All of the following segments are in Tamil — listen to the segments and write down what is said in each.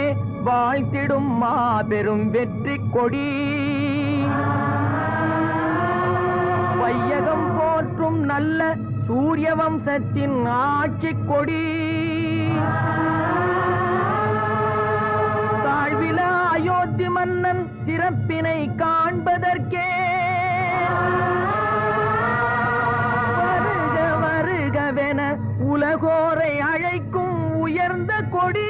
வாழ்த்திடும் மாபெரும் வெற்றி கொடி வையகம் போற்றும் நல்ல சூரிய வம்சத்தின் ஆட்சி கொடி தாழ்வில அயோத்தி மன்னன் சிறப்பினை காண்பதற்கே வருக வருகவென உலகோரை அழைக்கும் உயர்ந்த கொடி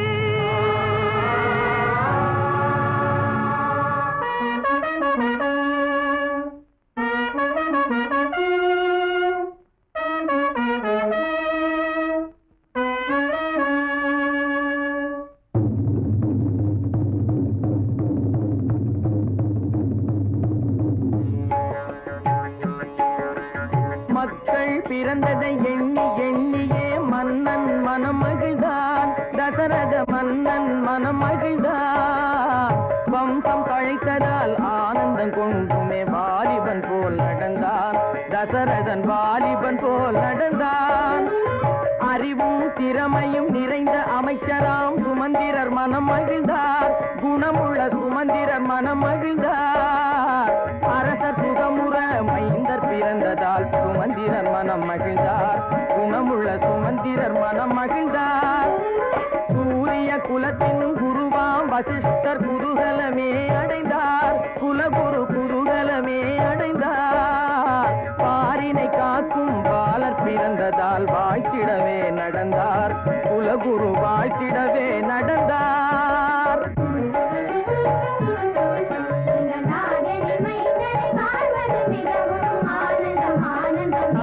மக்கள் பிறந்ததை எண்ணி எண்ணியே மன்னன் மனம் மகிழ்ந்தான் தசரத மன்னன் மனம் மகிழ்ந்தான் வம்சம் கழைத்ததால் ஆனந்தம் கொண்டுமே வாலிபன் போல் நடந்தான் தசரதன் வாலிபன் போல் நடந்தான் அறிவும் திறமையும் நிறைந்த அமைச்சராம் சுமந்திரர் மனம் மகிழ்ந்தார் குணமுள்ள சுமந்திரர் மனம் மகிழ்ந்தார் அரசர் சுகமுற மைந்தர் பிறந்ததால் சுமந்திரர் மனம் மகிழ்ந்தார் குணமுள்ள சுமந்திரர் மனம் மகிழ்ந்தார் சூரிய குலத்தின் குருவாம் வசிஷ்டர் குதூகலமே அடைந்தார் குலகுரு குதூகலமே அடைந்தார் பாரினை காக்கும் பாலர் பிறந்ததால் வாழ்த்திடவே நடந்தார் குலகுரு வாழ்த்திடவே நடந்தார் இந்த நாதனை மைந்தனை காண்பது மிகவும் ஆனந்தம் ஆனந்தம்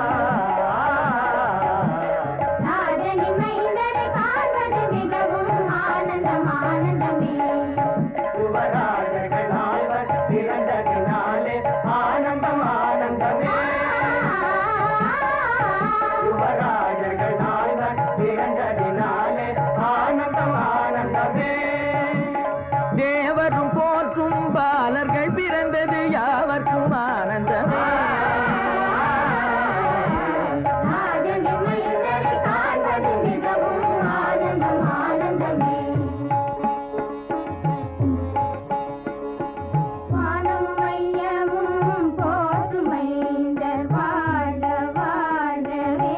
நாதனை மைந்தனை காண்பது மிகவும் ஆனந்தம் ஆனந்தமே யுவராஜர்கள் நால்வர் பிறந்ததினாலே ஆனந்தம் ஆனந்தமே யுவராஜர்கள் நால்வர் பிறந்ததினாலே ஆனந்தம் ஆனந்தமே தேவரும் போற்றும் பாலர்கள் பிறந்தது யாவர்க்கும் ஆனந்தமே நாதனை மைந்தனை காண்பது மிகவும் ஆனந்தம் ஆனந்தமே வானம் மையமும் போற்றும் மைந்தர் வாழ வாழவே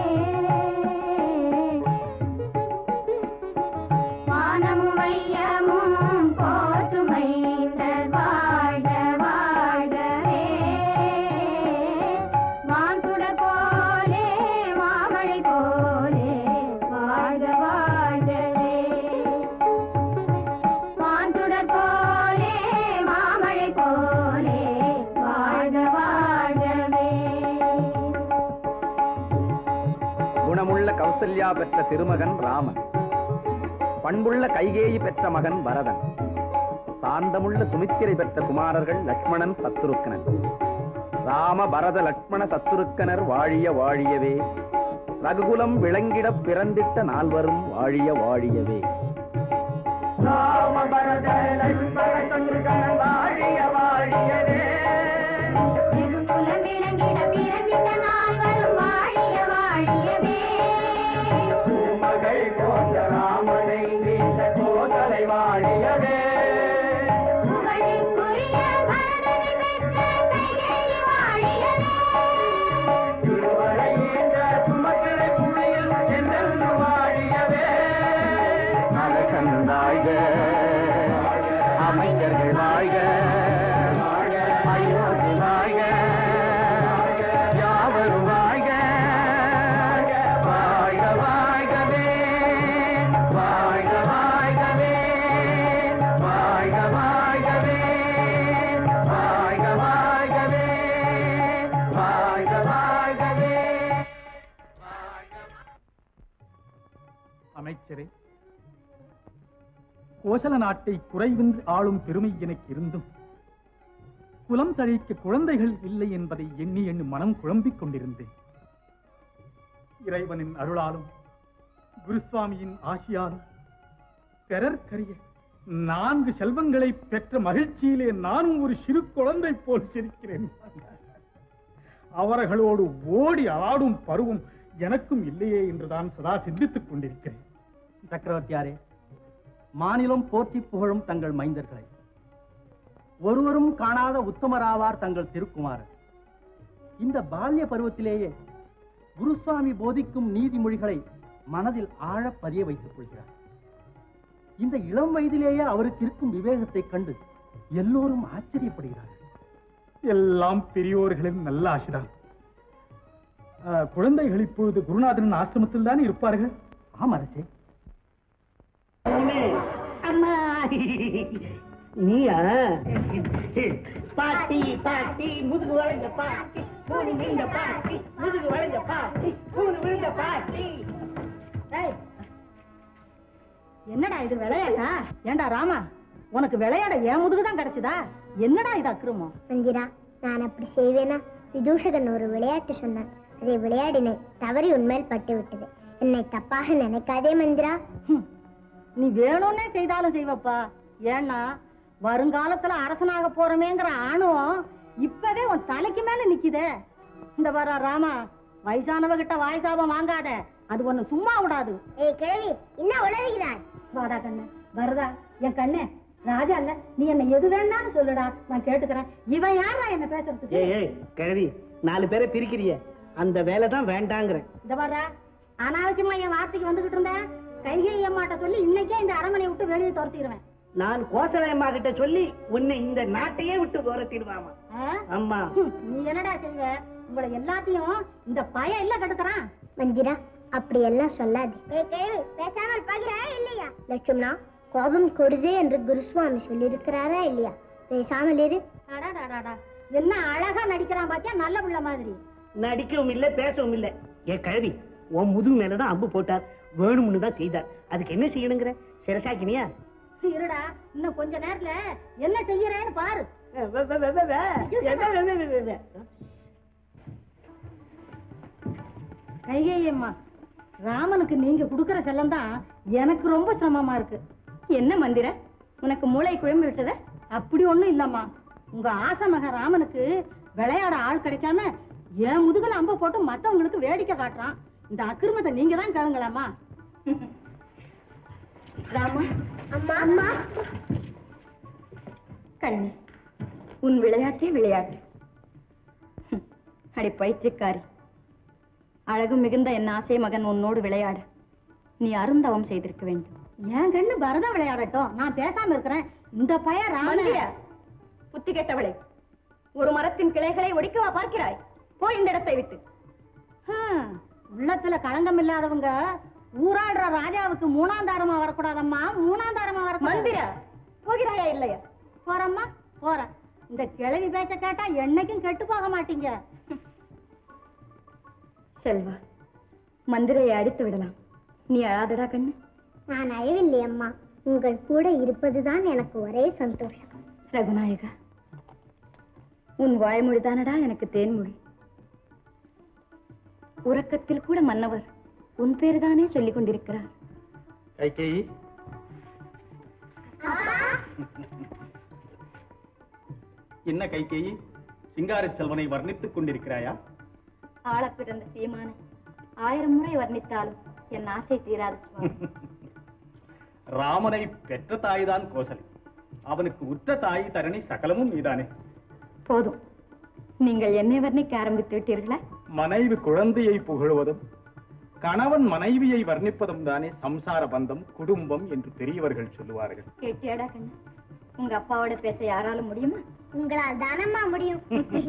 வானமும் மையமும் போற்றும் மைந்தர் வாழ வாழவே மான்குடர் போலே மாமழை போலே வாழ்க வாழ்கவே மான்குடர் போலே மாமழை போலே வாழ்க வாழ்கவே குணமுள்ள கௌசல்யா பெற்ற திருமகன் ராமன் பண்புள்ள கைகேயி பெற்ற மகன் பரதன் சாந்தமுள்ள சுமித்திரை பெற்ற குமாரர்கள் லக்ஷ்மணன் சத்துருக்கனன் ராம பரத லக்ஷ்மண சத்துருக்கனர் வாழிய வாழியவே ரகுகுலம் விளங்கிடப் பிறந்திட்ட நால்வரும் வாழிய வாழியவே ராம பரத லட்சுமண சத்ருகணன் வாழிய வாழியவே வெகுகுலம் விளங்கிட பிறந்திட்ட நால்வரும் வாழிய வாழியவே மகள் போன்ற ராமனை நீண்ட கோதலை வாழியவே புகழுக்குரிய பரதனை பெற்ற கைகேயி வாழியவே திருவரை ஈன்ற சுமக்கிரை புள்ளியில் என்றென்று வாழியவே அரசன் வாழ்க அமைச்சர்கள் வாழ்க அயோத்தி வாழ்க யாவரும் வாழ்க வாழ்க வாழ்கவே வாழ்க வாழ்கவே வாழ்க வாழ்கவே வாழ்க வாழ்கவே வாழ்க வாழ்கவே அமைச்சரே கோசல நாட்டை குறைவின்றி ஆளும் பெருமை எனக்கு இருந்தும் குலம் தழைக்க குழந்தைகள் இல்லை என்பதை எண்ணி எண்ணி மனம் குழம்பிக் கொண்டிருந்தேன் இறைவனின் அருளாலும் குருசுவாமியின் ஆசியாலும் பெறற்கரிய நான்கு செல்வங்களை பெற்ற மகிழ்ச்சியிலே நானும் ஒரு சிறு குழந்தை போல் சிரிக்கிறேன் அவர்களோடு ஓடி ஆடும் பருவம் எனக்கும் இல்லையே என்றுதான் சதா சிந்தித்துக் கொண்டிருக்கிறேன் சக்கரவர்த்தியாரே மாநிலம் போற்றி புகழும் தங்கள் மைந்தர்களை ஒருவரும் காணாத உத்தமராவார் தங்கள் திருக்குமாரர் இந்த பால்ய பருவத்திலேயே குருசுவாமி போதிக்கும் நீதிமொழிகளை மனதில் ஆழ பதிய வைத்துக் கொள்கிறார் இந்த இளம் வயதிலேயே அவருக்கு இருக்கும் விவேகத்தைக் கண்டு எல்லோரும் ஆச்சரியப்படுகிறார்கள் எல்லாம் பெரியோர்களின் நல்ல ஆசிதான் ஆ, குழந்தைகள் இப்பொழுது குருநாதனின் ஆசிரமத்தில் தான் இருப்பார்கள் ஆம் அரசே அம்மா நீயா பாட்டி பாட்டி முதுகு வளைஞ்ச பாட்டி மூணு விழுந்த பாட்டி முதுகு வளைஞ்ச பாட்டி மூணு விழுந்த பாட்டி ஏய், என்னடா இது விளையாட்டா ஏண்டா ராமா உனக்கு விளையாட என் முதுகு தான் கிடைச்சதா என்னடா இது அக்கிரமம் மந்திரா நான் அப்படி செய்வேனா விதூஷகன் ஒரு விளையாட்டு சொன்னான் அதை விளையாடினேன் தவறி உன்மேல் பட்டு விட்டது என்னை தப்பாக நினைக்காதே மந்திரா ஹம், நீ வேணும்னே செய்தாலும் செய்வப்பா ஏன்னா வருங்காலத்துல அரசனாக போறமேங்கிற ஆணவம் இப்பவே உன் தலைக்கு மேல நிக்குதே இந்த வர ராமா வயசானவகிட்ட வாய்சாபம் வாங்காத அது ஒண்ணு சும்மா விடாது ஏய் கிழவி என்ன உளறுகிறாய் வாடா கண்ணு வருதா என் கண்ணு ராஜா இல்ல நீ என்ன எது வேணாலும் சொல்லுடா நான் கேட்டுக்கிறேன் இவன் யாரா என்ன பேசுறதுக்கு ஏய் ஏய் கிழவி நாலு பேரை பிரிக்கிறிய அந்த வேலை தான் வேண்டாங்கிறேன் இந்த வர்ற அனாவசியமா என் வார்த்தைக்கு வந்துகிட்டு இருந்தேன் கைகை அம்மாட்ட சொல்லி இன்னைக்கே இந்த அரண்மனையை விட்டு வெளியே துரத்திடுவேன் நான் கோசலையம்மா கிட்ட சொல்லி உன்னை இந்த நாட்டையே விட்டு துரத்திடுவாமா ஆ? அம்மா ஹம், நீ என்னடா செய்வ உங்களை எல்லாத்தையும் இந்த பையன் இல்ல கட்டுக்கிறான் மந்திரா அப்படி எல்லாம் சொல்லாது ஏய் கிழவி பேசாமல் பாக்குறா இல்லையா லட்சுமணா கோபம் கொடுதே என்று குருசுவாமி சொல்லியிருக்கிறாரா இல்லையா பேசாமல் இரு அடாடாடாடா என்ன அழகா நடிக்கிறான் பாத்தியா நல்ல புள்ள மாதிரி நடிக்கவும் இல்ல பேசவும் இல்ல ஏ கழுவி உன் முதுகு மேலதான் அம்பு போட்டார் வேணும்னு தான் செய்தார் அதுக்கு என்ன செய்யணுங்கிற சிரசாக்கினியா இருடா இன்னும் கொஞ்ச நேரத்துல என்ன செய்யறேன்னு பாரு கைகேயம்மா ராமனுக்கு நீங்க குடுக்கற செல்லம் தான் எனக்கு ரொம்ப சிரமமா இருக்கு என்ன மந்திர உனக்கு மூளை குழம்பு விட்டத அப்படி ஒண்ணும் இல்லம்மா உங்க ஆசை மகன் ராமனுக்கு விளையாட ஆள் கிடைக்காம என் முதுகுல அம்ப போட்டு மத்தவங்களுக்கு வேடிக்கை காட்டுறான் இந்த அக்கிரமத்தை நீங்க தான் கேளுங்களாமா ராமா அம்மா அம்மா கண்ணி உன் விளையாட்டே விளையாட்டு ஹம், அடி பைத்தியக்காரி அழகு மிகுந்த என் ஆசை மகன் உன்னோடு விளையாட நீ அருந்தவம் செய்திருக்க வேண்டும் என் கண்ணு பரதம் விளையாடட்டும் நான் பேசாம இருக்கிறேன் இந்த பய ராம புத்தி கேட்டவளே ஒரு மரத்தின் கிளைகளை ஒடிக்கவா பார்க்கிறாய் போய் இந்த இடத்தை விட்டு ஹம், உள்ளத்துல களங்கம் இல்லாதவங்க ஊராடுற ராஜாவுக்கு மூணாந்தாரமா வரக்கூடாதம்மா மூணாந்தாரமா வர மந்திர போகிறாயா இல்லையா போறம்மா போறேன் இந்த கிழவி பேச்ச கேட்டா என்னைக்கும் கெட்டு போக மாட்டீங்க செல்வா மந்திரையை அடித்து விடலாம் நீ அழாதடா கண்ணு நான் அழவில்லை அம்மா உங்கள் கூட இருப்பதுதான் எனக்கு ஒரே சந்தோஷம் ரகுநாயகா உன் வாய்மொழிதானடா எனக்கு தேன்மொழி உறக்கத்தில் கூட மன்னவர் உன் பேருதானே சொல்லிக் கொண்டிருக்கிறார் கைகேயி என்ன கைகேயி சிங்கார செல்வனை வர்ணித்துக் கொண்டிருக்கிறாயா ஆள பிறந்த சீமானை ஆயிரம் முறை வர்ணித்தாலும் என் ஆசை தீராது சுவாமி ராமனை பெற்ற தாய்தான் கோசலை அவனுக்கு உற்ற தாய் தரணி சகலமும் நீதானே போதும் நீங்கள் என்னை வர்ணிக்க ஆரம்பித்து விட்டீர்களா மனைவி குழந்தையை புகழுவதும் கணவன் மனைவியை வர்ணிப்பதும் தானே சம்சார பந்தம் குடும்பம் என்று பெரியவர்கள் சொல்லுவார்கள் கேட்டியாடா கண்ணு உங்க அப்பாவோட பேச யாரால முடியுமா உங்களால் தானம்மா முடியும்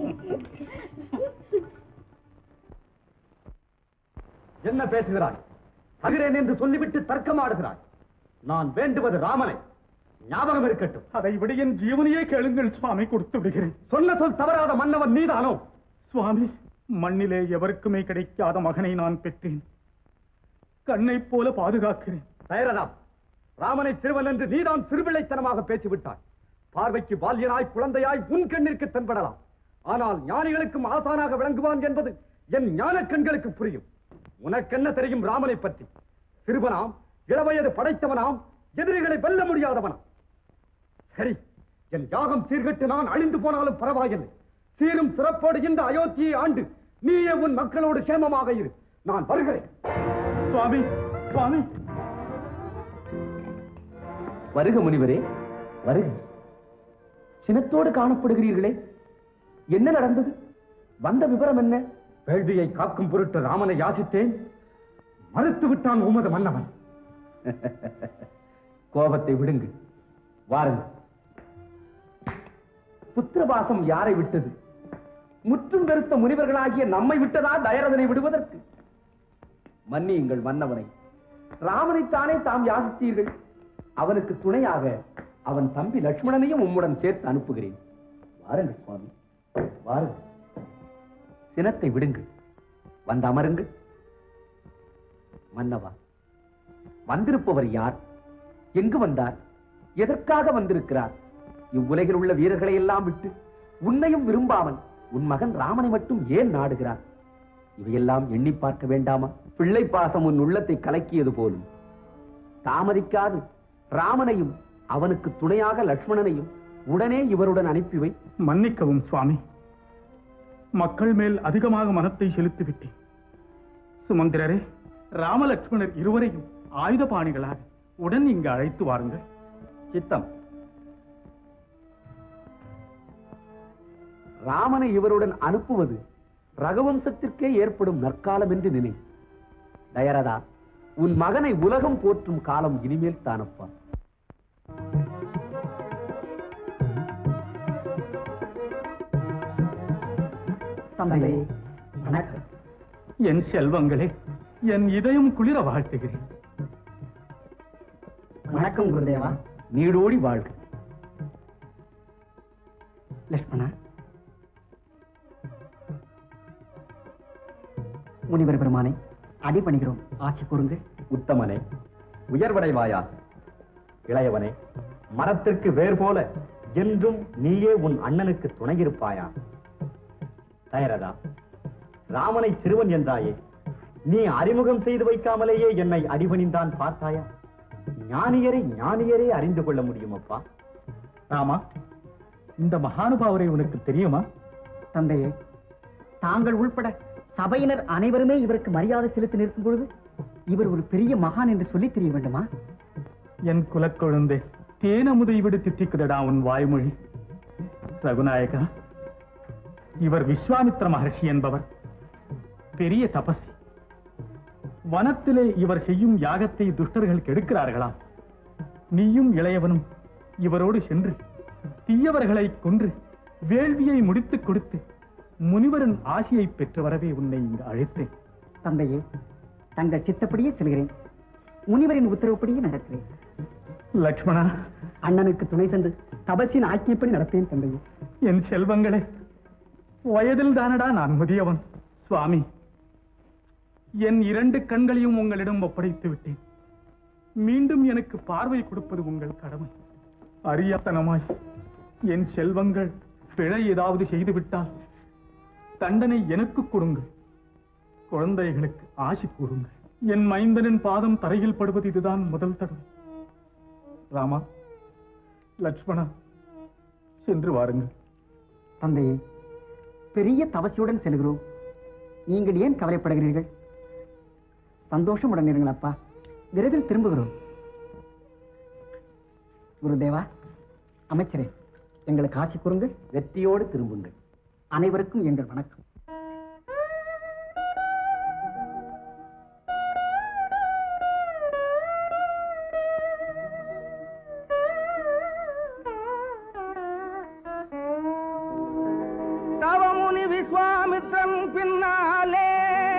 என்ன பேசுகிறாய் தகிறேன் என்று சொல்லிவிட்டு தர்க்கமாடுகிறாய் நான் வேண்டுவது ராமனை ஞாபகம் இருக்கட்டும் அதை விட என் ஜீவனையே கேளுங்கள் சுவாமி கொடுத்து விடுகிறேன் சொன்ன சொல் தவறாத மன்னவன் நீதானோ சுவாமி மண்ணிலே எவருக்குமே கிடைக்காத மகனை நான் பெற்றேன் கண்ணைப் போல பாதுகாக்கிறேன் தயரதாம் ராமனை சிறுவன் என்று நீதான் சிறுபிள்ளைத்தனமாக பேசிவிட்டாய் பார்வைக்கு பால்யனாய் குழந்தையாய் உன் கண்ணிற்கு தென்படலாம் ஆனால் ஞானிகளுக்கும் ஆசானாக விளங்குவான் என்பது என் ஞான கண்களுக்கு புரியும் உனக்கென்ன தெரியும் ராமனை பற்றி சிறுவனாம் இளவயது படைத்தவனாம் எதிரிகளை வெல்ல முடியாதவனாம் சரி என் யாகம் சீர்கட்டு நான் அழிந்து போனாலும் பரவாயில்லை சீரும் சிறப்போடு இந்த அயோத்தியை ஆண்டு நீயே உன் மக்களோடு சேமமாக இரு நான் வருகிறேன் சுவாமி சுவாமி வருக முனிவரே வருக சினத்தோடு காணப்படுகிறீர்களே என்ன நடந்தது வந்த விவரம் என்ன வேள்வியை காக்கும் பொருட்டு ராமனை யாசித்தேன் மறுத்து விட்டான் உமது மன்னவன் கோபத்தை விடுங்க வாருங்கள் புத்திரபாசம் யாரை விட்டது முற்றும் வெறுத்த முனிவர்களாகிய நம்மை விட்டதா தயரதனை விடுவதற்கு மன்னியுங்கள் மன்னவனை ராமனைத்தானே தாம் யாசித்தீர்கள் அவனுக்கு துணையாக அவன் தம்பி லட்சுமணனையும் உம்முடன் சேர்த்து அனுப்புகிறேன் வாருங்கள் சுவாமி வாருங்கள் சினத்தை விடுங்கள் வந்து அமருங்கள் மன்னவா வந்திருப்பவர் யார் எங்கு வந்தார் எதற்காக வந்திருக்கிறார் இவ்வுலகில் உள்ள வீரர்களை எல்லாம் விட்டு உன்னையும் விரும்பாமல் உன் மகன் ராமனை மட்டும் ஏன் நாடுகிறார் இவையெல்லாம் எண்ணி பார்க்க வேண்டாமா பிள்ளை பாசம் உன் உள்ளத்தை கலக்கியது போலும் தாமதிக்காது ராமனையும் அவனுக்கு துணையாக லட்சுமணனையும் உடனே இவருடன் அனுப்பி வை மன்னிக்கவும் சுவாமி மக்கள் மேல் அதிகமாக மனத்தை செலுத்திவிட்டேன் சுமந்திரரே ராமலட்சுமணர் இருவரையும் ஆயுதபாணிகளாக உடன் இங்கு அழைத்து வாருங்கள் சித்தம் ராமனை இவருடன் அனுப்புவது ரகவம்சத்திற்கே ஏற்படும் நற்காலம் என்று நினை தயரதா உன் மகனை உலகம் போற்றும் காலம் இனிமேல் தானப்பா தந்தையே வணக்கம் என் செல்வங்களே என் இதயம் குளிர வாழ்த்துகிறேன் வணக்கம் குருதேவா நீடோடி வாழ்க லட்சுமணா முனிவர் பெருமானை அடிபணிகிறோம் ஆட்சி கூறுங்கள் உத்தமனே உயர்வடைவாயா இளையவனே மரத்திற்கு வேர் போல என்றும் நீயே உன் அண்ணனுக்கு துணையிருப்பாயா தயரதா ராமனை சிறுவன் என்றாயே நீ அறிமுகம் செய்து வைக்காமலேயே என்னை அடிபணிந்தான் பார்த்தாயா ஞானியரை ஞானியரே அறிந்து கொள்ள முடியும் அப்பா ராமா இந்த மகானுபாவரை உனக்கு தெரியுமா தந்தையே தாங்கள் உள்பட சபையினர் அனைவருமே இவருக்கு மரியாதை செலுத்தி நிற்கும் பொழுது இவர் ஒரு பெரிய மகான் என்று சொல்லித் தெரிய வேண்டுமா என் குலக்குழந்தை தேனமுதை விடு தித்திக்குதடா உன் வாய்மொழி ரகுநாயகா இவர் விஸ்வாமித்ர மகர்ஷி என்பவர் பெரிய தபசி வனத்திலே இவர் செய்யும் யாகத்தை துஷ்டர்கள் கெடுக்கிறார்களாம் நீயும் இளையவனும் இவரோடு சென்று தீயவர்களை கொன்று வேள்வியை முடித்துக் கொடுத்து முனிவரின் ஆசியை பெற்று வரவே உன்னை இங்கு அழைத்தேன் தந்தையே தங்கள் சித்தப்படியே செல்கிறேன் முனிவரின் உத்தரவுப்படியே நடக்கிறேன் லக்ஷ்மணா அண்ணனுக்கு துணை சென்று தபசின் ஆக்கியப்படி நடப்பேன் தந்தையே என் செல்வங்களே வயதில் தானடா நான் முதியவன் சுவாமி என் இரண்டு கண்களையும் உங்களிடம் ஒப்படைத்து விட்டேன் மீண்டும் எனக்கு பார்வை கொடுப்பது உங்கள் கடமை அறியாத்தனமாய் என் செல்வங்கள் பிழை ஏதாவது செய்து விட்டால் தண்டனை எனக்கு கொடுங்கள் குழந்தைகளுக்கு ஆசி கூறுங்கள் என் மைந்தனின் பாதம் தரையில் படுவது இதுதான் முதல் தடவை ராமா லட்சுமணா சென்று வாருங்கள் தந்தையே பெரிய தவசியுடன் செல்கிறோம் நீங்கள் ஏன் கவலைப்படுகிறீர்கள் சந்தோஷமுடன் இருங்கள் அப்பா விரைவில் திரும்புகிறோம் குருதேவா அமைச்சரே எங்களுக்கு ஆசி கூறுங்கள் வெற்றியோடு திரும்புங்கள் அனைவருக்கும் எங்கள் வணக்கம் தவமுனி விஸ்வாமித்திரன் பின்னாலே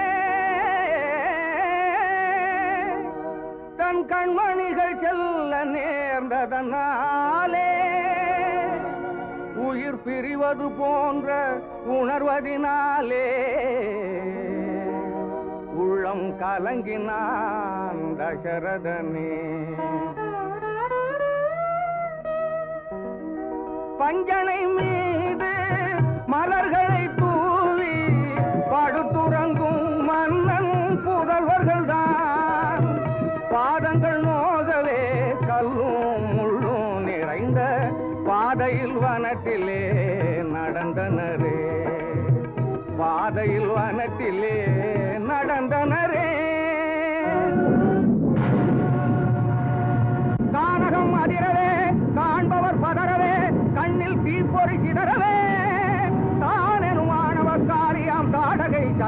தன் கண்மணிகள் செல்ல நேர்ந்ததனாலே உயிர் பிரிவது போன்ற உணர்வதினாலே உள்ளம் கலங்கினான் தசரதனே பஞ்சனை மீது மலர்களை தூவி படுத்துறங்கும் மன்னன் புதல்வர்கள்தான் பாதங்கள் நோகவே கல்லும் முள்ளும் நிறைந்த பாதையில் வனத்திலே நடந்தனரே பாதையில் வனத்திலே நடந்தனரே கானகம் அதிர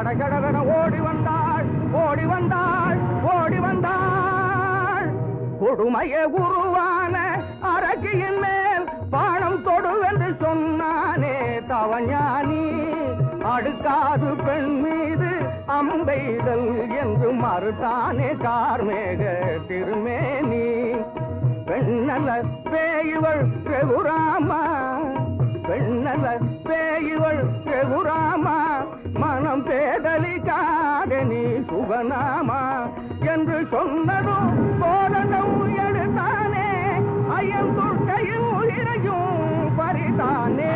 சடகடவென ஓடி வந்தாள் ஓடி வந்தாள் ஓடி வந்தாள் கொடுமைய உருவான அரக்கியின் மேல் பானம் தொடுவென்று சொன்னானே தவஞானி அடுக்காது பெண் மீது அம்பெய்தல் என்று மறுத்தானே கார்மேக திருமேனி பெண்ணல்ல பேய்வள் ரகுராமா பெண்ணல்ல பேய்வள் ரகுராமா மனம் பேதலிக்காத நீ சுகநாமா என்று சொன்னதும் கோலனும் எடுத்தானே ஐயன் துர்க்கையும் உயிரையும் பறித்தானே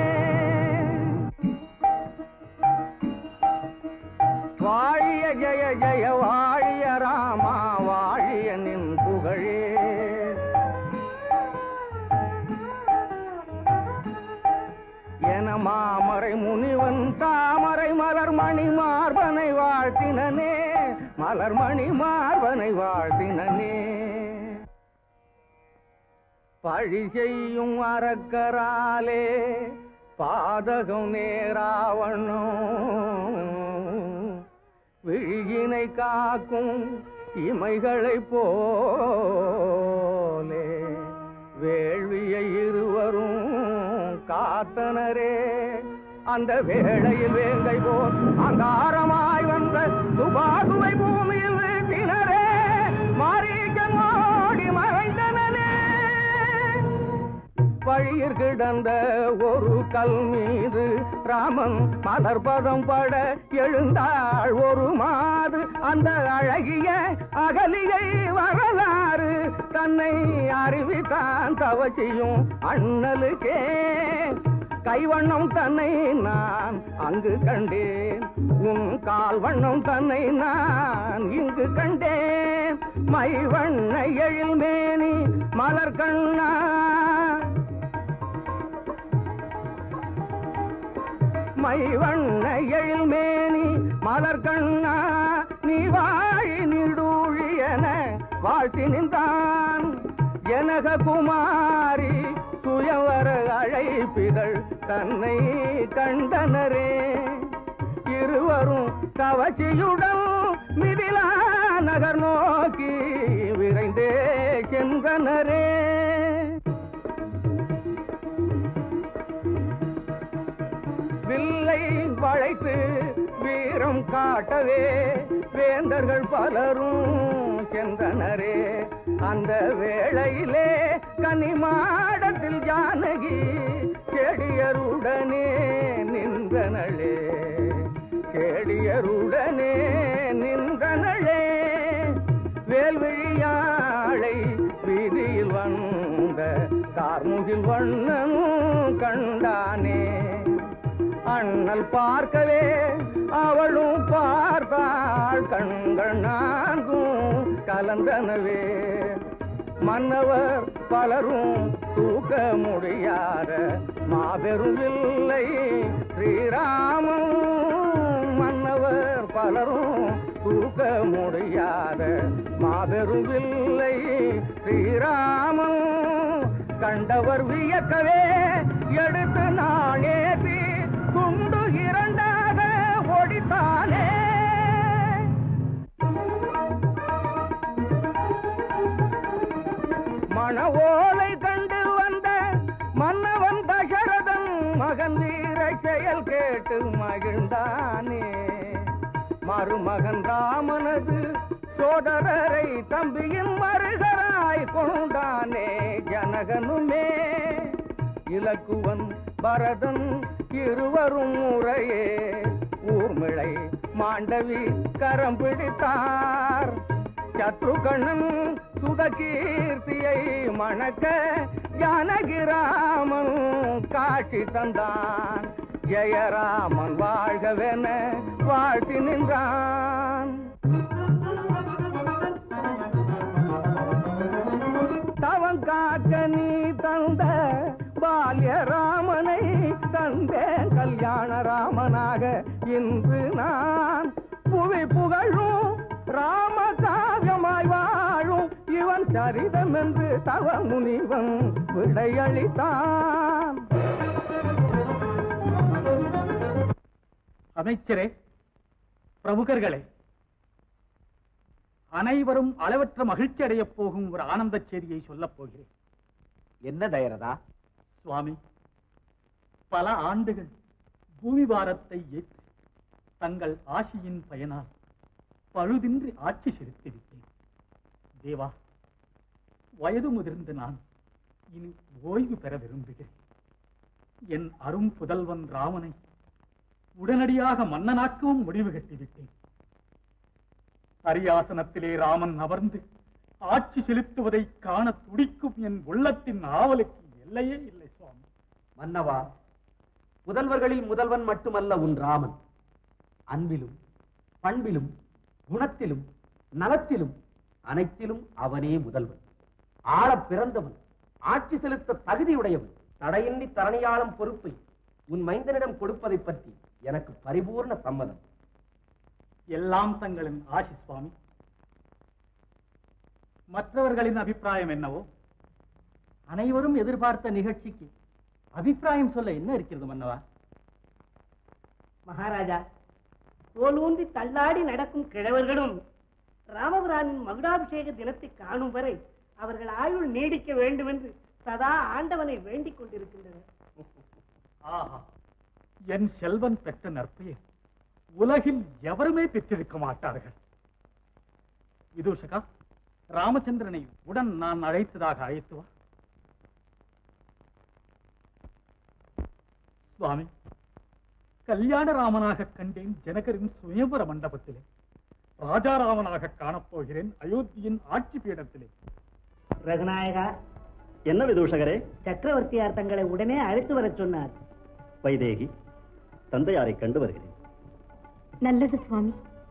வாழிய ஜெய ஜெய வாழிய ராமா வாழிய நின் புகழே என மாமரை முனிவன் தாமரை மலர்மணி மார்பனை வாழ்த்தினனே மலர்மணி மார்பனை வாழ்த்தினனே பழி செய்யும் அறக்கராலே பாதகம் நேராவண்ணும் விழியினை காக்கும் இமைகளைப் போலே வேள்வியை இருவரும் காத்தனரே அந்த வேளையில் வேங்கை போல் அங்காரமாய் வந்த சுபாகுவை பூமியில் வீழ்த்தினரே மாரீகன் ஓடி மறைந்தனரே வழியில் கிடந்த ஒரு கல் மீது ராமன் மலர்பதம் பட எழுந்தாள் ஒரு மாது அந்த அழகிய அகலியை வரலாறு தன்னை அறிவித்தான் தவச்சியும் அண்ணலுக்கே கைவண்ணம் தன்னை நான் அங்கு கண்டேன் உன் கால் வண்ணம் தன்னை நான் இங்கு கண்டேன் மை வண்ண எழில் மேனி மலர் கண்ணா மை வண்ண எழில் மேனி மலர் கண்ணா நீ வாழி நிடூழியன வாழ்த்தி நின்றான் ஜனக குமாரி சுயவர அழைப்பிதழ் தன்னை கண்டனரே இருவரும் கவச்சியுடன் மிதிலா நகர் நோக்கி விரைந்தே சென்றனரே வில்லை வளைத்து வீரம் காட்டவே வேந்தர்கள் பலரும் சென்றனரே அந்த வேளையிலே கனிமாடத்தில் ஜானகி செடியருடனே நின்றனளே செடியருடனே நின்றனளே வேல்விழியாளை வீதியில் வந்த கார்முகில் வண்ணனும் கண்டானே அண்ணல் பார்க்கவே அவளும் பார்த்தாள் கண்கள் நான்கும் கலந்தனவே மன்னவர் பலரும் தூக்க முடியாத மாபெரும் வில்லை ஸ்ரீராமன் மன்னவர் பலரும் தூக்க முடியாத மாபெரும் வில்லை ஸ்ரீராமன் கண்டவர் வியக்கவே எடுத்து நானேற்றி துண்டு இரண்டாக ஒடித்தானே மணவோலை கண்டு வந்த மன்னவன் தசரதன் மகன் வீர செயல் கேட்டு மகிழ்ந்தானே மருமகன் ராமனது சோதரரை தம்பியின் மருகராய் கொண்டானே ஜனகனுமே இலக்குவன் பரதன் இருவரும் முறையே ஊர்மிளை மாண்டவி கரம் பிடித்தார் சத்ருகணன் சுதகீர்த்தியை மணக்க ஜானகிராமன் காட்சி தந்தான் ஜெயராமன் வாழ்கவென வாழ்த்தி நின்றான் தவம் காக்க நீ தந்த பால்ய ராமனை தந்தேன் கல்யாண ராமனாக இன்று நான் புவி புகழும் ராம காவியமாய் வாழும் இவன் சரிதம் என்று தவ முனிவன் விடையளித்தான் அமைச்சரே பிரமுகர்களே அனைவரும் அளவற்ற மகிழ்ச்சி அடையப் போகும் ஒரு ஆனந்த செய்தியை சொல்லப் போகிறேன் என்ன தயரதா சுவாமி பல ஆண்டுகள் பூமி பாரத்தை ஏற்று தங்கள் ஆசியின் பயனால் பழுதின்றி ஆட்சி செலுத்திவிட்டேன் தேவா வயது முதிர்ந்த நான் இனி ஓய்வு பெற விரும்புகிறேன் என் அரும் புதல்வன் ராமனை உடனடியாக மன்னனாக்கவும் முடிவு கட்டிவிட்டேன் அரியாசனத்திலே ராமன் அமர்ந்து ஆட்சி செலுத்துவதை காண துடிக்கும் என் உள்ளத்தின் ஆவலுக்கு எல்லையே இல்லை சுவாமி மன்னவா புதல்வர்களில் முதல்வன் மட்டுமல்ல உன் ராமன் அன்பிலும் பண்பிலும் குணத்திலும் நலத்திலும் அனைத்திலும் அவனே முதல்வன் ஆளப் பிறந்தவன் ஆட்சி செலுத்த தகுதியுடையவன் தடையின்றி தரணியாளும் பொறுப்பை உன் மைந்தனிடம் கொடுப்பதைப் பற்றி எனக்கு பரிபூர்ண சம்மதம் எல்லாம் தங்களின் ஆசி சுவாமி மற்றவர்களின் அபிப்பிராயம் என்னவோ அனைவரும் எதிர்பார்த்த நிகழ்ச்சிக்கு அபிப்பிராயம் சொல்ல என்ன இருக்கிறது மன்னவா மகாராஜா தோலூன்றி தள்ளாடி நடக்கும் கிழவர்களும் ராமபுரானின் மகுடாபிஷேக தினத்தை காணும் வரை அவர்கள் ஆயுள் நீடிக்க வேண்டும் என்று சதா ஆண்டவனை வேண்டிக் கொண்டிருக்கின்றனர் ஆஹா என் செல்வன் பெற்ற நற்பெயர் உலகில் எவருமே பெற்றிருக்க மாட்டார்கள் விதூஷகா ராமச்சந்திரனை உடன் நான் அழைத்ததாக அழைத்து வா சுவாமி கல்யாண ராமனாக கண்டேன் ஜனகரின் சுயம்பர மண்டபத்திலே ராஜாராமனாக காணப்போகிறேன் அயோத்தியின் ஆட்சி பீடத்திலே ரகுநாயகா என்ன விதூஷகரே சக்கரவர்த்தியார் தங்களை உடனே அழைத்து வரச் சொன்னார் வைதேகி தந்தையாரை கண்டு வருகிறேன் நல்லது சுவாமி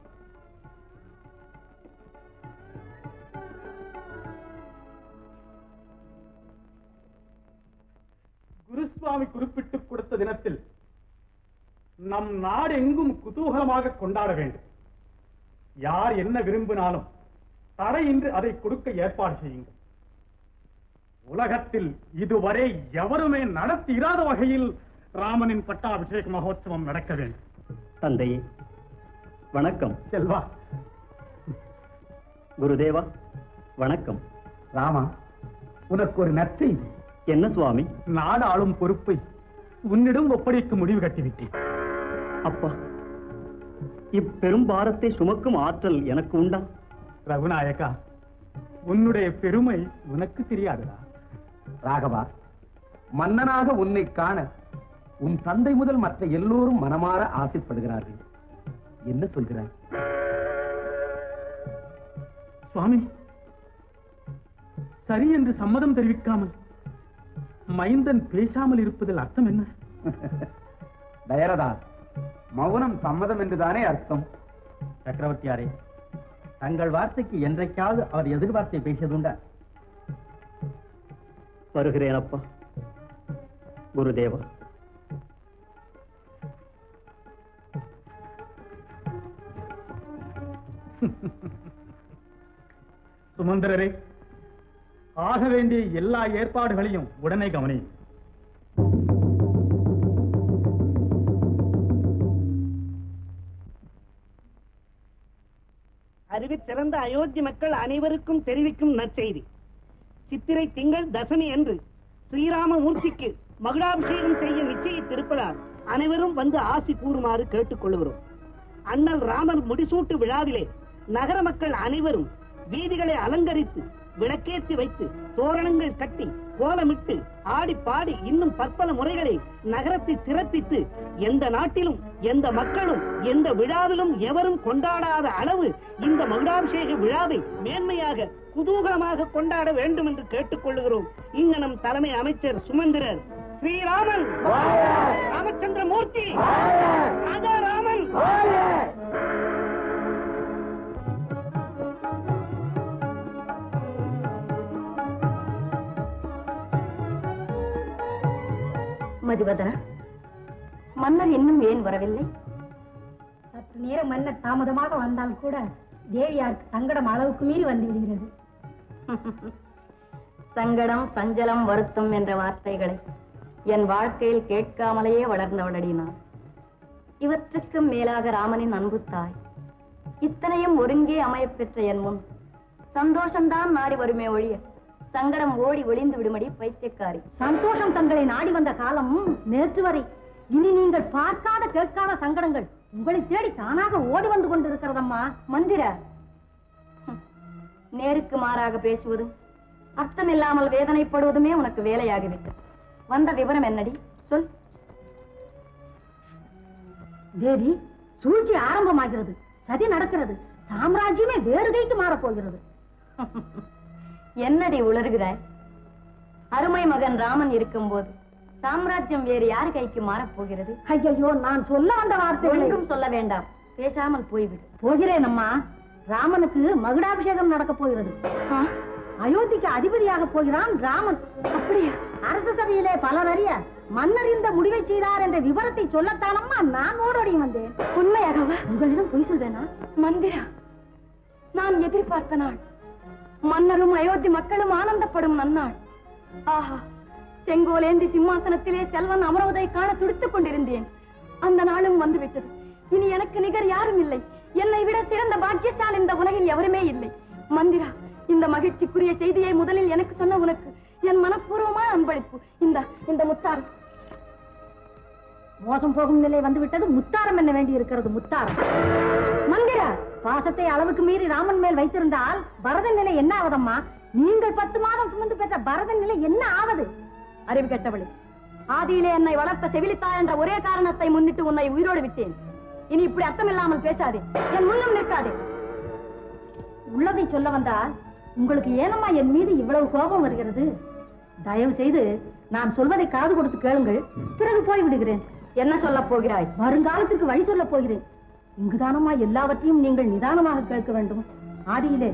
குருசுவாமி குறிப்பிட்டுக் கொடுத்த தினத்தில் நம் நாடு எங்கும் குதூகலமாக கொண்டாட வேண்டும் யார் என்ன விரும்பினாலும் தடையின்றி அதை கொடுக்க ஏற்பாடு செய்யுங்கள் உலகத்தில் இதுவரை எவருமே நடத்தி இராத வகையில் ராமனின் பட்டாபிஷேக மகோத்சவம் நடக்க வேண்டும் தந்தையே வணக்கம் செல்வா குருதேவா வணக்கம் ராமா உனக்கு ஒரு நற்செய்தி என்ன சுவாமி நாடு ஆளும் பொறுப்பை உன்னிடம் ஒப்படைக்க முடிவு கட்டிவிட்டேன் அப்பா இப்பெரும் பாரத்தை சுமக்கும் ஆற்றல் எனக்கு உண்டா ரகுநாயகா உன்னுடைய பெருமை உனக்கு தெரியாதுடா ராகவா மன்னனாக உன்னை காண உன் தந்தை முதல் மற்ற எல்லோரும் மனமாற ஆசைப்படுகிறார்கள் என்ன சொல்கிறாய் சுவாமி சரி என்று சம்மதம் தெரிவிக்காமல் மைந்தன் பேசாமல் இருப்பதில் அர்த்தம் என்ன தயரதாஸ் மௌனம் சம்மதம் என்றுதானே அர்த்தம் சக்கரவர்த்தியாரே தங்கள் வார்த்தைக்கு என்றைக்காவது அவர் எதிர்வார்த்தை பேசியதுண்டா வருகிறேன் அப்பா குருதேவா சுமந்திரரே ஆக வேண்டிய எல்லா ஏற்பாடுகளையும் உடனே கவனி அறிவிற் சிறந்த அயோத்தி மக்கள் அனைவருக்கும் தெரிவிக்கும் நற்செய்தி சித்திரை திங்கள் தசமி அன்று ஸ்ரீராமமூர்த்திக்கு மகுடாபிஷேகம் செய்ய நிச்சயித்திருப்பதால் அனைவரும் வந்து ஆசி கூறுமாறு கேட்டுக்கொள்கிறோம் அண்ணல் ராமர் முடிசூட்டு விழாவிலே நகர மக்கள் அனைவரும் வீதிகளை அலங்கரித்து விளக்கேற்றி வைத்து தோரணங்கள் கட்டி கோலமிட்டு ஆடி பாடி இன்னும் பற்பல முறைகளை நகரத்தை சிறப்பித்து எந்த நாட்டிலும் எந்த மக்களும் எந்த விழாவிலும் எவரும் கொண்டாடாத அளவு இந்த மகுடாபிஷேக விழாவை மேன்மையாக குதூகலமாக கொண்டாட வேண்டும் என்று கேட்டுக்கொள்கிறோம் இங்கனம் தலைமை அமைச்சர் சுமந்திரர் ஸ்ரீராமன் ராமச்சந்திர மூர்த்தி ராஜா ராமன் மதிவதனா மன்னர் இன்னும் ஏன் வரவில்லை சற்று நேரம் மன்னர் தாமதமாக வந்தால் கூட தேவியாருக்கு சங்கடம் அளவுக்கு மீறி வந்து விடுகிறது சங்கடம் சஞ்சலம் வருத்தம் என்ற வார்த்தைகளை என் வாழ்க்கையில் கேட்காமலேயே வளர்ந்தவளடி நான் இவற்றுக்கும் மேலாக ராமனின் அன்பு தாய் இத்தனையும் ஒருங்கே அமையப் பெற்ற என் முன் சந்தோஷம்தான் நாடி வருமே ஒழிய சங்கடம் ஓடி ஒளிந்து விடுமடி பைத்தியக்காரி சந்தோஷம் தங்களை நாடி வந்த காலம் நேற்று வரை இனி நீங்கள் பார்க்காத கேட்காத சங்கடங்கள் உங்களை தேடி தானாக ஓடி வந்து கொண்டிருக்கிறதம்மா மந்திர ஹம், நேருக்கு மாறாக பேசுவதும் அர்த்தமில்லாமல் வேதனைப்படுவதுமே உனக்கு வேலையாகிவிட்டது வந்த விவரம் என்னடி சொல் தேவி சூழ்ச்சி ஆரம்பமாகிறது சதி நடக்கிறது சாம்ராஜ்யமே வேறு கைக்கு மாறப் போகிறது என்னடி உளறுகிறாய் அருமை மகன் ராமன் இருக்கும்போது சாம்ராஜ்யம் வேறு யார் கைக்கு மாறப் போகிறது ஐயையோ நான் சொல்ல வந்த வார்த்தைகளை ஒன்றும் சொல்ல வேண்டாம் பேசாமல் போய்விடு போகிறேன் அம்மா ராமனுக்கு மகுடாபிஷேகம் நடக்க போகிறது ஆ, அயோத்திக்கு அதிபதியாக போகிறான் ராமன் அப்படியா அரச சபையிலே பலர் அறிய மன்னர் இந்த முடிவை செய்தார் என்ற விவரத்தை சொல்லத்தானம்மா நான் ஓடோடி வந்தேன் உண்மையாகவா உங்களிடம் பொய் சொல்வேனா மந்திரா நான் எதிர்பார்த்த நாள் மன்னரும் அயோத்தி மக்களும் ஆனந்தப்படும் நன்னாள் ஆஹா செங்கோலேந்தி சிம்மாசனத்திலே செல்வன் அமர்வதை காண துடித்துக் கொண்டிருந்தேன் அந்த நாளும் வந்துவிட்டது இனி எனக்கு நிகர் யாரும் இல்லை என்னை விட சிறந்த பாக்கியசால் இந்த உலகில் எவருமே இல்லை மந்திரா இந்த மகிழ்ச்சிக்குரிய செய்தியை முதலில் எனக்கு சொன்ன உனக்கு என் மனப்பூர்வமான அன்பளிப்பு இந்த இந்த முத்தாரம் மோசம் போகும் நிலை வந்துவிட்டது முத்தாரம் என்ன வேண்டி இருக்கிறது முத்தாரம் மந்திரா பாசத்தை அளவுக்கு மீறி ராமன் மேல் வைத்திருந்தால் பரதன் நிலை என்ன ஆவதம்மா நீங்கள் பத்து மாதம் சுமந்து பெற்ற பரதன் நிலை என்ன ஆவது அறிவு கெட்டவளே ஆதியிலே என்னை வளர்த்த செவிலித்தா என்ற ஒரே காரணத்தை முன்னிட்டு உன்னை உயிரோடு விட்டேன் இனி இப்படி அர்த்தமில்லாமல் பேசாதே என் முன்னும் நிற்காதே உள்ளதை சொல்ல வந்தால் உங்களுக்கு ஏனம்மா என் மீது இவ்வளவு கோபம் வருகிறது தயவு செய்து நான் சொல்வதை காது கொடுத்து கேளுங்கள் பிறகு போய் விடுகிறேன் என்ன சொல்லப் போகிறாய் வருங்காலத்திற்கு வழி சொல்லப் போகிறேன் இங்குதானம்மா எல்லாவற்றையும் நீங்கள் நிதானமாக கேட்க வேண்டும் ஆதியிலே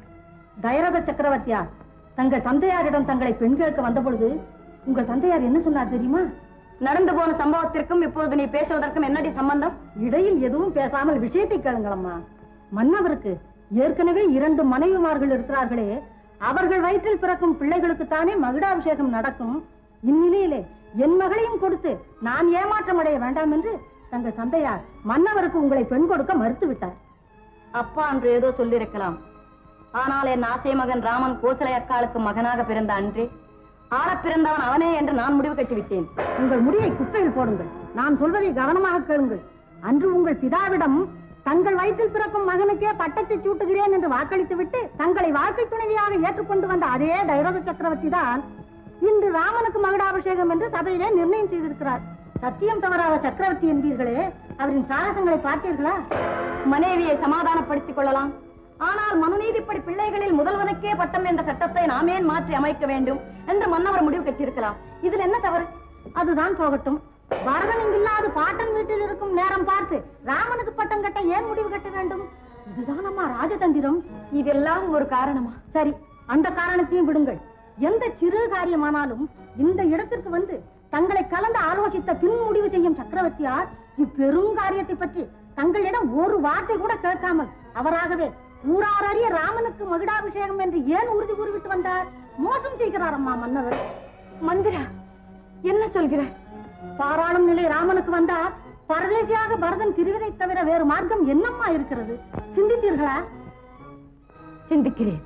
தயரத சக்கரவர்த்தியார் தங்கள் தந்தையாரிடம் தங்களை பெண் கேட்க வந்த பொழுது உங்கள் தந்தையார் என்ன சொன்னார் தெரியுமா நடந்து போன சம்பவத்திற்கும் இப்பொழுது நீ பேசுவதற்கும் என்னடி சம்பந்தம் இடையில் எதுவும் பேசாமல் விஷயத்தை கேளுங்களம்மா மன்னவருக்கு ஏற்கனவே இரண்டு மனைவிமார்கள் இருக்கிறார்களே அவர்கள் வயிற்றில் பிறக்கும் பிள்ளைகளுக்குத்தானே மகுடாபிஷேகம் நடக்கும் இந்நிலையிலே என் மகளையும் கொடுத்து நான் ஏமாற்றம் அடைய வேண்டாம் என்று தங்கள் தந்தையார் மன்னவருக்கு உங்களை பெண் கொடுக்க மறுத்து விட்டார் அப்பா என்று ஏதோ சொல்லியிருக்கலாம் ஆனால் என் ஆசை மகன் ராமன் கோசலை அக்காளுக்கு மகனாக பிறந்த அன்றே ஆளப் பிறந்தவன் அவனே என்று நான் முடிவு கட்டிவிட்டேன் உங்கள் முடியை குப்பையில் போடுங்கள் நான் சொல்வதை கவனமாக கேளுங்கள் அன்று உங்கள் பிதாவிடம் தங்கள் வயிற்றில் பிறக்கும் மகனுக்கே பட்டத்தை சூட்டுகிறேன் என்று வாக்களித்து விட்டு தங்களை வாழ்க்கை துணைவியாக ஏற்றுக்கொண்டு வந்த அதே தைரத சக்கரவர்த்தி தான் இன்று ராமனுக்கு மகுடாபிஷேகம் என்று சபையிலே நிர்ணயம் செய்திருக்கிறார் சத்தியம் தவறாத சக்கரவர்த்தி என்பீர்களே அவரின் சாகசங்களை பார்த்தீர்களா மனைவியை சமாதானப்படுத்திக் கொள்ளலாம் ஆனால் மனுநீதிப்படி பிள்ளைகளில் முதல்வனுக்கே பட்டம் என்ற சட்டத்தை நாமேன் மாற்றி அமைக்க வேண்டும் என்று மன்னவர் முடிவு கட்டியிருக்கலாம் இதில் என்ன தவறு அதுதான் போகட்டும் பரதன் இங்கில்லாது பாட்டன் வீட்டில் இருக்கும் நேரம் பார்த்து ராமனுக்கு பட்டம் கட்ட ஏன் முடிவு கட்ட வேண்டும் இதுதான் அம்மா ராஜதந்திரம் இதெல்லாம் ஒரு காரணமா சரி அந்த காரணத்தையும் விடுங்கள் எந்த சிறு காரியமானாலும் இந்த இடத்திற்கு வந்து தங்களை கலந்து ஆலோசித்த பின் முடிவு செய்யும் சக்கரவர்த்தியார் இப்பெரும் காரியத்தை பற்றி தங்களிடம் ஒரு வார்த்தை கூட கேட்காமல் அவராகவே ஊரார் அறிய ராமனுக்கு மகுடாபிஷேகம் என்று ஏன் உறுதி கூறிவிட்டு வந்தார் மோசம் செய்கிறார் அம்மா மன்னவர் மந்திரா என்ன சொல்கிறாய் பாராளும் நிலை ராமனுக்கு வந்தால் பரதேசியாக பரதன் திருவிதை தவிர வேறு மார்க்கம் என்னம்மா இருக்கிறது சிந்தித்தீர்களா சிந்திக்கிறேன்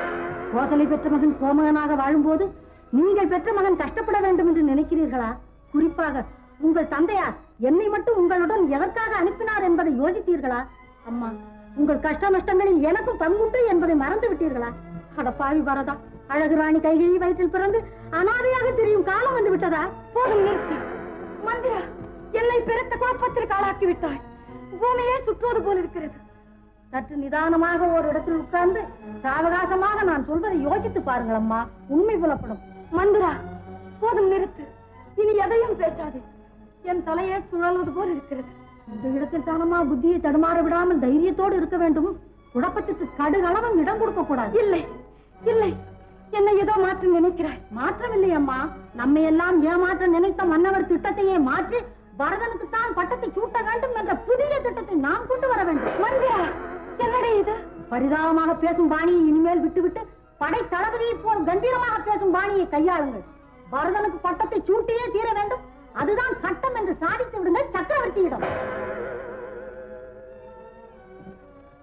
கோசலை பெற்ற மகன் கோமகனாக வாழும்போது நீங்கள் பெற்ற மகன் கஷ்டப்பட வேண்டும் என்று நினைக்கிறீர்களா குறிப்பாக உங்கள் தந்தையார் என்னை மட்டும் உங்களுடன் எதற்காக அனுப்பினார் என்பதை யோசித்தீர்களா அம்மா உங்கள் கஷ்ட நஷ்டங்களில் எனக்கும் பங்குண்டு என்பதை மறந்து விட்டீர்களா அடப்பாவி வரதா அழகு ராணி கைகையை வயிற்றில் பிறந்து அனாதையாக தெரியும் காலம் வந்து விட்டதா போதும் நிறுத்து மந்திரா என்னை பெருத்த குழப்பத்திற்கு ஆளாக்கி விட்டாய் பூமியே சுற்றுவது போல் இருக்கிறது சற்று நிதானமாக ஒரு இடத்தில் உட்கார்ந்து சாவகாசமாக நான் சொல்வதை யோசித்து பாருங்கள் அம்மா உண்மை புலப்படும் மந்திரா போதும் நிறுத்து இனி எதையும் பேசாதே என் தலையே சுழல்வது போல் இருக்கிறது இந்த இடத்தில் தானம்மா புத்தியை தடுமாற விடாமல் தைரியத்தோடு இருக்க வேண்டும் குழப்பத்துக்கு கடுகளவும் இடம் கொடுக்க கூடாது இல்லை இல்லை என்னை ஏதோ மாற்ற நினைக்கிறாய் மாற்றமில்லை அம்மா நம்மை எல்லாம் ஏமாற்ற நினைத்த மன்னவர் திட்டத்தையே மாற்றி பரதனுக்கு தான் பட்டத்தை சூட்ட வேண்டும் என்ற புதிய திட்டத்தை நாம் கொண்டு வர வேண்டும் மந்திரா என்னடே இது பரிதாபமாக பேசும் பாணியை இனிமேல் விட்டுவிட்டு படை தளபதியை போல் கம்பீரமாக பேசும் பாணியை கையாளுங்கள் பரதனுக்கு பட்டத்தை சூட்டியே தீர வேண்டும் அதுதான் சட்டம் என்று சாதித்து விடுங்கள் சக்கரவர்த்தியிடம்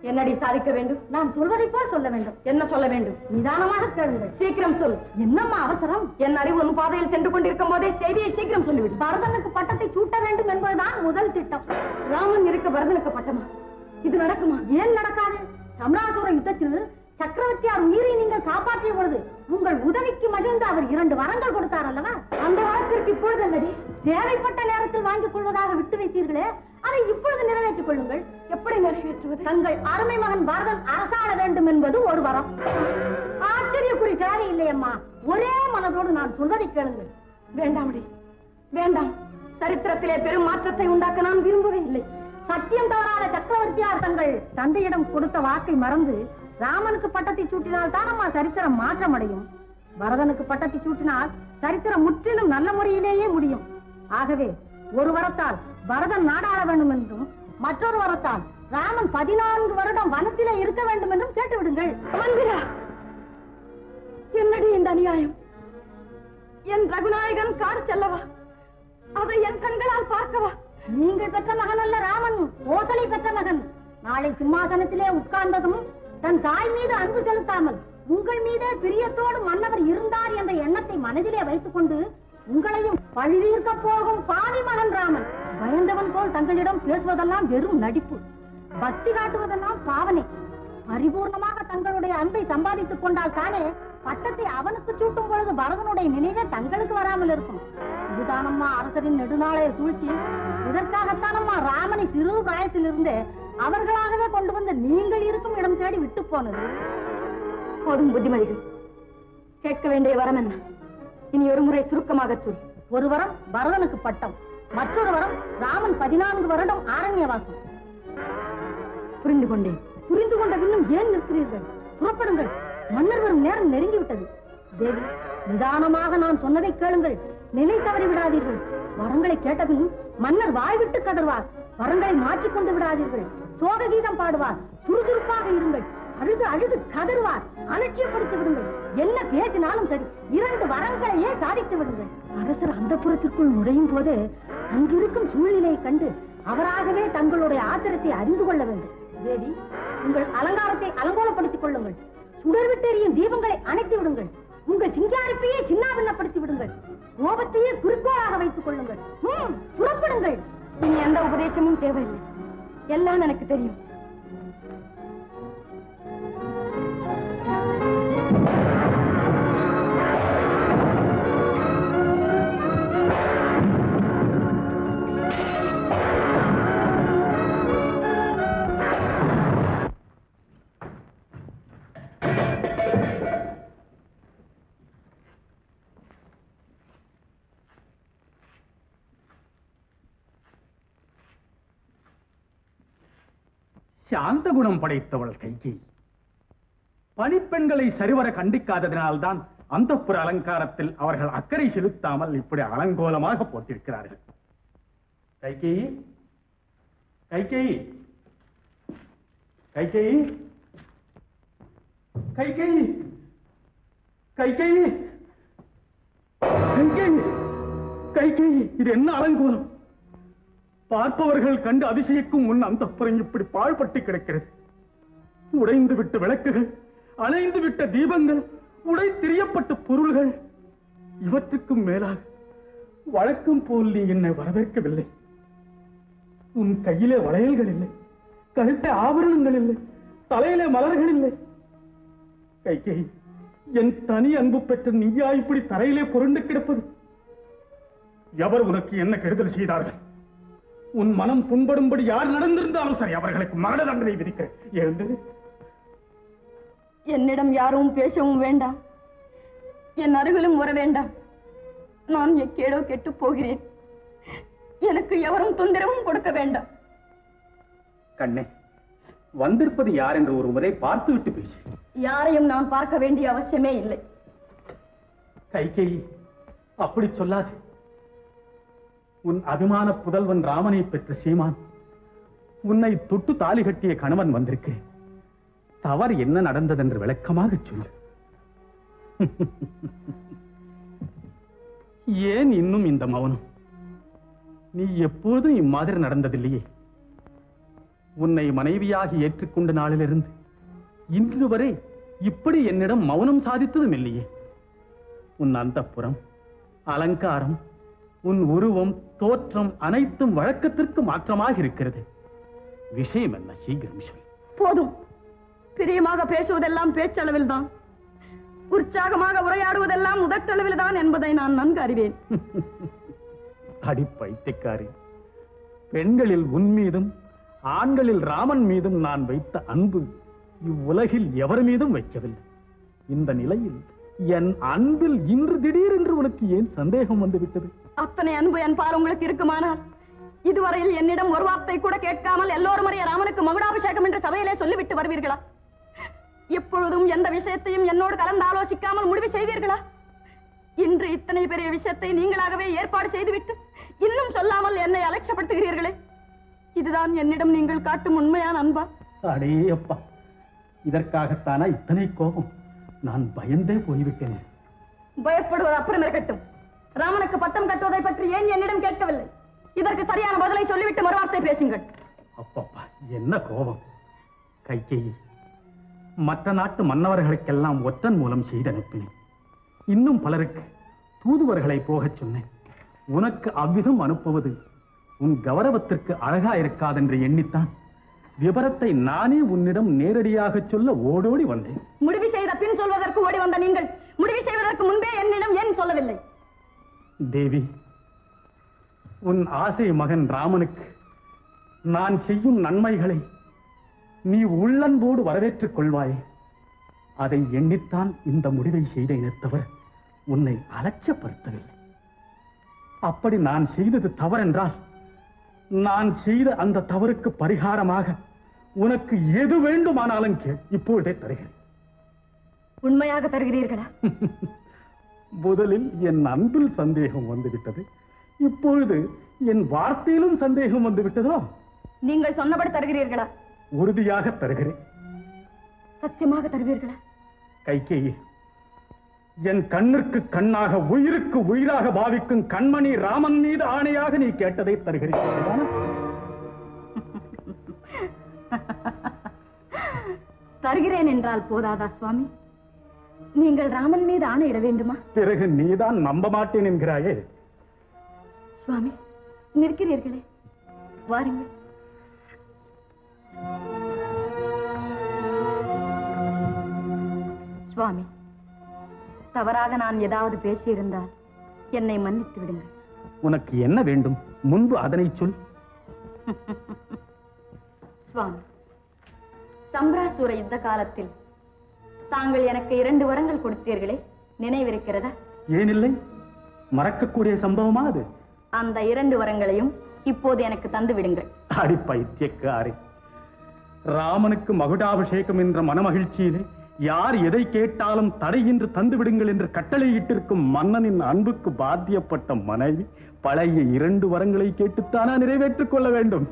என்னடி சாதிக்க வேண்டும் நான் சொல்வதை போல் சொல்ல வேண்டும் என்ன சொல்ல வேண்டும் நிதானமாக கேளுங்கள் சீக்கிரம் சொல் என்னம்மா அவசரம் என் அறிவு உன் பாதையில் சென்று கொண்டிருக்கும் போதே செய்தியை சீக்கிரம் சொல்லிவிடு பரதனுக்கு பட்டத்தை சூட்ட வேண்டும் என்பதுதான் முதல் திட்டம் ராமன் இருக்க பரதனுக்கு பட்டமா இது நடக்குமா ஏன் நடக்காது சம்ராசுர யுத்தத்தில் சக்கரவர்த்தியார் உயிரை நீங்கள் காப்பாற்றிய பொழுது உங்கள் உதவிக்கு மகிழ்ந்து அவர் இரண்டு வரங்கள் கொடுத்தார் அல்லவா அந்த வரத்திற்கு இப்பொழுது அல்லடி தேவைப்பட்ட நேரத்தில் வாங்கிக் கொள்வதாக விட்டு வைத்தீர்களே அதை இப்பொழுது நிறைவேற்றிக் கொள்ளுங்கள் எப்படி நிறைவேற்றுவது தங்கள் அருமை மகன் பரதன் அரசாண வேண்டும் என்பது ஒரு வரம் ஆச்சரியக்குறி தேவை இல்லையம்மா ஒரே மனதோடு நான் சொல்வதை கேளுங்கள் வேண்டாமடி வேண்டாம் சரித்திரத்திலே பெரும் மாற்றத்தை உண்டாக்க நான் விரும்பவே இல்லை சத்தியம் தவறாத சக்கரவர்த்தியார் தங்கள் தந்தையிடம் கொடுத்த வாக்கை மறந்து ராமனுக்கு பட்டத்தை சூட்டினால் தான் அம்மா சரித்திரம் மாற்றமடையும் பரதனுக்கு பட்டத்தை சூட்டினால் சரித்திரம் முற்றிலும் நல்ல முறையிலேயே முடியும் ஆகவே ஒரு வரத்தால் பரதன் நாடாள வேண்டும் என்றும் மற்றொரு வரத்தால் ராமன் பதினான்கு வருடம் வனத்திலே இருக்க வேண்டும் என்றும் கேட்டு விடுங்கள் மந்திரா என்னடி இந்த அநியாயம் என் ரகுநாயகன் காடு செல்லவா அதை என் கண்களால் பார்க்கவா நீங்கள் பெற்ற மகன் அல்ல ராமன் கோசலை பெற்ற மகன் நாளை சிம்மாசனத்திலே உட்கார்ந்ததும் தன் தாய் மீது அன்பு செலுத்தாமல் உங்கள் மீதே பிரியத்தோடு மன்னவர் இருந்தார் என்ற எண்ணத்தை மனதிலே வைத்துக் கொண்டு உங்களையும் பழிதீர்க்க போகும் பாவி மகன் ராமன் பயந்தவன் போல் தங்களிடம் பேசுவதெல்லாம் வெறும் நடிப்பு பக்தி காட்டுவதெல்லாம் பாவனை பரிபூர்ணமாக தங்களுடைய அன்பை சம்பாதித்துக் கொண்டால் தானே பட்டத்தை அவனுக்கு சூட்டும் பொழுது பரதனுடைய நினைவே தங்களுக்கு வராமல் இருக்கும் இதுதானம்மா அரசரின் நெடுநாளைய சூழ்ச்சி இதற்காகத்தானம்மா ராமனை சிறு பிராயத்திலிருந்தே அவர்களாகவே கொண்டு வந்து நீங்கள் இருக்கும் இடம் தேடி விட்டு போனது போதும் புத்திமதிகள் கேட்க வேண்டிய வரம் என்ன இனி ஒரு முறை சுருக்கமாக சொல் ஒரு வரம் பரதனுக்கு பட்டம் மற்றொரு வரம் ராமன் பதினான்கு வருடம் ஆரண்யவாசம் புரிந்து கொண்டேன் புரிந்து கொண்ட இன்னும் ஏன் நிற்கிறீர்கள் புறப்படுங்கள் மன்னர் வரும் நேரம் நெருங்கி விட்டது தேவி நிதானமாக நான் சொன்னதை கேளுங்கள் நிலை தவறி விடாதீர்கள் வரங்களை கேட்டதும் மன்னர் வாய்விட்டு கதர்வார் வரங்களை மாற்றிக் கொண்டு விடாதீர்கள் சோக கீதம் பாடுவார் சுறுசுறுப்பாக இருங்கள் அழுது அழுது கதறுவார் அலட்சியப்படுத்தி விடுங்கள் என்ன பேசினாலும் சரி இரண்டு வரங்களையே சாதித்து விடுங்கள் அரசர் அந்த புறத்திற்குள் நுழையும் போது அங்கிருக்கும் சூழ்நிலையை கண்டு அவராகவே தங்களுடைய ஆத்திரத்தை அறிந்து கொள்ள வேண்டும் தேவி உங்கள் அலங்காரத்தை அலங்கோலப்படுத்திக் கொள்ளுங்கள் சுடர்விட்டெறியும் தீபங்களை அணைத்து விடுங்கள் உங்கள் சிங்காரிப்பையே சின்னாபின்னப்படுத்தி விடுங்கள் கோபத்தையே குறிக்கோளாக வைத்துக் கொள்ளுங்கள் ம், புறப்படுங்கள் இனி எந்த உபதேசமும் தேவையில்லை எல்லாம் எனக்கு தெரியும் சாந்த குணம் படைத்தவள் கைகை பணிப்பெண்களை சரிவர கண்டிக்காததினால்தான் அந்த புற அலங்காரத்தில் அவர்கள் அக்கறை செலுத்தாமல் இப்படி அலங்கோலமாக போட்டிருக்கிறார்கள் கைகை கைகை கைகை கைகை கைகை கைகை கைகை இது என்ன அலங்கோலம் பார்ப்பவர்கள் கண்டு அதிசயிக்கும் முன் அந்த இப்படி பாழ்பட்டு கிடக்கிறது உடைந்து விட்ட விளக்குகள் அணைந்து விட்ட தீபங்கள் உடை திரியப்பட்ட பொருள்கள் இவற்றுக்கும் மேலாக வழக்கம் போல் நீ என்னை வரவேற்கவில்லை உன் கையிலே வளையல்கள் இல்லை கழுத்த ஆபரணங்கள் இல்லை தலையிலே மலர்கள் இல்லை கைகை என் தனி அன்பு பெற்ற நீயா இப்படி தரையிலே புரண்டு கிடப்பது எவர் உனக்கு என்ன கெடுதல் செய்தார்கள் உன் மனம் புண்படும்படி யார் நடந்திருந்தாலும் சரி அவர்களுக்கு மரண தண்டனை விதிக்கிறேன் எழுந்தது என்னிடம் யாரும் பேசவும் வேண்டாம் என் அருகிலும் வர வேண்டாம் நான் எக்கேடோ கெட்டு போகிறேன் எனக்கு எவரும் தொந்தரவும் கொடுக்க வேண்டாம் கண்ணே வந்திருப்பது யார் என்று ஒரு முறை பார்த்து விட்டு பேசு யாரையும் நான் பார்க்க வேண்டிய அவசியமே இல்லை கைகை அப்படி சொல்லாது உன் அபிமான புதல்வன் ராமனை பெற்ற சீமான் உன்னை தொட்டு தாலி கட்டிய கணவன் வந்திருக்கிறேன் தவறு என்ன நடந்ததென்று விளக்கமாக சொல்லு ஏன் இன்னும் இந்த மௌனம் நீ எப்போதும் இம்மாதிரி நடந்ததில்லையே உன்னை மனைவியாகி ஏற்றுக்கொண்ட நாளிலிருந்து இன்று வரை இப்படி என்னிடம் மௌனம் சாதித்ததும் இல்லையே உன் அந்தப்புறம் அலங்காரம் உன் உருவம் தோற்றம் அனைத்தும் வழக்கத்திற்கு மாற்றமாக இருக்கிறது விஷயம் என்ன சீக்கிரம் சொல் போதும் பிரியமாக பேசுவதெல்லாம் பேச்சளவில் தான் உற்சாகமாக உரையாடுவதெல்லாம் உதட்டளவில் தான் என்பதை நான் நன்கு அறிவேன் அடி பைத்தியக்காரி பெண்களில் உன் மீதும் ஆண்களில் ராமன் மீதும் நான் வைத்த அன்பு இவ்வுலகில் எவர் மீதும் வைக்கவில்லை இந்த நிலையில் என் அன்பில் இன்று திடீரென்று உனக்கு ஏன் சந்தேகம் வந்துவிட்டது அத்தனை அன்பு என் பார் உங்களுக்கு இருக்குமானால் இதுவரையில் என்னிடம் ஒரு வார்த்தை கூட கேட்காமல் எல்லோரும் அறிய ராமனுக்கு மகுடாபிஷேகம் என்று சபையிலே சொல்லிவிட்டு வருவீர்களா எப்பொழுதும் எந்த விஷயத்தையும் என்னோடு கலந்து ஆலோசிக்காமல் முடிவு செய்வீர்களா இன்று இத்தனை பெரிய விஷயத்தை நீங்களாகவே ஏற்பாடு செய்துவிட்டு இன்னும் சொல்லாமல் என்னை அலட்சியப்படுத்துகிறீர்களே இதுதான் என்னிடம் நீங்கள் காட்டும் உண்மையான அன்பா அடே அப்பா இதற்காகத்தானா இத்தனை கோபம் நான் பயந்தே போய்விட்டேன் பயப்படுவது அப்புறம் இருக்கட்டும் ராமனுக்கு பட்டம் கட்டுவதை பற்றி ஏன் என்னிடம் கேட்கவில்லை இதற்கு சரியான பதிலை சொல்லிவிட்டு மறுவார்த்தை பேசுங்கள் அப்பப்பா என்ன கோபம் கைகேயி மற்ற நாட்டு மன்னவர்களுக்கெல்லாம் ஒற்றன் மூலம் செய்து அனுப்பினேன் இன்னும் பலருக்கு தூதுவர்களை போகச் சொன்னேன் உனக்கு அவ்விதம் அனுப்புவது உன் கௌரவத்திற்கு அழகா இருக்காதென்று எண்ணித்தான் விபரத்தை நானே உன்னிடம் நேரடியாக சொல்ல ஓடோடி வந்தேன் முடிவு செய்த பின் சொல்வதற்கு ஓடி வந்த நீங்கள் முடிவு செய்வதற்கு முன்பே என்னிடம் ஏன் சொல்லவில்லை தேவி உன் ஆசை மகன் ராமனுக்கு நான் செய்யும் நன்மைகளை நீ உள்ளன்போடு வரவேற்றுக் கொள்வாயே அதை எண்ணித்தான் இந்த முடிவை செய்தேனே தவிர உன்னை அலட்சியப்படுத்தவில்லை அப்படி நான் செய்தது தவறென்றால் நான் செய்த அந்த தவறுக்கு பரிகாரமாக உனக்கு எது வேண்டுமானாலும் கேள் இப்பொழுதே தருகிறேன் உண்மையாக தருகிறீர்களா முதலில் என் அன்பில் சந்தேகம் வந்துவிட்டது இப்பொழுது என் வார்த்தையிலும் சந்தேகம் வந்துவிட்டதோ நீங்கள் சொன்னபடி தருகிறீர்களா உறுதியாக தருகிறேன் சத்தியமாக தருவீர்களா கைகேயி என் கண்ணிற்கு கண்ணாக உயிருக்கு உயிராக பாவிக்கும் கண்மணி ராமன் மீது ஆணையாக நீ கேட்டதை தருகிறேன் சரிதானா? தருகிறேன் என்றால் போதாதா சுவாமி நீங்கள் ராமன் மீது ஆணையிட வேண்டுமா பிறகு நீதான் நம்ப மாட்டேன் என்கிறாயே சுவாமி நிற்கிறீர்களே வாருங்கள் சுவாமி தவறாக நான் ஏதாவது பேசியிருந்தால் என்னை மன்னித்து விடுங்கள் உனக்கு என்ன வேண்டும் முன்பு அதனை சொல் சுவாமி சம்பிராசூர யுத்த காலத்தில் தாங்கள் எனக்கு இரண்டு வரங்கள் கொடுத்தீர்களே நினைவிருக்கிறதா ஏனில்லை மறக்கக்கூடிய சம்பவமா அது அந்த இரண்டு வரங்களையும் இப்போது எனக்கு தந்து விடுங்கள் அடி பைத்தியக்காரி ராமனுக்கு மகுடாபிஷேகம் என்ற மனமகிழ்ச்சியிலே யார் எதை கேட்டாலும் தடையின்றி தந்து விடுங்கள் என்று கட்டளையிட்டிருக்கும் மன்னனின் அன்புக்கு பாத்தியப்பட்ட மனைவி பழைய இரண்டு வரங்களை கேட்டுத்தானா நிறைவேற்றிக் கொள்ள வேண்டும்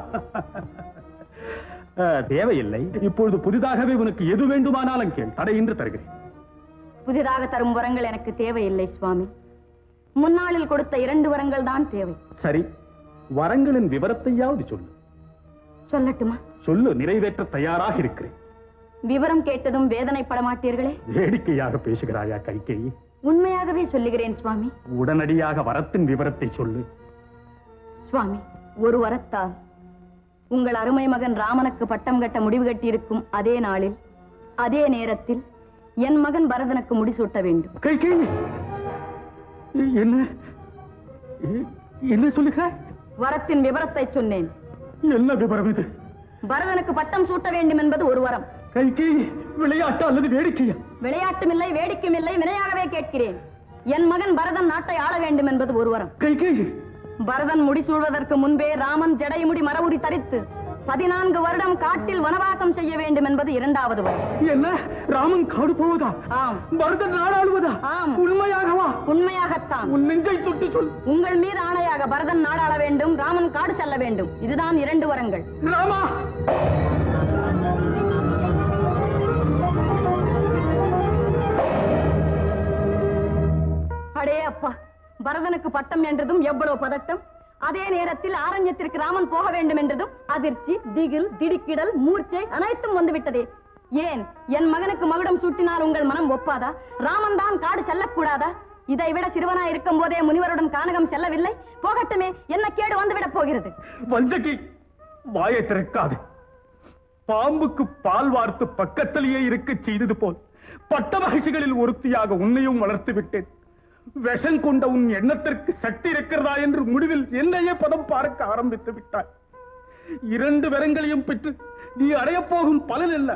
அஹ், தேவையில்லை இப்பொழுது புதிதாகவே உனக்கு எது வேண்டுமானாலும் கேள் தடையின்றி தருகிறேன் புதிதாக தரும் வரங்கள் எனக்கு தேவையில்லை சுவாமி முன்னாளில் கொடுத்த இரண்டு வரங்கள் தான் தேவை சரி வரங்களின் விவரத்தையாவது சொல்லு சொல்லட்டுமா சொல்லு நிறைவேற்ற தயாராக இருக்கிறேன் விவரம் கேட்டதும் வேதனைப்பட மாட்டீர்களே வேடிக்கையாக பேசுகிறாயா கைகேயி உண்மையாகவே சொல்லுகிறேன் சுவாமி உடனடியாக வரத்தின் விவரத்தை சொல்லு சுவாமி ஒரு வரத்தால் உங்கள் அருமை மகன் ராமனுக்கு பட்டம் கட்ட முடிவு கட்டியிருக்கும் அதே நாளில் அதே நேரத்தில் என் மகன் பரதனுக்கு முடிசூட்ட வேண்டும் கைகேயி என்ன எ- என்ன சொல்லுகிறாய் வரத்தின் விவரத்தை சொன்னேன் என்ன விவரம் இது பரதனுக்கு பட்டம் சூட்ட வேண்டும் என்பது ஒரு வரம் கைகேயி விளையாட்டு அல்லது வேடிக்கையா விளையாட்டுமில்லை வேடிக்கையுமில்லை வினையாகவே கேட்கிறேன் என் மகன் பரதன் நாட்டை ஆள வேண்டும் என்பது ஒரு வரம் கைகேயி பரதன் முடிசூழ்வதற்கு முன்பே ராமன் ஜடைமுடி மரவுரி தரித்து பதினான்கு வருடம் காட்டில் வனவாசம் செய்ய வேண்டும் என்பது இரண்டாவது வரம் என்ன ராமன் காடு போவதா ஆம் பரதன் நாடாளுவதா ஆம் உண்மையாகவா உண்மையாகத்தான் உன் நெஞ்சை தொட்டு சொல் உங்கள் மீது ஆணையாக பரதன் நாடாள வேண்டும் ராமன் காடு செல்ல வேண்டும் இதுதான் இரண்டு வரங்கள் ராமா அடே அப்பா பரதனுக்கு பட்டம் என்றதும் எவ்வளவு பதட்டம் அதே நேரத்தில் ஆரண்யத்திற்கு ராமன் போக வேண்டும் என்றதும் அதிர்ச்சி திகில் திடுக்கிடல் மூர்ச்சை அனைத்தும் வந்துவிட்டதே ஏன் என் மகனுக்கு மகுடம் சூட்டினால் உங்கள் மனம் ஒப்பாதா ராமன் தான் காடு செல்லக்கூடாதா இதை விட சிறுவனா இருக்கும் போதே முனிவருடன் கானகம் செல்லவில்லை போகட்டுமே என்ன கேடு வந்துவிடப் போகிறது வஞ்சகி வாயை திறக்காது பாம்புக்கு பால் வார்த்து பக்கத்திலேயே இருக்க செய்தது போல் பட்ட மகிழ்ச்சிகளில் ஒருத்தியாக உன்னையும் வளர்த்து விட்டேன் விஷம் கொண்ட உன் எண்ணத்திற்கு சக்தி இருக்கிறதா என்று முடிவில் என்னையே பதம் பார்க்க ஆரம்பித்து விட்டாய் இரண்டு வரங்களையும் பெற்று நீ அடையப் போகும் பலன் என்ன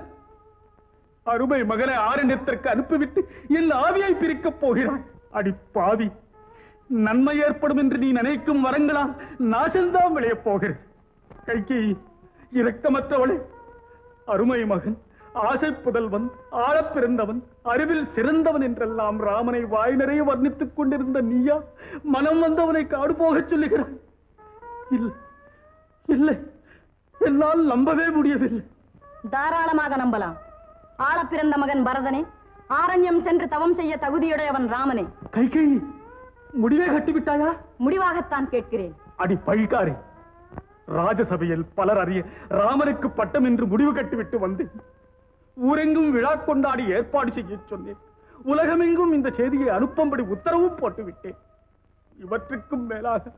அருமை மகனை ஆரண்யத்திற்கு அனுப்பிவிட்டு என் ஆவியை பிரிக்கப் போகிறாய் அடி பாவி நன்மை ஏற்படும் என்று நீ நினைக்கும் வரங்களால் நாசம்தான் விளையப் போகிறது கைகி இரக்கமற்றவளே அருமை மகன் ஆசை புதல்வன் ஆழப் பிறந்தவன் அறிவில் சிறந்தவன் என்றெல்லாம் ராமனை வாய் நிறைய வர்ணித்துக் கொண்டிருந்த நீயா மனம் வந்தவனை காடு போகச் சொல்லுகிறாய் இல்லை இல்லை என்னால் நம்பவே முடியவில்லை தாராளமாக நம்பலாம் ஆள பிறந்த மகன் பரதனே ஆரண்யம் சென்று தவம் செய்ய தகுதியுடையவன் ராமனே கைகை முடிவே கட்டிவிட்டாயா முடிவாகத்தான் கேட்கிறேன் அடி பழிக்காரே ராஜசபையில் பலர் அறிய ராமனுக்கு பட்டம் என்று முடிவு கட்டிவிட்டு வந்தேன் ஊரெங்கும் விழா கொண்டாடி ஏற்பாடு செய்ய சொன்னேன் உலகமெங்கும் இந்த செய்தியை அனுப்பும்படி உத்தரவும் போட்டு விட்டேன் இவற்றுக்கும் மேலாக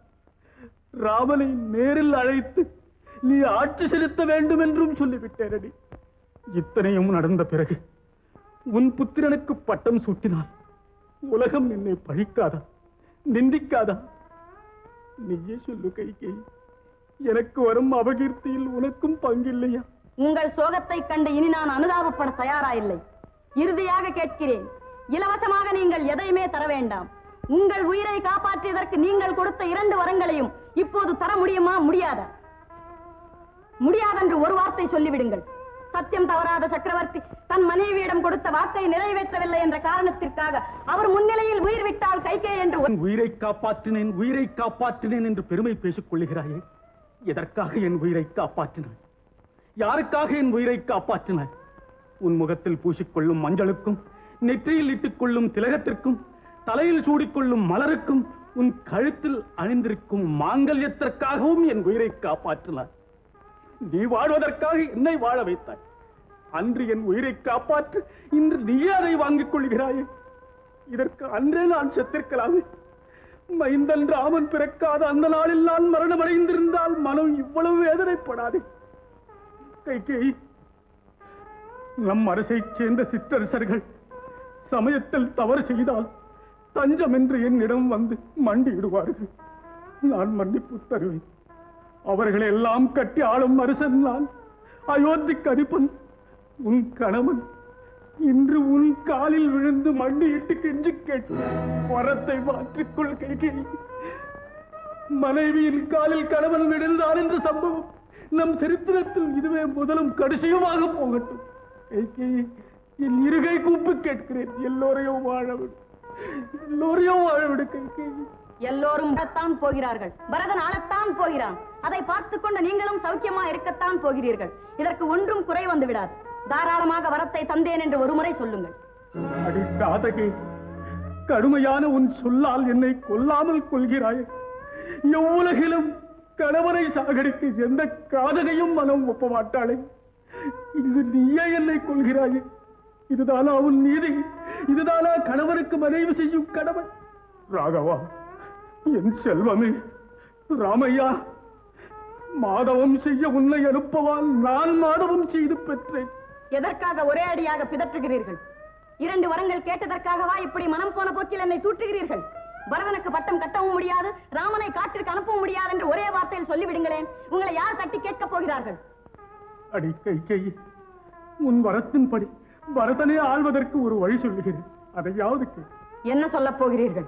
ராமனை நேரில் அழைத்து நீ ஆட்சி செலுத்த வேண்டும் என்றும் சொல்லிவிட்டேன் அடி இத்தனையும் நடந்த பிறகு உன் புத்திரனுக்கு பட்டம் சூட்டினால் உலகம் என்னை பழிக்காதா நிந்திக்காதா நீயே சொல்லு கைகை எனக்கு வரும் அபகீர்த்தியில் உனக்கும் பங்கில்லையா உங்கள் சோகத்தை கண்டு இனி நான் அனுதாபப்பட தயாராயில்லை இறுதியாக கேட்கிறேன் இலவசமாக நீங்கள் எதையுமே தர வேண்டாம் உங்கள் உயிரை காப்பாற்றியதற்கு நீங்கள் கொடுத்த இரண்டு வரங்களையும் இப்போது தர முடியுமா முடியாதா முடியாதென்று ஒரு வார்த்தை சொல்லிவிடுங்கள் சத்தியம் தவறாத சக்கரவர்த்தி தன் மனைவியிடம் கொடுத்த வாக்கை நிறைவேற்றவில்லை என்ற காரணத்திற்காக அவர் முன்னிலையில் உயிர் விட்டால் கைகே என்று உன் உயிரை காப்பாற்றினேன் உயிரை காப்பாற்றினேன் என்று பெருமை பேசிக் கொள்ளுகிறாயே எதற்காக என் உயிரை காப்பாற்றினாய் யாருக்காக என் உயிரை காப்பாற்றினாய் உன் முகத்தில் பூசிக்கொள்ளும் மஞ்சளுக்கும் நெற்றியில் இட்டுக் கொள்ளும் திலகத்திற்கும் தலையில் சூடிக்கொள்ளும் மலருக்கும் உன் கழுத்தில் அணிந்திருக்கும் மாங்கல்யத்திற்காகவும் என் உயிரை காப்பாற்றினாய் நீ வாழ்வதற்காக என்னை வாழ வைத்தாய் அன்று என் உயிரை காப்பாற்று இன்று நீயே அதை வாங்கிக் கொள்கிறாயே இதற்கு அன்றே நான் செத்திருக்கலாமே மைந்தன் ராமன் பிறக்காத அந்த நாளில் நான் மரணமடைந்திருந்தால் மனம் இவ்வளவு வேதனைப்படாதே கைகை நம் அரசைச் சேர்ந்த சிற்றரசர்கள் சமயத்தில் தவறு செய்தால் தஞ்சம் என்று என்னிடம் வந்து மண்டியிடுவார்கள் நான் மன்னிப்பு தருவேன் அவர்களை எல்லாம் கட்டி ஆளும் அரசன் நான் அயோத்திக்கு அதிபன் உன் கணவன் இன்று உன் காலில் விழுந்து மண்டியிட்டு கெஞ்சி கேட்டு வரத்தை மாற்றிக்கொள் கைகை மனைவியின் காலில் கணவன் விழுந்தான் என்ற சம்பவம் நம் சரித்திரத்தில் இதுவே முதலும் கடைசியுமாக போகட்டும் கைகை என் இருகை கூப்பு கேட்கிறேன் எல்லோரையும் வாழவிடு எல்லோரையும் வாழவிடு கைகை எல்லோரும் வரத்தான் போகிறார்கள் பரதன் ஆளத்தான் போகிறான் அதை பார்த்துக் கொண்டு நீங்களும் சௌக்கியமா இருக்கத்தான் போகிறீர்கள் இதற்கு ஒன்றும் குறை வந்து விடாது தாராளமாக வரத்தை தந்தேன் என்று ஒருமுறை சொல்லுங்கள் அடி காதகி கடுமையான உன் சொல்லால் என்னை கொல்லாமல் கொள்கிறாய் எவ்வுலகிலும் கணவனை சாகடித்து எந்த காதகையும் மனம் ஒப்ப மாட்டாளே இது நீயே என்னை கொள்கிறாயே இதுதானா உன் நீதி இதுதானா கணவனுக்கு மனைவி செய்யும் கடமை ராகவா என் செல்வமே ராமையா மாதவம் செய்ய உன்னை அனுப்பவால் நான் மாதவம் செய்து பெற்றேன் எதற்காக ஒரே அடியாக பிதற்றுகிறீர்கள் இரண்டு வரங்கள் கேட்டதற்காகவா இப்படி மனம் போன போக்கில் என்னை தூற்றுகிறீர்கள் பரதனுக்கு பட்டம் கட்டவும் முடியாது ராமனை காட்டிற்கு அனுப்பவும் முடியாது என்று ஒரே வார்த்தையில் சொல்லிவிடுங்களேன் உங்களை யார் தட்டி கேட்கப் போகிறார்கள் அடி கை உன் வரத்தின்படி பரதனை ஆள்வதற்கு ஒரு வழி சொல்லுகிறேன் அதையாவது கேள். என்ன சொல்லப் போகிறீர்கள்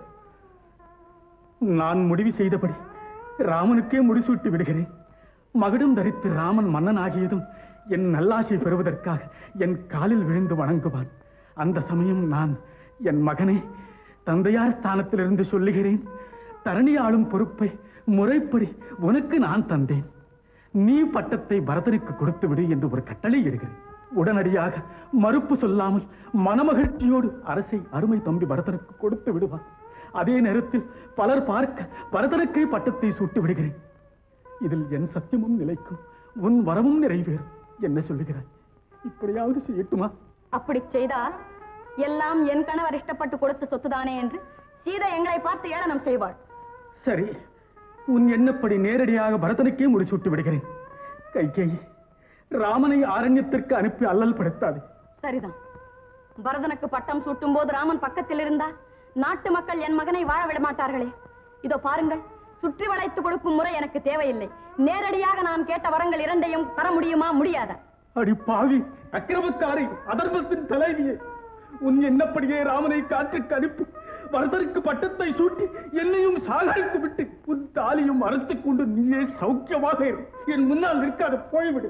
நான் முடிவு செய்தபடி ராமனுக்கே முடிசூட்டி விடுகிறேன் மகுடம் தரித்து ராமன் மன்னன் ஆகியதும் என் நல்லாசை பெறுவதற்காக என் காலில் விழுந்து வணங்குவான் அந்த சமயம் நான் என் மகனை தந்தையார் ஸ்தானத்திலிருந்து சொல்லுகிறேன் தரணி ஆளும் பொறுப்பை முறைப்படி உனக்கு நான் தந்தேன் நீ பட்டத்தை பரதனுக்கு கொடுத்து விடு என்று ஒரு கட்டளை இடுகிறேன் உடனடியாக மறுப்பு சொல்லாமல் மனமகிழ்ச்சியோடு அரசை அருமை தம்பி பரதனுக்கு கொடுத்து விடுவான் அதே நேரத்தில் பலர் பார்க்க பரதனுக்கே பட்டத்தை சூட்டி விடுகிறேன் இதில் என் சத்தியமும் நிலைக்கும் உன் வரமும் நிறைவேறும் என்ன சொல்லுகிறாய் இப்படியாவது செய்யட்டுமா அப்படி செய்தால் எல்லாம் என் கணவர் இஷ்டப்பட்டு கொடுத்த சொத்துதானே என்று சீதை எங்களை பார்த்து ஏளனம் செய்வாள் சரி உன் எண்ணப்படி நேரடியாக பரதனுக்கே முடிசூட்டி விடுகிறேன் கைகேயி ராமனை ஆரண்யத்திற்கு அனுப்பி அல்லல் படுத்தாதே சரிதான் பரதனுக்கு பட்டம் சூட்டும் போது ராமன் பக்கத்தில் இருந்தால் நாட்டு மக்கள் என் மகனை வாழ விட மாட்டார்களே இதோ பாருங்கள் சுற்றி வளைத்து கொடுக்கும் முறை எனக்கு தேவையில்லை நேரடியாக நான் கேட்ட வரங்கள் இரண்டையும் தர முடியுமா முடியாதா அடி பாவி அக்கிரமக்காரி அதர்மத்தின் தலைவியே உன் எண்ணப்படியே ராமனை காற்றுக்கு அனுப்பி பரதருக்கு பட்டத்தை சூட்டி என்னையும் சாகடித்து விட்டு உன் தாலியும் அறுத்துக் கொண்டு நீயே சௌக்கியமாக இரு என் முன்னால் நிற்காத போய்விடு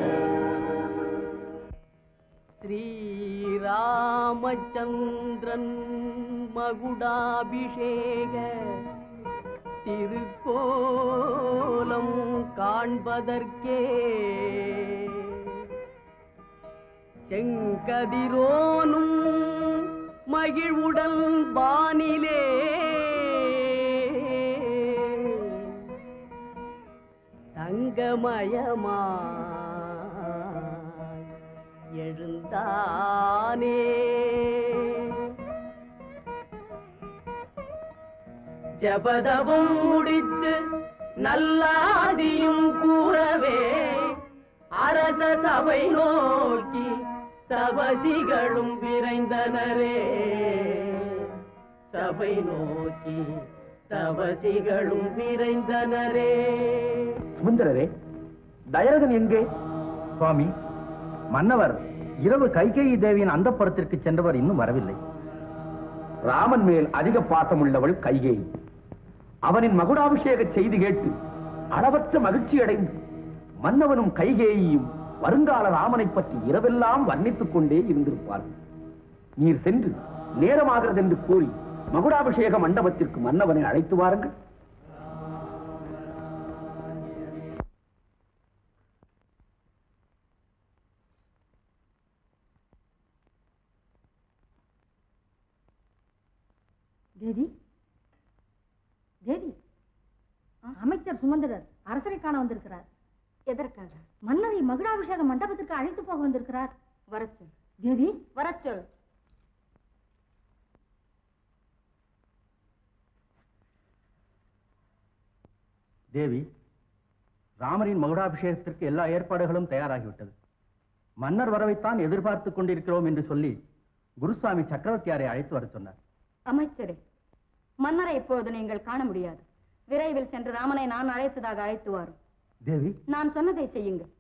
ஸ்ரீராமச்சந்திரன் மகுடாபிஷேக திருக்கோலம் காண்பதற்கே செங்கதிரோனும் மகிழ்வுடன் வானிலே தங்கமயமாய் எழுந்தானே ஜபதவும் முடித்து நல்லாதியும் கூறவே அரச சபை நோக்கி தபசிகளும் விரைந்தனரே சபை நோக்கி தபசிகளும் விரைந்தனரே சுமந்திரரே தயரகன் எங்கே சுவாமி மன்னவர் இரவு கைகேயி தேவியின் அந்தப்புறத்திற்கு சென்றவர் இன்னும் வரவில்லை ராமன் மேல் அதிக பாசம் உள்ளவள் கைகேயி அவனின் மகுடாபிஷேக செய்தி கேட்டு அளவற்ற மகிழ்ச்சி அடைந்து மன்னவனும் கைகேயியும் வருங்கால ராமனை பற்றி இரவெல்லாம் வர்ணித்துக் கொண்டே இருந்திருப்பார்கள் நீர் சென்று நேரமாகிறது என்று கூறி மகுடாபிஷேக மண்டபத்திற்கு மன்னவனை அழைத்து வாருங்கள் தேவி தேவி அமைச்சர் சுமந்திரர் அரசரை காண வந்திருக்கிறார் எதற்காக மன்னரை மகுடாபிஷேக மண்டபத்திற்கு அழைத்து போக வந்திருக்கிறார் வரச்சொல் தேவி வரச்சொல் தேவி ராமரின் மகுடாபிஷேகத்திற்கு எல்லா ஏற்பாடுகளும் தயாராகிவிட்டது மன்னர் வரவைத்தான் எதிர்பார்த்துக் கொண்டிருக்கிறோம் என்று சொல்லி குருசுவாமி சக்கரவர்த்தியாரை அழைத்து வரச் சொன்னார் அமைச்சரே மன்னரை இப்பொழுது நீங்கள் காண முடியாது விரைவில் சென்று ராமனை நான் அழைத்ததாக அழைத்து வாரும் தேவி நான் சொன்னதை செய்யுங்கள்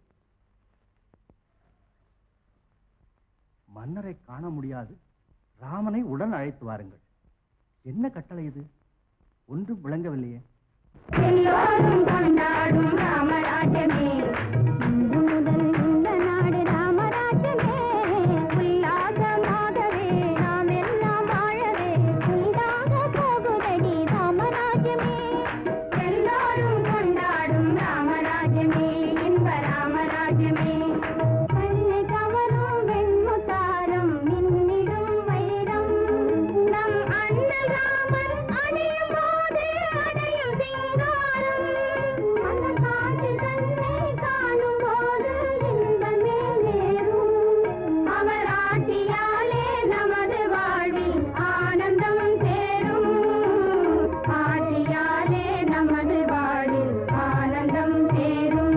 மன்னரை காண முடியாது ராமனை உடன் அழைத்து வாருங்கள் என்ன கட்டளை இது ஒன்றும் விளங்கவில்லையே எல்லோரும் கொண்டாடும் ராமராஜமே இன்று முதல் இந்த நாடு ராமராஜமே உல்லாசமாகவே நாம் எல்லாம் வாழவே உண்டாக போகுதடி ராமராஜமே எல்லோரும் கொண்டாடும் ராமராஜமே இன்ப ராமராஜமே கண்ணை கவரும் வெண்முத்தாரம் மின்னிடும் வைரம் நம் அண்ணல் ராமன் அணியும் போது அடையும் சிங்காரம் அந்த காட்சி தன்னை காணும் போது இன்பமே நேரும் அவர் ஆட்சியாலே நமது வாழ்வில் ஆனந்தம் சேரும் ஆட்சியாலே நமது வாழ்வில் ஆனந்தம் சேரும்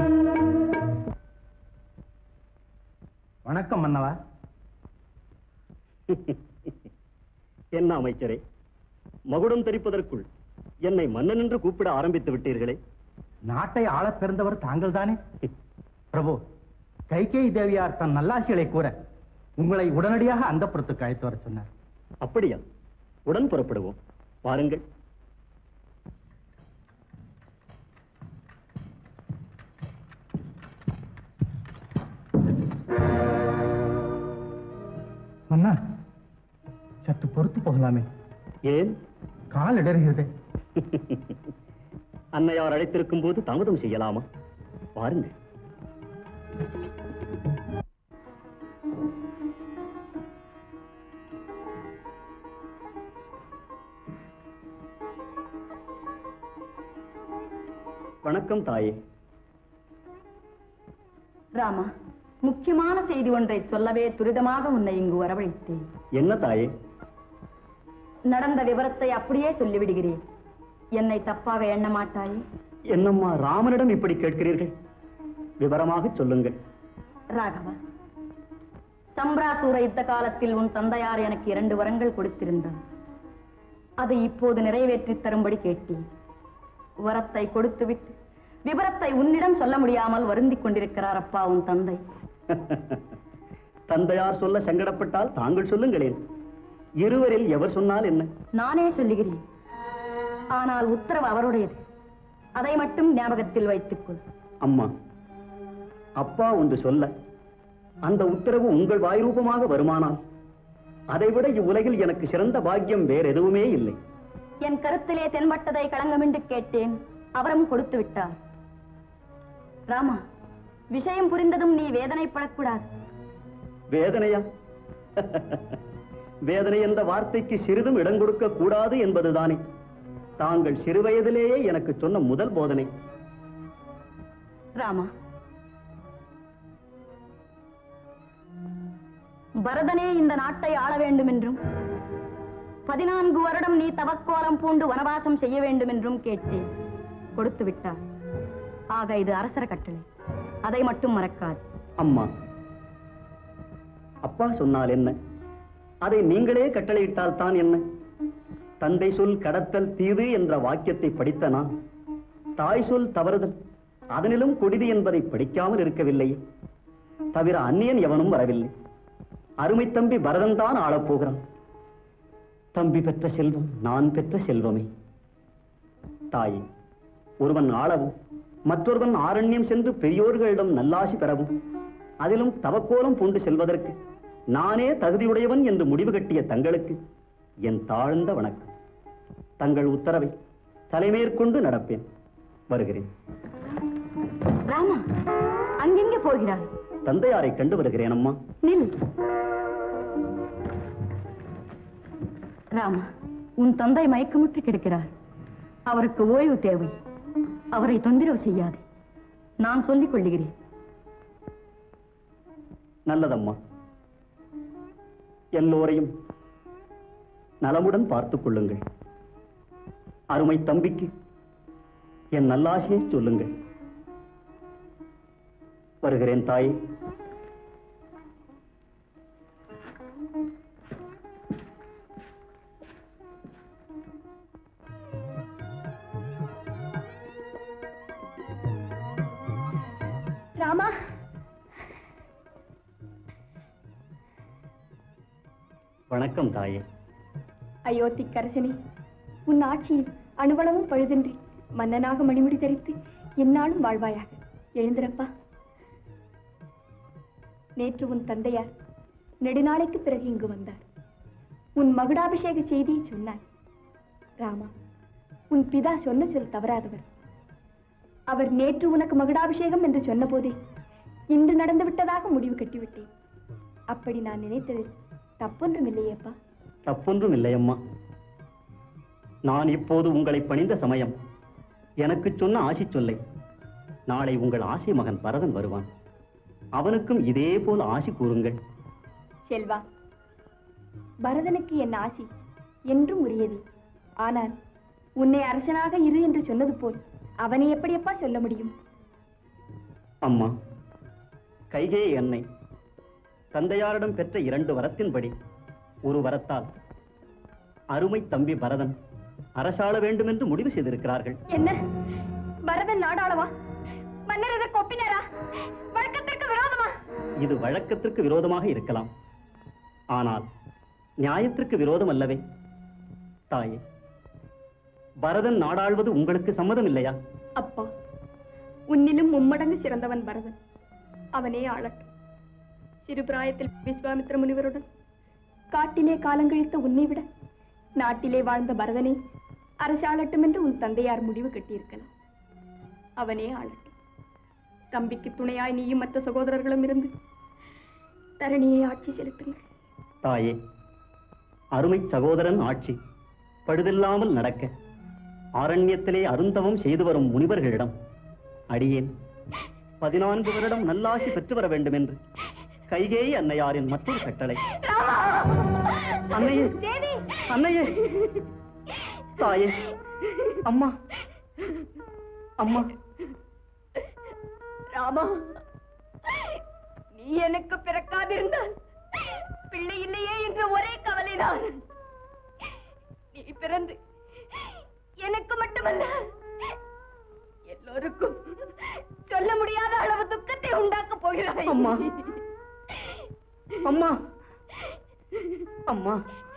வணக்கம் மன்னவா என்ன அமைச்சரே மகுடம் தரிப்பதற்குள் என்னை மன்னன் என்று கூப்பிட ஆரம்பித்து விட்டீர்களே நாட்டை ஆளப் பிறந்தவர் தாங்கள் தானே பிரபு கைகேயி தேவியார் தன் நல்லாசிகளை கூற உங்களை உடனடியாக அந்த புறத்துக்கு அழைத்து வர சொன்னார் அப்படியா உடன் புறப்படுவோம் வாருங்கள் மன்னா சற்று பொறுத்து போகலாமே ஏன் கால் இடறுகிறது அன்னையார் அழைத்திருக்கும் போது தாமதம் செய்யலாமா வாருங்கள் வணக்கம் தாயே ராமா முக்கியமான செய்தி ஒன்றை சொல்லவே துரிதமாக உன்னை இங்கு வரவழைத்தேன் என்ன தாயே நடந்த விவரத்தை அப்படியே சொல்லிவிடுகிறேன் என்னை தப்பாக எண்ண மாட்டாயே என்னம்மா ராமனிடம் இப்படி கேட்கிறீர்கள் விவரமாக சொல்லுங்கள் ராகவா சம்பிராசூர யுத்த காலத்தில் உன் தந்தையார் எனக்கு இரண்டு வரங்கள் கொடுத்திருந்தார் அதை இப்போது நிறைவேற்றித் தரும்படி கேட்டேன் வரத்தை கொடுத்துவிட்டு விவரத்தை உன்னிடம் சொல்ல முடியாமல் வருந்திக் கொண்டிருக்கிறார் அப்பா உன் தந்தை தந்தையார் சொல்ல சங்கடப்பட்டால் தாங்கள் சொல்லுங்களேன் இருவரில் எவர் சொன்னால் என்ன நானே சொல்லுகிறேன் ஆனால் உத்தரவு அவருடையது அதை மட்டும் ஞாபகத்தில் வைத்துக்கொள் அம்மா அப்பா ஒன்று சொல்ல அந்த உத்தரவு உங்கள் வாய்ரூபமாக வருமானால் அதைவிட இவ்வுலகில் எனக்கு சிறந்த பாக்கியம் வேற எதுவுமே இல்லை என் கருத்திலே தென்பட்டதை களங்கமின்றி கேட்டேன் அவரும் கொடுத்து விட்டார் ராமா விஷயம் புரிந்ததும் நீ வேதனைப்படக்கூடாது வேதனையா வேதனை என்ற வார்த்தைக்கு சிறிதும் இடம் கொடுக்க கூடாது என்பதுதானே தாங்கள் சிறுவயதிலேயே எனக்கு சொன்ன முதல் போதனை ராமா பரதனே இந்த நாட்டை ஆள வேண்டும் என்றும் பதினான்கு வருடம் நீ தவக்கோலம் பூண்டு வனவாசம் செய்ய வேண்டும் என்றும் கேட்டேன் கொடுத்து விட்டார் ஆக இது அரசர கட்டளை அதை மட்டும் மறக்காது அம்மா அப்பா சொன்னால் என்ன அதை நீங்களே கட்டளையிட்டால் தான் என்ன தந்தை சொல் கடத்தல் தீது என்ற வாக்கியத்தை படித்த நான் தாய் சொல் தவறுதல் அதனிலும் கொடிது என்பதை படிக்காமல் இருக்கவில்லையே தவிர அந்நியன் எவனும் வரவில்லை அருமை தம்பி பரதன் தான் ஆளப்போகிறான் தம்பி பெற்ற செல்வம் நான் பெற்ற செல்வமே தாயே ஒருவன் ஆளவும் மற்றொருவன் ஆரண்யம் சென்று பெரியோர்களிடம் நல்லாசி பெறவும் அதிலும் தவக்கோலம் பூண்டு செல்வதற்கு நானே தகுதியுடையவன் என்று முடிவு கட்டிய தங்களுக்கு என் தாழ்ந்த வணக்கம் தங்கள் உத்தரவை தலைமேற்கொண்டு நடப்பேன் வருகிறேன் ராமா அங்கெங்கே போகிறாய் தந்தையாரை கண்டு வருகிறேன் அம்மா நில் ராமா உன் தந்தை மயக்கமுற்று கிடக்கிறார் அவருக்கு ஓய்வு தேவை அவரை தொந்தரவு செய்யாதே நான் சொல்லிக் கொள்ளுகிறேன் நல்லதம்மா எல்லோரையும் நலமுடன் பார்த்துக் கொள்ளுங்கள் அருமை தம்பிக்கு என் நல்லாசியை சொல்லுங்கள் வருகிறேன் தாயே ராமா வணக்கம் தாயே அயோத்திக்கரசனே உன் ஆட்சியில் அணுவளவும் பழுதின்றி மன்னனாக மணிமுடி தரித்து எந்நாளும் வாழ்வாயாக எழுந்திரப்பா நேற்று உன் தந்தையார் நெடுநாளைக்கு பிறகு இங்கு வந்தார் உன் மகுடாபிஷேக செய்தியை சொன்னார் ராமா உன் பிதா சொன்ன சொல் தவறாதவர் அவர் நேற்று உனக்கு மகுடாபிஷேகம் என்று சொன்னபோதே இன்று நடந்து விட்டதாக முடிவு கட்டிவிட்டேன் அப்படி நான் நினைத்ததில் தப்பொன்றும் இல்லையேப்பா தப்பொன்றும் இல்லையம்மா நான் இப்போது உங்களை பணிந்த சமயம் எனக்கு சொன்ன ஆசி சொல்லை நாளை உங்கள் ஆசி மகன் பரதன் வருவான் அவனுக்கும் இதே போல் ஆசி கூறுங்கள் செல்வா பரதனுக்கு என் ஆசி என்றும் உரியது ஆனால் உன்னை அரசனாக இரு என்று சொன்னது போல் அவனை எப்படியப்பா சொல்ல முடியும் அம்மா கைகே என்னை தந்தையாரிடம் பெற்ற இரண்டு வரத்தின்படி ஒரு வரத்தால் அருமை தம்பி பரதன் அரசாள வேண்டும் என்று முடிவு செய்திருக்கிறார்கள் என்ன பரதன் நாடாளவா மன்னர் இதற்கு ஒப்பினாரா வழக்கத்திற்கு விரோதமா இது வழக்கத்திற்கு விரோதமாக இருக்கலாம் ஆனால் நியாயத்திற்கு விரோதம் அல்லவே தாயே பரதன் நாடாள்வது உங்களுக்கு சம்மதம் இல்லையா அப்பா உன்னிலும் மும்மடங்கு சிறந்தவன் பரதன் அவனே ஆளட்டும் சிறு பிராயத்தில் விஸ்வாமித்திர முனிவருடன் காட்டிலே காலங்கழித்த உன்னை விட நாட்டிலே வாழ்ந்த பரதனை அரசாளட்டும் என்று உன் தந்தையார் முடிவு கட்டியிருக்கலாம் அவனே ஆளட்டும் தம்பிக்கு துணையாய் நீயும் மற்ற சகோதரர்களும் இருந்து தரணியை ஆட்சி செலுத்துங்கள் தாயே அருமை சகோதரன் ஆட்சி பழுதில்லாமல் நடக்க ஆரண்யத்திலே அருந்தவம் செய்து வரும் முனிவர்களிடம் அடியேன் பதினான்கு வருடம் நல்லாசி பெற்று வர வேண்டும் என்று கைகேயி அன்னையாரின் மற்றொரு கட்டளை அன்னையே அன்னையே தாயே அம்மா அம்மா ராமா நீ எனக்கு பிறக்காதிருந்தால் பிள்ளை இல்லையே என்ற ஒரே கவலைதான் நீ பிறந்து எனக்கு மட்டுமல்ல எல்லோருக்கும் சொல்ல முடியாத அளவு துக்கத்தை உண்டாக்கப் போகிறாய் அம்மா. அம்மா அம்மா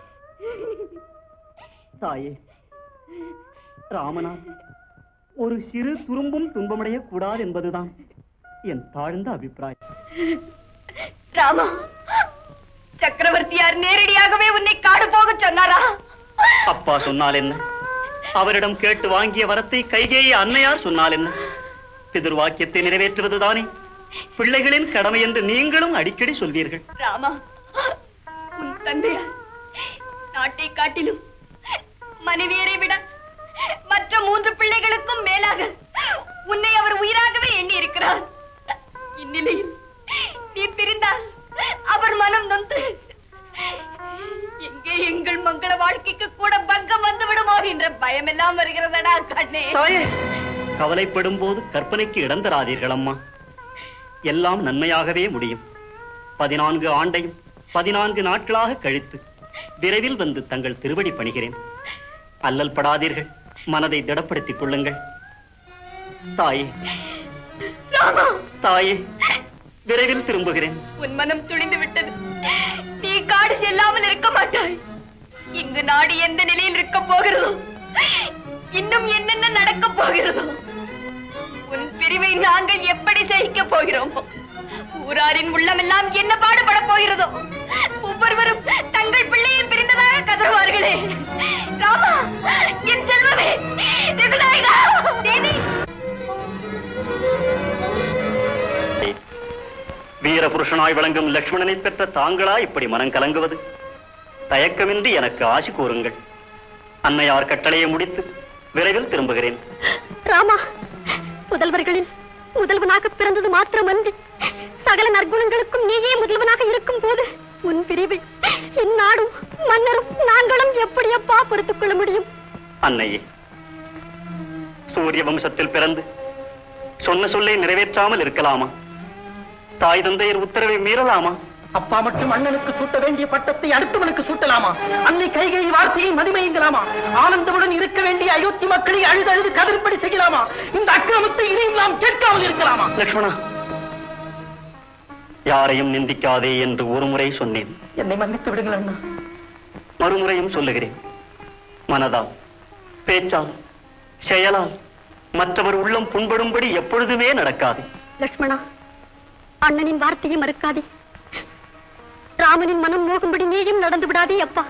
தாயே ராமனார் ஒரு சிறு துரும்பும் துன்பமடையக் கூடாது என்பதுதான் என் தாழ்ந்த அபிப்பிராயம் ராமா சக்கரவர்த்தியார் நேரடியாகவே உன்னை காடு போக சொன்னாரா அப்பா சொன்னால் என்ன அவரிடம் கேட்டு வாங்கிய வரத்தை கைகேயி அன்னையார் சொன்னால் என்ன பிதிர் வாக்கியத்தை நிறைவேற்றுவதுதானே பிள்ளைகளின் கடமை என்று நீங்களும் அடிக்கடி சொல்வீர்கள் ராமா உன் தந்தையார் நாட்டை காட்டிலும் மனைவியரை விட மற்ற மூன்று பிள்ளைகளுக்கும் மேலாக உன்னை அவர் உயிராகவே எண்ணி இருக்கிறார் இந்நிலையில் நீ பிரிந்தால் அவர் மனம் நொந்து எங்கே எங்கள் மங்கள வாழ்க்கைக்கு கூட பங்கம் வந்து விடுமோ என்ற பயமெல்லாம் வருகிறதடா கண்ணே தாயே கவலைப்படும் போது கற்பனைக்கு இடம் தராதீர்கள் அம்மா எல்லாம் நன்மையாகவே முடியும் பதினான்கு ஆண்டையும் பதினான்கு நாட்களாக கழித்து விரைவில் வந்து தங்கள் திருவடி பணிகிறேன் அல்லல் படாதீர்கள் மனதை திடப்படுத்திக் கொள்ளுங்கள் தாயே ராமா தாயே விரைவில் திரும்புகிறேன் உன் மனம் துணிந்து விட்டது நீ காடு செல்லாமல் இருக்க மாட்டாய் இங்கு நாடு எந்த நிலையில் இருக்க போகிறதோ இன்னும் என்னென்ன நடக்க போகிறதோ உன் பிரிவை நாங்கள் எப்படி சகிக்க போகிறோம் ஊராரின் உள்ளமெல்லாம் என்ன பாடுபட போகிறதோ ஒவ்வொருவரும் தங்கள் பிள்ளையை பிரிந்ததாக கதறுவார்களே ராமா என் செல்வமே ரகுநாயகா தேவி வீர புருஷனாய் விளங்கும் லக்ஷ்மணனை பெற்ற தாங்களா இப்படி மனம் கலங்குவது தயக்கமின்றி எனக்கு ஆசி கூறுங்கள் அன்னையார் கட்டளையை முடித்து விரைவில் திரும்புகிறேன் ராமா முதல்வர்களில் முதல்வனாக பிறந்தது மாத்திரமன்றி சகல நற்குணங்களுக்கும் நீயே முதல்வனாக இருக்கும் போது உன் பிரிவை என் நாடும் மன்னரும் நாங்களும் எப்படியப்பா பொறுத்துக் கொள்ள முடியும் அன்னையே சூரிய வம்சத்தில் பிறந்து சொன்ன சொல்லை நிறைவேற்றாமல் இருக்கலாமா தாய் தந்தையர் உத்தரவை மீறலாமா அப்பா மட்டும் அண்ணனுக்கு சூட்ட வேண்டிய பட்டத்தை அடுத்தவனுக்கு சூட்டலாமா அன்னை கைகை வார்த்தையை மதிமையுங்கலாமா ஆனந்தமுடன் இருக்க வேண்டிய அயோத்தி மக்களை அழுது அழுது கதிர்ப்படி செய்யலாமா இந்த அக்கிரமத்தை இனியும் நாம் கேட்காமல் இருக்கலாமா லக்ஷ்மணா யாரையும் நிந்திக்காதே என்று ஒரு முறை சொன்னேன் என்னை மன்னித்து விடுங்கள் அண்ணா மறுமுறையும் சொல்லுகிறேன் மனதால் பேச்சால் செயலால் மற்றவர் உள்ளம் புண்படும்படி எப்பொழுதுமே நடக்காது லக்ஷ்மணா அண்ணனின் வார்த்தையை மறுக்காதே ராமனின் மனம் மோகும்படி நீயும் நடந்து விடாதே அப்பா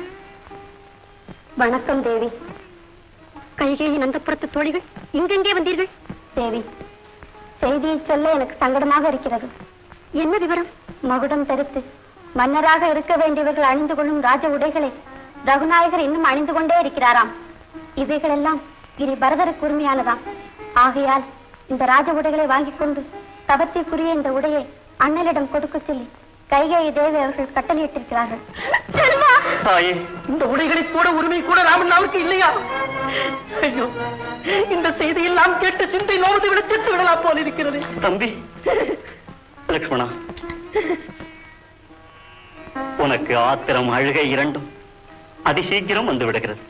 வணக்கம் தேவி கைகேயின் அந்தப்புறத்து தோழிகள் இங்கெங்கே வந்தீர்கள் தேவி செய்தியை சொல்ல எனக்கு சங்கடமாக இருக்கிறது என்ன விவரம் மகுடம் தரித்து மன்னராக இருக்க வேண்டியவர்கள் அணிந்து கொள்ளும் ராஜ உடைகளை ரகுநாயகர் இன்னும் அணிந்து கொண்டே இருக்கிறாராம் இவைகளெல்லாம் இனி பரதருக்கு உரிமையானதாம் ஆகையால் இந்த ராஜ உடைகளை வாங்கிக் கொண்டு தவத்திற்குரிய இந்த உடையை அண்ணலிடம் கொடுக்க சொல்லி கைகேயி தேவி அவர்கள் கட்டளையிட்டிருக்கிறார்கள் தாயே இந்த உடைகளை கூட உரிமை கூட ராமண்ணாவுக்கு இல்லையா ஐயோ இந்த செய்தியில் நாம் கேட்டு சிந்தை நோவது விட திட்டு விடலாம் போல இருக்கிறது தம்பி லக்ஷ்மணா உனக்கு ஆத்திரம் அழுகை இரண்டும் அதிசீக்கிரம் வந்து விடுகிறது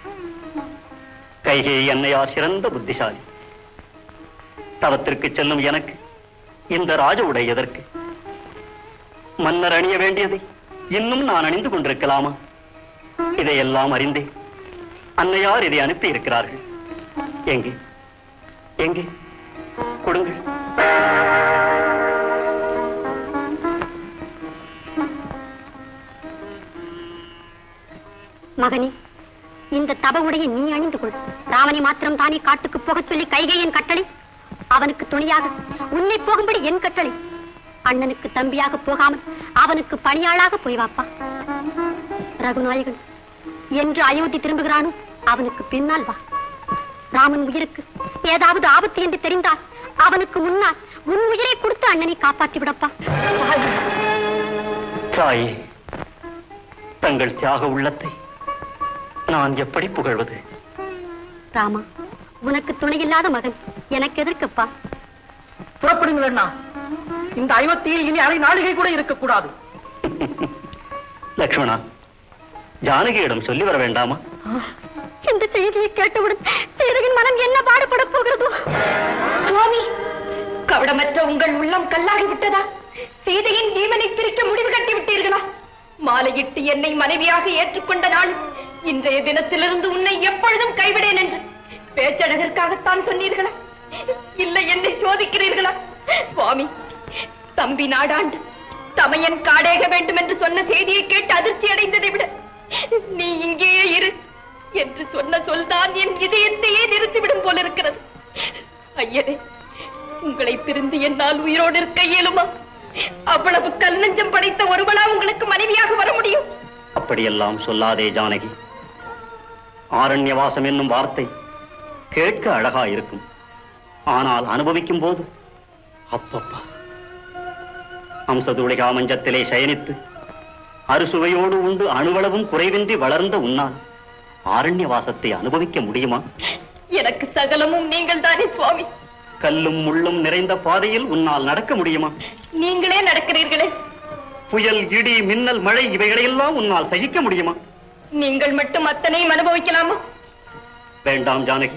கைகை அன்னையார் சிறந்த புத்திசாலி தவத்திற்கு செல்லும் எனக்கு இந்த ராஜ உடை எதற்கு மன்னர் அணிய வேண்டியதை இன்னும் நான் அணிந்து கொண்டிருக்கலாமா இதையெல்லாம் அறிந்தே அன்னையார் இதை அனுப்பி இருக்கிறார்கள் எங்கே எங்கே கொடுங்கள் மகனே இந்த தப உடைய நீ அணிந்து கொள் ராமனை மாத்திரம் தானே காட்டுக்கு போகச் சொல்லி கைகையின் கட்டளை அவனுக்கு துணையாக உன்னை போகும்படி என் கட்டளை அண்ணனுக்கு தம்பியாக போகாமல் அவனுக்கு பணியாளாக போய் வாப்பா ரகுநாயகன் என்று அயோத்தி திரும்புகிறானோ அவனுக்கு பின்னால் வா ராமன் உயிருக்கு ஏதாவது ஆபத்து என்று தெரிந்தால் அவனுக்கு முன்னால் உன் உயிரை கொடுத்து அண்ணனை காப்பாற்றி விடப்பா தாயே தங்கள் தியாக உள்ளத்தை நான் எப்படி புகழ்வது ராமா உனக்கு துணையில்லாத மகன் எனக்கு எதற்குப்பா புறப்படுங்கள் அண்ணா இந்த அயோத்தியில் இனி அரை நாளிகை கூட இருக்கக்கூடாது லக்ஷ்மணா ஜானகியிடம் சொல்லி வர வேண்டாமா இந்த செய்தியை கேட்டவுடன் சீதையின் மனம் என்ன பாடுபட போகிறதோ சுவாமி கவடமற்ற உங்கள் உள்ளம் கல்லாகி விட்டதா சீதையின் ஜீவனை பிரிக்க முடிவு கட்டி விட்டீர்களா மாலையிட்டு என்னை மனைவியாக ஏற்றுக்கொண்ட நாள் இன்றைய தினத்திலிருந்து உன்னை எப்பொழுதும் கைவிடேன் என்று பேச்சழகிற்காகத்தான் சொன்னீர்களா இல்லை என்னை சோதிக்கிறீர்களா சுவாமி தம்பி நாடாண்டு தமையன் காடேக வேண்டும் என்று சொன்ன செய்தியை கேட்டு அதிர்ச்சி அடைந்ததை விட நீ இங்கேயே இரு என்று சொன்ன சொல்தான் என் இதயத்தையே நிறுத்திவிடும் போல இருக்கிறது ஐயனே உங்களை பிரிந்து என்னால் உயிரோடு இருக்க இயலுமா அவ்வளவு கல்லஞ்சம் படைத்த ஒருவனா உங்களுக்கு மனைவியாக வர முடியும் அப்படியெல்லாம் சொல்லாதே ஜானகி ஆரண்யவாசம் என்னும் வார்த்தை கேட்க அழகா இருக்கும் ஆனால் அனுபவிக்கும் போது அப்பப்பா அம்சதுளிகா மஞ்சத்திலே சயனித்து அறுசுவையோடு உண்டு அணுவளவும் குறைவின்றி வளர்ந்த உன்னால் ஆரண்யவாசத்தை அனுபவிக்க முடியுமா எனக்கு சகலமும் நீங்கள் தானே சுவாமி கல்லும் முள்ளும் நிறைந்த பாதையில் உன்னால் நடக்க முடியுமா நீங்களே நடக்கிறீர்களே புயல் இடி மின்னல் மழை இவைகளையெல்லாம் உன்னால் சகிக்க முடியுமா நீங்கள் மட்டும் அத்தனையும் அனுபவிக்கலாமா வேண்டாம் ஜானகி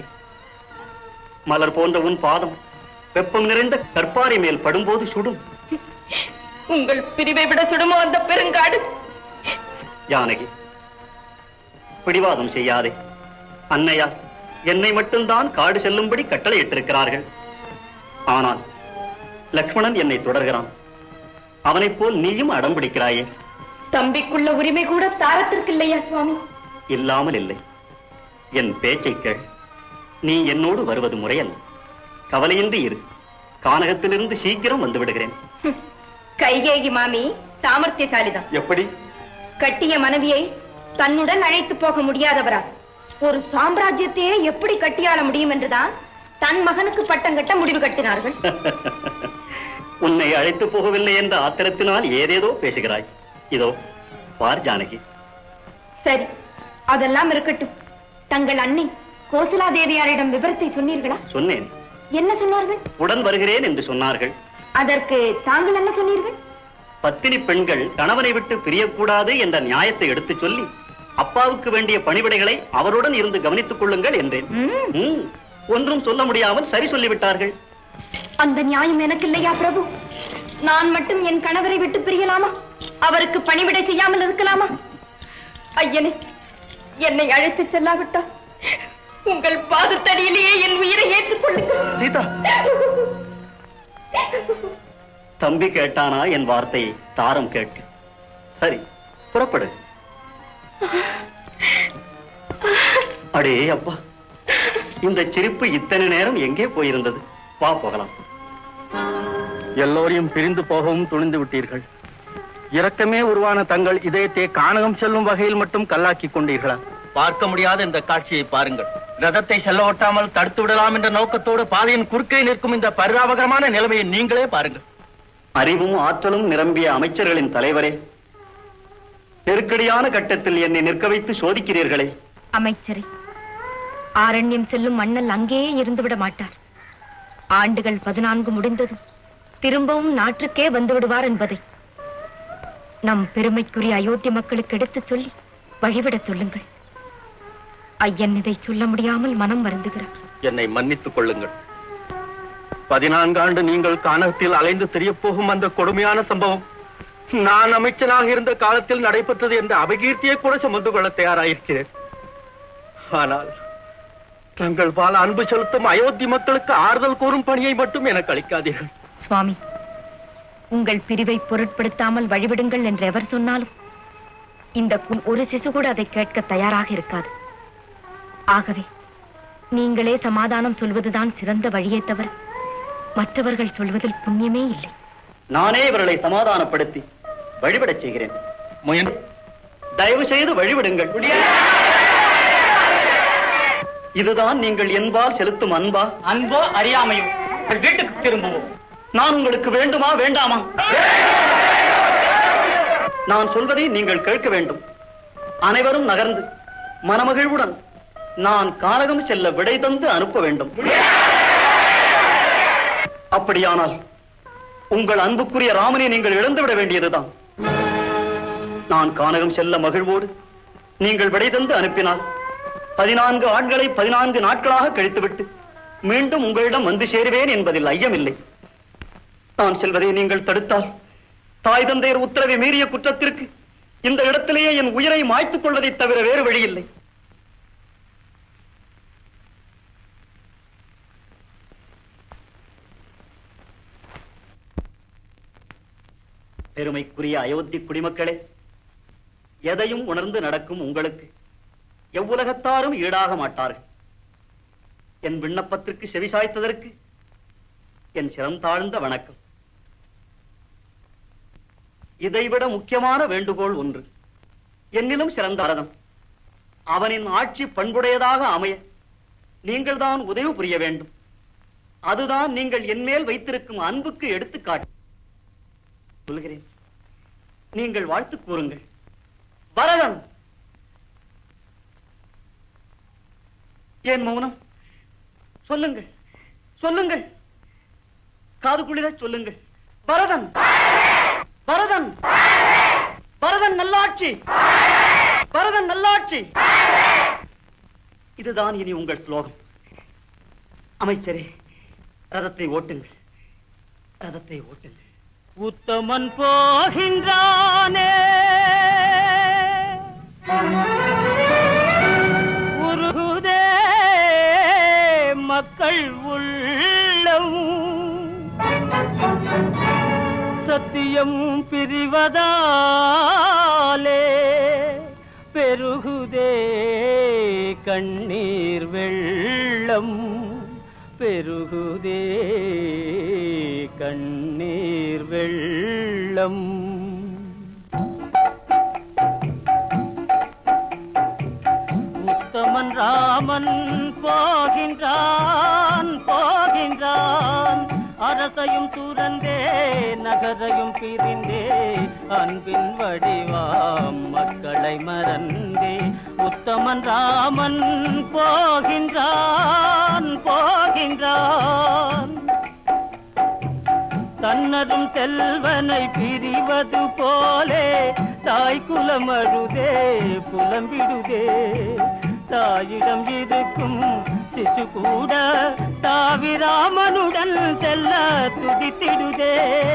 மலர் போன்ற உன் பாதம் வெப்பம் நிறைந்த கற்பாறை மேல் படும்போது சுடும் உங்கள் பிரிவை விட சுடுமோ அந்த பெருங்காடு ஜானகி பிடிவாதம் செய்யாதே அன்னையார் என்னை மட்டும்தான் காடு செல்லும்படி கட்டளையிட்டிருக்கிறார்கள் ஆனால் லக்ஷ்மணன் என்னை தொடர்கிறான் அவனைப் போல் நீயும் அடம் பிடிக்கிறாயே தம்பிக்குள்ள உரிமை கூட தாரத்திற்கு இல்லையா சுவாமி இல்லாமல் இல்லை என் பேச்சைக் கேள் நீ என்னோடு வருவது முறையல்ல கவலையின்றி இரு கானகத்திலிருந்து சீக்கிரம் வந்து விடுகிறேன் கைகேகி மாமி சாமர்த்தியசாலிதான் எப்படி கட்டிய மனைவியை தன்னுடன் அழைத்து போக முடியாதவரா ஒரு சாம்ராஜ்யத்தையே எப்படி கட்டியாள முடியும் என்றுதான் தன் மகனுக்கு பட்டம் கட்ட முடிவு கட்டினார்கள் உன்னை அழைத்து போகவில்லை என்ற ஆத்திரத்தினால் ஏதேதோ பேசுகிறாய் இதோ பார் ஜானகி சரி அதெல்லாம் இருக்கட்டும் தங்கள் அன்னை கோசலா தேவியாரிடம் விவரத்தை சொன்னீர்களா சொன்னேன் என்ன சொன்னார்கள் உடன் வருகிறேன் என்று சொன்னார்கள் அதற்கு தாங்கள் என்ன சொன்னீர்கள் பத்தினி பெண்கள் கணவனை விட்டு பிரியக்கூடாது என்ற நியாயத்தை எடுத்துச் சொல்லி அப்பாவுக்கு வேண்டிய பணிவிடைகளை அவருடன் இருந்து கவனித்துக் கொள்ளுங்கள் என்றேன் ம், ஒன்றும் சொல்ல முடியாமல் சரி சொல்லிவிட்டார்கள் அந்த நியாயம் எனக்கு இல்லையா பிரபு நான் மட்டும் என் கணவரை விட்டு பிரியலாமா அவருக்கு பணிவிடை செய்யாமல் இருக்கலாமா ஐயனே என்னை அழைத்து செல்லாவிட்டால் உங்கள் பாதத்தடியிலேயே என் உயிரை ஏற்றுக்கொள்ளுங்கள் சீதா தம்பி கேட்டானா என் வார்த்தையை தாரம் கேட்க சரி புறப்படு அடே அப்பா இந்த சிரிப்பு இத்தனை நேரம் எங்கே போயிருந்தது வா போகலாம் எல்லோரையும் பிரிந்து போகவும் துணிந்து விட்டீர்கள் இரக்கமே உருவான தங்கள் இதயத்தை கானகம் செல்லும் வகையில் மட்டும் கல்லாக்கி கொண்டீர்களா பார்க்க முடியாத இந்த காட்சியை பாருங்கள் ரதத்தை செல்ல ஒட்டாமல் தடுத்து விடலாம் என்ற நோக்கத்தோடு பாதையின் குறுக்கே நிற்கும் இந்த பரிதாபகரமான நிலைமையை நீங்களே பாருங்கள் அறிவும் ஆற்றலும் நிரம்பிய அமைச்சர்களின் தலைவரே நெருக்கடியான கட்டத்தில் என்னை நிற்க வைத்து சோதிக்கிறீர்களே அமைச்சரே ஆரண்யம் செல்லும் மன்னல் அங்கேயே இருந்து விட மாட்டார் ஆண்டுகள் பதினான்கு முடிந்ததும் திரும்பவும் நாட்டுக்கே வந்து விடுவார் என்பதை நம் பெருமைக்குரிய அயோத்தி மக்களுக்கு எடுத்துச் சொல்லி வழிவிடச் சொல்லுங்கள் ஐயன் இதை சொல்ல முடியாமல் மனம் வருந்துகிறார் என்னை மன்னித்துக் கொள்ளுங்கள் பதினான்கு ஆண்டு நீங்கள் கானகத்தில் அலைந்து தெரியப் போகும் அந்த கொடுமையான சம்பவம் நான் அமைச்சனாக இருந்த காலத்தில் நடைபெற்றது என்ற அபகீர்த்தியை கூட சுமந்து கொள்ள தயாராயிருக்கிறேன் ஆனால் தங்கள் பால் அன்பு செலுத்தும் அயோத்தி மக்களுக்கு ஆறுதல் கூறும் பணியை மட்டும் எனக்கு அளிக்காதீர்கள் சுவாமி உங்கள் பிரிவை பொருட்படுத்தாமல் வழிவிடுங்கள் என்று எவர் சொன்னாலும் இந்த கு- ஒரு சிசு கூட அதை கேட்க தயாராக இருக்காது ஆகவே நீங்களே சமாதானம் சொல்வதுதான் சிறந்த வழியே தவிர மற்றவர்கள் சொல்வதில் புண்ணியமே இல்லை நானே இவர்களை சமாதானப்படுத்தி வழிபடச் செய்கிறேன் முயன் தயவு செய்து வழிவிடுங்கள் இதுதான் நீங்கள் என்பால் செலுத்தும் அன்பா அன்போ அறியாமையும் வீட்டுக்கு திரும்புவோம் நான் உங்களுக்கு வேண்டுமா வேண்டாமா நான் சொல்வதை நீங்கள் கேட்க வேண்டும் அனைவரும் நகர்ந்து மனமகிழ்வுடன் நான் கானகம் செல்ல விடை தந்து அனுப்ப வேண்டும் அப்படியானால் உங்கள் அன்புக்குரிய ராமனை நீங்கள் இழந்துவிட வேண்டியதுதான் நான் கானகம் செல்ல மகிழ்வோடு நீங்கள் விடை தந்து அனுப்பினால் பதினான்கு ஆண்களை பதினான்கு நாட்களாக கழித்துவிட்டு மீண்டும் உங்களிடம் வந்து சேருவேன் என்பதில் ஐயமில்லை நான் செல்வதை நீங்கள் தடுத்தால் தாய் தந்தையர் உத்தரவை மீறிய குற்றத்திற்கு இந்த இடத்திலேயே என் உயிரை மாய்த்துக் கொள்வதைத் தவிர வேறு வழியில்லை பெருமைக்குரிய அயோத்தி குடிமக்களே எதையும் உணர்ந்து நடக்கும் உங்களுக்கு எவ்வுலகத்தாரும் ஈடாக மாட்டார்கள் என் விண்ணப்பத்திற்கு செவிசாய்த்ததற்கு என் சிரம் தாழ்ந்த வணக்கம் இதைவிட முக்கியமான வேண்டுகோள் ஒன்று என்னிலும் சிறந்த அரதம் அவனின் ஆட்சி பண்புடையதாக அமைய நீங்கள் தான் உதவி புரிய வேண்டும் அதுதான் நீங்கள் என்மேல் வைத்திருக்கும் அன்புக்கு எடுத்துக்காட்டு சொல்கிறேன் நீங்கள் வாழ்த்து கூறுங்கள் பரதன் ஏன் மௌனம் சொல்லுங்கள் சொல்லுங்கள் காது குளிர சொல்லுங்கள் பரதன் பரதன் பரதன் நல்லாட்சி பரதன் நல்லாட்சி இதுதான் இனி உங்கள் ஸ்லோகம் அமைச்சரே ரதத்தை ஓட்டுங்கள் ரதத்தை ஓட்டுங்கள் உத்தமன் போகின்றானே உருகுதே மக்கள் உள்ளம் சத்தியம் பிரிவதாலே பெருகுதே கண்ணீர் வெள்ளம் பெருகுதே கண்ணீர் வெள்ளம் உத்தமன் ராமன் போகின்றான் போகின்றான் அரசையும் துறந்தே நகரையும் பிரிந்தே அன்பின் வடிவாம் மக்களை மறந்தே உத்தமன் ராமன் போகின்றான் போகின்றான் தன்னதும் செல்வனை பிரிவது போலே தாய் குலமழுதே புலம்பிடுதே தாயிடம் இருக்கும் சிசு கூட தாவிராமனுடன் செல்ல துடித்திடுதே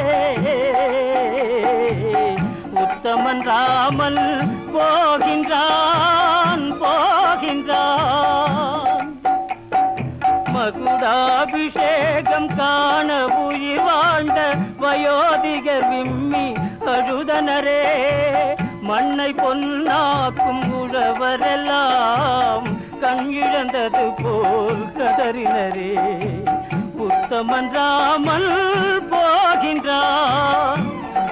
உத்தமன் ராமன் போகின்றான் போகின்றான் மகுடாபிஷேகம் காண உயிர் வாழ்ந்த வயோதிகர் விம்மி அழுதனரே மண்ணை பொன்னாக்கும் உழவரெல்லாம் கண் இழந்தது போல் கதறினரே உத்தமன் ராமல் போகின்றான்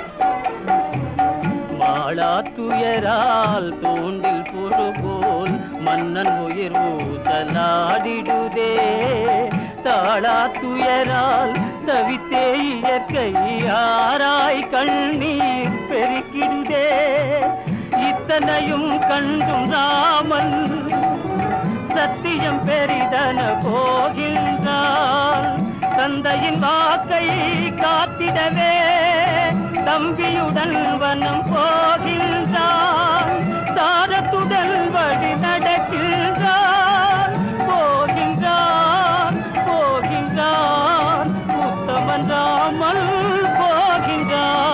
மாளா துயரால் தூண்டில் பொறு போல் மன்னன் உயிர் ஊசலாடிடுதே தாளா துயரால் தவித்தே இயற்கை ஆராய் கண்ணீர் பெருக்கிடுதே இத்தனையும் கண்டும் ராமன் சத்தியம் பெரிதன போகின்றான் தந்தையின் வாக்கை காத்திடவே தம்பியுடன் வனம் போகின்றான் தாரத்துடன் வழி நடக்கின்றான் போகின்றான் போகின்றான் உத்தமன் ராமல் போகின்றான்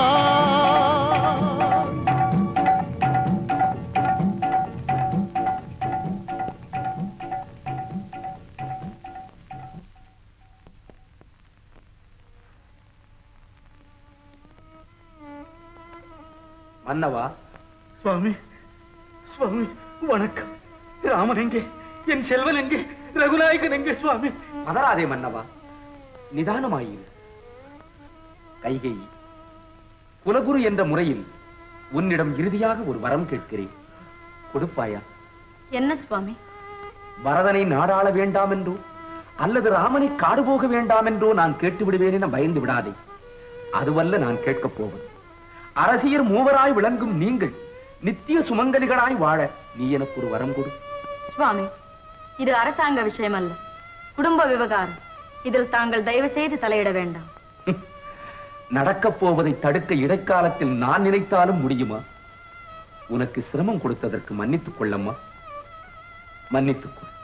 மன்னவா சுவாமி சுவாமி வணக்கம் ராமன் எங்கே என் செல்வன் எங்கே ரகுநாயகன் எங்கே சுவாமி பதறாதே மன்னவா நிதானமாயிரு கைகை குலகுரு என்ற முறையில் உன்னிடம் இறுதியாக ஒரு வரம் கேட்கிறேன் கொடுப்பாயா என்ன சுவாமி பரதனை நாடாள வேண்டாம் என்றோ அல்லது ராமனை காடு போக வேண்டாம் என்றோ நான் கேட்டு விடுவேன் என பயந்து விடாதே அதுவல்ல நான் கேட்கப் போவது அரசியர் மூவராய் விளங்கும் நீங்கள் நித்திய சுமங்கலிகளாய் வாழ நீ எனக்கு ஒரு வரம் கொடு சுவாமி இது அரசாங்க விஷயம் அல்ல குடும்ப விவகாரம் இதில் தாங்கள் தயவு செய்து தலையிட வேண்டாம் நடக்கப் போவதை தடுக்க இடைக்காலத்தில் நான் நினைத்தாலும் முடியுமா உனக்கு சிரமம் கொடுத்ததற்கு மன்னித்துக் கொள்ளம்மா மன்னித்துக் கொள்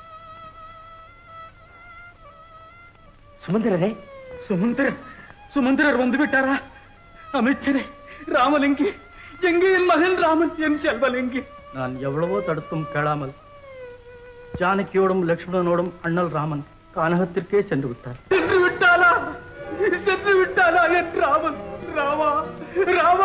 சுமந்திரரே சுமந்திரர் சுமந்திரர் வந்து விட்டாரா அமைச்சரே ராமன் எங்கே எங்கே என் மகன் ராமன் என் செல்வன் எங்கே நான் எவ்வளவோ தடுத்தும் கேளாமல் ஜானகியோடும் லட்சுமணனோடும் அண்ணல் ராமன் கானகத்திற்கே சென்று விட்டார் சென்று விட்டாளா சென்று விட்டாளா என் ராமன் ராமா ராமா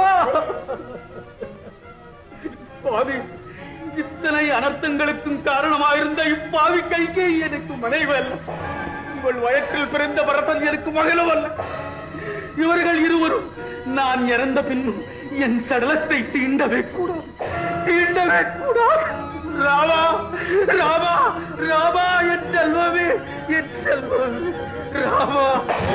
பாவி இத்தனை அனர்த்தங்களுக்கும் காரணமாயிருந்த இப்பாவி கைகே எனக்கு மனைவி அல்ல உங்கள் வழக்கில் பிறந்த பரதன் எனக்கு மகளும் அல்ல இவர்கள் இருவரும் நான் இறந்த பின்னும் என் சடலத்தை தீண்டவே கூடாது தீண்டவே கூடாது ராமா ராமா ராமா என் செல்வமே என் செல்வமே ராமா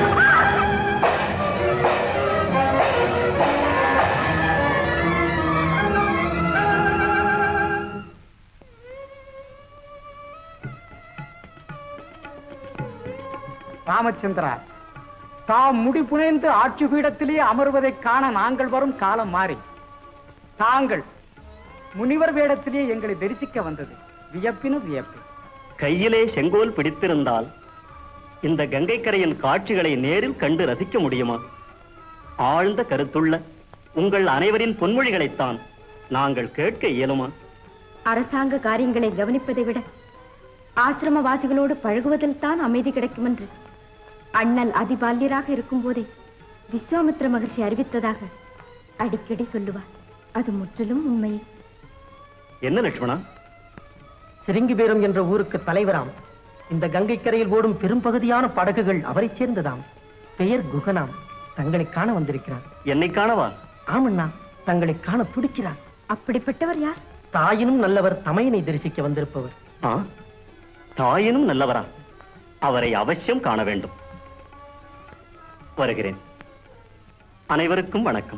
ராமச்சந்திரா தாம் முடிபுனைந்து ஆட்சி பீடத்திலே அமர்வதைக் காண நாங்கள் வரும் காலம் மாறி தாங்கள் முனிவர் வேடத்திலே எங்களை தரிசிக்க வந்தது வியப்பினு வியப்பு கையிலே செங்கோல் பிடித்திருந்தால் இந்த கங்கை கரையின் காட்சிகளை நேரில் கண்டு ரசிக்க முடியுமா ஆழ்ந்த கருத்துள்ள உங்கள் அனைவரின் பொன்மொழிகளைத்தான் நாங்கள் கேட்க இயலுமா அரசாங்க காரியங்களை கவனிப்பதை விட ஆசிரமவாசிகளோடு பழகுவதில் தான் அமைதி கிடைக்கும் என்று அண்ணல் அதிபால்யராக இருக்கும் போதே விஸ்வாமித்ர மகர்ஷி அறிவித்ததாக அடிக்கடி சொல்லுவார் அது முற்றிலும் உண்மை என்ன லட்சுமணா சிருங்கிபேரம் என்ற ஊருக்கு தலைவராம் இந்த கங்கை கரையில் ஓடும் பெரும்பகுதியான படகுகள் அவரைச் சேர்ந்ததாம் பெயர் குகனாம் தங்களை காண வந்திருக்கிறார் என்னை காணவா ஆமண்ணா தங்களை காண துடிக்கிறார் அப்படிப்பட்டவர் யார் தாயினும் நல்லவர் தமையனை தரிசிக்க வந்திருப்பவர் ஆ தாயினும் நல்லவரா அவரை அவசியம் காண வேண்டும் வருகிறேன் அனைவருக்கும் வணக்கம்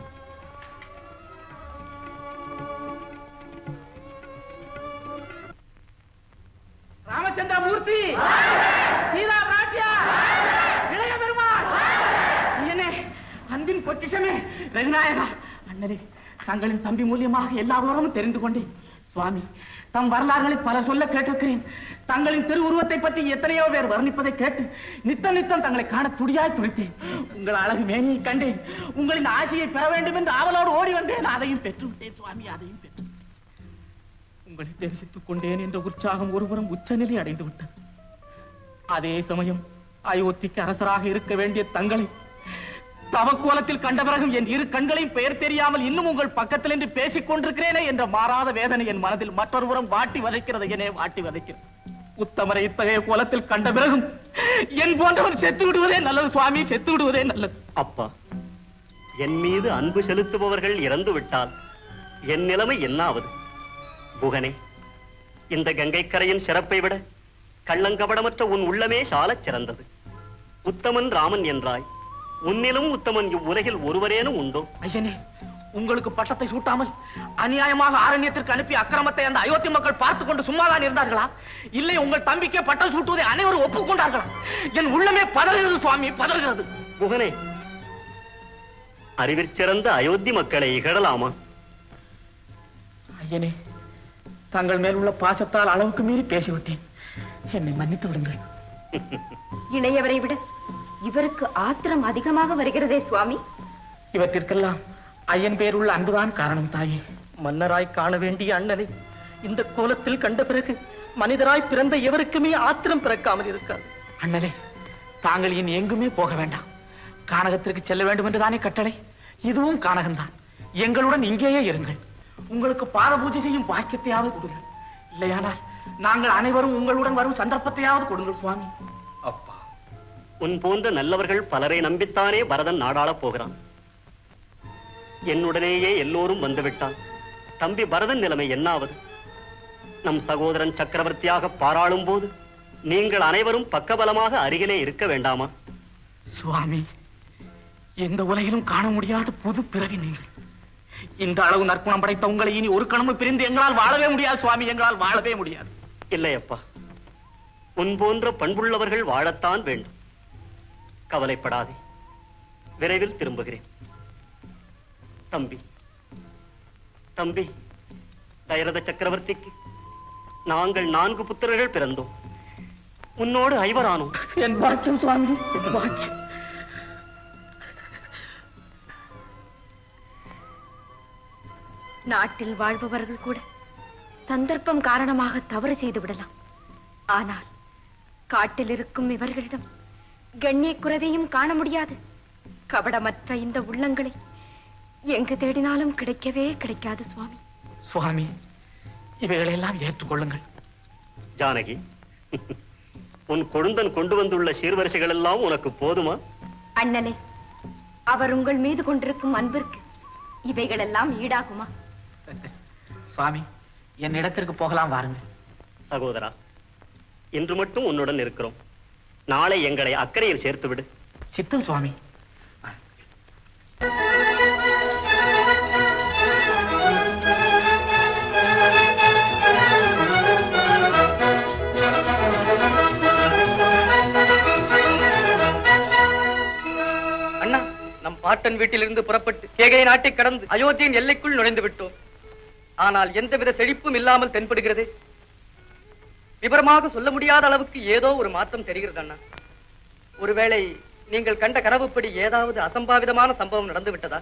ராமச்சந்திர மூர்த்தி சீதா பிராட்டியா இளைய பெருமாள் என்ன அன்பின் பொக்கிஷமே ரகுநாயகா அண்ணரே தங்களின் தம்பி மூலியமாக எல்லா விவரமும் தெரிந்து கொண்டேன் சுவாமி தம் வரலாறுகளை பல சொல்ல கேட்டிருக்கிறேன் தங்களின் திருவுருவத்தை பற்றி எத்தனையோ பேர் வர்ணிப்பதை கேட்டு நித்தம் நித்தம் தங்களை காண துடியாய் துடித்தேன் உங்கள் அழகு மேனியை கண்டேன் உங்களின் ஆசையை பெற வேண்டும் என்று ஆவலோடு ஓடி வந்தேன் அதையும் பெற்று விட்டேன் சுவாமி அதையும் பெற்று உங்களை தரிசித்துக் கொண்டேன் என்ற உற்சாகம் ஒருபுறம் உச்சநிலை அடைந்து விட்டது அதே சமயம் அயோத்திக்கு அரசராக இருக்க வேண்டிய தங்களை தவக்கோலத்தில் கண்ட பிறகும் என் இரு கண்களையும் பெயர் தெரியாமல் இன்னும் உங்கள் பக்கத்தில் என்று பேசிக் கொண்டிருக்கிறேனே என்ற மாறாத வேதனை என் மனதில் மற்றொரு புறம் வாட்டி வதைக்கிறது என்னே வாட்டி வதைக்கிறது உத்தமரை இத்தகைய கோலத்தில் கண்ட பிறகும் என் போன்றவர் செத்து விடுவதே நல்லது சுவாமி செத்து விடுவதே நல்லது அப்பா என் மீது அன்பு செலுத்துபவர்கள் இறந்து விட்டால் என் நிலைமை என்ன ஆவது புகனே இந்த கங்கை கரையின் சிறப்பை விட கள்ளங்கபடமற்ற உன் உள்ளமே சாலச் சிறந்தது உத்தமன் ராமன் என்றாய் உன்னிலும் உத்தமன் இவ்வுலகில் ஒருவரேனும் உண்டோ ஐயனே உங்களுக்கு பட்டத்தை சூட்டாமல் அநியாயமாக ஆரண்யத்திற்கு அனுப்பி அக்கிரமத்தை அந்த அயோத்தி மக்கள் பார்த்துக் கொண்டு சும்மாதான் இருந்தார்களா இல்லை உங்கள் தம்பிக்கே பட்டம் சூட்டுவதை அனைவரும் ஒப்புக்கொண்டார்களா என் உள்ளமே பதறுகிறது சுவாமி பதறுகிறது புகனே அறிவிற்சிறந்த அயோத்தி மக்களை இகழலாமா ஐயனே தங்கள் மேல் உள்ள பாசத்தால் அளவுக்கு மீறி பேசிவிட்டேன் என்னை மன்னித்து விடுங்கள் இளையவரை விட இவருக்கு ஆத்திரம் அதிகமாக வருகிறதே சுவாமி இவற்றிற்கெல்லாம் ஐயன் பேருள்ள அன்புதான் காரணம் தாயே மன்னராய் காண வேண்டிய அண்ணனை இந்த கோலத்தில் கண்ட பிறகு மனிதராய் பிறந்த எவருக்குமே ஆத்திரம் பிறக்காமல் இருக்காது அண்ணலே தாங்கள் இனி எங்குமே போக வேண்டாம் கானகத்திற்கு செல்ல வேண்டும் என்றுதானே கட்டளை இதுவும் கானகம்தான் எங்களுடன் இங்கேயே இருங்கள் உங்களுக்கு பாத பூஜை செய்யும் பாக்கியத்தையாவது கொடுங்கள் இல்லையானால் நாங்கள் அனைவரும் உங்களுடன் வரும் சந்தர்ப்பத்தையாவது கொடுங்கள் சுவாமி அப்பா உன் போன்ற நல்லவர்கள் பலரை நம்பித்தானே பரதன் நாடாளப் போகிறான் என்னுடனேயே எல்லோரும் வந்துவிட்டான் தம்பி பரதன் நிலைமை என்னாவது நம் சகோதரன் சக்கரவர்த்தியாக பாராளும் போது நீங்கள் அனைவரும் பக்கபலமாக அருகிலே இருக்க வேண்டாமா சுவாமி எந்த உலகிலும் காண முடியாத புது பிறவி நீங்கள் இந்த அளவு நற்குணம் படைத்த உங்களை இனி ஒரு கணமும் பிரிந்து எங்களால் வாழவே முடியாது சுவாமி எங்களால் வாழவே முடியாது இல்லையப்பா உன் போன்ற பண்புள்ளவர்கள் வாழத்தான் வேண்டும் கவலைப்படாதே விரைவில் திரும்புகிறேன் தம்பி தம்பி தயரத சக்கரவர்த்திக்கு நாங்கள் நான்கு புத்திரர்கள் பிறந்தோம் உன்னோடு ஐவரானோம் என் பாக்கியம் சுவாமி என் பாக்கியம் நாட்டில் வாழ்பவர்கள் கூட சந்தர்ப்பம் காரணமாக தவறு செய்து விடலாம் ஆனால் காட்டில் இருக்கும் இவர்களிடம் கண்ணிய குறைவையும் காண முடியாது கபடமற்ற இந்த உள்ளங்களை எங்கு தேடினாலும் கிடைக்கவே கிடைக்காது சுவாமி சுவாமி இவைகளெல்லாம் ஏற்றுக்கொள்ளுங்கள் ஜானகி உன் கொழுந்தன் கொண்டு வந்துள்ள சீர்வரிசைகள் எல்லாம் உனக்கு போதுமா அண்ணலே அவர் உங்கள் மீது கொண்டிருக்கும் அன்பிற்கு இவைகளெல்லாம் ஈடாகுமா சுவாமி என் இடத்திற்கு போகலாம் வாருங்கள் சகோதரா இன்று மட்டும் உன்னுடன் இருக்கிறோம் நாளை எங்களை அக்கறையில் சேர்த்து விடு சித்தம் சுவாமி அண்ணா நம் பாட்டன் வீட்டிலிருந்து புறப்பட்டு கேகை நாட்டை கடந்து அயோத்தியின் எல்லைக்குள் நுழைந்து விட்டோம் ஆனால் எந்தவித செழிப்பும் இல்லாமல் தென்படுகிறதே விவரமாக சொல்ல முடியாத அளவுக்கு ஏதோ ஒரு மாற்றம் தெரிகிறது அண்ணா ஒருவேளை நீங்கள் கண்ட கனவுப்படி ஏதாவது அசம்பாவிதமான சம்பவம் நடந்து விட்டதா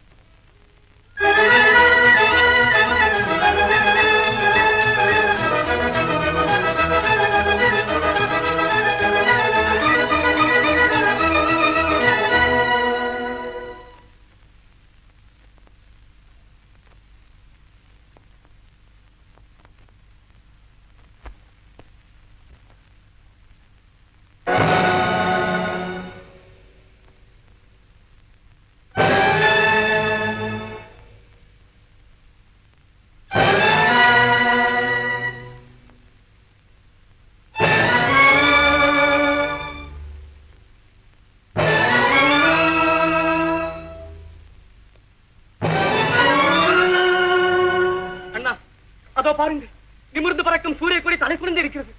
அண்ணா அதோ பாருங்க நிமிர்ந்து பறக்கும் சூரிய கொடி தலை குனிந்து இருக்கிறது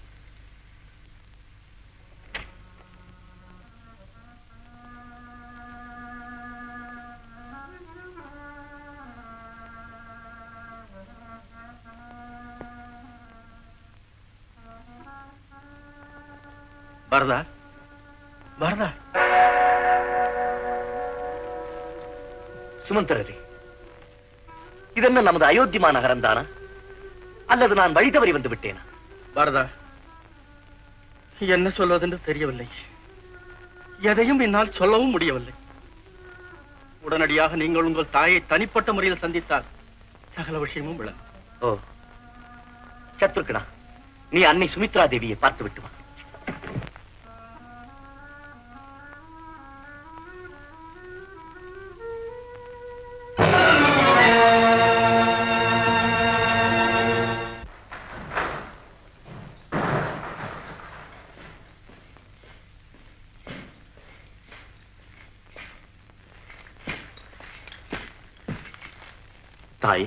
வரதா வரதா சுமந்திரரே இதென்ன நமது அயோத்தி மாநகரம் தானா அல்லது நான் வழி தவறி வந்து விட்டேனா வரதா என்ன சொல்வதென்று தெரியவில்லை எதையும் என்னால் சொல்லவும் முடியவில்லை உடனடியாக நீங்கள் உங்கள் தாயை தனிப்பட்ட முறையில் சந்தித்தால் சகல விஷயமும் விளங்கும் ஓ சத்ருக்கனா நீ அன்னை சுமித்ரா தேவியை பார்த்து விட்டு வா தாயே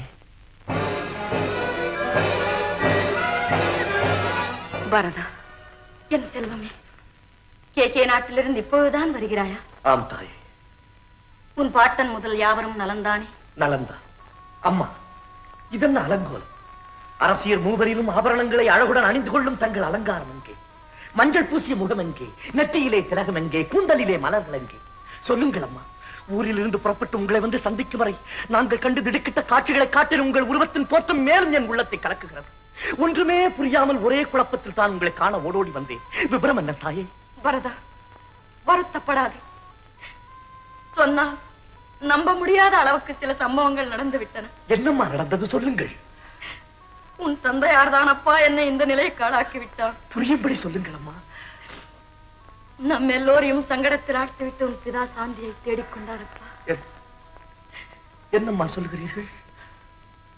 பரதா என் செல்வமே கே கே நாட்டிலிருந்து இப்பொழுதுதான் வருகிறாயா ஆம் தாயே உன் பாட்டன் முதல் யாவரும் நலந்தானே நலந்தா அம்மா இதென்ன அலங்கோலம் அரசியர் மூவரிலும் ஆபரணங்களை அழகுடன் அணிந்து கொள்ளும் தங்கள் அலங்காரம் எங்கே மஞ்சள் பூசிய முகம் எங்கே நெற்றியிலே திலகம் எங்கே கூந்தலிலே மலர்கள் எங்கே சொல்லுங்கள் அம்மா ஊரிலிருந்து புறப்பட்டு உங்களை வந்து சந்திக்கும் வரை நாங்கள் கண்டு திடுக்கிட்ட காட்சிகளை காட்டில் உங்கள் உருவத்தின் தோற்றம் மேலும் என் உள்ளத்தை கலக்குகிறது ஒன்றுமே புரியாமல் ஒரே குழப்பத்தில் தான் உங்களை காண ஓடோடி வந்தேன் விவரம் என்ன தாயே பரதா வருத்தப்படாதே சொன்னால் நம்ப முடியாத அளவுக்கு சில சம்பவங்கள் நடந்து விட்டன என்னம்மா நடந்தது சொல்லுங்கள் உன் தந்தையார் தானப்பா என்னை இந்த நிலைக்கு ஆளாக்கி விட்டான் புரியும்படி சொல்லுங்கள் அம்மா நம் எல்லோரையும் சங்கடத்தில் ஆட்டிவிட்டு உன் பிதா சாந்தியை தேடிக்கொண்டாரப்பா என்- என்னம்மா சொல்லுகிறீர்கள்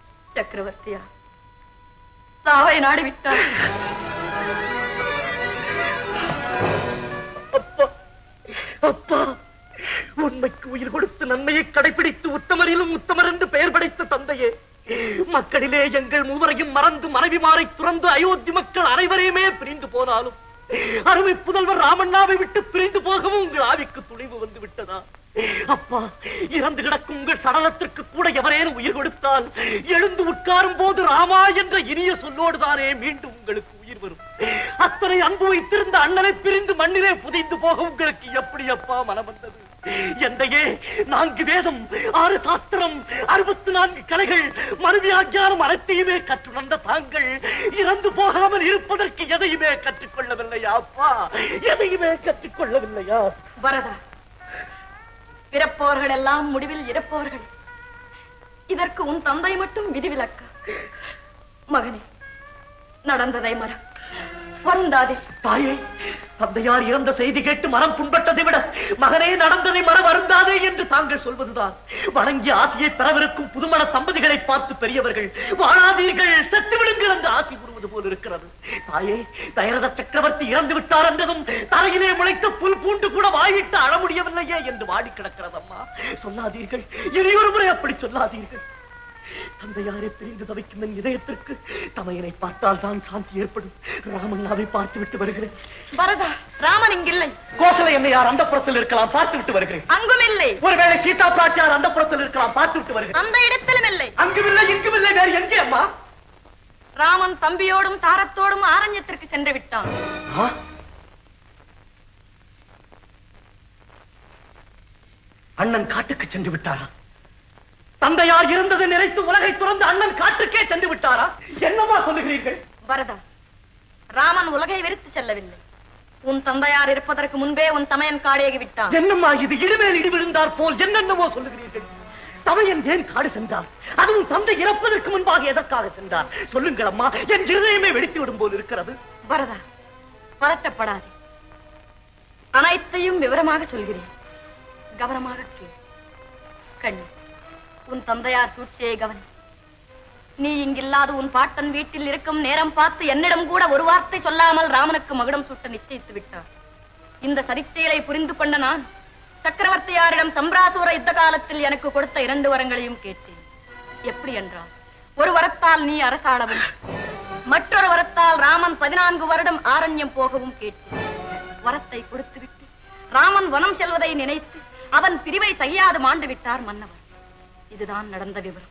சக்கரவர்த்தியா சாவை நாடி விட்டார் அப்பா உண்மைக்கு உயிர் கொடுத்து நன்மையை கடைபிடித்து உத்தமரிலும் உத்தமர் என்று பெயர் படைத்த தந்தையே மக்களிலே எங்கள் மூவரையும் மறந்து மனைவிமாரை துறந்து அயோத்தி மக்கள் அனைவரையுமே பிரிந்து போனாலும் அருமை புதல்வர் ராமண்ணாவை விட்டு பிரிந்து போகவும் உங்கள் ஆவிக்கு துணிவு வந்து விட்டதா அப்பா இறந்து கிடக்கும் உங்கள் சடலத்திற்கு கூட எவரேனும் உயிர் கொடுத்தால் எழுந்து உட்காரும் போது ராமா என்ற இனிய சொல்லோடுதானே மீண்டும் உங்களுக்கு உயிர் வரும் அத்தனை அன்பு வைத்திருந்த அண்ணனை பிரிந்து மண்ணிலே புதைந்து போக உங்களுக்கு எப்படி அப்பா மனம் வந்தது எந்தையே நான்கு வேதம் ஆறு சாஸ்திரம் அறுபத்தி நான்கு கலைகள் மறுவியாக்கியானம் அனைத்தையுமே கற்றுணர்ந்த தாங்கள் இறந்து போகாமல் இருப்பதற்கு எதையுமே கற்றுக்கொள்ளவில்லையா அப்பா எதையுமே கற்றுக்கொள்ளவில்லையா வரதா பிறப்பவர்கள் எல்லாம் முடிவில் இறப்பவர்கள் இதற்கு உன் தந்தை மட்டும் விதிவிலக்கா மகனே நடந்ததை மற வருந்தாதே தாயே தந்தையார் இறந்த செய்தி கேட்டு மனம் புண்பட்டதை விட மகனே நடந்ததை மனம் வருந்தாதே என்று தாங்கள் சொல்வதுதான் வணங்கிய ஆசையை பெறவிருக்கும் புதுமண தம்பதிகளை பார்த்து பெரியவர்கள் வாழாதீர்கள் செத்து விடுங்கள் என்று ஆசை கூறுவது போல் இருக்கிறது தாயே தயரத சக்கரவர்த்தி இறந்து விட்டார் என்றதும் தரையிலே முளைத்த புல் பூண்டு கூட வாயிட்டு அழ முடியவில்லையே என்று வாடி கிடக்கிறது அம்மா சொல்லாதீர்கள் இனியொரு முறை அப்படி சொல்லாதீர்கள் தந்தையாரை பிரிந்து தவிக்கும் என் இதயத்திற்கு தமையனை பார்த்தால் தான் சாந்தி ஏற்படும் ராமண்ணாவை பார்த்து விட்டு வருகிறேன் வரதா ராமன் இங்கில்லை கோசலை என்னையார் அந்த புறத்தில் இருக்கலாம் பார்த்து விட்டு வருகிறேன் அங்கும் இல்லை ஒருவேளை சீதா பிராட்டியார் அந்த புறத்தில் இருக்கலாம் பார்த்து விட்டு வருகிறேன் அந்த இடத்திலும் இல்லை அங்குமில்லை இங்குமில்லை வேறு எங்கே அம்மா ராமன் தம்பியோடும் தாரத்தோடும் ஆரண்யத்திற்கு சென்று விட்டான் ஆ? அண்ணன் காட்டுக்கு சென்று விட்டாரா தந்தையார் இருந்ததை நினைத்து உலகை துறந்து அண்ணன் காட்டுக்கே சென்று விட்டாரா என்னமா சொல்லுகிறீர்கள் வரதா ராமன் உலகை வெறுத்து செல்லவில்லை உன் தந்தையார் இருப்பதற்கு முன்பே உன் தமையன் காடேகி விட்டான் என்னம்மா இது இடிமேல் இடி விழுந்தார் போல் என்னென்னவோ சொல்லுகிறீர்கள் தமையன் ஏன் காடு சென்றார் அதுவும் தந்தை இறப்பதற்கு முன்பாக எதற்காக சென்றார் சொல்லுங்கள் அம்மா என் இருதயமே வெடித்து விடும் போல் இருக்கிறது வரதா பதட்டப்படாதே அனைத்தையும் விவரமாக சொல்கிறேன் கவனமாக கேள் கண்ணி உன் தந்தையார் சூழ்ச்சியை கவனி நீ இங்கில்லாது உன் பாட்டன் வீட்டில் இருக்கும் நேரம் பார்த்து என்னிடம் கூட ஒரு வார்த்தை சொல்லாமல் ராமனுக்கு மகுடம் சூட்ட நிச்சயித்து விட்டார் இந்த சரித்திரத்தை புரிந்து கொண்ட நான் சக்கரவர்த்தியாரிடம் சம்பிராசூர யுத்த காலத்தில் எனக்கு கொடுத்த இரண்டு வரங்களையும் கேட்டேன் எப்படி என்றால் ஒரு வரத்தால் நீ அரசாளவும் மற்றொரு வரத்தால் ராமன் பதினான்கு வருடம் ஆரண்யம் போகவும் கேட்டேன் வரத்தை கொடுத்துவிட்டு ராமன் வனம் செல்வதை நினைத்து அவன் பிரிவை செய்யாது மாண்டு விட்டார் மன்னவர் இதுதான் நடந்த விவரம்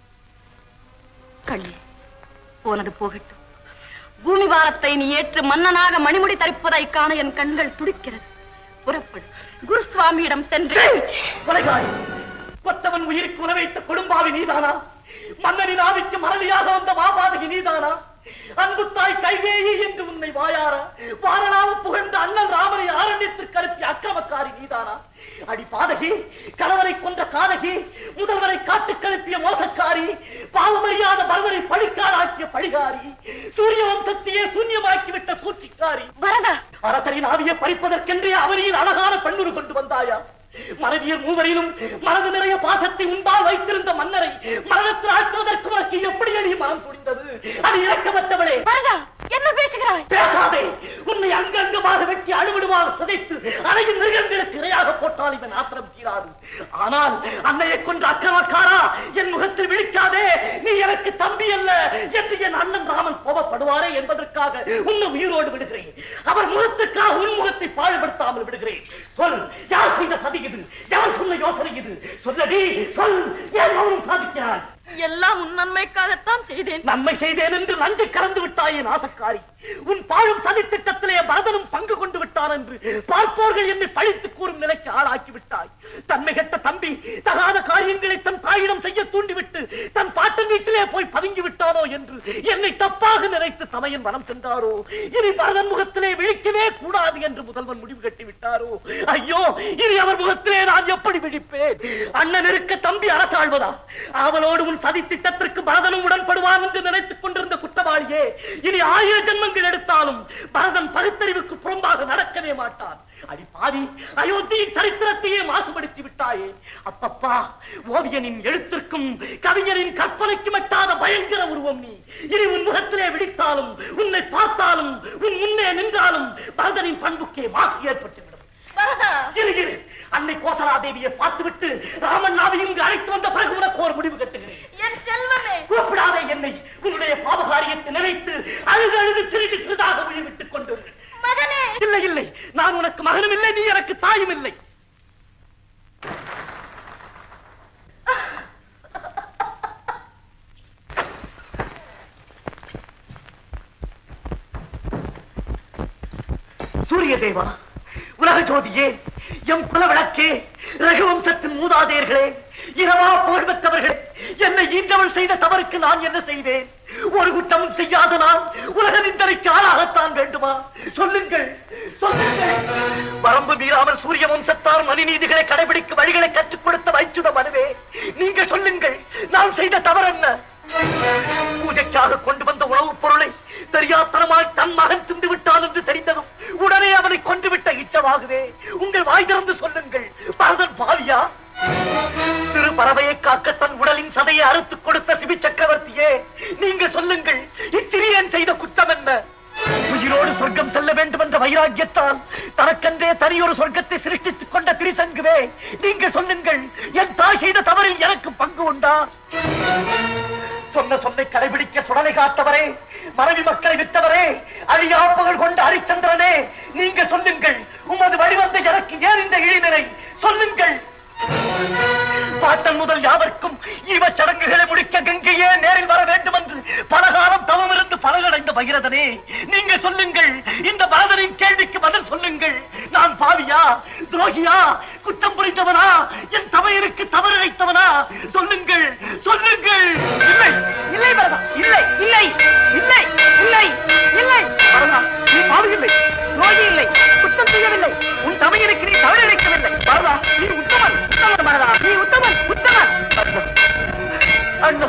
கண்ணே போனது போகட்டும் பூமி பாரத்தை நீ ஏற்று மன்னனாக மணிமுடி தரிப்பதை காண என் கண்கள் துடிக்கிறது புறப்படு குருசுவாமியிடம் சென்று கொலைகாரி கொத்தவன் உயிருக்கு உணவைத்த கொடும்பாவி நீதானா மன்னனின் ஆவிக்கு மறதியாக வந்த மாபாதகி நீதானா அன்பு தாய் கைகேயி என்று உன்னை வாயாரா வாரணாவு புகழ்ந்த அண்ணன் ராமனை ஆரண்யத்திற்கு அனுப்பிய அக்கிரமக்காரி நீதானா அடி பாதகி கணவரை கொன்ற காதகி முதல்வரை காட்டுக்கு அனுப்பிய மோசக்காரி பாவமறியாத பரவரை பழிக்காராக்கிய பழிகாரி சூரிய வம்சத்தையே சூன்யமாக்கிவிட்ட சூழ்ச்சிக்காரி வரதா அரசரின் ஆவியை பறிப்பதற்கென்றே அவனியின் அழகான பெண்ணுரு கொண்டு வந்தாயா மனைவியர் மூவரிலும் மனது நிறைய பாசத்தை உண்டால் வைத்திருந்த மன்னரை மரணத்தில் ஆழ்த்துவதற்கு உனக்கு எப்படி அடி மனம் துடிந்தது அது இறக்கமற்றவளே வரதா என்ன பேசுகிறாய் பேசாதே உன்னை அங்கங்கமாக வெட்டி அழுவிடுவாக சிதைத்து அறையின் மிருகங்களுக்கு இரையாக போட்டால் இவன் ஆத்திரம் தீராது ஆனால் அன்னையை கொன்ற அக்கிரமக்காரா என் முகத்தில் விழிக்காதே நீ எனக்கு தம்பி அல்ல என்று என் அண்ணன் ராமன் கோபப்படுவாரே என்பதற்காக உன்னை உயிரோடு விடுகிறேன் அவர் முகத்துக்காக உன் முகத்தை பாழ்படுத்தாமல் விடுகிறேன் சொல் யார் செய்த சதி இது யார் சொன்ன யோசனை இது சொல்லடி சொல் ஏன் அவனும் சாதிக்கிறான் எல்லாம் உன் நன்மைக்காகத்தான் செய்தேன் நன்மை செய்தேன் என்று நஞ்சு கலந்து விட்டாயே நாசக்காரி உன் பாழும் சதித்திட்டத்திலே பரதனும் பங்கு கொண்டு விட்டான் என்று பார்ப்போர்கள் என்னை பழித்து கூறும் நிலைக்கு ஆளாக்கி விட்டாய் தன்மை கெட்ட தம்பி தகாத காரியங்களை தன் தாயிடம் செய்ய தூண்டிவிட்டு தன் பாட்டன் வீட்டிலே போய் பதுங்கி விட்டானோ என்று என்னை தப்பாக நினைத்து சமயன் வனம் சென்றாரோ இனி பரதன் முகத்திலே விழிக்கவே கூடாது என்று முதல்வன் முடிவு கட்டி விட்டாரோ ஐயோ இனி அவர் முகத்திலே நான் எப்படி விழிப்பேன் அண்ணன் இருக்க தம்பி அரசாழ்வதா அவளோடு உன் சதி திட்டத்திற்கு பரதனும் உடன்படுவான் என்று நினைத்துக் கொண்டிருந்த குற்றவாளியே இனி ஆயிரம் ஜென்மங்கள் எடுத்தாலும் பரதன் பகுத்தறிவுக்கு புறம்பாக நடக்கவே மாட்டான் அடி பாவி அயோத்தியின் சரித்திரத்தையே மாசுபடுத்தி விட்டாயே அப்பப்பா ஓவியனின் எழுத்திற்கும் கவிஞரின் கற்பனைக்கு மட்டாத பயங்கர உருவம் நீ இனி உன் முகத்திலே விழித்தாலும் உன்னை பார்த்தாலும் உன் முன்னே நின்றாலும் பரதனின் பண்புக்கே மாசு ஏற்பட்டுவிடும் வரதா இரு இரு அன்னை கோசலா தேவியை பார்த்துவிட்டு ராமன் நாவையும் இங்கு அழைத்து வந்த பிறகு உனக்கு ஒரு முடிவு கட்டுகிறேன் என் செல்வமே கூப்பிடாதே என்னை உன்னுடைய பாவகாரியத்தை நினைத்து அழுது அழுது திருடி திருதாக உயிர் விட்டுக் கொண்டு மகனே இல்லை இல்லை நான் உனக்கு மகனும் இல்லை நீ எனக்கு தாயும் இல்லை சூரிய தேவா உலக ஜோதியே எம் குல விளக்கே ரகுவம்சத்தின் மூதாதையர்களே இரவா புகழ் பெற்றவர்களே என்னை ஈன்றவள் செய்த தவறுக்கு நான் என்ன செய்தேன் ஒரு குற்றமும் செய்யாத நான் உலக நிந்தனைக்கு ஆளாகத்தான் வேண்டுமா சொல்லுங்கள் சொல்லுங்கள் வரம்பு மீறாமல் சூரிய வம்சத்தார் மணிநீதிகளை கடைபிடிக்க வழிகளை கற்றுக் கொடுத்த வைச்சுட மனுவே நீங்க சொல்லுங்கள் நான் செய்த தவறு என்ன பூஜைக்காக கொண்டு வந்த உணவுப் பொருளை தெரியாத்தனமாய் தன் மகன் தின்று விட்டான் என்று தெரிந்ததும் உடனே அவனை கொண்டு விட்ட இச்சமாகுதே உங்கள் வாய் திறந்து சொல்லுங்கள் பரதன் பாவியா சிறு பறவையை காக்க தன் உடலின் சதையை அறுத்துக் கொடுத்த சிபி சக்கரவர்த்தியே நீங்க சொல்லுங்கள் இச்சிறியன் செய்த குற்றம் என்ன உயிரோடு சொர்க்கம் செல்ல வேண்டும் என்ற வைராக்கியத்தால் தனக்கென்றே தனியொரு சொர்க்கத்தை சிருஷ்டித்துக் கொண்ட திரிசங்குவே நீங்க சொல்லுங்கள் என் தாய் செய்த தவறில் எனக்கு பங்கு உண்டா சொன்ன சொன்னை கடைபிடிக்க சுடலை காத்தவரே மனைவி மக்களை விட்டவரே அழியாப்பகள் கொண்ட ஹரிச்சந்திரனே நீங்க சொல்லுங்கள் உமது வழிவந்த எனக்கு ஏன் இந்த இழிநிலை சொல்லுங்கள் பாட்டன் முதல் யாவர்க்கும் இவ சடங்குகளை முடிக்க கங்கையே நேரில் வர வேண்டும் என்று பலகாலம் தவம் இருந்து பலகடைந்த பகிரதனே நீங்க சொல்லுங்கள் இந்த பரதனின் கேள்விக்கு பதில் சொல்லுங்கள் நான் பாவியா துரோகியா குற்றம் புரிந்தவனா என் தமையனுக்கு தவறு வைத்தவனா சொல்லுங்கள் சொல்லுங்கள் இல்லை இல்லை பரதா இல்லை இல்லை இல்லை இல்லை இல்லை பரதா நீ பாவி இல்லை துரோகி இல்லை குற்றம் செய்யவில்லை உன் தமையனுக்கு நீ தவறு இழைக்கவில்லை பரதா நீ உத்தமன் உத்தமன் பரதா நீ உத்தமன் உத்தமன் அண்ணா அண்ணா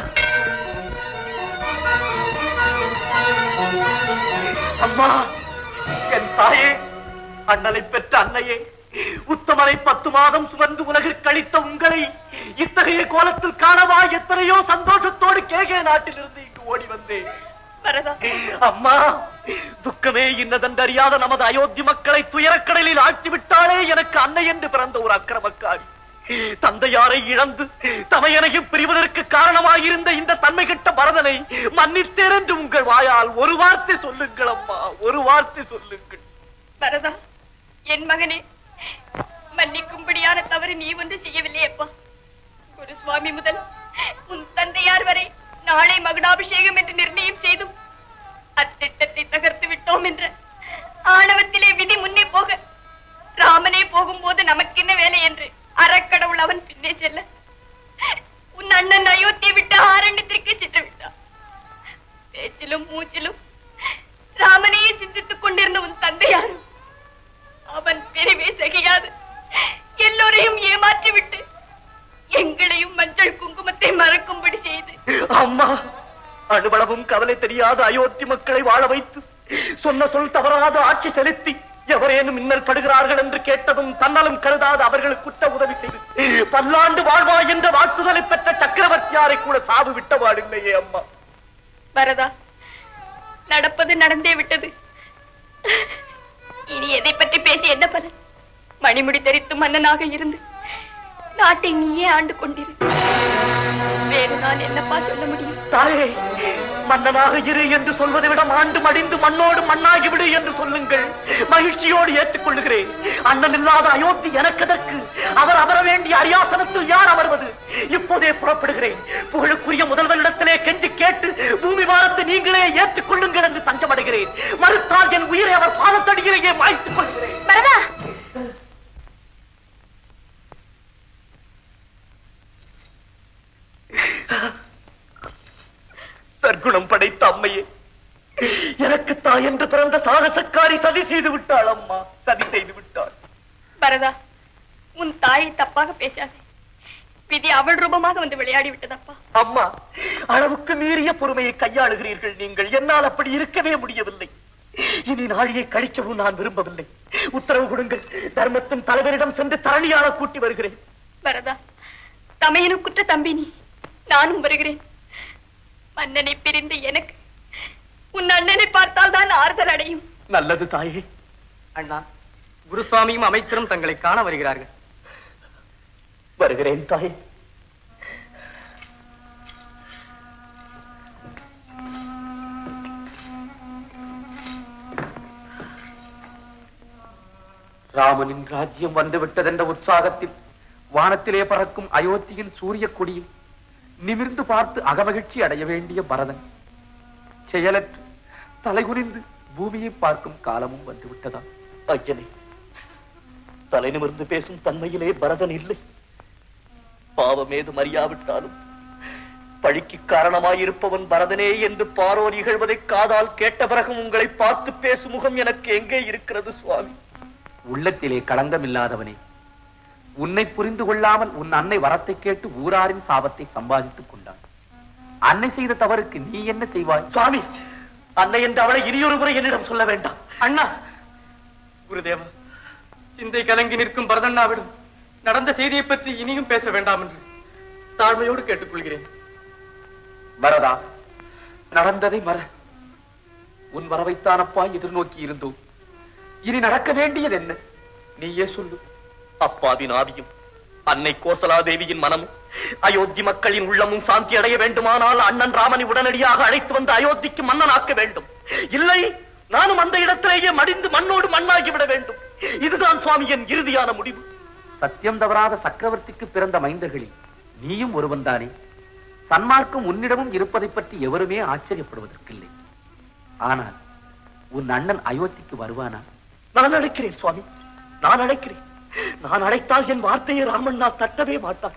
அம்மா என் தாயே அண்ணனை பெற்ற அன்னையே உத்தமனை பத்து மாதம் சுமந்து உலகில் கழித்த உங்களை இத்தகைய கோலத்தில் காணவா எத்தனையோ சந்தோஷத்தோடு கேகே நாட்டிலிருந்து இங்கு ஓடி வந்தேன் அம்மா துக்கமே இன்னதென்றறியாத நமது அயோத்தி மக்களை துயரக்கடலில் ஆட்டிவிட்டாலே எனக்கு அன்னை என்று பிறந்த ஒரு அக்கிரமக்காரி தந்தையாரை இழந்து தமையனையும் பிரிவதற்கு காரணமாயிருந்த இந்த தன்மை கெட்ட பரதனை மன்னித்தேன் என்று உங்கள் வாயால் ஒரு வார்த்தை சொல்லுங்கள் அம்மா ஒரு வார்த்தை சொல்லுங்கள் பரதா என் மகனே மன்னிக்கும்படியான தவறு நீ வந்து செய்யவில்லை அப்பா குரு சுவாமி முதல் உன் தந்தையார் வரை நாளை மகுடாபிஷேகம் என்று நிர்ணயம் செய்தும் அத்திட்டத்தை தகர்த்து விட்டோம் என்ற ஆணவத்திலே விதி முன்னே போக ராமனே போகும்போது நமக்கு என்ன வேலை என்று அறக்கடவுள் அவன் பின்னே செல்ல உன் அண்ணன் அயோத்தியை விட்டு ஆரண்யத்திற்கு சென்று விட்டான் பேச்சிலும் மூச்சிலும் ராமனையே சிந்தித்துக் கொண்டிருந்த உன் தந்தையாரும் அவன் பிரிவே சகியாது எல்லோரையும் ஏமாற்றி விட்டு எங்களையும் மஞ்சள் குங்குமத்தை மறக்கும்படி செய்து அம்மா அணுவளவும் கவலை தெரியாத அயோத்தி மக்களை வாழ வைத்து சொன்ன சொல் தவறாத ஆட்சி செலுத்தி எவரேனும் இன்னல் படுகிறார்கள் என்று கேட்டதும் தன்னலும் கருதாத அவர்களுக்கு குற்ற உதவி செய்து பல்லாண்டு வாழ்வா என்ற வாழ்த்துதலை பெற்ற சக்கரவர்த்தியாரை கூட சாவு விட்டவாள் இல்லையே அம்மா வரதா நடப்பது நடந்தே விட்டது இனி எதை பற்றி பேசி என்ன பலன் மணிமுடி தரித்து மன்னனாக இருந்து நாட்டை நீயே ஆண்டு கொண்டிரு வேறு நான் என்னப்பா சொல்ல முடியும் தாயே மன்னனாக இரு என்று சொல்வதை விட மாண்டு மடிந்து மண்ணோடு மண்ணாகி விடு என்று சொல்லுங்கள் மகிழ்ச்சியோடு ஏற்றுக்கொள்ளுகிறேன் அண்ணன் இல்லாத அயோத்தி எனக்கதற்கு அவர் அமர வேண்டிய அரியாசனத்தில் யார் அமர்வது இப்போதே புறப்படுகிறேன் புகழுக்குரிய முதல்வரிடத்திலே கெஞ்சி கேட்டு பூமி வாரத்தை நீங்களே ஏற்றுக்கொள்ளுங்கள் என்று தஞ்சமடைகிறேன் மறுத்தால் என் உயிரை அவர் பாதத்தடியிலேயே மாய்த்துக் கொள்கிறேன் வரதா சற்குணம் படைத்த அம்மையே எனக்கு தாய் என்று பிறந்த சாகசக்காரி சதி செய்து விட்டாள் அம்மா சதி செய்து விட்டாள் வரதா உன் தாயை தப்பாக பேசாதே விதி அவள் ரூபமாக வந்து விளையாடி விட்டதப்பா அம்மா அளவுக்கு மீறிய பொறுமையை கையாளுகிறீர்கள் நீங்கள் என்னால் அப்படி இருக்கவே முடியவில்லை இனி நாழியை கழிக்கவும் நான் விரும்பவில்லை உத்தரவு கொடுங்கள் தர்மத்தின் தலைவரிடம் சென்று தரணியாள கூட்டி வருகிறேன் வரதா தமையனுக்குற்ற தம்பி நீ நானும் வருகிறேன் மன்னனை பிரிந்த எனக்கு உன் அண்ணனை பார்த்தால் தான் ஆறுதல் அடையும் நல்லது தாயே அண்ணா குருசுவாமியும் அமைச்சரும் தங்களை காண வருகிறார்கள் வருகிறேன் தாய் ராமனின் ராஜ்யம் வந்துவிட்டதென்ற உற்சாகத்தில் வானத்திலே பறக்கும் அயோத்தியின் சூரிய கொடியும் நிமிர்ந்து பார்த்து அகமகிழ்ச்சி அடைய வேண்டிய பரதன் செயலற்று தலைகுனிந்து பூமியை பார்க்கும் காலமும் வந்துவிட்டதா ஐயனே தலை நிமிர்ந்து பேசும் தன்மையிலே பரதன் இல்லை பாவமேது அறியாவிட்டாலும் பழிக்கு காரணமாயிருப்பவன் பரதனே என்று பாரோர் இகழ்வதை காதால் கேட்ட பிறகும் உங்களை பார்த்து பேசும் முகம் எனக்கு எங்கே இருக்கிறது சுவாமி உள்ளத்திலே களங்கமில்லாதவனே உன்னை புரிந்து கொள்ளாமல் உன் அன்னை வரத்தை கேட்டு ஊராரின் சாபத்தை சம்பாதித்துக் கொண்டான் அன்னை செய்த தவறுக்கு நீ என்ன செய்வாய் சுவாமி அன்னை என்று அவளை இனியொரு முறை என்னிடம் சொல்ல வேண்டாம் அண்ணா குருதேவா சிந்தை கலங்கி நிற்கும் பரதண்ணாவிடம் நடந்த செய்தியை பற்றி இனியும் பேச வேண்டாம் என்று தாழ்மையோடு கேட்டுக்கொள்கிறேன் வரதா நடந்ததை மற உன் வரவைத்தானப்பா எதிர்நோக்கி இருந்தோம் இனி நடக்க வேண்டியது என்ன நீயே சொல்லு அப்பாவின் ஆவியும் அன்னை கோசலாதேவியின் மனமும் அயோத்தி மக்களின் உள்ளமும் சாந்தி அடைய வேண்டுமானால் அண்ணன் ராமனை உடனடியாக அழைத்து வந்து அயோத்திக்கு மன்னனாக்க வேண்டும் இல்லை நானும் அந்த இடத்திலேயே மடிந்து மண்ணோடு மண்ணாகி விட வேண்டும் இதுதான் சுவாமி என் இறுதியான முடிவு சத்தியம் தவறாத சக்கரவர்த்திக்கு பிறந்த மைந்தர்களில் நீயும் ஒருவன்தானே சன்மார்க்கம் உன்னிடமும் இருப்பதை பற்றி எவருமே ஆச்சரியப்படுவதற்கில்லை ஆனால் உன் அண்ணன் அயோத்திக்கு வருவானா நான் அழைக்கிறேன் சுவாமி நான் அழைக்கிறேன் நான் அழைத்தால் என் வார்த்தையை ராமன் நான் தட்டவே மாட்டார்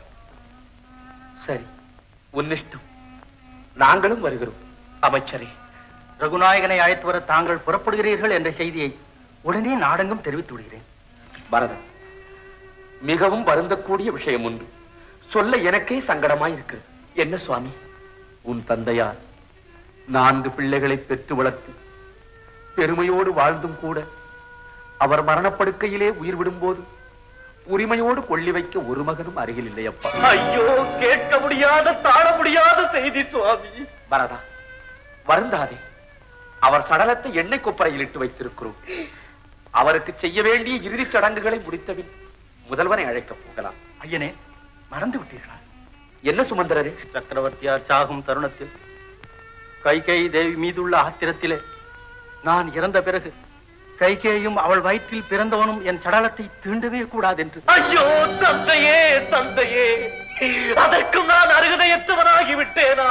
சரி உன் இஷ்டம் நாங்களும் வருகிறோம் அமைச்சரே ரகுநாயகனை அழைத்து வர தாங்கள் புறப்படுகிறீர்கள் என்ற செய்தியை உடனே நாடெங்கும் தெரிவித்து விடுகிறேன் பரதன் மிகவும் வருந்தக்கூடிய விஷயம் உண்டு சொல்ல எனக்கே சங்கடமாய் இருக்கிறது என்ன சுவாமி உன் தந்தையார் நான்கு பிள்ளைகளை பெற்று வளர்த்து பெருமையோடு வாழ்ந்தும் கூட அவர் மரணப்படுக்கையிலே உயிர் விடும்போது உரிமையோடு கொள்ளி வைக்க ஒரு மகனும் அருகில் இல்லையப்பா ஐயோ கேட்க முடியாத தாழ முடியாத செய்தி சுவாமி வரதா வருந்தாதே அவர் சடலத்தை எண்ணெய் கொப்பரையில் இட்டு வைத்திருக்கிறோம் அவருக்கு செய்ய வேண்டிய இறுதிச் சடங்குகளை முடித்தபின் முதல்வனை அழைக்கப் போகலாம் ஐயனே மறந்து விட்டீர்களா என்ன சுமந்திரரே சக்கரவர்த்தியார் சாகும் தருணத்தில் கைகேயி தேவி மீதுள்ள ஆத்திரத்திலே நான் இறந்த பிறகு கைகேயும் அவள் வயிற்றில் பிறந்தவனும் என் சடலத்தை தீண்டவே கூடாது என்று ஐயோ தந்தையே தந்தையே அதற்கும் நான் அருகதையற்றவனாகி விட்டேனா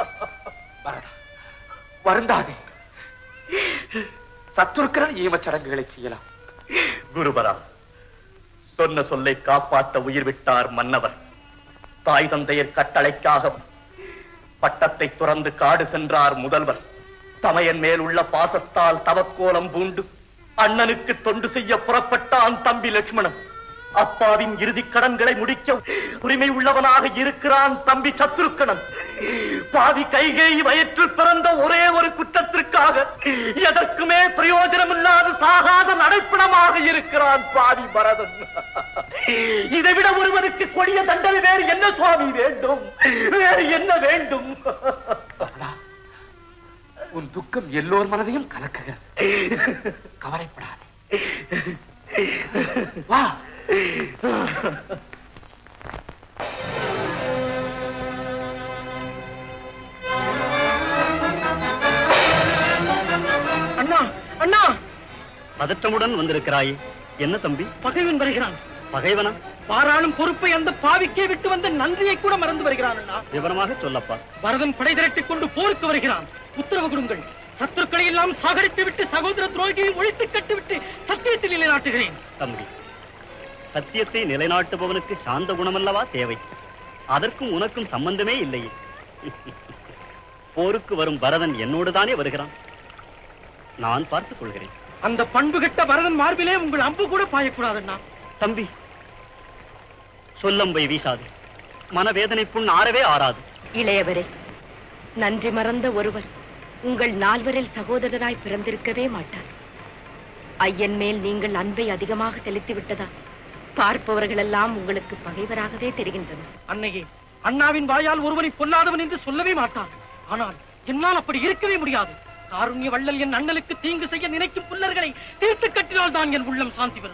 வருந்தாதே சத்துருக்கிறன் ஈமச் சடங்குகளை செய்யலாம் குருபரா சொன்ன சொல்லை காப்பாற்ற உயிர் விட்டார் மன்னவர் தாய் தந்தையர் கட்டளைக்காக பட்டத்தை துறந்து காடு சென்றார் முதல்வர் தமையன் மேல் உள்ள பாசத்தால் தவக்கோலம் பூண்டு அண்ணனுக்கு தொண்டு செய்ய புறப்பட்டான் தம்பி லட்சுமணன் அப்பாவின் இறுதி கடன்களை முடிக்க உரிமை உள்ளவனாக இருக்கிறான் தம்பி சத்ருக்கணன் பாவி கைகேயி வயிற்றில் பிறந்த ஒரே ஒரு குற்றத்திற்காக எதற்குமே பிரயோஜனம் இல்லாத சாகாத நடைப்பிடமாக இருக்கிறான் பாவி பரதன் இதை விட ஒருவனுக்கு கொடிய தண்டனை வேறு என்ன சுவாமி வேண்டும் வேறு என்ன வேண்டும் உன் துக்கம் எல்லோர் மனதையும் கலக்குகிறது கவலைப்படாதே வா அண்ணா அண்ணா பதற்றமுடன் வந்திருக்கிறாயே என்ன தம்பி பகைவன் வருகிறான் பகைவனா பாராளும் பொறுப்பை அந்த பாவிக்கே விட்டு வந்த நன்றியை கூட மறந்து வருகிறான் அண்ணா விவரமாக சொல்லப்பா பரதன் படை திரட்டிக் கொண்டு போருக்கு வருகிறான் உத்தரவு கொடுங்கள் சத்துருக்களை எல்லாம் சாகரித்து விட்டு சகோதர துரோகியை ஒழித்து கட்டிவிட்டு சத்தியத்தில் நிலைநாட்டுகிறேன் தம்பி சத்தியத்தை நிலைநாட்டுபவனுக்கு சாந்த குணமல்லவா தேவை அதற்கும் உனக்கும் சம்பந்தமே இல்லையே போருக்கு வரும் பரதன் என்னோடு தானே வருகிறான் நான் பார்த்துக் கொள்கிறேன் அந்த பண்பு கெட்ட பரதன் மார்பிலே உங்கள் அம்பு கூட பாயக்கூடாது அண்ணா தம்பி சொல்லம்பை வீசாது மனவேதனை புண் ஆறவே ஆறாது இளையவரே நன்றி மறந்த ஒருவர் உங்கள் நால்வரில் சகோதரராய் பிறந்திருக்கவே மாட்டார் ஐயன் மேல் நீங்கள் அன்பை அதிகமாக செலுத்தி விட்டதா பார்ப்பவர்கள் எல்லாம் உங்களுக்கு பகைவராகவே தெரிகின்றனர் அன்னையே அண்ணாவின் வாயால் ஒருவனை பொல்லாதவன் என்று சொல்லவே மாட்டான் ஆனால் என்னால் அப்படி இருக்கவே முடியாது காருண்ய வள்ளல் என் அண்ணலுக்கு தீங்கு செய்ய நினைக்கும் புல்லர்களை தீர்த்து கட்டினால் தான் என் உள்ளம் சாந்தி பெறும்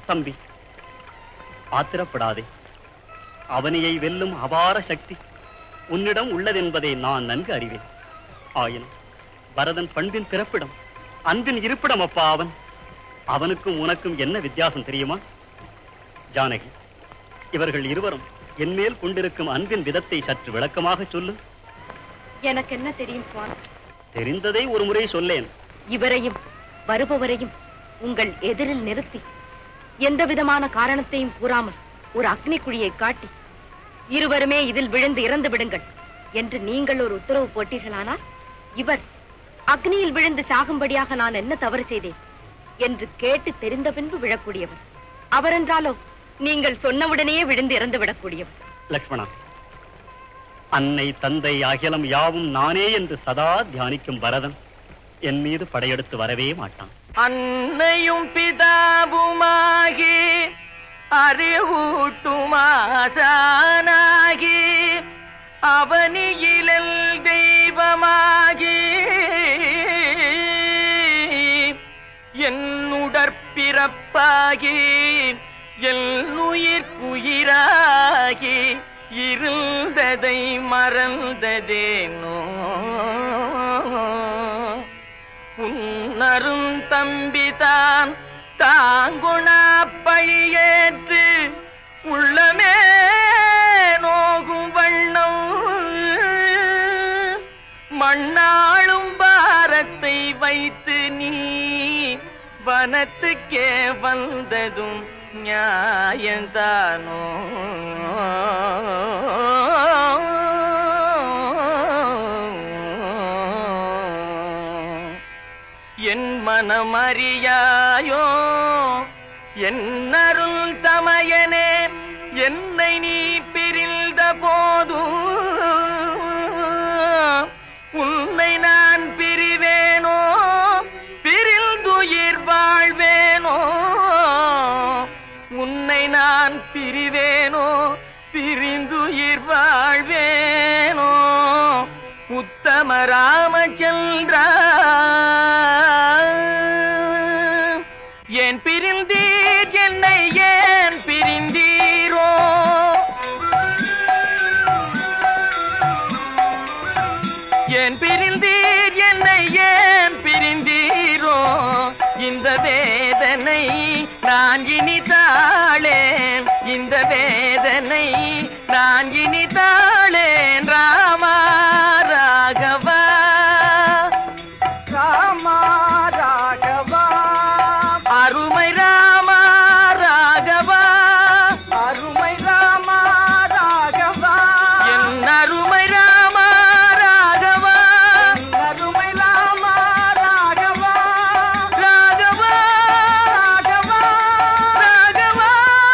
தம்பி ஆத்திரப்படாதே அவனியை வெல்லும் அபார சக்தி உன்னிடம் உள்ளதென்பதை நான் நன்கு அறிவேன் ஆயினும் பரதன் பண்பின் பிறப்பிடம் அன்பின் இருப்பிடம் அப்பா அவன் அவனுக்கும் உனக்கும் என்ன வித்தியாசம் தெரியுமா ஜானகி இவர்கள் இருவரும் என்மேல் கொண்டிருக்கும் அன்பின் விதத்தை சற்று விளக்கமாக சொல்லு எனக்கு என்ன தெரியும் சுவாமி தெரிந்ததை ஒரு முறை சொல்லேன் இவரையும் வருபவரையும் உங்கள் எதிரில் நிறுத்தி எந்த விதமான காரணத்தையும் கூறாமல் ஒரு அக்னி குழியை காட்டி இருவருமே இதில் விழுந்து இறந்து விடுங்கள் என்று நீங்கள் ஒரு உத்தரவு போட்டீர்களானால் இவர் அக்னியில் விழுந்து சாகும்படியாக நான் என்ன தவறு செய்தேன் என்று கேட்டு தெரிந்த பின்பு விழக்கூடியவர் அவரென்றாலோ நீங்கள் சொன்னவுடனேயே விழுந்து இறந்து விடக்கூடியவர் லக்ஷ்மணா அன்னை தந்தை அகிலம் யாவும் நானே என்று சதா தியானிக்கும் பரதன் என் மீது படையெடுத்து வரவே மாட்டான் அன்னையும் பிதாவுமாகி அறிவூட்டுமாசானாகி அவனியிலல் தெய்வமாகி என்னுடற்பிறப்பாகி என்னுயிர் உயிராகி இருந்ததை மறந்ததேனோ உன்னரும் தம்பிதான் தாங்குணா பழியேற்று உள்ளமே நோகும் வண்ணம் மண்ணாளும் பாரத்தை வைத்து நீ வனத்துக்கே வந்ததும் நியாயந்தானோ என் மனமறியாயோ என்னருள் தமையனே என்னை நீ பிரிந்த போதும் உன்னை நான் பிரிவேனோ பிரிந்துயிர் வாழ்வேனோ உன்னை நான் பிரிவேனோ பிரிந்துயிர் வாழ்வேனோ உத்தம ராமச்சந்திரா ஏன் பிரிந்தீர் என்னை ஏன் பிரிந்தீரோ ஏன் பிரிந்தீர் என்னை ஏன் பிரிந்தீரோ இந்த வேதனை நான் இனி தாளேன் இந்த வேதனை நான் இனி தாளேன் ராமா ராகவா ராமா ராகவா அருமை ராமா ராகவா அருமை ராமா ராகவா என் அருமை ராமா ராகவா அருமை ராமா ராகவா ராகவா ராகவா ராகவா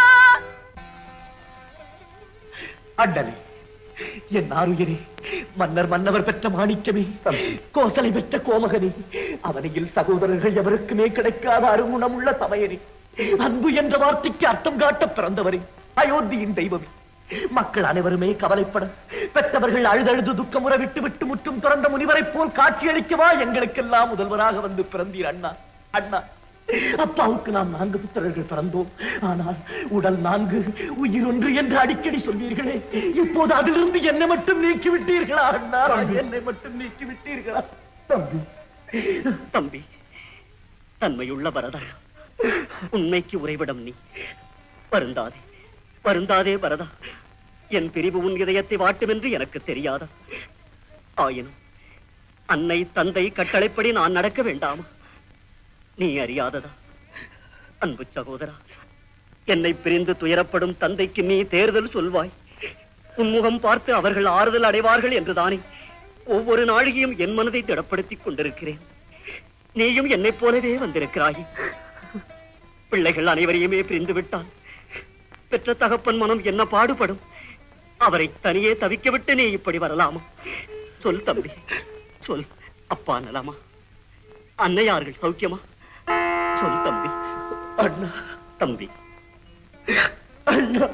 அண்ணலே என் ஆறுயிரே மன்னர் மன்னவர் பெற்ற மாணிக்கமே கோசலை பெற்ற கோமகனே அவனையில் சகோதரர்கள் எவருக்குமே கிடைக்காத அருங்குணமுள்ள சமயனே அன்பு என்ற வார்த்தைக்கு அர்த்தம் காட்ட பிறந்தவரே அயோத்தியின் தெய்வமே மக்கள் அனைவருமே கவலைப்பட பெற்றவர்கள் அழுதழுது துக்கமுற விட்டு விட்டு முற்றும் துறந்த முனிவரைப் போல் காட்சியளிக்கவா எங்களுக்கெல்லாம் முதல்வராக வந்து பிறந்தீர் அண்ணா அண்ணா அப்பாவுக்கு நாம் நான்கு புத்திரர்கள் பிறந்தோம் ஆனால் உடல் நான்கு உயிர் ஒன்று என்று அடிக்கடி சொல்வீர்களே இப்போது அதிலிருந்து என்னை மட்டும் நீக்கி விட்டீர்களா அண்ணா என்னை மட்டும் நீக்கி விட்டீர்களா தம்பி தம்பி தன்மையுள்ள பரதா உண்மைக்கு உறைவிடம் நீ வருந்தாதே வருந்தாதே பரதா என் பிரிவு உன் இதயத்தை வாட்டும் என்று எனக்கு தெரியாதா ஆயினும் அன்னை தந்தை கட்டளைப்படி நான் நடக்க வேண்டாமா நீ அறியாததா அன்பு சகோதரா என்னை பிரிந்து துயரப்படும் தந்தைக்கு நீ தேர்தல் சொல்வாய் உன்முகம் பார்த்து அவர்கள் ஆறுதல் அடைவார்கள் என்றுதானே ஒவ்வொரு நாழிகையும் என் மனதை திடப்படுத்திக் கொண்டிருக்கிறேன் நீயும் என்னைப் போலவே வந்திருக்கிறாய் பிள்ளைகள் அனைவரையுமே பிரிந்து விட்டால் பெற்ற தகப்பன் மனம் என்ன பாடுபடும் அவரை தனியே தவிக்க விட்டு நீ இப்படி வரலாமா சொல் தம்பி சொல் அப்பா நலமா அன்னையார்கள் சௌக்கியமா சொல் தம்பி அண்ணா தம்பி அண்ணா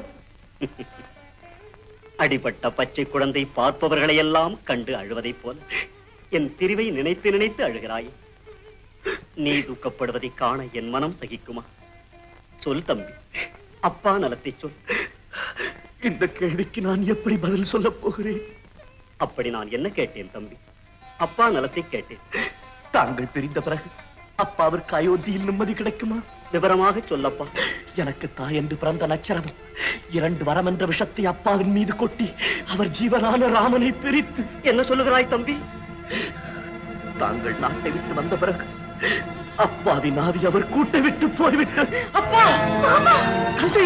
அடிபட்ட பச்சை குழந்தை பார்ப்பவர்களை எல்லாம் கண்டு அழுவதைப் போல என் பிரிவை நினைத்து நினைத்து அழுகிறாய் நீ துக்கப்படுவதைக் காண என் மனம் சகிக்குமா சொல் தம்பி அப்பா நலத்தை சொல் இந்த கேள்விக்கு நான் எப்படி பதில் சொல்லப் போகிறேன் அப்படி நான் என்ன கேட்டேன் தம்பி அப்பா நலத்தை கேட்டேன் தாங்கள் பிரிந்த பிறகு அப்பாவிற்கு அயோத்தியில் நிம்மதி கிடைக்குமா விவரமாக சொல்லப்பா எனக்கு தாய் என்று பிறந்த நச்சரமும் இரண்டு வரம் என்ற விஷத்தை அப்பாவின் மீது கொட்டி அவர் ஜீவனான ராமனை பிரித்து என்ன சொல்லுகிறாய் தம்பி தாங்கள் நாட்டை விட்டு வந்த பிறகு அப்பாவின் ஆவி அவர் கூட்டை விட்டு போய்விட்டது அப்பா தந்தை!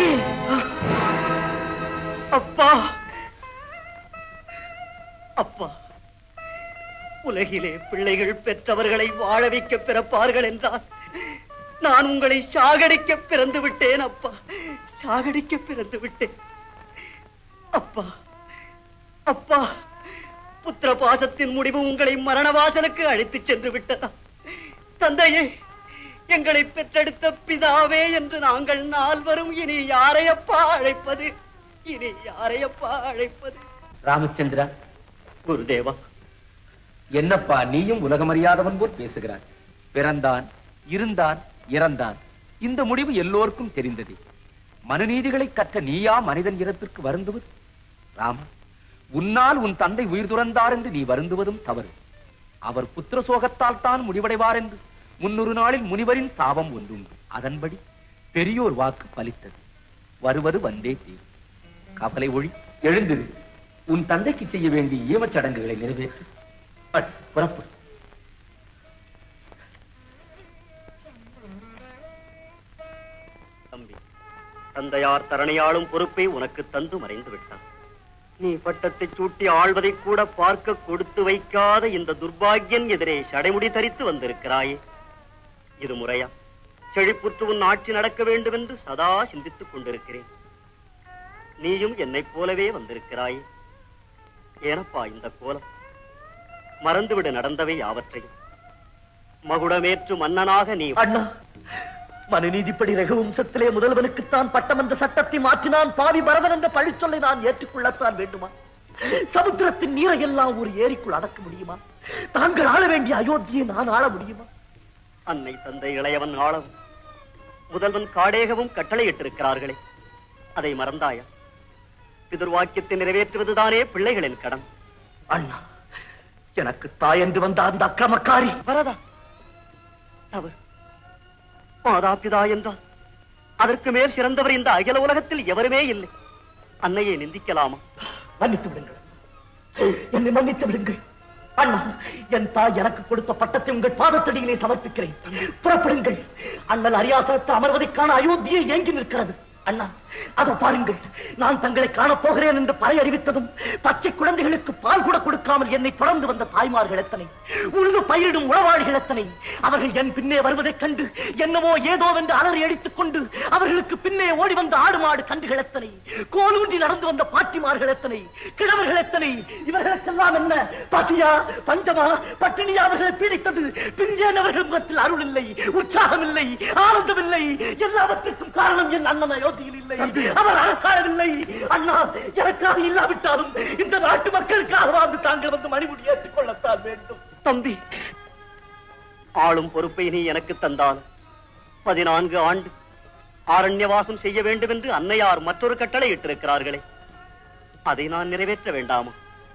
அப்பா அப்பா உலகிலே பிள்ளைகள் பெற்றவர்களை வாழ வைக்க பிறப்பார்கள் என்றால் நான் உங்களை சாகடிக்க பிறந்து விட்டேன் அப்பா சாகடிக்க பிறந்து விட்டேன் அப்பா அப்பா புத்திர பாசத்தின் முடிவு உங்களை மரணவாசலுக்கு அழைத்துச் சென்று விட்டதா தந்தையே எங்களை பெற்றெடுத்த பிதாவே என்று நாங்கள் நால்வரும் இனி யாரையப்பா அழைப்பது இனி யாரையப்பா அழைப்பது ராமச்சந்திரா குருதேவா என்னப்பா நீயும் உலகமறியாதவன் போல் பேசுகிறாய் பிறந்தான் இருந்தான் இறந்தான் இந்த முடிவு எல்லோருக்கும் தெரிந்தது மனுநீதிகளை கற்ற நீயா மனிதன் இறப்பிற்கு வருந்துவது ராம உன்னால் உன் தந்தை உயிர் துறந்தார் என்று நீ வருந்துவதும் தவறு அவர் புத்திர சோகத்தால் தான் முடிவடைவார் என்று முன்னொரு நாளில் முனிவரின் சாபம் ஒன்றுண்டு அதன்படி பெரியோர் வாக்கு பலித்தது வருவது வந்தே தீரும் கவலை ஒழி எழுந்திரு உன் தந்தைக்கு செய்ய வேண்டிய ஈமச் சடங்குகளை நிறைவேற்று அட், புறப்படு தம்பி தந்தையார் தரணியாளும் பொறுப்பை உனக்கு தந்து மறைந்து விட்டான் நீ பட்டத்தை சூட்டி ஆள்வதை கூட பார்க்க கொடுத்து வைக்காத இந்த துர்பாக்கியன் எதிரே சடைமுடி தரித்து வந்திருக்கிறாயே இது முறையா செழிப்புற்று உன் ஆட்சி நடக்க வேண்டும் என்று சதா சிந்தித்துக் கொண்டிருக்கிறேன் நீயும் என்னைப் போலவே வந்திருக்கிறாயே ஏனப்பா இந்த கோலம் மறந்துவிடு நடந்தவை யாவற்றையும் மகுடமேற்று மன்னனாக நீ அண்ணா மனுநீதிப்படி ரகுவம்சத்திலே முதல்வனுக்குத்தான் பட்டம் என்ற சட்டத்தை மாற்றினான் பாவி பரதன் என்ற பழிச்சொல்லை நான் ஏற்றுக்கொள்ளத்தான் வேண்டுமா சமுத்திரத்தின் நீரை எல்லாம் ஒரு ஏரிக்குள் அடக்க முடியுமா தாங்கள் ஆள வேண்டிய அயோத்தியை நான் ஆள முடியுமா அன்னை தந்தை இளையவன் ஆளவும் முதல்வன் காடேகவும் கட்டளையிட்டிருக்கிறார்களே அதை மறந்தாயா பிதுர்வாக்கியத்தை நிறைவேற்றுவதுதானே பிள்ளைகளின் கடன் அண்ணா எனக்கு தாய் என்று வந்த அந்த அக்கிரமக்காரி வரதா தவறு மாதா பிதா என்றால் அதற்கு மேல் சிறந்தவர் இந்த அகில உலகத்தில் எவருமே இல்லை அன்னையை நிந்திக்கலாமா மன்னித்து விடுங்கள் என்னை மன்னித்து விடுங்கள் அண்ணா என் தாய் எனக்கு கொடுத்த பட்டத்தை உங்கள் பாதத்தடியிலே சமர்ப்பிக்கிறேன் புறப்படுங்கள் அண்ணல் அரியாசனத்து அமர்வதைக்கான அயோத்தியை ஏங்கி நிற்கிறது அண்ணா அதோ பாருங்கள் நான் தங்களை காணப் போகிறேன் என்று பறை அறிவித்ததும் பச்சை குழந்தைகளுக்கு பால் கூட கொடுக்காமல் என்னை தொடர்ந்து வந்த தாய்மார்கள் எத்தனை உழுது பயிரிடும் உளவாளிகள் எத்தனை அவர்கள் என் பின்னே வருவதைக் கண்டு என்னவோ ஏதோ என்று அலறி அடித்துக் கொண்டு அவர்களுக்கு பின்னே ஓடி வந்த ஆடு மாடு கண்டுகள் எத்தனை கோலூன்றி நடந்து வந்த பாட்டிமார்கள் எத்தனை கிழவர்கள் எத்தனை இவர்களுக்கெல்லாம் என்ன பசியா பஞ்சமா பட்டினியா அவர்களை பீடித்தது பிஞ்சேன் அவர்கள் முகத்தில் அருள் இல்லை உற்சாகம் இல்லை ஆனந்தம் இல்லை எல்லாவற்றுக்கும் காரணம் என் அண்ணன் அயோத்தியில் இல்லை அவர் அரசாளவில்லை அண்ணா எனக்காக இல்லாவிட்டாலும் இந்த நாட்டு மக்களுக்காக வந்து தாங்கள் வந்து மணிமுடி ஏற்றுக் கொள்ளத்தான் வேண்டும் தம்பி ஆளும் பொறுப்பை நீ எனக்கு தந்தால் பதினான்கு ஆண்டு ஆரண்யவாசம் செய்ய வேண்டும் என்று அன்னையார் மற்றொரு கட்டளை இட்டிருக்கிறார்களே அதை நான் நிறைவேற்ற வேண்டாமா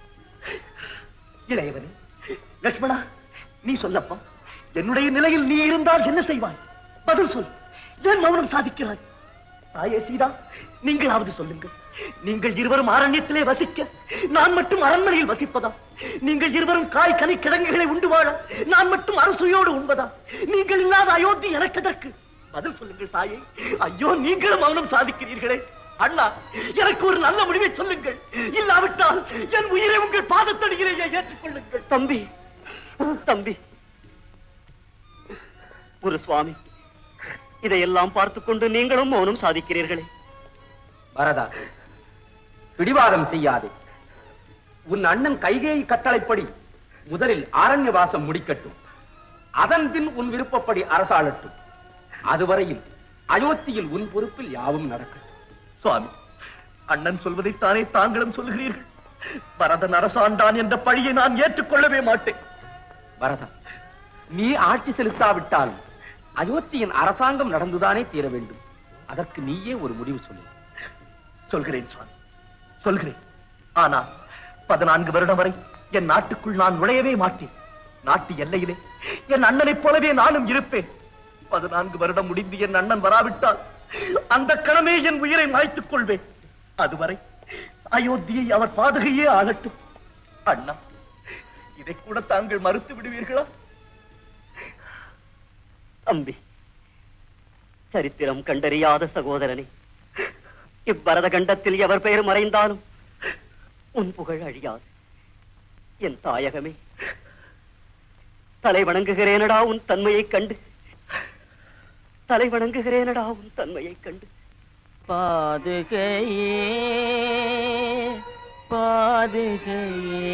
இளையவனே லட்சுமணா நீ சொல்லப்பா என்னுடைய நிலையில் நீ இருந்தால் என்ன செய்வாய் பதில் சொல் ஏன் மௌனம் சாதிக்கிறாய் தாயே சீதா நீங்களாவது சொல்லுங்கள் நீங்கள் இருவரும் அரண்யத்திலே வசிக்க நான் மட்டும் அரண்மனையில் வசிப்பதா நீங்கள் இருவரும் காய் கனி கிழங்குகளை உண்டு வாழ நான் மட்டும் அரசுயோடு உண்பதா நீங்கள் இல்லாத அயோத்தி எனக்கு எதற்கு பதில் சொல்லுங்கள் தாயே ஐயோ நீங்களும் மௌனம் சாதிக்கிறீர்களே அண்ணா எனக்கு ஒரு நல்ல முடிவை சொல்லுங்கள் இல்லாவிட்டால் என் உயிரை உங்கள் பாதத்தடியிலேயே ஏற்றுக்கொள்ளுங்கள் தம்பி தம்பி ஒரு சுவாமி இதையெல்லாம் பார்த்துக் கொண்டு நீங்களும் மௌனம் சாதிக்கிறீர்களே வரதா பிடிவாதம் செய்யாதே உன் அண்ணன் கைகேயி கட்டளைப்படி முதலில் ஆரண்யவாசம் முடிக்கட்டும் அதன் பின் உன் விருப்பப்படி அரசாளட்டும் அதுவரையில் அயோத்தியில் உன் பொறுப்பில் யாவும் நடக்கட்டும் சுவாமி அண்ணன் சொல்வதைத்தானே தாங்களும் சொல்கிறீர்கள் பரதன் அரசாண்டான் என்ற பழியை நான் ஏற்றுக்கொள்ளவே மாட்டேன் வரதா நீ ஆட்சி செலுத்தாவிட்டாலும் அயோத்தியின் அரசாங்கம் நடந்துதானே தீர வேண்டும் அதற்கு நீயே ஒரு முடிவு சொல்லு சொல்கிறேன் சுவாமி சொல்கிறேன் ஆனா பதினான்கு வருடம் வரை என் நாட்டுக்குள் நான் நுழையவே மாட்டேன் நாட்டு எல்லையிலே என் அண்ணனைப் போலவே நானும் இருப்பேன் பதினான்கு வருடம் முடிந்து என் அண்ணன் வராவிட்டால் அந்த கணமே என் உயிரை மாய்த்துக் கொள்வேன் அதுவரை அயோத்தியை அவர் பாதகையே ஆகட்டும் அண்ணா இதை கூட தாங்கள் மறுத்து விடுவீர்களா தம்பி சரித்திரம் கண்டறியாத சகோதரனே இவ்வரத கண்டத்தில் எவர் பெயர் மறைந்தாலும் உன் புகழ் அழியாது என் தாயகமே தலை வணங்குகிறேனடா உன் தன்மையைக் கண்டு தலை வணங்குகிறேனடா உன் தன்மையைக் கண்டு பாதுகையே பாதுகையே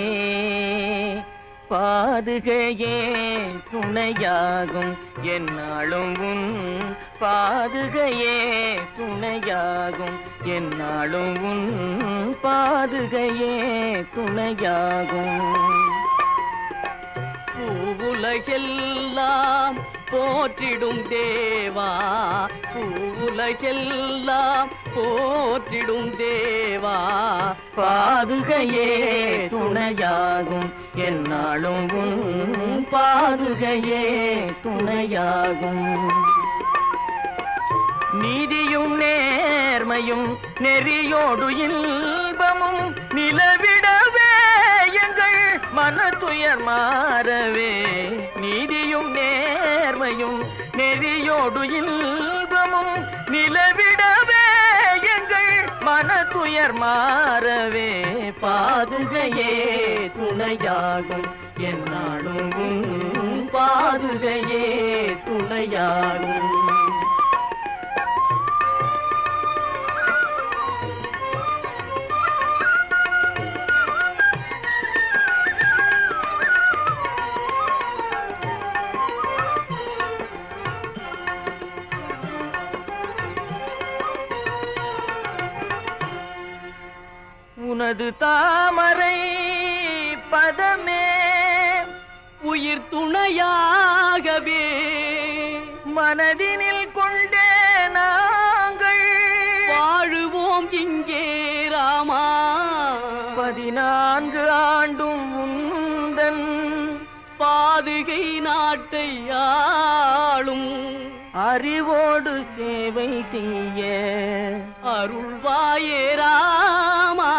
பாதுகையே துணையாகும் என்னாலும் உன் பாதுகையே துணையாகும் என்னாலும் உன் பாதுகையே துணையாகும் பூவுலகெல்லாம் போற்றிடும் தேவா பூவுலகெல்லாம் போற்றிடும் தேவா பாதுகையே துணையாகும் என்னாலும் உன் பாதுகையே துணையாகும் நீதியும் நேர்மையும் நெறியோடு இன்பமும் நிலவிடவே எங்கள் மன துயர் மாறவே நீதியும் நேர்மையும் நெறியோடு இன்பமும் நிலவிடவே எங்கள் மன துயர் மாறவே பாதுகையே துணையாகும் என்னாலும் உன் பாதுகையே துணையாகும் உனது தாமரை பதமே உயிர் துணையாகவே மனதினில் கொண்டே நாங்கள் வாழுவோம் இங்கே ராமா பதினான்கு ஆண்டும் உந்தன் பாதுகை நாட்டை ஆளும் அறிவோடு சேவை செய்ய அருள்வாயே ராமா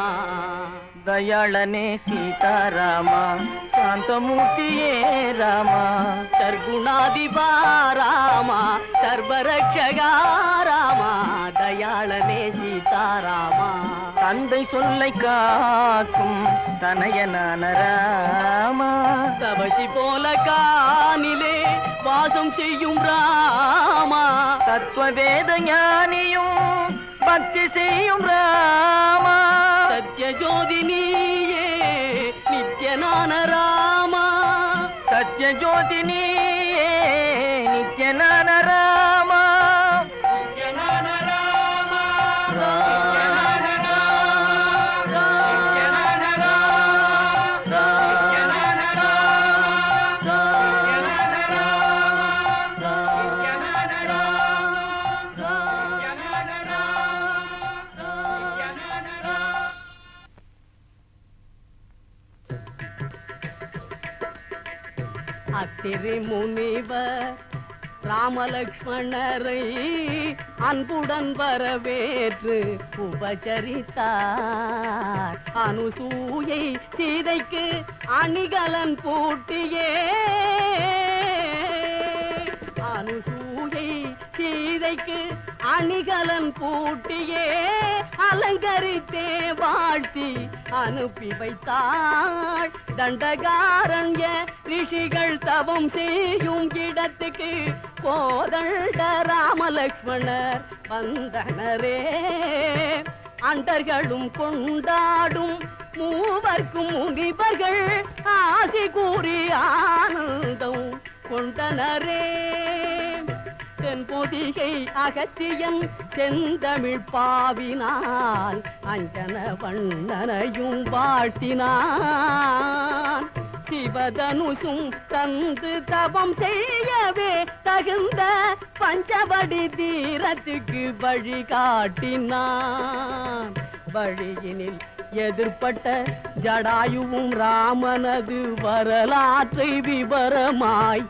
தயாளனே சீதாராமா சாந்தமூர்த்தியே ராமா சர்க்குணாதிபா ராமா சர்வரட்சகா ராமா தயாளனே சீதாராமா தந்தை சொல்லை காக்கும் தனையனான ராமா தவசி போல காணிலே வாசம் செய்யும் ராமா தத்துவவேத ஞானியும் பக்தி செய்யும் ராமா சத்ய ஜோதி நீயே நித்யனான ராமா சத்ய ஜோதி நீயே நித்யனான ராமா நித்யனான ராமா நித்யனான ராமா நித்யனான ராமா நித்யனான ராமா நித்யனான ராமா நித்யனான ராமா அத்திரி முனிவர் ராமலக்ஷ்மணரை அன்புடன் வரவேற்று உபசரித்தார் அனுசூயை சீதைக்கு அணிகலன் பூட்டியே அனுசூயை சீதைக்கு அணிகலன் பூட்டியே அலங்கரித்தே வாழ்த்தி அனுப்பி வைத்தாள் தண்டகாரண்ய ரிஷிகள் தவம் செய்யும் இடத்துக்கு கோதண்ட ராமலக்ஷ்மணர் வந்தனரே அண்டர்களும் கொண்டாடும் மூவர்க்கும் முனிவர்கள் ஆசி கூறி ஆனந்தம் கொண்டனரே தென்பொதிகை அகத்தியன் செந்தமிழ் பாவினால் அஞ்சன வண்ணனையும் வாழ்த்தினான் சிவதனுசும் தந்து தவம் செய்யவே தகுந்த பஞ்சவடி தீரத்துக்கு வழிகாட்டினான் வழியினில் எதிர்ப்பட்ட ஜடாயுவும் ராமனது வரலாற்றை விவரமாய்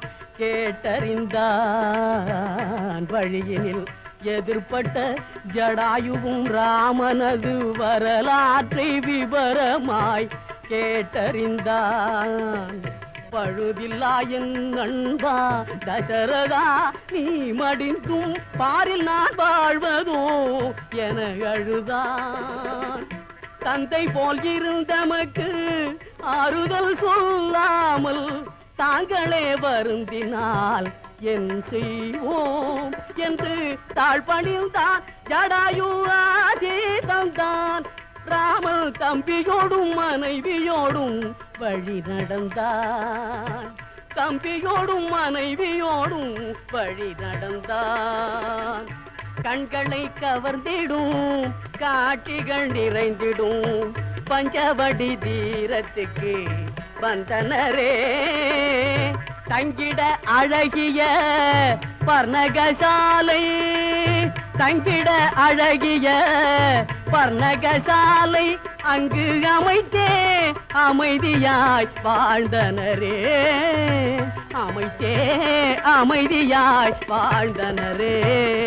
கேட்டறிந்தான் வழியினில் எதிர்ப்பட்ட ஜடாயுவும் ராமனது வரலாற்றை விவரமாய் கேட்டறிந்தான் பழுதில்லா என் நண்பா தசரதா நீ மடிந்தும் பாரில் நான் வாழ்வதோ என அழுதான் தந்தை போல் இருந்தமக்கு ஆறுதல் சொல்லாமல் தாங்களே வருந்தினால் என் செய்வோம் என்று தாழ்பணிந்தான் ஜடாயு ஆசி தந்தான் ராமன் தம்பியோடும் மனைவியோடும் வழி நடந்தான் தம்பியோடும் மனைவியோடும் வழி நடந்தான் கண்களை கவர்ந்திடும் காட்சிகள் நிறைந்திடும் பஞ்சவடி தீரத்துக்கு வந்தனரே தங்கிட அழகிய பர்ணகசாலை தங்கிட அழகிய பர்ணகசாலை அங்கு அமைத்தே அமைதியாய் வாழ்ந்தனரே அமைத்தே அமைதியாய் வாழ்ந்தனரே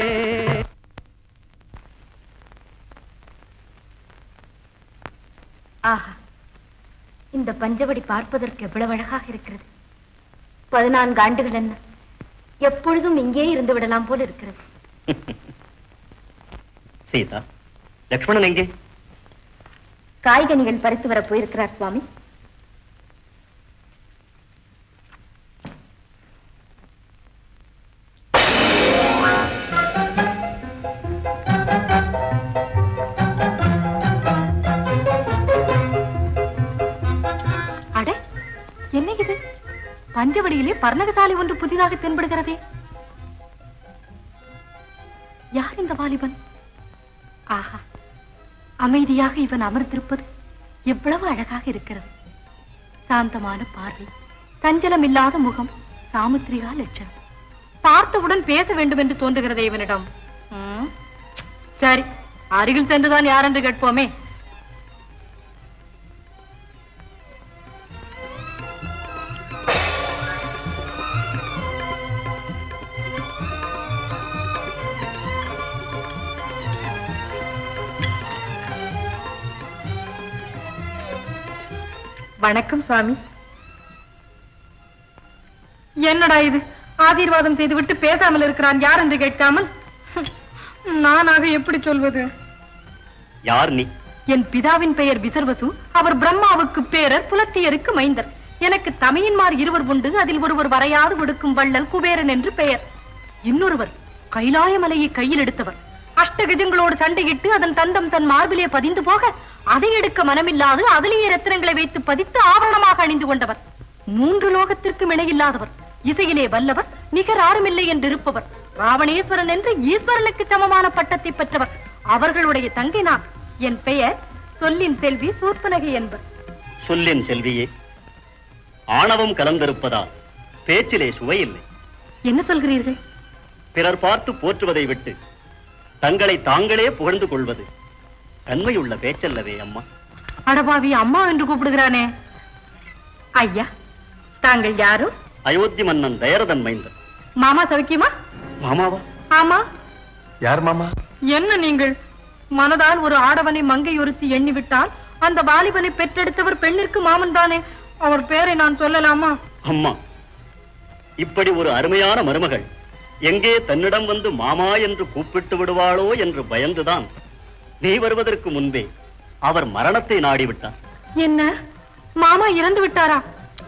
ஆஹா இந்த பஞ்சவடி பார்ப்பதற்கு எவ்வளவு அழகாக இருக்கிறது பதினான்கு ஆண்டுகள் என்ன எப்பொழுதும் இங்கே இருந்து விடலாம் போல இருக்கிறது சீதா லக்ஷ்மணன் எங்கே காய்கனிகள் பறித்து வர போயிருக்கிறார் சுவாமி அட என்ன இது பஞ்சவடியிலே பர்ணகசாலை ஒன்று புதிதாக தென்படுகிறதே யார் இந்த வாலிபன் ஆஹா அமைதியாக இவன் அமர்ந்திருப்பது எவ்வளவு அழகாக இருக்கிறது சாந்தமான பார்வை சஞ்சலம் இல்லாத முகம் சாமுத்திரிகா லட்சணம் பார்த்தவுடன் பேச வேண்டும் என்று தோன்றுகிறதே இவனிடம் ம், சரி அருகில் சென்றுதான் யார் என்று கேட்போமே வணக்கம் சுவாமி என்னடா இது ஆசீர்வாதம் செய்துவிட்டு பேசாமல் இருக்கிறான் யார் என்று கேட்காமல் நானாக எப்படி சொல்வது யார் நீ என் பிதாவின் பெயர் விசர்வசு அவர் பிரம்மாவுக்கு பேரர் புலத்தியருக்கு மைந்தர் எனக்கு தமையன்மார் இருவர் உண்டு அதில் ஒருவர் வரையாது விடுக்கும் வள்ளல் குபேரன் என்று பெயர் இன்னொருவர் கைலாய மலையை கையில் எடுத்தவர் அஷ்டகஜங்களோடு சண்டையிட்டு அதன் தந்தம் தன் மார்பிலே பதிந்து போக அதை எடுக்க மனமில்லாது அதிலேயே ரத்தினங்களை வைத்து பதித்து ஆபரணமாக அணிந்து கொண்டவர் மூன்று லோகத்திற்கும் இணையில்லாதவர் இசையிலே வல்லவர் நிகர் ஆறுமில்லை என்று இருப்பவர் ராவணேஸ்வரன் என்று ஈஸ்வரனுக்கு சமமான பட்டத்தை பெற்றவர் அவர்களுடைய தங்கை நான் என் பெயர் சொல்லின் செல்வி சூர்பனகை என்பர் சொல்லின் செல்வியே ஆணவம் கலந்திருப்பதால் பேச்சிலே சுவையில்லை என்ன சொல்கிறீர்கள் பிறர் பார்த்து போற்றுவதை விட்டு தங்களை தாங்களே புகழ்ந்து கொள்வது தன்மையுள்ள பேச்சல்லவே அம்மா அடபாவி அம்மா என்று கூப்பிடுகிறானே ஐயா தாங்கள் யாரும் அயோத்தி மன்னன் தயரதன் மைந்தன் மாமா சௌக்கியமா மாமாவா ஆமா யார் மாமா என்ன நீங்கள் மனதால் ஒரு ஆடவனை மங்கை ஒருத்தி எண்ணிவிட்டால் அந்த வாலிபனை பெற்றெடுத்தவர் பெண்ணிற்கு மாமன் தானே அவர் பேரை நான் சொல்லலாமா அம்மா இப்படி ஒரு அருமையான மருமகள் எங்கே தன்னிடம் வந்து மாமா என்று கூப்பிட்டு விடுவாளோ என்று பயந்துதான் நீ வருவதற்கு முன்பே அவர் மரணத்தை நாடிவிட்டார் என்ன மாமா இறந்து விட்டாரா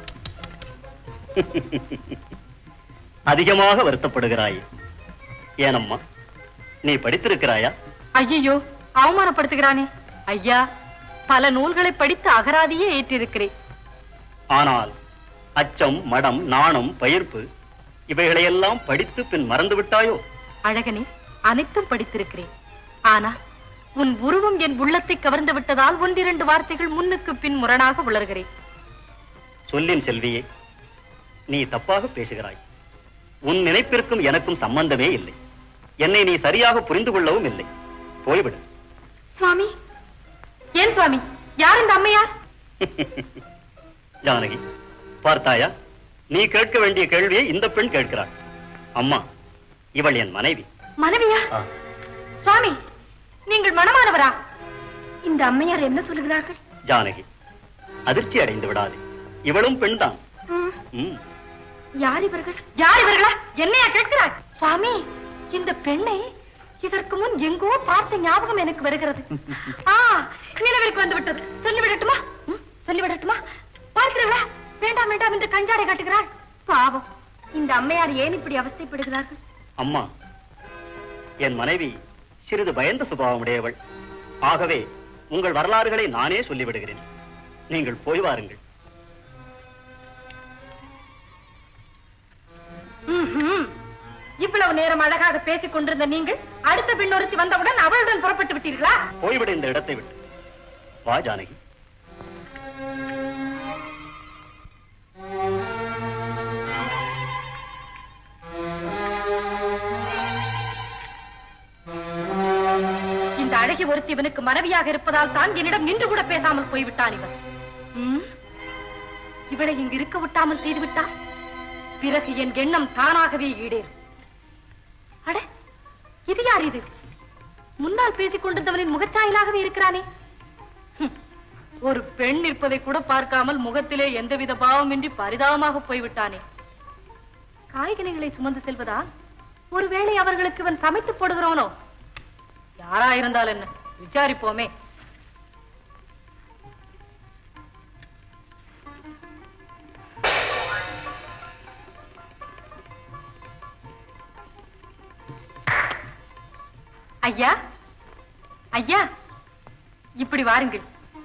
அதிகமாக வருத்தப்படுகிறாயே ஏனம்மா நீ படித்திருக்கிறாயா ஐயோ அவமானப்படுத்துகிறானே ஐயா பல நூல்களை படித்து அகராதியே ஏற்றிருக்கிறேன் ஆனால் அச்சம் மடம் நாணம் பயிர்ப்பு இவைகளையெல்லாம் படித்து பின் மறந்து விட்டாயோ அழகனே அனைத்தும் படித்திருக்கிறேன் ஆனா உன் உருவம் என் உள்ளத்தை கவர்ந்து விட்டதால் ஒன்றிரண்டு வார்த்தைகள் முன்னுக்கு பின் முரணாக உளர்கிறேன் சொல்லின் செல்வியே நீ தப்பாக பேசுகிறாய் உன் நினைப்பிற்கும் எனக்கும் சம்பந்தமே இல்லை என்னை நீ சரியாக புரிந்து கொள்ளவும் இல்லை போய்விடு சுவாமி ஏன் சுவாமி யார் இந்த அம்மையார் ஜானகி பார்த்தாயா நீ கேட்க வேண்டிய கேள்வியை இந்த பெண் கேட்கிறாள் அம்மா இவள் என் மனைவி மனைவியா ஆ. சுவாமி நீங்கள் மனமானவரா இந்த அம்மையார் என்ன சொல்லுகிறார்கள் ஜானகி அதிர்ச்சி அடைந்து விடாதே இவளும் பெண்தான் ம், ம், யார் இவர்கள் யார் இவர்களா என்னையா கேட்கிறாய் சுவாமி இந்த பெண்ணை இதற்கு முன் எங்கோ பார்த்த ஞாபகம் எனக்கு வருகிறது ஆ நினைவிற்கு வந்து விட்டது சொல்லிவிடட்டுமா ம், சொல்லிவிடட்டுமா பார்க்கிறீர்களா வேண்டாம் வேண்டாம் என்று கஞ்சாடை காட்டுகிறாள் பாவம் இந்த அம்மையார் ஏன் இப்படி அவஸ்தைப்படுகிறார்கள் அம்மா என் மனைவி சிறிது பயந்த சுபாவமுடையவள் ஆகவே உங்கள் வரலாறுகளை நானே சொல்லிவிடுகிறேன் நீங்கள் போய் வாருங்கள் ம்ஹும். இவ்வளவு நேரம் அழகாக பேசிக் கொண்டிருந்த நீங்கள் அடுத்த பெண் ஒருத்தி வந்தவுடன் அவளுடன் புறப்பட்டு விட்டீர்களா போய்விடு இந்த இடத்தை விட்டு வா ஜானகி இந்த அழகி ஒருத்தி இவனுக்கு மனைவியாக இருப்பதால் தான் என்னிடம் நின்று கூட பேசாமல் போய்விட்டான் இவன் ம்? இவளை இங்கு இருக்க விட்டாமல் செய்து விட்டான் பிறகு என் எண்ணம் தானாகவே ஈடேறும் அட இது யார் இது முன்னால் பேசிக் கொண்டிருந்தவனின் முகச்சாயலாகவே இருக்கிறானே ஹம், ஒரு பெண் இருப்பதை கூட பார்க்காமல் முகத்திலே எந்தவித பாவமின்றி பரிதாபமாக போய்விட்டானே காய்கனிகளை சுமந்து செல்வதா ஒருவேளை அவர்களுக்கு இவன் சமைத்து போடுகிறவனோ யாரா இருந்தால் என்ன விசாரிப்போமே ஐயா ஐயா இப்படி வாருங்கள்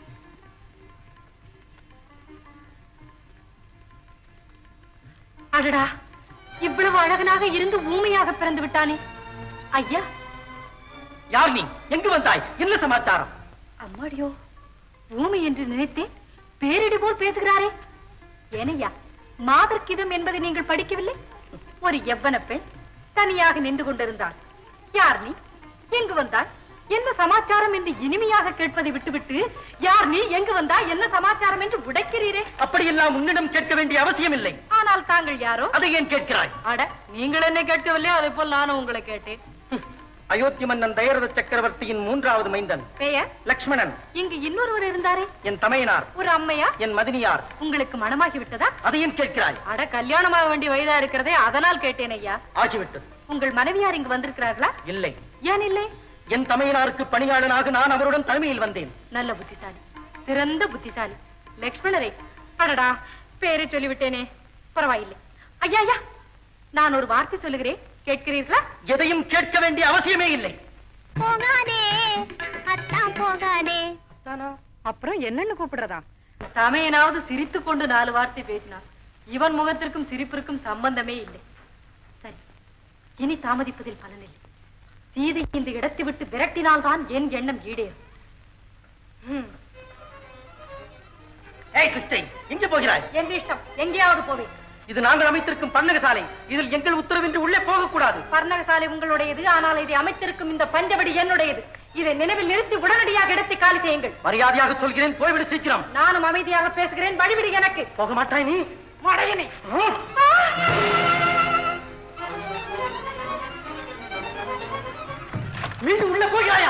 அடடா இவ்வளவு அழகனாக இருந்து ஊமையாக பிறந்து விட்டானே ஐயா யார் நீ எங்கு வந்தாய் என்ன சமாச்சாரம் அம்மாடியோ ஊமை என்று நினைத்தேன் பேரிடி போல் பேசுகிறாரே ஏனையா மாதர்க்கிதம் என்பதை நீங்கள் படிக்கவில்லை ஒரு எவ்வன பெண் தனியாக நின்று கொண்டிருந்தாள் யார் நீ எங்கு வந்தாய் என்ன சமாச்சாரம் என்று இனிமையாக கேட்பதை விட்டுவிட்டு யார் நீ எங்கு வந்தா என்ன சமாச்சாரம் என்று உடைக்கிறீரே அப்படியெல்லாம் உன்னிடம் கேட்க வேண்டிய அவசியம் இல்லை ஆனால் தாங்கள் யாரோ அதை ஏன் கேட்கிறாய் அட நீங்கள் என்ன கேட்கவில்லையோ அதே போல் நானும் உங்களை கேட்டேன் அயோத்தி மன்னன் தயரத சக்கரவர்த்தியின் மூன்றாவது மைந்தன் பெயர் லக்ஷ்மணன் இங்கு இன்னொருவர் இருந்தாரே என் தமையனார் ஒரு அம்மையா என் மதினியார் உங்களுக்கு மனமாகி விட்டதா அதை ஏன் கேட்கிறாய் அட கல்யாணமாக வேண்டிய வயதா இருக்கிறதே அதனால் கேட்டேன் ஐயா ஆகிவிட்டது உங்கள் மனைவியார் இங்கு வந்திருக்கிறார்களா இல்லை ஏன் இல்லை என் தமையனாருக்கு பணியாளனாக நான் அவருடன் தலைமையில் வந்தேன் நல்ல புத்திசாலி சிறந்த புத்திசாலி லக்ஷ்மணரே அடடா பேரை சொல்லிவிட்டேனே பரவாயில்லை ஐயா ஐயா நான் ஒரு வார்த்தை சொல்லுகிறேன் கேட்கிறீர்களா எதையும் கேட்க வேண்டிய அவசியமே இல்லை போகாதே அத்தான் போகாதே அப்புறம் என்னன்னு கூப்பிடுறதா தமையனாவது சிரித்துக் கொண்டு நாலு வார்த்தை பேசினான் இவன் முகத்திற்கும் சிரிப்பிற்கும் சம்பந்தமே இல்லை சரி இனி தாமதிப்பதில் பலனில்லை சீதை இந்த இடத்தை விட்டு விரட்டினால்தான் என் எண்ணம் ஈடேறும் ம், ஏய் கிருஷ்ணை எங்கே போகிறாய் என் இஷ்டம் எங்கேயாவது போவேன் இது நாங்கள் அமைத்திருக்கும் பன்னகசாலை இதில் எங்கள் உத்தரவின்றி உள்ளே போகக்கூடாது பர்ணகசாலை உங்களுடையது ஆனால் இதை அமைத்திருக்கும் இந்த பஞ்சவடி என்னுடையது இதை நினைவில் நிறுத்தி உடனடியாக இடத்தை காலி செய்யுங்கள் மரியாதையாக சொல்கிறேன் போய்விடு சீக்கிரம் நானும் அமைதியாக பேசுகிறேன் வழிவிடு எனக்கு போக மாட்டாய் நீ மடையனை மீண்டும் உள்ள போகிறாயா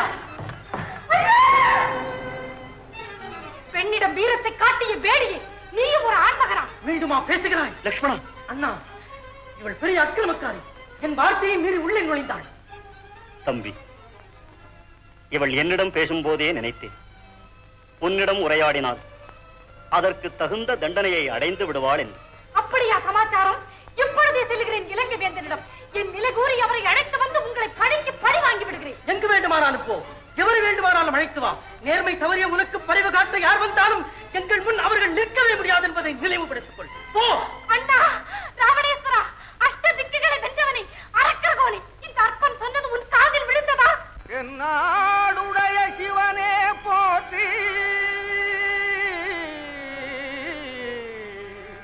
பெண்ணிடம் வீரத்தை காட்டிய வேடியை நீ ஒரு ஆண்மகனா மீண்டுமா பேசுகிறாய் லக்ஷ்மணா அண்ணா இவள் பெரிய அக்கிரமக்காரி என் வார்த்தையை மீறி உள்ளே நுழைந்தாள் தம்பி இவள் என்னிடம் பேசும்போதே நினைத்தேன் உன்னிடம் உரையாடினால் அதற்கு தகுந்த தண்டனையை அடைந்து விடுவாள் என்று அப்படியா சமாச்சாரம் இப்பொழுதே செல்கிறேன் இலங்கை வேந்தனிடம் என் நிலை கூறி அவரை அழைத்து வந்து உங்களை பழிக்கு பழி வாங்கி விடுகிறேன் எங்கு வேண்டுமானாலும் போ எவரை வேண்டுமானாலும் அழைத்து வா நேர்மை தவறிய உனக்கு பரிவு காட்ட யார் வந்தாலும் எங்கள் முன் அவர்கள் நிற்கவே முடியாது என்பதை நினைவுபடுத்திக் கொள் போ அண்ணா ராவணேஸ்வரா அஷ்ட திக்குகளை வென்றவனை அரக்கரகோனி இந்த அற்பன் சொன்னது உன் காதில் விழுந்ததா என்னாடுடைய சிவனே போற்றி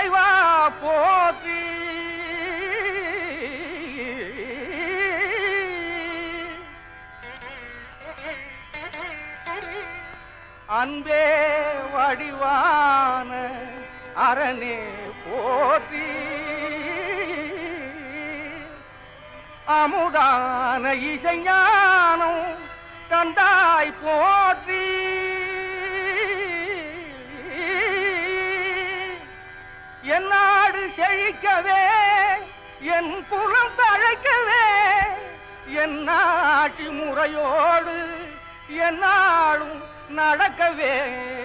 தலைவா போற்றி அன்பே வடிவான அரணே போற்றி அமுதான இசைஞானம் தந்தாய் போற்றி என் நாடு செழிக்கவே என் புறம் தழைக்கவே என் ஆட்சி முறையோடு என்னாலும் நடக்கவே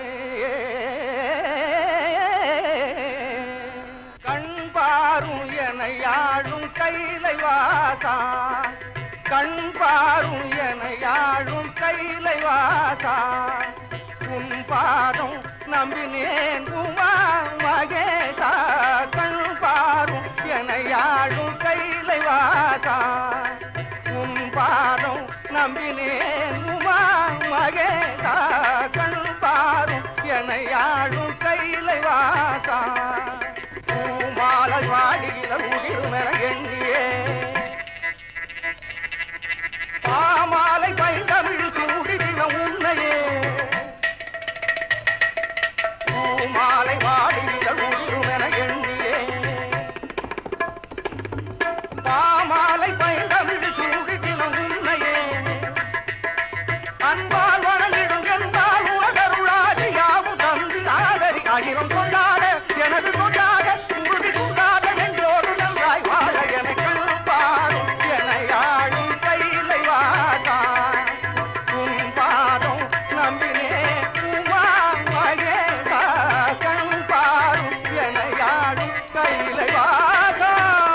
கண் பாரும் எனையாளும் கைலை வாசா கண் பாரும் எனையாளும் கைலை வாசா உன் பாதம் நம்பினேன் உமா மகேசா கண் பாரும் எனையாளும் கைலை வாசா உன் பாதம் நம்பினேன் உமா மகேசா கண் பாரும் எனையாளும் கைலை வாசா பூமாலை வாடியில முடியுமென எண்ணியே பாமாலை பைந்தமிழ் கூடின உன்னையே பூமாலை வாடியில முடியுமென எண்ணியே பாமாலை பைந்தமிழ் கூடின உன்னையே அன்பால் வணங்கிடும் என்பால் உலகருளாதி யாவும் தந்து ஆதரி அகிலம் கொண்டாட எனது கொண்டாட உறுதி கொண்டாட என்றோடு நன்றாய் வாழ எனக்கு பாடும் எனையாடும் கையிலை வாடா உன் பாதம் நம்பினே உமா மகேசா கண் பாடும் எனையாடும் கையிலை வாடா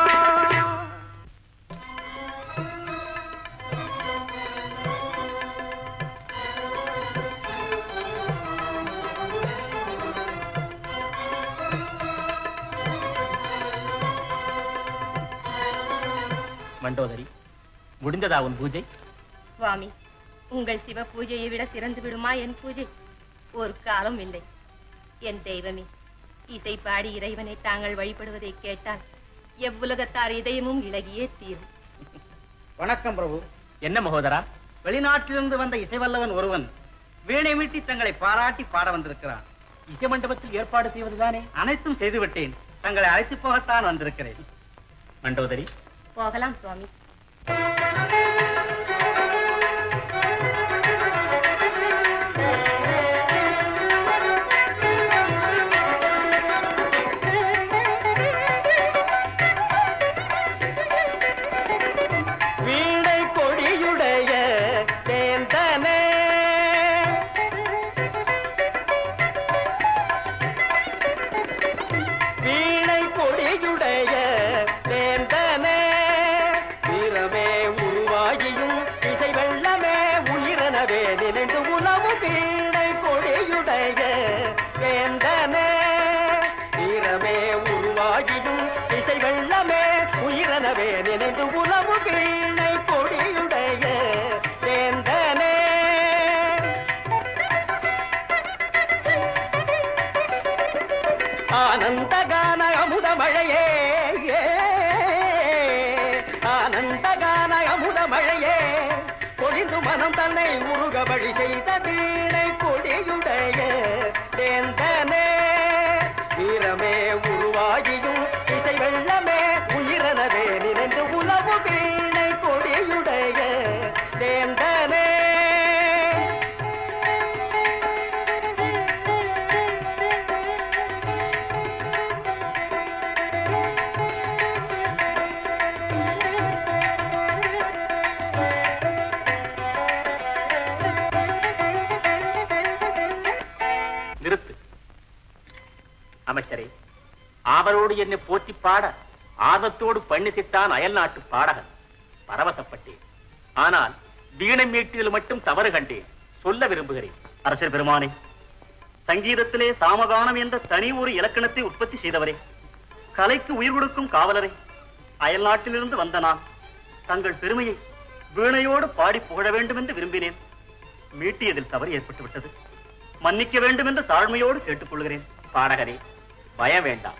மண்டோதரி முடிந்ததா உன் பூஜை சுவாமி உங்கள் சிவ பூஜையை விட சிறந்து விடுமா என் பூஜை ஒரு காலம் இல்லை என் தெய்வமே இசை பாடி இறைவனை தாங்கள் வழிபடுவதை கேட்டால் எவ்வுலகத்தார் இதயமும் இலகியே தீரும் வணக்கம் பிரபு என்ன மகோதரா வெளிநாட்டிலிருந்து வந்த இசைவல்லவன் ஒருவன் வீணை மீட்டி தங்களை பாராட்டி பாட வந்திருக்கிறான் இசை மண்டபத்தில் ஏற்பாடு செய்வதுதானே அனைத்தும் செய்துவிட்டேன் தங்களை அழைத்து போகத்தான் வந்திருக்கிறேன் மண்டோதரி போகலாம் சுவாமி வீணை கொடியுடைய தேந்தனே வீணை கொடியுடைய தேந்தனே வீரமே உருவாகியும் இசை வெள்ளமே உயிரெனவே நினைந்து உலவு வீணை கொடியுடைய தேந்தனே வீரமே உருவாகியும் இசை வெள்ளமே உயிரெனவே நினைந்து உலவு வீணை கொடியுடைய தேந்தனே ஆனந்த கான அமுத மழையே ஏ, ஆனந்த கான அமுத மழையே பொழிந்து மனம் தன்னை உருக வழி செய்த வீணை கொடியுடைய தேந்தனே வீரமே உருவாகியும் இசை வெள்ளமே உயிரெனவே நினைந்து உலவு வீணை கொடியுடைய தேந்தனே நிறுத்து அமைச்சரே ஆவலோடு என்னை போற்றி பாட ஆர்வத்தோடு பண்ணிசிட்டான் அயல் நாட்டு பாடகன் பரவசப்பட்டேன் ஆனால் வீணை மீட்டியதில் மட்டும் தவறு கண்டேன் சொல்ல விரும்புகிறேன் அரசர் பெருமானே சங்கீதத்திலே சாமகானம் என்ற தனி ஒரு இலக்கணத்தை உற்பத்தி செய்தவரே கலைக்கு உயிர் கொடுக்கும் காவலரே அயல் நாட்டிலிருந்து வந்த நான் தங்கள் பெருமையை வீணையோடு பாடி புகழ வேண்டும் என்று விரும்பினேன் மீட்டியதில் தவறு ஏற்பட்டு விட்டது மன்னிக்க வேண்டும் என்று தாழ்மையோடு கேட்டுக்கொள்கிறேன் பாடகரே பயம் வேண்டாம்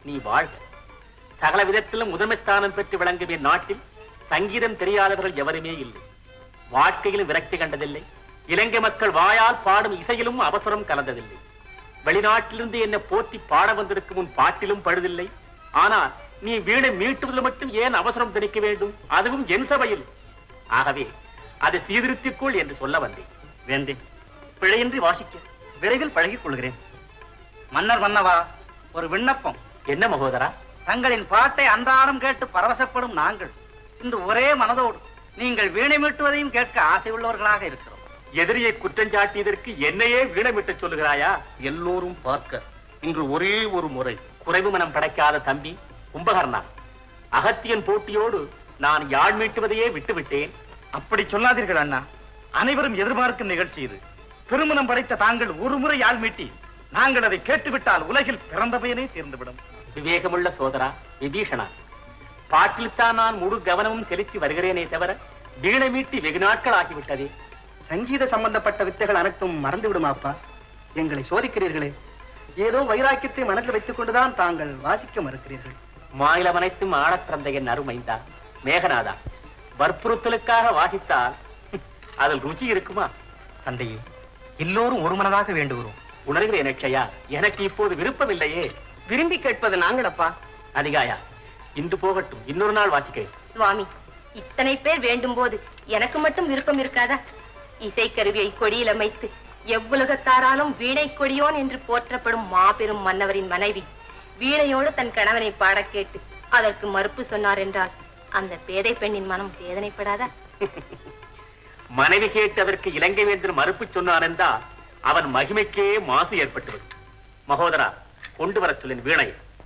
நீ வாழ்க சகல விதத்திலும் முதன்மை ஸ்தானம் பெற்று விளங்கும் என் நாட்டில் சங்கீதம் தெரியாதவர்கள் எவருமே இல்லை வாழ்க்கையிலும் விரக்தி கண்டதில்லை இலங்கை மக்கள் வாயால் பாடும் இசையிலும் அவசரம் கலந்ததில்லை வெளிநாட்டிலிருந்து என்னை போற்றி பாட வந்திருக்கும் உன் பாட்டிலும் பழுதில்லை ஆனால் நீ வீணை மீட்டுவதில் மட்டும் ஏன் அவசரம் திணிக்க வேண்டும் அதுவும் என் சபையில் ஆகவே அதை சீர்திருத்திக்கொள் என்று சொல்ல வந்தேன் வேண்டேன் பிழையின்றி வாசிக்க விரைவில் பழகிக் கொள்கிறேன் மன்னர் மன்னவா ஒரு விண்ணப்பம் என்ன மகோதரா தங்களின் பாட்டை அன்றாடம் கேட்டு பரவசப்படும் நாங்கள் இன்று ஒரே மனதோடு நீங்கள் வீணை மீட்டுவதையும் கேட்க ஆசை உள்ளவர்களாக இருக்கிறோம் எதிரியை குற்றஞ்சாட்டியதற்கு என்னையே வீணமிட்டு சொல்லுகிறாயா எல்லோரும் பார்க்க இன்று ஒரே ஒரு முறை குறைவு மனம் படைக்காத தம்பி கும்பகர்ணா அகத்தியன் போட்டியோடு நான் யாழ் மீட்டுவதையே விட்டுவிட்டேன் அப்படி சொல்லாதீர்கள் அண்ணா அனைவரும் எதிர்பார்க்கும் நிகழ்ச்சி இது திருமணம் படைத்த தாங்கள் ஒரு முறை யாழ் மீட்டி நாங்கள் அதை கேட்டுவிட்டால் உலகில் பிறந்த பயனே தீர்ந்துவிடும் விவேகமுள்ள சோதரா விபீஷணா பாட்டில்தான் நான் முழு கவனமும் செலுத்தி வருகிறேனே தவிர வீணை மீட்டி வெகு நாட்கள் ஆகிவிட்டதே சங்கீத சம்பந்தப்பட்ட வித்தைகள் அனைத்தும் மறந்து விடுமாப்பா எங்களை சோதிக்கிறீர்களே ஏதோ வைராக்கியத்தை மனதில் வைத்துக் கொண்டுதான் தாங்கள் வாசிக்க மறுக்கிறீர்கள் மாநிலம் அனைத்தும் ஆடப் பிறந்த என் அருமைந்தா மேகநாதா வற்புறுத்தலுக்காக வாசித்தால் அதில் ருச்சி இருக்குமா தந்தையே எல்லோரும் ஒரு மனதாக வேண்டுகிறோம் உணர்கிறேன் அக்ஷயா எனக்கு இப்போது விருப்பமில்லையே விரும்பி கேட்பது நாங்களப்பா அதிகாயா இன்று போகட்டும் இன்னொரு நாள் வாசிக்கிறேன் சுவாமி இத்தனை பேர் வேண்டும் போது எனக்கு மட்டும் விருப்பம் இருக்காதா இசைக்கருவியை கொடியில் அமைத்து எவ்வுலகத்தாராலும் வீணை கொடியோன் என்று போற்றப்படும் மாபெரும் மன்னவரின் மனைவி வீணையோடு தன் கணவனை பாடக் கேட்டு அதற்கு மறுப்பு சொன்னார் என்றால் அந்த பேதை பெண்ணின் மனம் வேதனைப்படாதா மனைவி கேட்டு அதற்கு இலங்கை வேந்தர் மறுப்பு சொன்னார் என்றால் அவன் மகிமைக்கே மாசு ஏற்பட்டுவிடும் மகோதரா கொண்டு வரச் சொல்லின் வீணை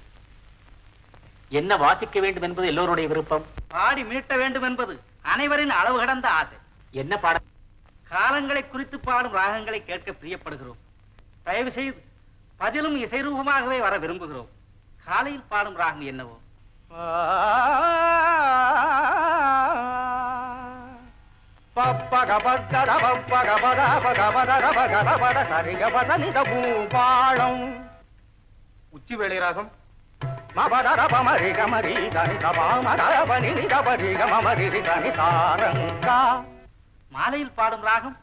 என்ன வாசிக்க வேண்டும் என்பது எல்லோருடைய விருப்பம் பாடி மீட்ட வேண்டும் என்பது அனைவரின் அளவு கடந்த ஆசை என்ன பாட காலங்களை குறித்து பாடும் ராகங்களை கேட்க பிரியப்படுகிறோம் தயவு செய்து பதிலும் இசைரூபமாகவே வர விரும்புகிறோம் காலையில் பாடும் ராகம் என்னவோ உச்சி வேளை ராகம் மாலையில் பாடும் ராகம்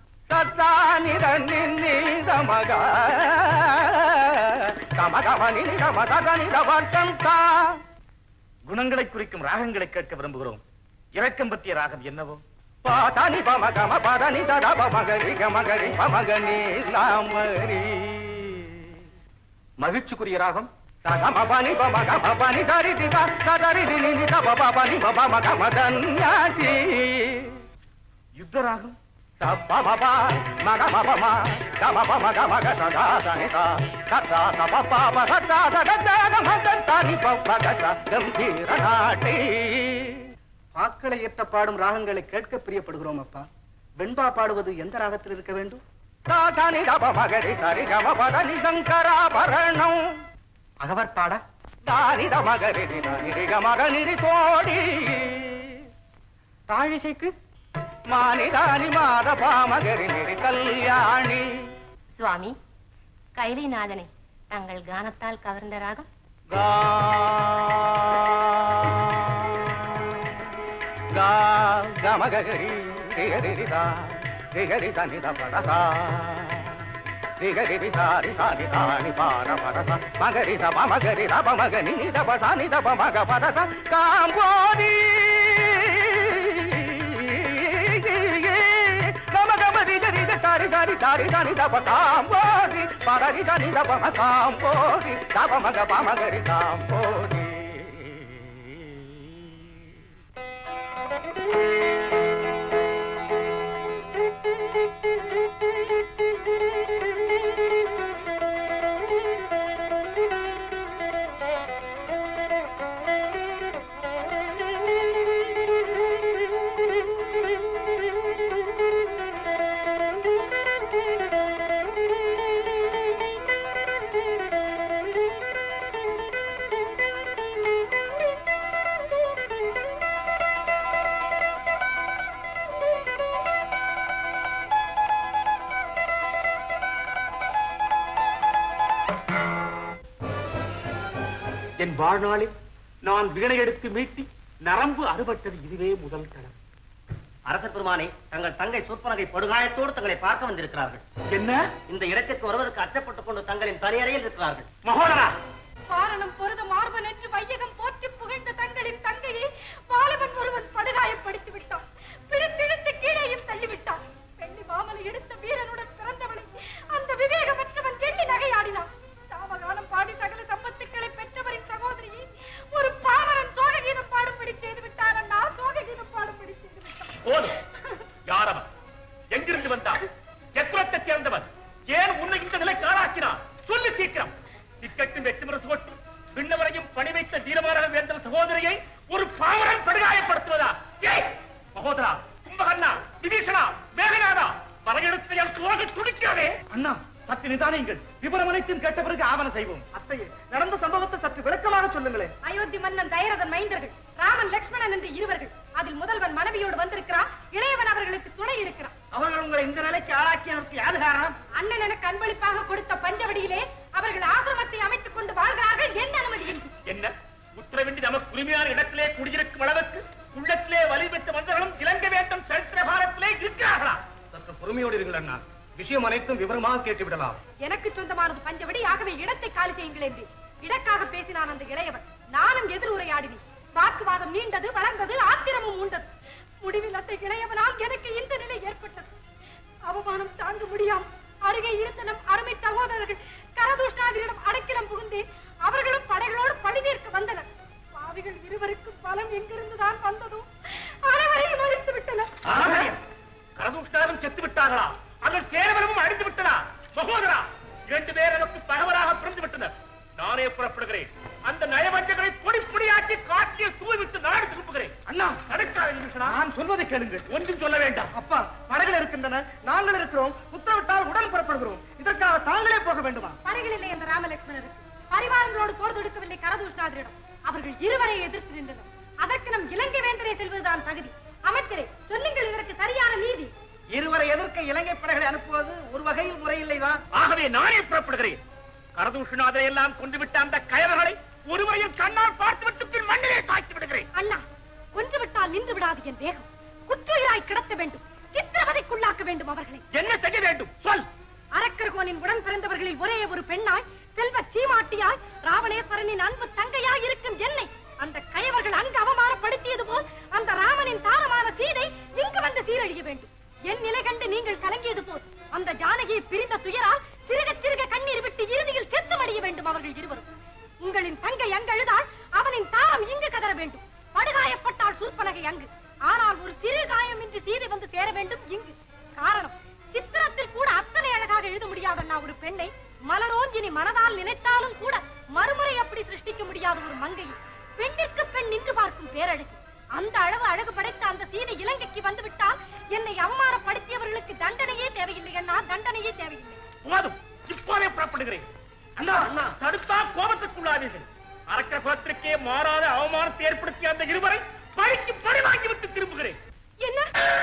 குணங்களை குறிக்கும் ராகங்களை கேட்க விரும்புகிறோம் இரக்கம் பற்றிய ராகம் என்னவோ பாதானி பம கம பதனி தத பமகரி கமகரி பமகனி ராமரி மகிழ்ச்சிக்குரிய ராகம் சகம பனி பம கம பனி தரி திக சதரி தினி நி தப பபனி பம கம தன்யாசி யுத்த ராகம் சப்பம ப மக மப ம கம பம கம க சதா சனி தா சதா சப பப சதா சதா கம தரி பப்ப கச கம்பீர நாட்டி பாக்களை ஏற்ற பாடும் ராகங்களை கேட்க பிரியப்படுகிறோம் அப்பா வெண்பா பாடுவது எந்த ராகத்தில் இருக்க வேண்டும் தாதானி தப மகரி சரி கம பதனி சங்கராபரணம் அகவர் பாட தானி த மகரி நிரி கமகனிரி தோடி தாழிசைக்கு மானிதானி மாத பாமகரி நிரி கல்யாணி சுவாமி கைலிநாதனை தங்கள் கானத்தால் கவர்ந்த ராகம் கா கமகரி ரிகரி தா ரிகரி தனி த படசா ரிகரி சாரி சாரி தானி பார பரச மகரி சப மகரி ரப மகனி நித பசானி தப மக பரச காம்போதி கம கம ரிக ரிக சாரி சாரி சாரி தானி தப காம்போதி பரரி தனி தப ம காம்போதி தப மக பமகரி காம்போதி என் வாழ்நாளில் நான் வீணை எடுத்து மீட்டி நரம்பு அறுபட்டது இதுவே முதல் தடவை அரசர் பெருமானே தங்கள் தங்கை சொற்பனகை படுகாயத்தோடு தங்களை பார்க்க வந்திருக்கிறார்கள் என்ன இந்த இடத்திற்கு வருவதற்கு அச்சப்பட்டுக் கொண்டு தங்களின் தலையறையில் இருக்கிறார்கள் மகோதரா காரணம் பொருத மார்பன் என்று வையகம் போற்றி புகழ்ந்த தங்களின் தங்கையை வாலிபன் ஒருவன் படுகாயப்படுத்தி விட்டான் பிடித்திழுத்து கீழேயும் தள்ளிவிட்டான் பெண்ணி மாமலை எடுத்த வீரனுடன் பிறந்தவளை அந்த விவேகமற்றவன் எண்ணி நகையாடினான் சாமகாலம் பாடி சகல சம்பத்துக்களை பெற்றவரின் சகோதரியை ஒரு பாமரன் சோககீதம் பாடும்படி செய்து விட்டார் அண்ணா சோககீதம் பாடும்படி செய்து விட்டான் போதும் யாரவன் எங்கிருந்து வந்தான் எக்குலத்தை சேர்ந்தவன் ஏன் உன்னை இந்த நிலைக்கு ஆளாக்கினான் சொல்லு சீக்கிரம் திக்கட்டும் வெற்றி முரசு கொட்டு விண்ணவரையும் பணி வைத்த வீரமாரக வேந்தன் சகோதரியை ஒரு பாவரன் படுகாயப்படுத்துவதா ஏய் மகோதரா கும்பகர்ணா விபீஷணா மேகநாதா பறையெடுத்து என் சோக துடிக்காதே அண்ணா சற்று நிதானியுங்கள் விவரம் அனைத்தும் கேட்ட பிறகு ஆவணம் செய்வோம் அத்தையே நடந்த சம்பவத்தை சற்று விளக்கமாக சொல்லுங்களேன் அயோத்தி மன்னன் தயரதன் மைந்தர்கள் ராமன் லக்ஷ்மணன் என்று இருவர்கள் அதில் முதல்வன் மனைவியோடு வந்திருக்கிறான் இளையவன் அவர்களுக்கு துணை இருக்கிறான் அவர்கள் உங்களை இந்த நிலைக்கு ஆளாக்கியதற்கு யாது காரணம் அண்ணன் எனக்கு அன்பளிப்பாக கொடுத்த பஞ்சவடியிலே அவர்கள் ஆசிரமத்தை அமைத்துக் கொண்டு வாழ்கிறார்கள் என்ன அனுமதி இன்றி என்ன உத்தரவின்றி நமக்கு உரிமையான இடத்திலே குடியிருக்கும் அளவுக்கு உள்ளத்திலே வலி பெற்ற மந்தர்களும் இலங்கை வேண்டும் சரித்திர காலத்திலே இருக்கிறார்களா சற்று பொறுமையோடு இருங்கள் அண்ணா விஷயம் அனைத்தும் விவரமாக கேட்டு விடலாம் எனக்கு சொந்தமானது பஞ்சவடி ஆகவே இடத்தை காலி செய்யுங்கள் என்று இடக்காக பேசினான் அந்த இளையவன் நானும் எதிர் உரையாடினேன் வாக்குவாதம் நீண்டது வளர்ந்தது ஆத்திரமும் உண்டது முடிவில் அந்த இளையவனால் எனக்கு இந்த நிலை ஏற்பட்டது அவமானம் தாங்க முடியாமல் அருகே இருந்த நம் அருமை சகோதரர்கள் கரதூஷ்ணாதிரிடம் அடைக்கலம் புகுந்தேன் அவர்களும் படைகளோடு பழிதீர்க்க வந்தனர் பாவிகள் இருவருக்கும் பலம் எங்கிருந்துதான் வந்ததோ அனைவரையும் அழித்து விட்டனர் ஆகாயம் கரதூஷ்ணாரும் செத்து விட்டார்களா அவர்கள் சேரவரமும் அழிந்து விட்டனா சகோதரா இரண்டு பேர் எனக்கு பகவராக பிறந்து விட்டனர் நானே புறப்படுகிறேன் அந்த நயவஞ்சகளை பொடி பொடியாக்கி காற்றில் தூவிட்டு நாடு திருப்புகிறேன் அண்ணா நடக்காத நான் சொல்வதை கேளுங்கள் ஒன்றும் சொல்ல வேண்டாம் அப்பா படகுகள் இருக்கின்றன நாங்கள் இருக்கிறோம் உத்தரவிட்டால் உடன் புறப்படுகிறோம் இதற்காக தாங்களே போக வேண்டுமா படைகள் இல்லை என்ற ராமலட்சுமணருக்கு பரிவாரங்களோடு போர் தொடுக்கவில்லை கரதூஷ்ணாதிரிடம் அவர்கள் இருவரை எதிர்த்து நின்றனர் அதற்கு நம் இலங்கை வேந்தரை செல்வதுதான் தகுதி அமைச்சரே சொல்லுங்கள் இதற்கு சரியான நீதி இருவரை எதிர்க்க இலங்கை படைகளை அனுப்புவது ஒரு வகையில் முறையில்லைதான் ஆகவே நானே புறப்படுகிறேன் கரதூஷணாதரை எல்லாம் கொண்டுவிட்ட அந்த கயவர்களை ஒருவரையும் கண்ணால் பார்த்துவிட்டு பின் மண்ணிலே தாக்கி விடுகிறேன் அண்ணா கொன்று விட்டால் நின்று விடாது என் தேகம் குற்றுயிராய் கிடத்த வேண்டும் சித்திரவதைக்குள்ளாக்க வேண்டும் அவர்களை என்ன செய்ய வேண்டும் சொல் அரக்கர்கோனின் உடன் பிறந்தவர்களில் ஒரே ஒரு பெண்ணாய் செல்வ சீமாட்டியாய் ராவணேஸ்வரனின் அன்பு தங்கையாய் இருக்கும் என்னை அந்த கயவர்கள் அங்கு அவமானப்படுத்தியது போல் அந்த ராமனின் தாரமான சீதை இங்கு வந்து சீரழிய வேண்டும் என் நிலை கண்டு நீங்கள் கலங்கியது போல் அந்த ஜானகியை பிரிந்த துயரால் சிறுக சிறுக கண்ணீர் விட்டு இறுதியில் செத்து மடிய வேண்டும் அவர்கள் இருவரும் உங்களின் தங்கை அங்கு அழுதால் அவனின் தாரம் இங்கு கதற வேண்டும் படுகாயப்பட்டால் சூர்பனகை அங்கு ஆனால் ஒரு சிறு காயமின்றி சீதை வந்து சேர வேண்டும் இங்கு காரணம் சித்திரத்தில் கூட அத்தனை அழகாக எழுத முடியாத அண்ணா ஒரு பெண்ணை மலரோஞ்சினி மனதால் நினைத்தாலும் கூட மறுமுறை அப்படி சிருஷ்டிக்க முடியாத ஒரு மங்கையை பெண்ணிற்கு பெண் நின்று பார்க்கும் பேரழகு அந்த அளவு அழகு படைத்த அந்த சீதை இலங்கைக்கு வந்து விட்டால் என்னை அவமானப்படுத்தியவர்களுக்கு தண்டனையே தேவையில்லை அண்ணா தண்டனையே தேவையில்லை போதும் இப்போதே புறப்படுகிறேன் அண்ணா அண்ணா தடுத்தா கோபத்துக்குள்ளாதீர்கள் அரக்க குலத்திற்கே மாறாத அவமானத்தை ஏற்படுத்திய அந்த இருவரை பழிக்கு பழி வாங்கி விட்டு திரும்புகிறேன் என்ன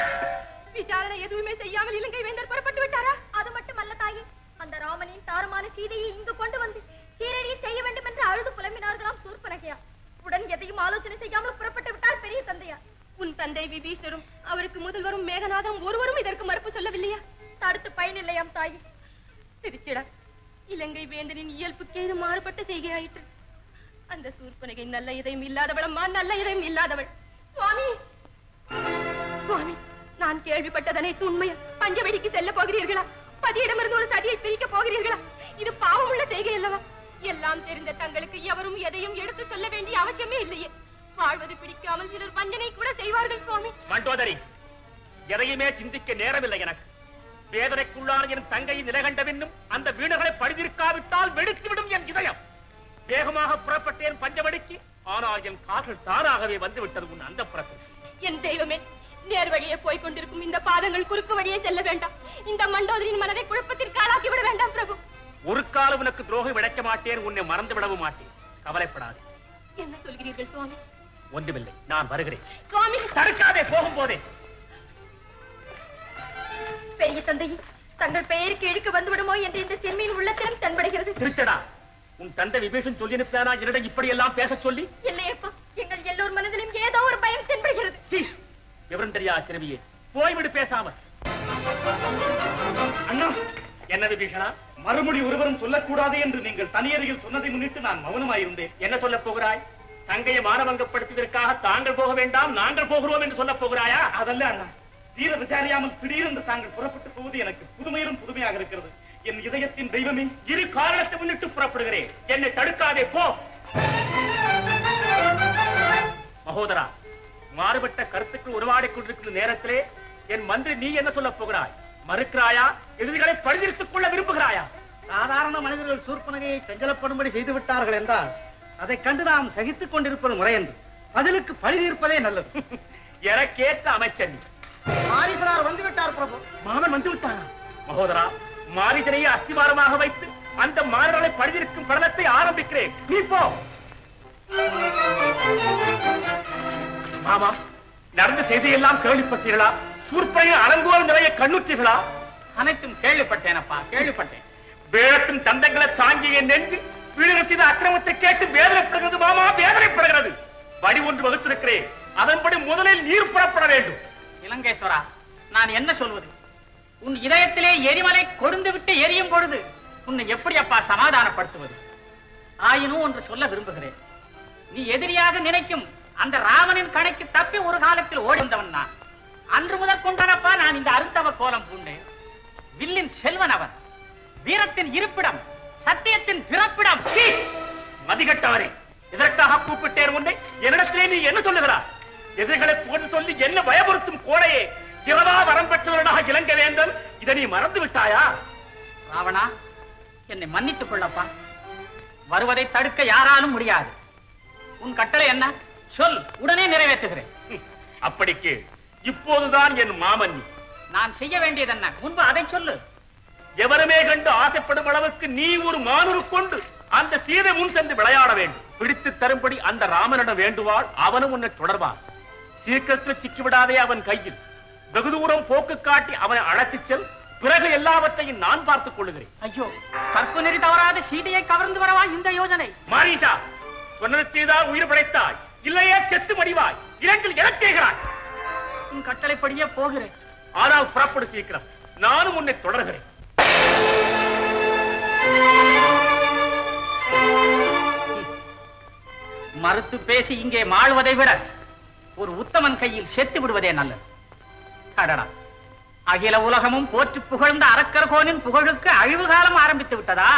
விசாரணை எதுவுமே செய்யாமல் இலங்கை வேந்தர் புறப்பட்டு விட்டாரா அது மட்டுமல்ல தாயே அந்த ராமனின் தாரமான சீதையை இங்கு கொண்டு வந்து சீரடியை செய்ய வேண்டும் என்று அழுது புலம்பினார்களாம் சூர்பனகையா உடன் எதையும் ஆலோசனை செய்யாமல் புறப்பட்டு விட்டார் பெரிய தந்தையார் உன் தந்தை விபீஷணரும் அவருக்கு முதல்வரும் மேகநாதம் ஒருவரும் இதற்கு மறுப்பு சொல்லவில்லையா தடுத்து பயனில்லையாம் தாயே திருச்சிடா இலங்கை வேந்தனின் இயல்புக்கு இது மாறுபட்ட செய்கையாயிற்று அந்த சூர்பனகை நல்ல இதயம் இல்லாதவளம்மா நல்ல இதயம் இல்லாதவள் சுவாமி சுவாமி நான் கேள்விப்பட்டதனைத்து உண்மையா பஞ்சவடிக்கு செல்ல போகிறீர்களா பதியிடமிருந்து ஒரு சதியை பிரிக்க போகிறீர்களா இது பாவமுள்ள செய்கை அல்லவா எல்லாம் தெரிந்த தங்களுக்கு எவரும் எதையும் எடுத்து சொல்ல வேண்டிய அவசியமே இல்லையே வாழ்வது பிடிக்காமல் சிலர் வஞ்சனை கூட செய்வார்கள் சுவாமி மண்டோதரி எதையுமே சிந்திக்க நேரமில்லை எனக்கு வேதனைக்குள்ளான என் தங்கையை நிலகண்ட பின்னும் அந்த வீடுகளை பழுதிருக்காவிட்டால் வெடித்துவிடும் என் இதயம் வேகமாக புறப்பட்டேன் பஞ்சவடிக்கு ஆனால் என் கால்கள் தானாகவே வந்து விட்டது உன் அந்த என் தெய்வமே நேர் வழியே போய் கொண்டிருக்கும் இந்த பாதங்கள் குறுக்கு வழியே செல்ல வேண்டாம் இந்த மண்டோதரின் மனதை குழப்பத்திற்கு ஆளாக்கி விட வேண்டாம் பிரபு ஒரு காலம் உனக்கு துரோகம் விளைக்க மாட்டேன் உன்னை மறந்து விடவும் மாட்டேன் கவலைப்படாது என்ன சொல்கிறீர்கள் சுவாமி ஒன்றுமில்லை நான் வருகிறேன் சுவாமி தடுக்காதே போகும்போதே பெரிய தந்தையே தங்கள் பெயருக்கு இழுக்கு வந்து விடுமோ என்று இந்த சிறுமியின் உள்ளத்திலும் தென்படுகிறது திருச்சடா உன் தந்தை விபீஷன் சொல்லி அனுப்பினானா என்னிடம் இப்படி எல்லாம் பேச சொல்லி இல்லையப்பா எங்கள் எல்லோர் மனதிலும் ஏதோ ஒரு பயம் தென்படுகிறது சீ, விவரம் தெரியா சிறுமியே போய்விடு பேசாம அண்ணா என்ன விபீஷணா மறுமொழி ஒருவரும் சொல்லக்கூடாது என்று நீங்கள் தனியறையில் சொன்னதை முன்னிட்டு நான் மௌனமாயிருந்தேன் என்ன சொல்ல போகிறாய் தங்கையை மானவங்கப்படுத்துவதற்காக தாங்கள் போக வேண்டாம் நாங்கள் போகிறோம் என்று சொல்ல போகிறாயா அதல்ல அண்ணா தீர விசாரியாமல் திடீரென்று தாங்கள் புறப்பட்டு போவது எனக்கு புதுமையிலும் புதுமையாக இருக்கிறது என் இதயத்தின் தெய்வமே இரு காரணத்தை முன்னிட்டு புறப்படுகிறேன் என்னை தடுக்காதே போ மகோதரா மாறுபட்ட கருத்துக்கள் உருவாடிக் கொண்டிருக்கிற நேரத்திலே என் மந்திரி நீ என்ன சொல்ல போகிறாய் மறுக்கிறாயா எதிரிகளை பழிதிருத்துக் கொள்ள விரும்புகிறாயா சாதாரண மனிதர்கள் சூர்பனகையை செஞ்சலப்படும்படி செய்து விட்டார்கள் என்றால் அதைக் கண்டு நாம் சகித்துக் கொண்டிருப்பது முறையன்று பதிலுக்கு பழி தீர்ப்பதே நல்லது எனக்கேற்ற அமைச்சர் நீ மாரீசனார் வந்து விட்டார் பிரபு மாமன் வந்து விட்டானா மகோதரா மாரிதனையை அஸ்திவாரமாக வைத்து அந்த மாணவர்களை பழிதிருக்கும் படலத்தை ஆரம்பிக்கிறேன் நீ போ மாமா நடந்த செய்தியெல்லாம் கேள்விப்பட்டீர்களா சூர்பனையின் அலங்கோல் நிலையை கண்ணுற்றீர்களா அனைத்தும் கேள்விப்பட்டேனப்பா கேள்விப்பட்டேன் வேழத்தின் தந்தங்களை தாங்கிய நெஞ்சு வீடு செய்த அக்கிரமத்தை கேட்டு வேதனைப்படுகிறது மாமா வேதனைப்படுகிறது வடி ஒன்று வகுத்திருக்கிறேன் அதன்படி முதலில் நீர் புறப்பட வேண்டும் இலங்கேஸ்வரா நான் என்ன சொல்வது உன் இதயத்திலே எரிமலை கொழுந்து விட்டு எரியும் பொழுது உன்னை எப்படி அப்பா சமாதானப்படுத்துவது ஆயினும் ஒன்று சொல்ல விரும்புகிறேன் நீ எதிரியாக நினைக்கும் அந்த ராமனின் கணக்கு தப்பி ஒரு காலத்தில் ஓடி வந்தவன் நான் அன்று முதற் கொண்டானப்பா நான் இந்த அருந்தவ கோலம் பூண்டேன் வில்லின் செல்வன் அவன் வீரத்தின் இருப்பிடம் சத்தியத்தின் பிறப்பிடம் சீ! மதிகட்டவரே இதற்காக கூப்பிட்டேன் உன்னை என்னிடத்திலே நீ என்ன சொல்லுகிறாய் எதிர்களை போன்று சொல்லி என்ன பயமுறுத்தும் கோடையே இரவா வரம் பெற்றவர்களாக இலங்க வேண்டும் இதை நீ மறந்து விட்டாயா ராவணா என்னை மன்னித்துக் கொள்ளப்பா வருவதை தடுக்க யாராலும் முடியாது உன் கட்டளை என்ன சொல் உடனே நிறைவேற்றுகிறேன் அப்படிக்கு இப்போதுதான் என் மாமன் நீ. நான் செய்ய வேண்டியது என்ன முன்பு அதை சொல்லு எவருமே கண்டு ஆசைப்படும் அளவுக்கு நீ ஒரு மானுரு கொண்டு அந்த சீதை முன் சென்று விளையாட வேண்டும் பிடித்து தரும்படி அந்த ராமனிடம் வேண்டுவாள் அவனும் உன்னை தொடர்வான் சீக்கிரத்தில் சிக்கிவிடாதே அவன் கையில் வெகு தூரம் போக்கு காட்டி அவனை அழைத்துச் செல் பிறகு எல்லாவற்றையும் நான் பார்த்துக் கொள்ளுகிறேன் ஐயோ கற்பு நெறி தவறாத சீதையை கவர்ந்து வரவா இந்த யோஜனை மாரீசா சொன்னது செய்தால் உயிர் படைத்தாய் இல்லையே செத்து மடிவாய் இரண்டில் இறக்கேகிறாய் உன் கட்டளைப்படியே போகிறேன் ஆனால் புறப்படு சீக்கிரம் நானும் உன்னை தொடர்கிறேன் மறுத்து பேசி இங்கே மாழ்வதை விட ஒரு உத்தமன் கையில் செத்து விடுவதே நல்லது அடடா அகில உலகமும் போற்றி புகழ்ந்த அரக்கர்கோனின் புகழுக்கு அழிவு காலம் ஆரம்பித்து விட்டதா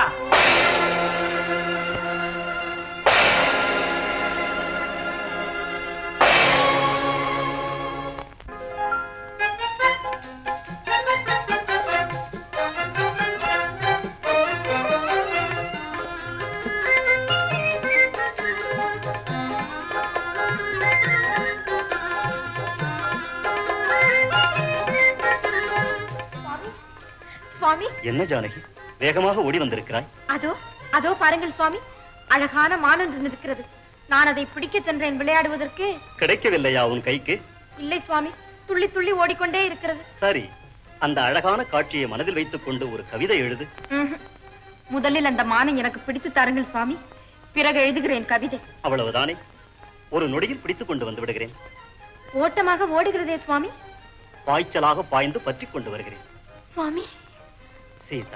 சுவாமி என்ன ஜானகி வேகமாக ஓடி வந்திருக்கிறாய் அதோ அதோ பாருங்கள் சுவாமி அழகான மானொன்று நிற்கிறது நான் அதை பிடிக்க சென்றேன் விளையாடுவதற்கு கிடைக்கவில்லையா உன் கைக்கு இல்லை சுவாமி துள்ளி துள்ளி ஓடிக்கொண்டே இருக்கிறது சரி அந்த அழகான காட்சியை மனதில் வைத்துக் கொண்டு ஒரு கவிதை எழுது ம்ஹும். முதலில் அந்த மானை எனக்கு பிடித்து தாருங்கள் சுவாமி பிறகு எழுதுகிறேன் கவிதை அவ்வளவுதானே ஒரு நொடியில் பிடித்துக் கொண்டு வந்து விடுகிறேன் ஓட்டமாக ஓடுகிறதே சுவாமி பாய்ச்சலாக பாய்ந்து பற்றிக் கொண்டு வருகிறேன் சுவாமி சீதா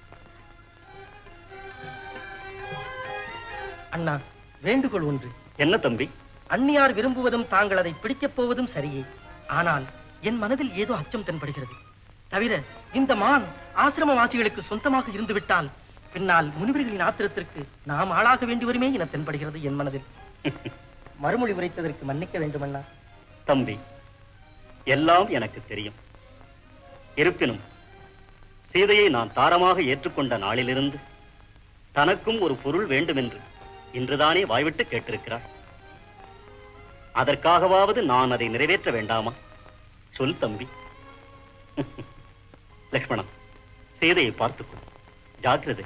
அண்ணா வேண்டுகோள் ஒன்று என்ன தம்பி அந்நியார் விரும்புவதும் தாங்கள் அதை பிடிக்கப் போவதும் சரியே ஆனால் என் மனதில் ஏதோ அச்சம் தென்படுகிறது தவிர இந்த மான் ஆசிரமவாசிகளுக்கு சொந்தமாக இருந்து விட்டால் பின்னால் முனிவர்களின் ஆத்திரத்திற்கு நாம் ஆளாக வேண்டி வருமே என தென்படுகிறது என் மனதில் மறுமொழி உரைத்ததற்கு மன்னிக்க வேண்டும் அண்ணா தம்பி எல்லாம் எனக்கு தெரியும் இருப்பினும் சீதையை நான் தாரமாக ஏற்றுக்கொண்ட நாளிலிருந்து தனக்கும் ஒரு பொருள் வேண்டுமென்று இன்றுதானே வாய்விட்டு கேட்டிருக்கிறாள் அதற்காகவாவது நான் அதை நிறைவேற்ற வேண்டாமா சொல் தம்பி லக்ஷ்மணா சீதையை பார்த்துக்கொள் ஜாக்கிரதை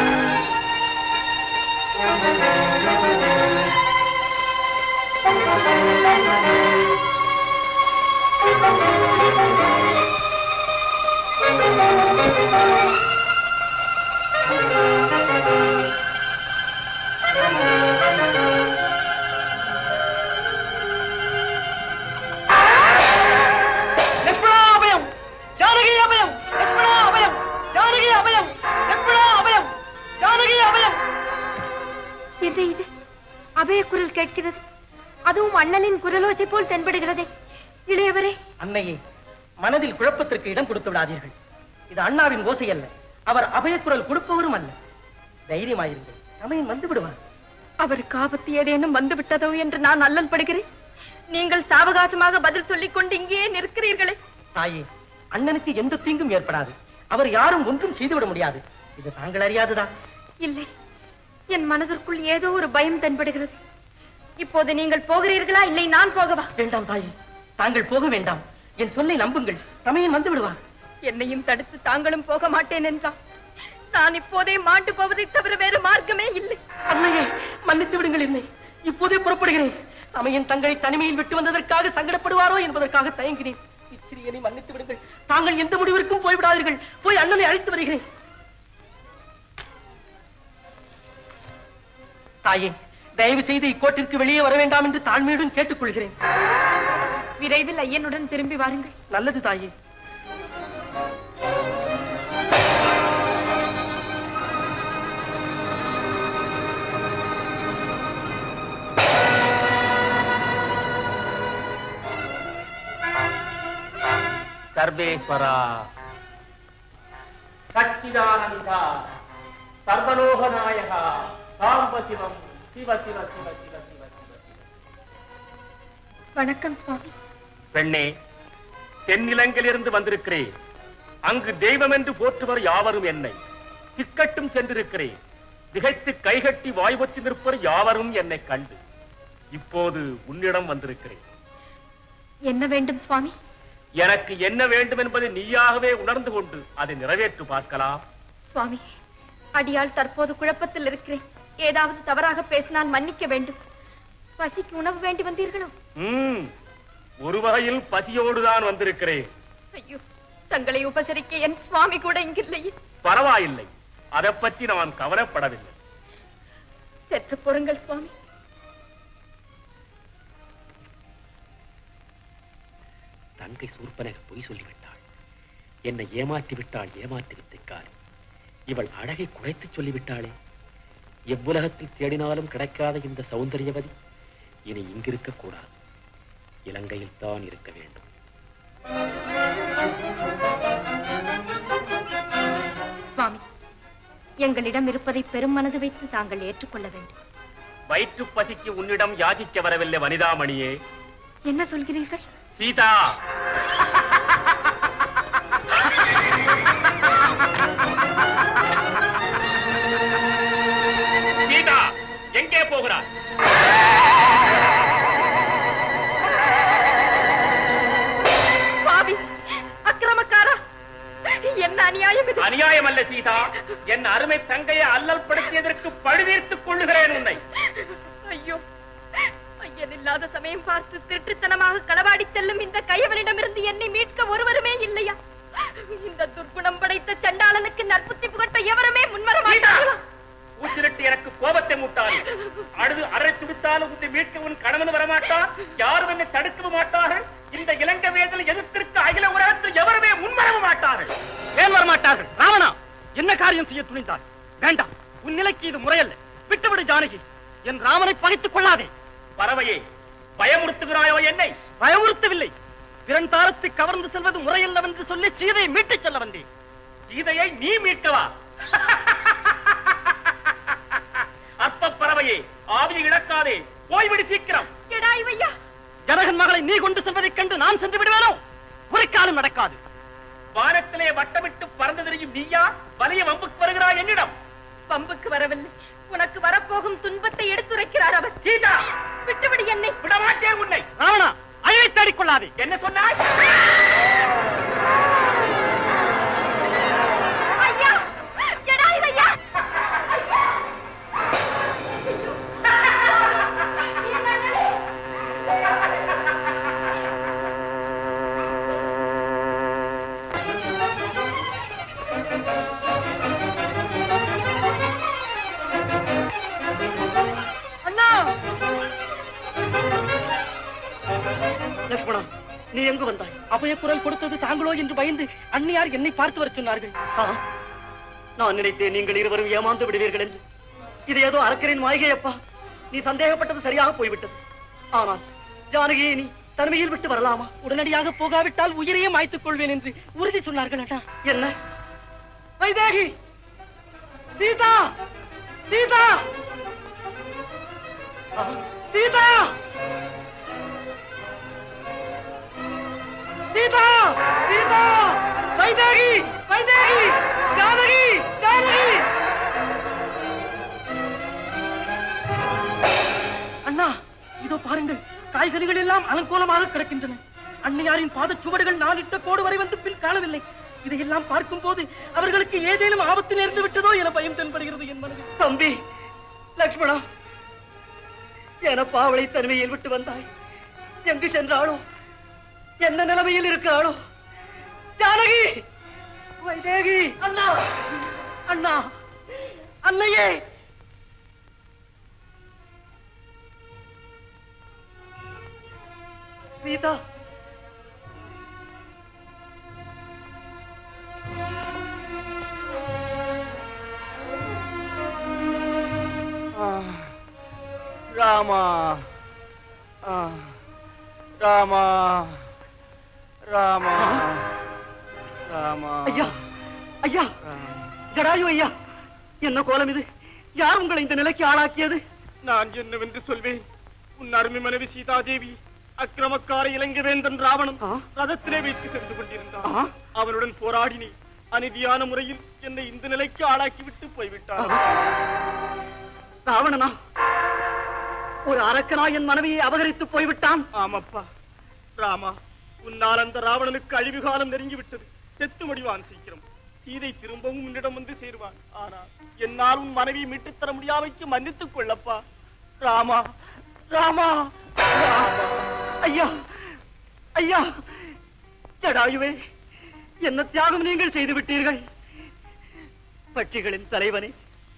Thank you. லக்ஷ்மணா அபயம் ஜானகி அபயம் லக்ஷ்மணா அபயம் ஜானகி அபயம் லக்ஷ்மணா அபயம் ஜானகி அபயம் இது இது அபய குரல் கேட்கிறது அதுவும் அண்ணனின் குரலோசை போல் தென்படுகிறதே இளையவரே அன்னையே மனதில் குழப்பத்திற்கு இடம் கொடுத்து விடாதீர்கள் இது அண்ணாவின் ஓசை அல்ல அவர் அபயக்குரல் கொடுப்பவரும் அல்ல தைரியமாயிருங்கள் சமயம் வந்து விடுவார் அவருக்கு ஆபத்து ஏதேனும் வந்து விட்டதோ என்று நான் அல்லல் படுகிறேன் நீங்கள் சாவகாசமாக பதில் சொல்லிக் கொண்டு இங்கேயே நிற்கிறீர்களே தாயே அண்ணனுக்கு எந்த தீங்கும் ஏற்படாது அவர் யாரும் ஒன்றும் செய்துவிட முடியாது இது தாங்கள் அறியாதுதான் இல்லை என் மனதிற்குள் ஏதோ ஒரு பயம் தென்படுகிறது இப்போது நீங்கள் போகிறீர்களா இல்லை நான் போகவா வேண்டாம் தாயே தாங்கள் போக வேண்டாம் என் சொல்லை நம்புங்கள் சமயம் வந்து விடுவார் என்னையும் தடுத்து தாங்களும் போக மாட்டேன் என்றால் நான் இப்போதே மாண்டு போவதை தவிர வேறு மார்க்கமே இல்லை அன்னையே மன்னித்து விடுங்கள் என்னை இப்போதே புறப்படுகிறேன் சமயம் தங்களை தனிமையில் விட்டு வந்ததற்காக சங்கடப்படுவாரோ என்பதற்காக தயங்கினேன் இச்சிறியனை மன்னித்து விடுங்கள் தாங்கள் எந்த முடிவிற்கும் போய்விடாதீர்கள் போய் அண்ணனை அழைத்து வருகிறேன் தாயே தயவு செய்து இக்கோட்டிற்கு வெளியே வர வேண்டாம் என்று தாழ்மையுடன் கேட்டுக்கொள்கிறேன் விரைவில் ஐயனுடன் திரும்பி வாருங்கள் நல்லது தாயே சர்வேஸ்வரா சச்சிதானந்தா சர்வலோகநாயகா சாம்ப சிவம் சிவ சிவ சிவ சிவ சிவ சிவ வணக்கம் சுவாமி பெண்ணே தென்னிலங்கிலிருந்து வந்திருக்கிறேன் அங்கு தெய்வம் என்று போற்றுவர் யாவரும் என்னை திக்கட்டும் சென்றிருக்கிறேன் திகைத்து கைகட்டி வாய்வச்சு நிற்பர் யாவரும் என்னை கண்டு இப்போது உன்னிடம் வந்திருக்கிறேன் என்ன வேண்டும் சுவாமி எனக்கு என்ன வேண்டும் என்பதை நீயாகவே உணர்ந்து கொண்டு அதை நிறைவேற்று பார்க்கலாம் சுவாமி அடியாள் தற்போது குழப்பத்தில் இருக்கிறேன் ஏதாவது தவறாக பேசினால் மன்னிக்க வேண்டும் பசிக்கு உணவு வேண்டி வந்தீர்களோ ம் ஒரு வகையில் பசியோடுதான் வந்திருக்கிறேன் ஐயோ தங்களை உபசரிக்க என் சுவாமி கூட இங்கில்லையே பரவாயில்லை அதை பற்றி நான் கவலைப்படவில்லை சற்று பொறுங்கள் சுவாமி தங்கை சூர்பனக பொய் சொல்லிவிட்டாள் என்னை ஏமாற்றி விட்டாள் ஏமாற்றி வித்தைக்காரி இவள் அழகை குறைத்து சொல்லிவிட்டாளே எவ்வுலகத்தில் தேடினாலும் கிடைக்காத இந்த சௌந்தரியவதி இனி இங்கிருக்க கூடாது இலங்கையில் தான் இருக்க வேண்டும் சுவாமி எங்களிடம் இருப்பதை பெரும் மனது வைத்து தாங்கள் ஏற்றுக்கொள்ள வேண்டும் வயிற்று பசிக்கு உன்னிடம் யாசிக்க வரவில்லை வனிதாமணியே என்ன சொல்கிறீர்கள் சீதா சீதா எங்கே போகிறாய் சுவாமி அக்கிரமக்காரா என்ன அநியாயம் இது அநியாயம் அல்ல சீதா என் அருமை தங்கையை அல்லல் படுத்தியதற்கு பழுதீர்த்துக் கொள்ளுகிறேன் உன்னை ஐயோ ஐயன் இல்லாத சமயம் பார்த்து திருட்டுத்தனமாக களவாடி செல்லும் இந்த கையவனிடமிருந்து என்னை மீட்க ஒருவருமே இல்லையா இந்த துர்க்குணம் படைத்த சண்டாளனுக்கு நற்புத்தி புகட்ட எவருமே முன்வர மாட்டார்களா ஊசிலிட்டு எனக்கு கோபத்தை மூட்டாது அழுது அரை துடித்தாலும் உன்னை மீட்க உன் கணவன் வரமாட்டா யாரும் என்னை தடுக்கவும் மாட்டார்கள் இந்த இலங்கை வேதல் எதிர்த்திருக்க அகில உலகத்தில் எவருமே முன்வரவும் மாட்டார்கள் ஏன் வரமாட்டார்கள் ராவணா என்ன காரியம் செய்ய துணிந்தாய் வேண்டாம் உன் நிலைக்கு இது முறையல்ல விட்டுவிடு ஜானகி என் ராமனை பகைத்துக் கொள்ளாதே பறவையே பயமுறுத்துகிறாயோ என்னை பயமுறுத்தவில்லை பிறன் தாரத்தை கவர்ந்து செல்வது முறையல்லவென்று சொல்லி சீதையை மீட்டுச் செல்ல வந்தேன் சீதையை நீ மீட்கவா அற்ப பறவையே ஆவியை இழக்காதே போய்விடு சீக்கிரம் எடாய் வையா ஜனகன் மகளை நீ கொண்டு செல்வதைக் கண்டு நான் சென்று விடுவேனோ ஒரு காலம் நடக்காது வானத்திலே வட்டமிட்டு பறந்து திரியும் நீயா வலிய வம்புக்கு வருகிறாய் என்னிடம் பம்புக்கு வரவில்லை உனக்கு வரப்போகும் துன்பத்தை எடுத்துரைக்கிறார் அவர் சீதா விட்டுவிடு என்னை விடமாட்டேன் உன்னை ராவணா அழிவை தேடிக் கொள்ளாதே என்ன சொன்னாய் ஐயா எடாய் வையா ஐயா அண்ணா லக்ஷ்மணா நீ எங்கு வந்தாய் அபய குரல் கொடுத்தது தாங்களோ என்று பயந்து அண்ணியார் என்னை பார்த்து வர சொன்னார்கள் நான் நினைத்தேன் நீங்கள் இருவரும் ஏமாந்து விடுவீர்கள் என்று இது ஏதோ அரக்கரின் மாளிகை அப்பா நீ சந்தேகப்பட்டது சரியாக போய்விட்டது ஆனால் ஜானகியை நீ தனிமையில் விட்டு வரலாமா உடனடியாக போகாவிட்டால் உயிரையே மாய்த்துக் கொள்வேன் என்று உறுதி சொன்னார்கள் அண்ணா என்ன வைதேகி சீதா சீதா ஆ, சீதா சீதா சீதா வைதேகி வைதேகி ஜானகி ஜானகி அண்ணா இதோ பாருங்கள் காய்கறிகள் எல்லாம் அலங்கோலமாக கிடக்கின்றன அன்னையாரின் பாதச்சுவடுகள் நாளிட்ட கோடு வரை வந்து பின் காணவில்லை இதையெல்லாம் பார்க்கும் போது அவர்களுக்கு ஏதேனும் ஆபத்து நேர்ந்து விட்டதோ என பயம் தென்படுகிறது என் மனதில் தம்பி லக்ஷ்மணா எனப்பா அவளை தனிமையில் விட்டு வந்தாய் எங்கு சென்றாளோ என்ன நிலைமையில் இருக்கிறாளோ ஜானகி வைதேகி அண்ணா அண்ணா அன்னையே சீதா ராமா ஆ, ராமா ராமா ராமா ஐயா ஐயா ஜடாயு ஐயா என்ன கோலம் இது யார் உங்களை இந்த நிலைக்கு ஆளாக்கியது நான் என்னவென்று சொல்வேன் உன் அருமை மனைவி சீதாதேவி அக்கிரமக்கார இலங்கை வேந்தன் ராவணன் ரதத்திலே வைத்து சென்று கொண்டிருந்தான் அவனுடன் போராடினி அநீதியான முறையில் என்னை இந்த நிலைக்கு ஆளாக்கி விட்டு போய்விட்டான் ராவணனா ஒரு அரக்கனா என் மனைவியை அபகரித்து போய்விட்டான் ஆமப்பா ராமா உன்னால் அந்த ராவணனுக்கு அழிவு காலம் நெருங்கி விட்டது செத்து முடிவான் சீக்கிரம் சீதை திரும்பவும் உன்னிடம் வந்து சேருவான் ஆனால் என்னால் உன் மனைவி மீட்டுத் தர முடியாமைக்கு மன்னித்துக் கொள்ளப்பா ராமா ராமா ராமா ஐயா ஐயா ஜடாயுவே என்ன தியாகம் நீங்கள் செய்து விட்டீர்கள் பட்சிகளின் தலைவனே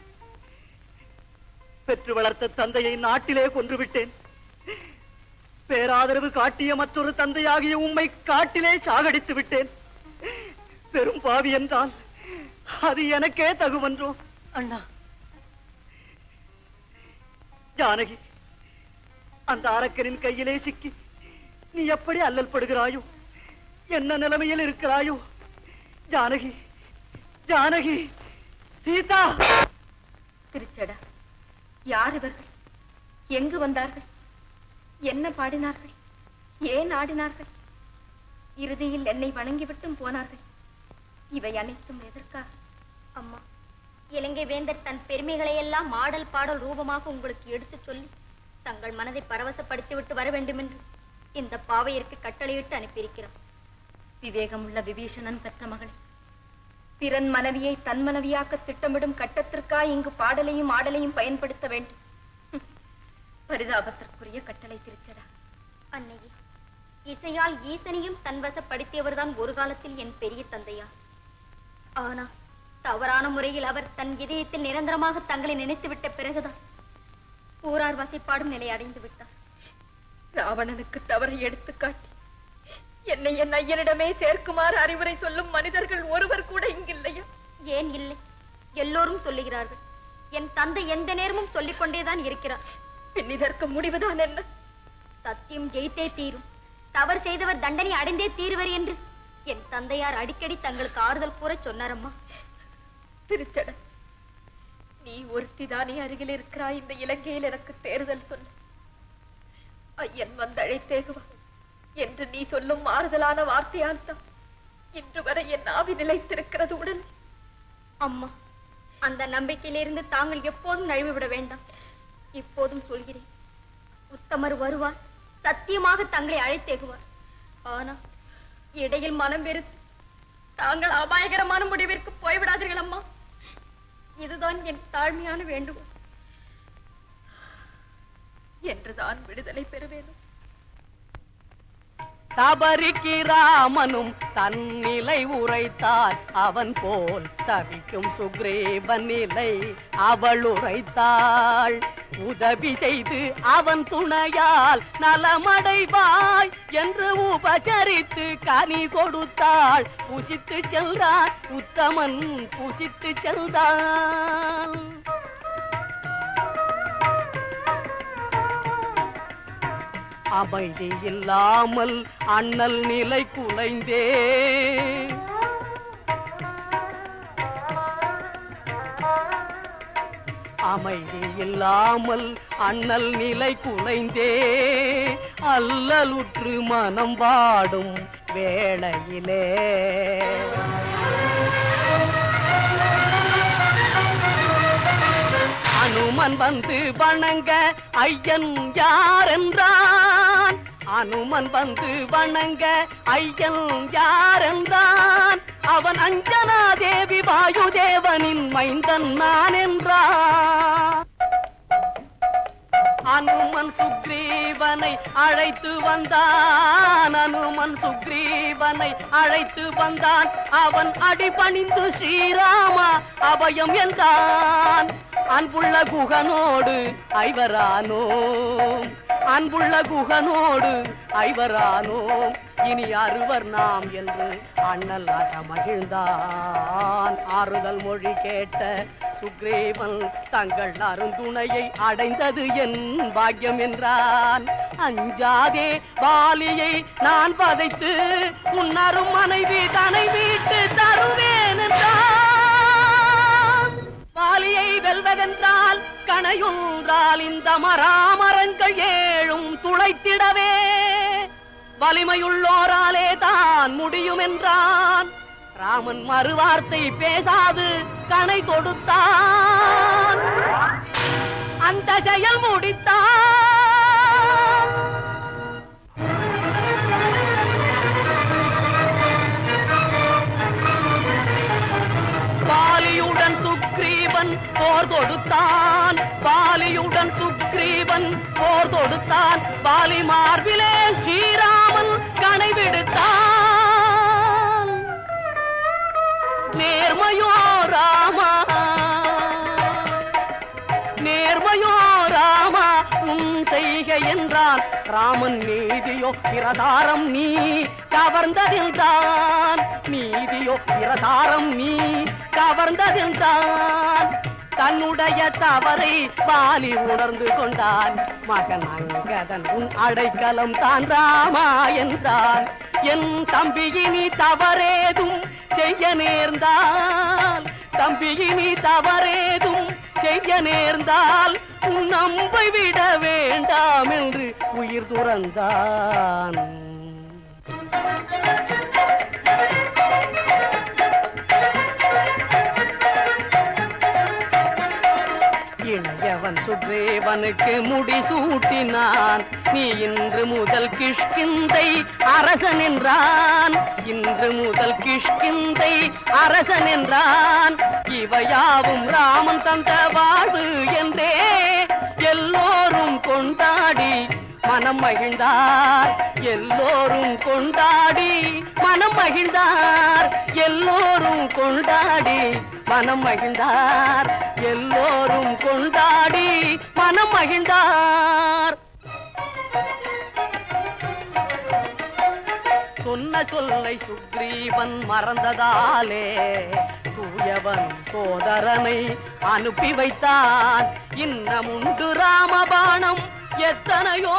பெற்று வளர்த்த தந்தையை நாட்டிலே கொன்று விட்டேன் பேராதரவு காட்டிய மற்றொரு தந்தையாகிய உம்மை காட்டிலே சாகடித்து விட்டேன் பெரும் பாவி என்றால் அது எனக்கே தகுவன்றோ அண்ணா ஜானகி அந்த அரக்கனின் கையிலே சிக்கி நீ எப்படி அல்லல் படுகிறாயோ என்ன நிலைமையில் இருக்கிறாயோ ஜானகி ஜானகி சீதா திருச்சடா யார் இவர்கள் எங்கு வந்தார்கள் என்ன பாடினார்கள் ஏன் ஆடினார்கள் இறுதியில் என்னை வணங்கிவிட்டும் போனார்கள் இவை அனைத்தும் எதற்காக அம்மா இலங்கை வேந்தர் தன் பெருமைகளை எல்லாம் ஆடல் பாடல் ரூபமாக உங்களுக்கு எடுத்துச் சொல்லி தங்கள் மனதை பரவசப்படுத்தி விட்டு வர வேண்டும் என்று இந்த பாவையருக்கு கட்டளையிட்டு அனுப்பியிருக்கிறார் விவேகமுள்ள விபீஷணன் பெற்ற மகளே பிறன் மனைவியை தன் மனைவியாக்க திட்டமிடும் கட்டத்திற்காய் இங்கு பாடலையும் ஆடலையும் பயன்படுத்த வேண்டும் ஹம். பரிதாபத்திற்குரிய கட்டளை திருச்சடா அன்னையே இசையால் ஈசனையும் தன்வசப்படுத்தியவர்தான் ஒரு காலத்தில் என் பெரிய தந்தையார் ஆனா தவறான முறையில் அவர் தன் இதயத்தில் நிரந்தரமாக தங்களை நினைத்துவிட்ட பிறகுதான் ஊரார் வசைப்பாடும் நிலை அடைந்து விட்டார் ராவணனுக்கு தவறை எடுத்துக்காட்டி என்னை என் ஐயனிடமே சேர்க்குமாறு அறிவுரை சொல்லும் மனிதர்கள் ஒருவர் கூட இங்கில்லையா ஏன் இல்லை எல்லோரும் சொல்லுகிறார்கள் என் தந்தை எந்த நேரமும் சொல்லிக் கொண்டேதான் இருக்கிறார் பின் இதற்கு முடிவுதான் என்ன சத்தியம் ஜெயித்தே தீரும் தவறு செய்தவர் தண்டனை அடைந்தே தீருவர் என்று என் தந்தையார் அடிக்கடி தங்களுக்கு ஆறுதல் கூற சொன்னாரம்மா திருச்சட நீ ஒருத்திதானே அருகில் இருக்கிறாய் இந்த இலங்கையில் எனக்கு தேர்தல் சொல்ல ஐயன் வந்து அழைத்தேகுவா என்று நீ சொல்லும் ஆறுதலான வார்த்தையால் தான் இன்று வரை என் ஆவி நிலைத்திருக்கிறது உடன் அம்மா அந்த நம்பிக்கையிலிருந்து தாங்கள் எப்போதும் நழுவிவிட வேண்டாம் இப்போதும் சொல்கிறேன் உத்தமர் வருவார் சத்தியமாக தங்களை அழைத்தேகுவார் ஆனா இடையில் மனம் வெறுத்து தாங்கள் அபாயகரமான முடிவிற்கு போய்விடாதீர்கள் அம்மா இதுதான் என் தாழ்மையான வேண்டுகோள் என்றுதான் விடுதலை பெறுவேனும் சபரிக்கு ராமனும் தன்னிலை உரைத்தான் அவன் போல் தவிக்கும் சுக்ரீவன் நிலை அவள் உரைத்தாள் உதவி செய்து அவன் துணையால் நலமடைவாய் என்று உபசரித்து கனி கொடுத்தாள் புசித்து சென்றான் உத்தமன் புசித்து சென்றான் அமைதி இல்லாமல் அண்ணல் நிலை குலைந்தே அமைதி இல்லாமல் அண்ணல் நிலை குலைந்தே அல்லலுற்று மனம் வாடும் வேளையிலே அனுமன் வந்து வணங்க ஐயன் யார் என்றான் அனுமன் வந்து வணங்க ஐயன் யார் என்றான் அவன் அஞ்சனா தேவி வாயுதேவனின் மைந்தன் நான் என்றான் அனுமன் சுக்ரீவனை அழைத்து வந்தான் அனுமன் சுக்ரீவனை அழைத்து வந்தான் அவன் அடிபணிந்து ஸ்ரீராமா அபயம் என்றான் அன்புள்ள குகனோடு ஐவரானோம் அன்புள்ள குகனோடு ஐவரானோம் இனி அறுவர் நாம் என்று அண்ணல் அக மகிழ்ந்தான் ஆறுதல் மொழி கேட்ட சுக்ரீவன் தங்கள் அருந்துணையை அடைந்தது என் பாக்கியம் என்றான் அஞ்சாதே வாலியை நான் பதைத்து உன்னரும் மனைவி தனை வீட்டு தருவேன் என்றான் வாலியை வெல்வதென்றால் கணையொன்றால் இந்த மராமரங்கள் ஏழும் துளைத்திடவே வலிமையுள்ளோராலே தான் முடியும் என்றான் ராமன் மறுவார்த்தை பேசாது கணை தொடுத்தான் அந்த செயல் முடித்தான் பாலியுடன் சுக்ரீவன் போர் தொடுத்தான் பாலியுடன் சுக்ரீவன் போர் தொடுத்தான் பாலி மார்பிலே ஸ்ரீராமன் கணை விடுத்தான் நேர்மையோ ராமா நேர்மையோ ராமா உன் செய்க என்றான் ராமன் நீதியோ பிரதாரம் நீ கவர்ந்ததென்றான் நீதியோ பிரதாரம் நீ கவர்ந்ததென்றான் தன்னுடைய தவறை பாலி உணர்ந்து கொண்டான் மகன் அங்கதன் உன் அடைக்கலம் தான் ராமா என்றான் என் தம்பியினி தவறேதும் செய்ய நேர்ந்தால் தம்பியினி தவறேதும் செய்ய நேர்ந்தால் உன் நம்பை விட வேண்டாம் என்று உயிர் துறந்தான் இளையவன் சுக்ரீவனுக்கு முடி சூட்டினான் நீ இன்று முதல் கிஷ்கிந்தை அரசன் என்றான் இன்று முதல் கிஷ்கிந்தை அரசன் என்றான் இவையாவும் ராமன் தந்த வாழ்வு என்றே எல்லோரும் கொண்டாடி மனம் மகிழ்ந்தார் எல்லோரும் கொண்டாடி மனம் மகிழ்ந்தார் எல்லோரும் கொண்டாடி மனம் மகிழ்ந்தார் எல்லோரும் கொண்டாடி மனம் மகிழ்ந்தார் சொன்ன சொல்லை சுக்ரீவன் மறந்ததாலே தூயவன் சோதரனை அனுப்பி வைத்தான் இன்னமுண்டு ராமபாணம் எத்தனையோ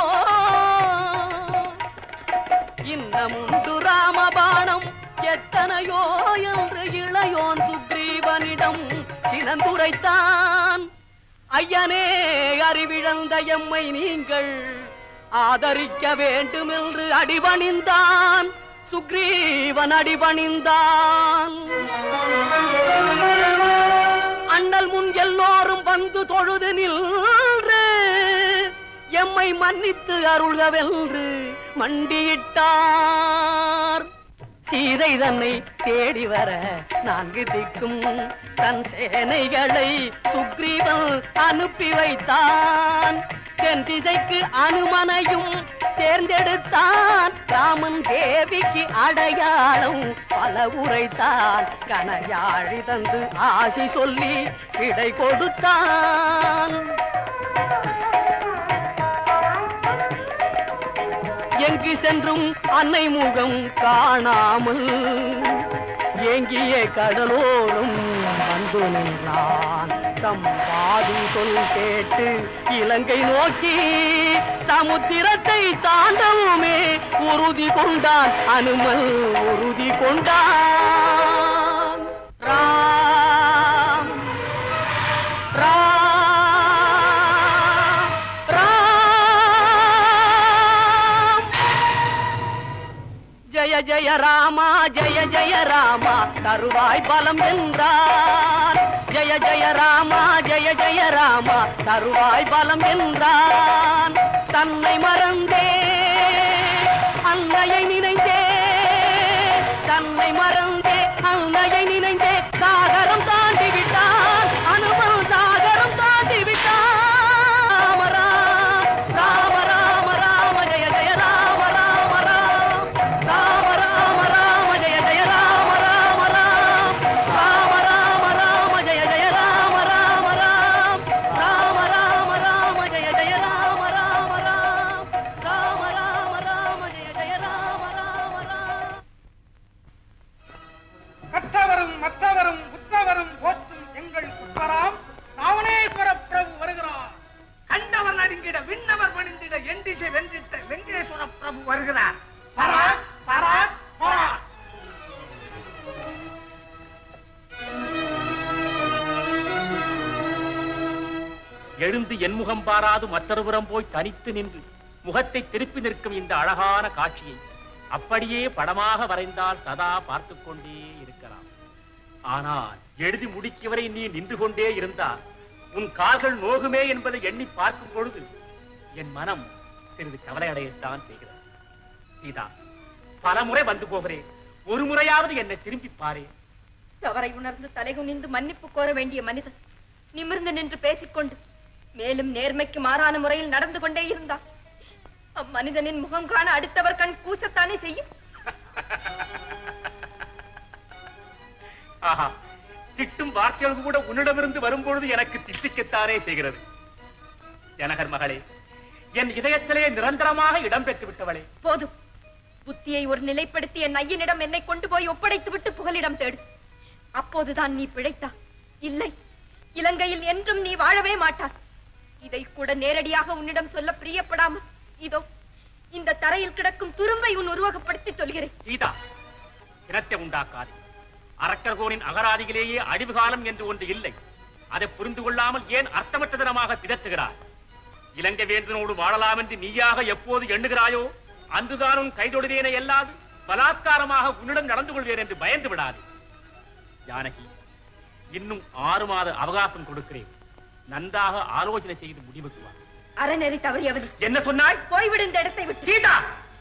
இன்னமுண்டு ராமபாணம் எத்தனையோ என்று இளையோன் சுக்ரீவனிடம் சினந்துரைத்தான் ஐயனே அறிவிழந்த எம்மை நீங்கள் ஆதரிக்க வேண்டும் என்று அடிபணிந்தான் சுக்ரீவன் அடிபணிந்தான் அண்ணல் முன் எல்லோரும் வந்து தொழுது நின்று எம்மை மன்னித்து அருள்கவென்று மண்டியிட்டார் சீதை தன்னை தேடி வர நான்கு திக்கும் தன் சேனைகளை சுக்ரீவன் அனுப்பி வைத்தான் தென் திசைக்கு அனுமனையும் தேர்ந்தெடுத்தான் ராமன் தேவிக்கு அடையாளம் பல உரைத்தான் கனையாழி தந்து ஆசி சொல்லி விடை கொடுத்தான் எங்கு சென்றும் அன்னை முகம் காணாமல் ஏங்கிய கடலோடும் வந்து நின்றான் சம்பாதி சொல் கேட்டு இலங்கை நோக்கி சமுத்திரத்தை தாண்டவுமே உறுதி கொண்டான் அனுமல் உறுதி கொண்டான் ராம் ராம் ராம் ஜய ஜய ராமா ஜய ஜய ராமா தருவாய் பலம் என்றார் ஜய ஜய ராமா ஜய ஜய ராமா தருவாய் பலம் என்றான் தன்னை மறந்தே அன்னையை நினைந்தே தன்னை மறந்தே அன்னையை நினைந்தே சாகரம் தாண்டி விட்டான் அனுபவம் சாகரம் தாண்டி விட்டான் ராம ராம ராம ராம ஜய ஜய ராம ராம ராம ராம ராம ராம ஜய ஜய ராம ராம ராம ராம ராம ராம ஜய ஜய ராம ராம ராம ராம ராம ராம ஜய ஜய ராம ராம ராம ராம ராம ராம ஜய ஜய ராம ராம ராம கற்றவரும் மற்றவரும் உற்றவரும் போற்றும் எங்கள் புத்தராம் ராவணேஸ்வர பிரபு வருகிறார் கண்டவர் நடுங்கிட விண்ணவர் பணிந்திட எண்டிசை வென்றிட்ட வெங்கடேஸ்வர பிரபு வருகிறார் பராக் பராக் பராக் எழுந்து என் முகம் பாராது மற்றொருபுறம் போய் தனித்து நின்று முகத்தை திருப்பி நிற்கும் இந்த அழகான காட்சியை அப்படியே படமாக வரைந்தால் சதா பார்த்துக் கொண்டே இருக்கலாம் ஆனால் எழுதி முடிக்கும் வரை நீ நின்று கொண்டே இருந்தால் உன் கால்கள் நோகுமே என்பதை எண்ணி பார்க்கும் பொழுது என் மனம் சிறிது கவலை அடையத்தான் செய்கிறது சீதா பல முறை வந்து போகிறேன் ஒரு முறையாவது என்னை திரும்பி பாரே தவறை உணர்ந்து தலைகுனிந்து மன்னிப்பு கோர வேண்டிய மனிதன் நிமிர்ந்து நின்று பேசிக்கொண்டு மேலும் நேர்மைக்கு மாறான முறையில் நடந்து கொண்டே இருந்தார் அம்மனிதனின் முகம் காண அடுத்தவர் கண் கூசத்தானே செய்யும் ஆஹா திட்டும் வார்த்தைகள் கூட உன்னிடமிருந்து வரும்பொழுது எனக்கு திட்டிக்கத்தானே செய்கிறது ஜனகர் மகளே என் இதயத்திலே நிரந்தரமாக இடம் பெற்று விட்டவளே போதும் புத்தியை ஒரு நிலைப்படுத்தி என் ஐயனிடம் என்னை கொண்டு போய் ஒப்படைத்து விட்டு புகலிடம் தேடு அப்போதுதான் நீ பிழைத்தா இல்லை இலங்கையில் என்றும் நீ வாழவே மாட்டாய் இதை கூட நேரடியாக உன்னிடம் சொல்ல பிரியப்படாமல் இதோ இந்த தரையில் கிடக்கும் துரும்பை உன் உருவகப்படுத்தி சொல்கிறேன் சீதா இனத்தை உண்டாக்காது அரக்கர்கோனின் அகராதியிலேயே அழிவு காலம் என்று ஒன்று இல்லை அதை புரிந்து கொள்ளாமல் ஏன் அர்த்தமற்றதனமாக திடத்துகிறார் இலங்கை வேந்தனோடு வாழலாம் என்று நீயாக எப்போது எண்ணுகிறாயோ அன்றுதான் உன் கைதொடுவேனே அல்லாது பலாத்காரமாக உன்னிடம் நடந்து கொள்வேன் என்று பயந்து விடாது ஜானகி இன்னும் ஆறு மாத அவகாசம் கொடுக்கிறேன் நன்றாக ஆலோசனை செய்து முடிவுக்கு வா அறநெறி தவறியவன் என்ன சொன்னாய் போய்விடு இந்த இடத்தை விட்டு சீதா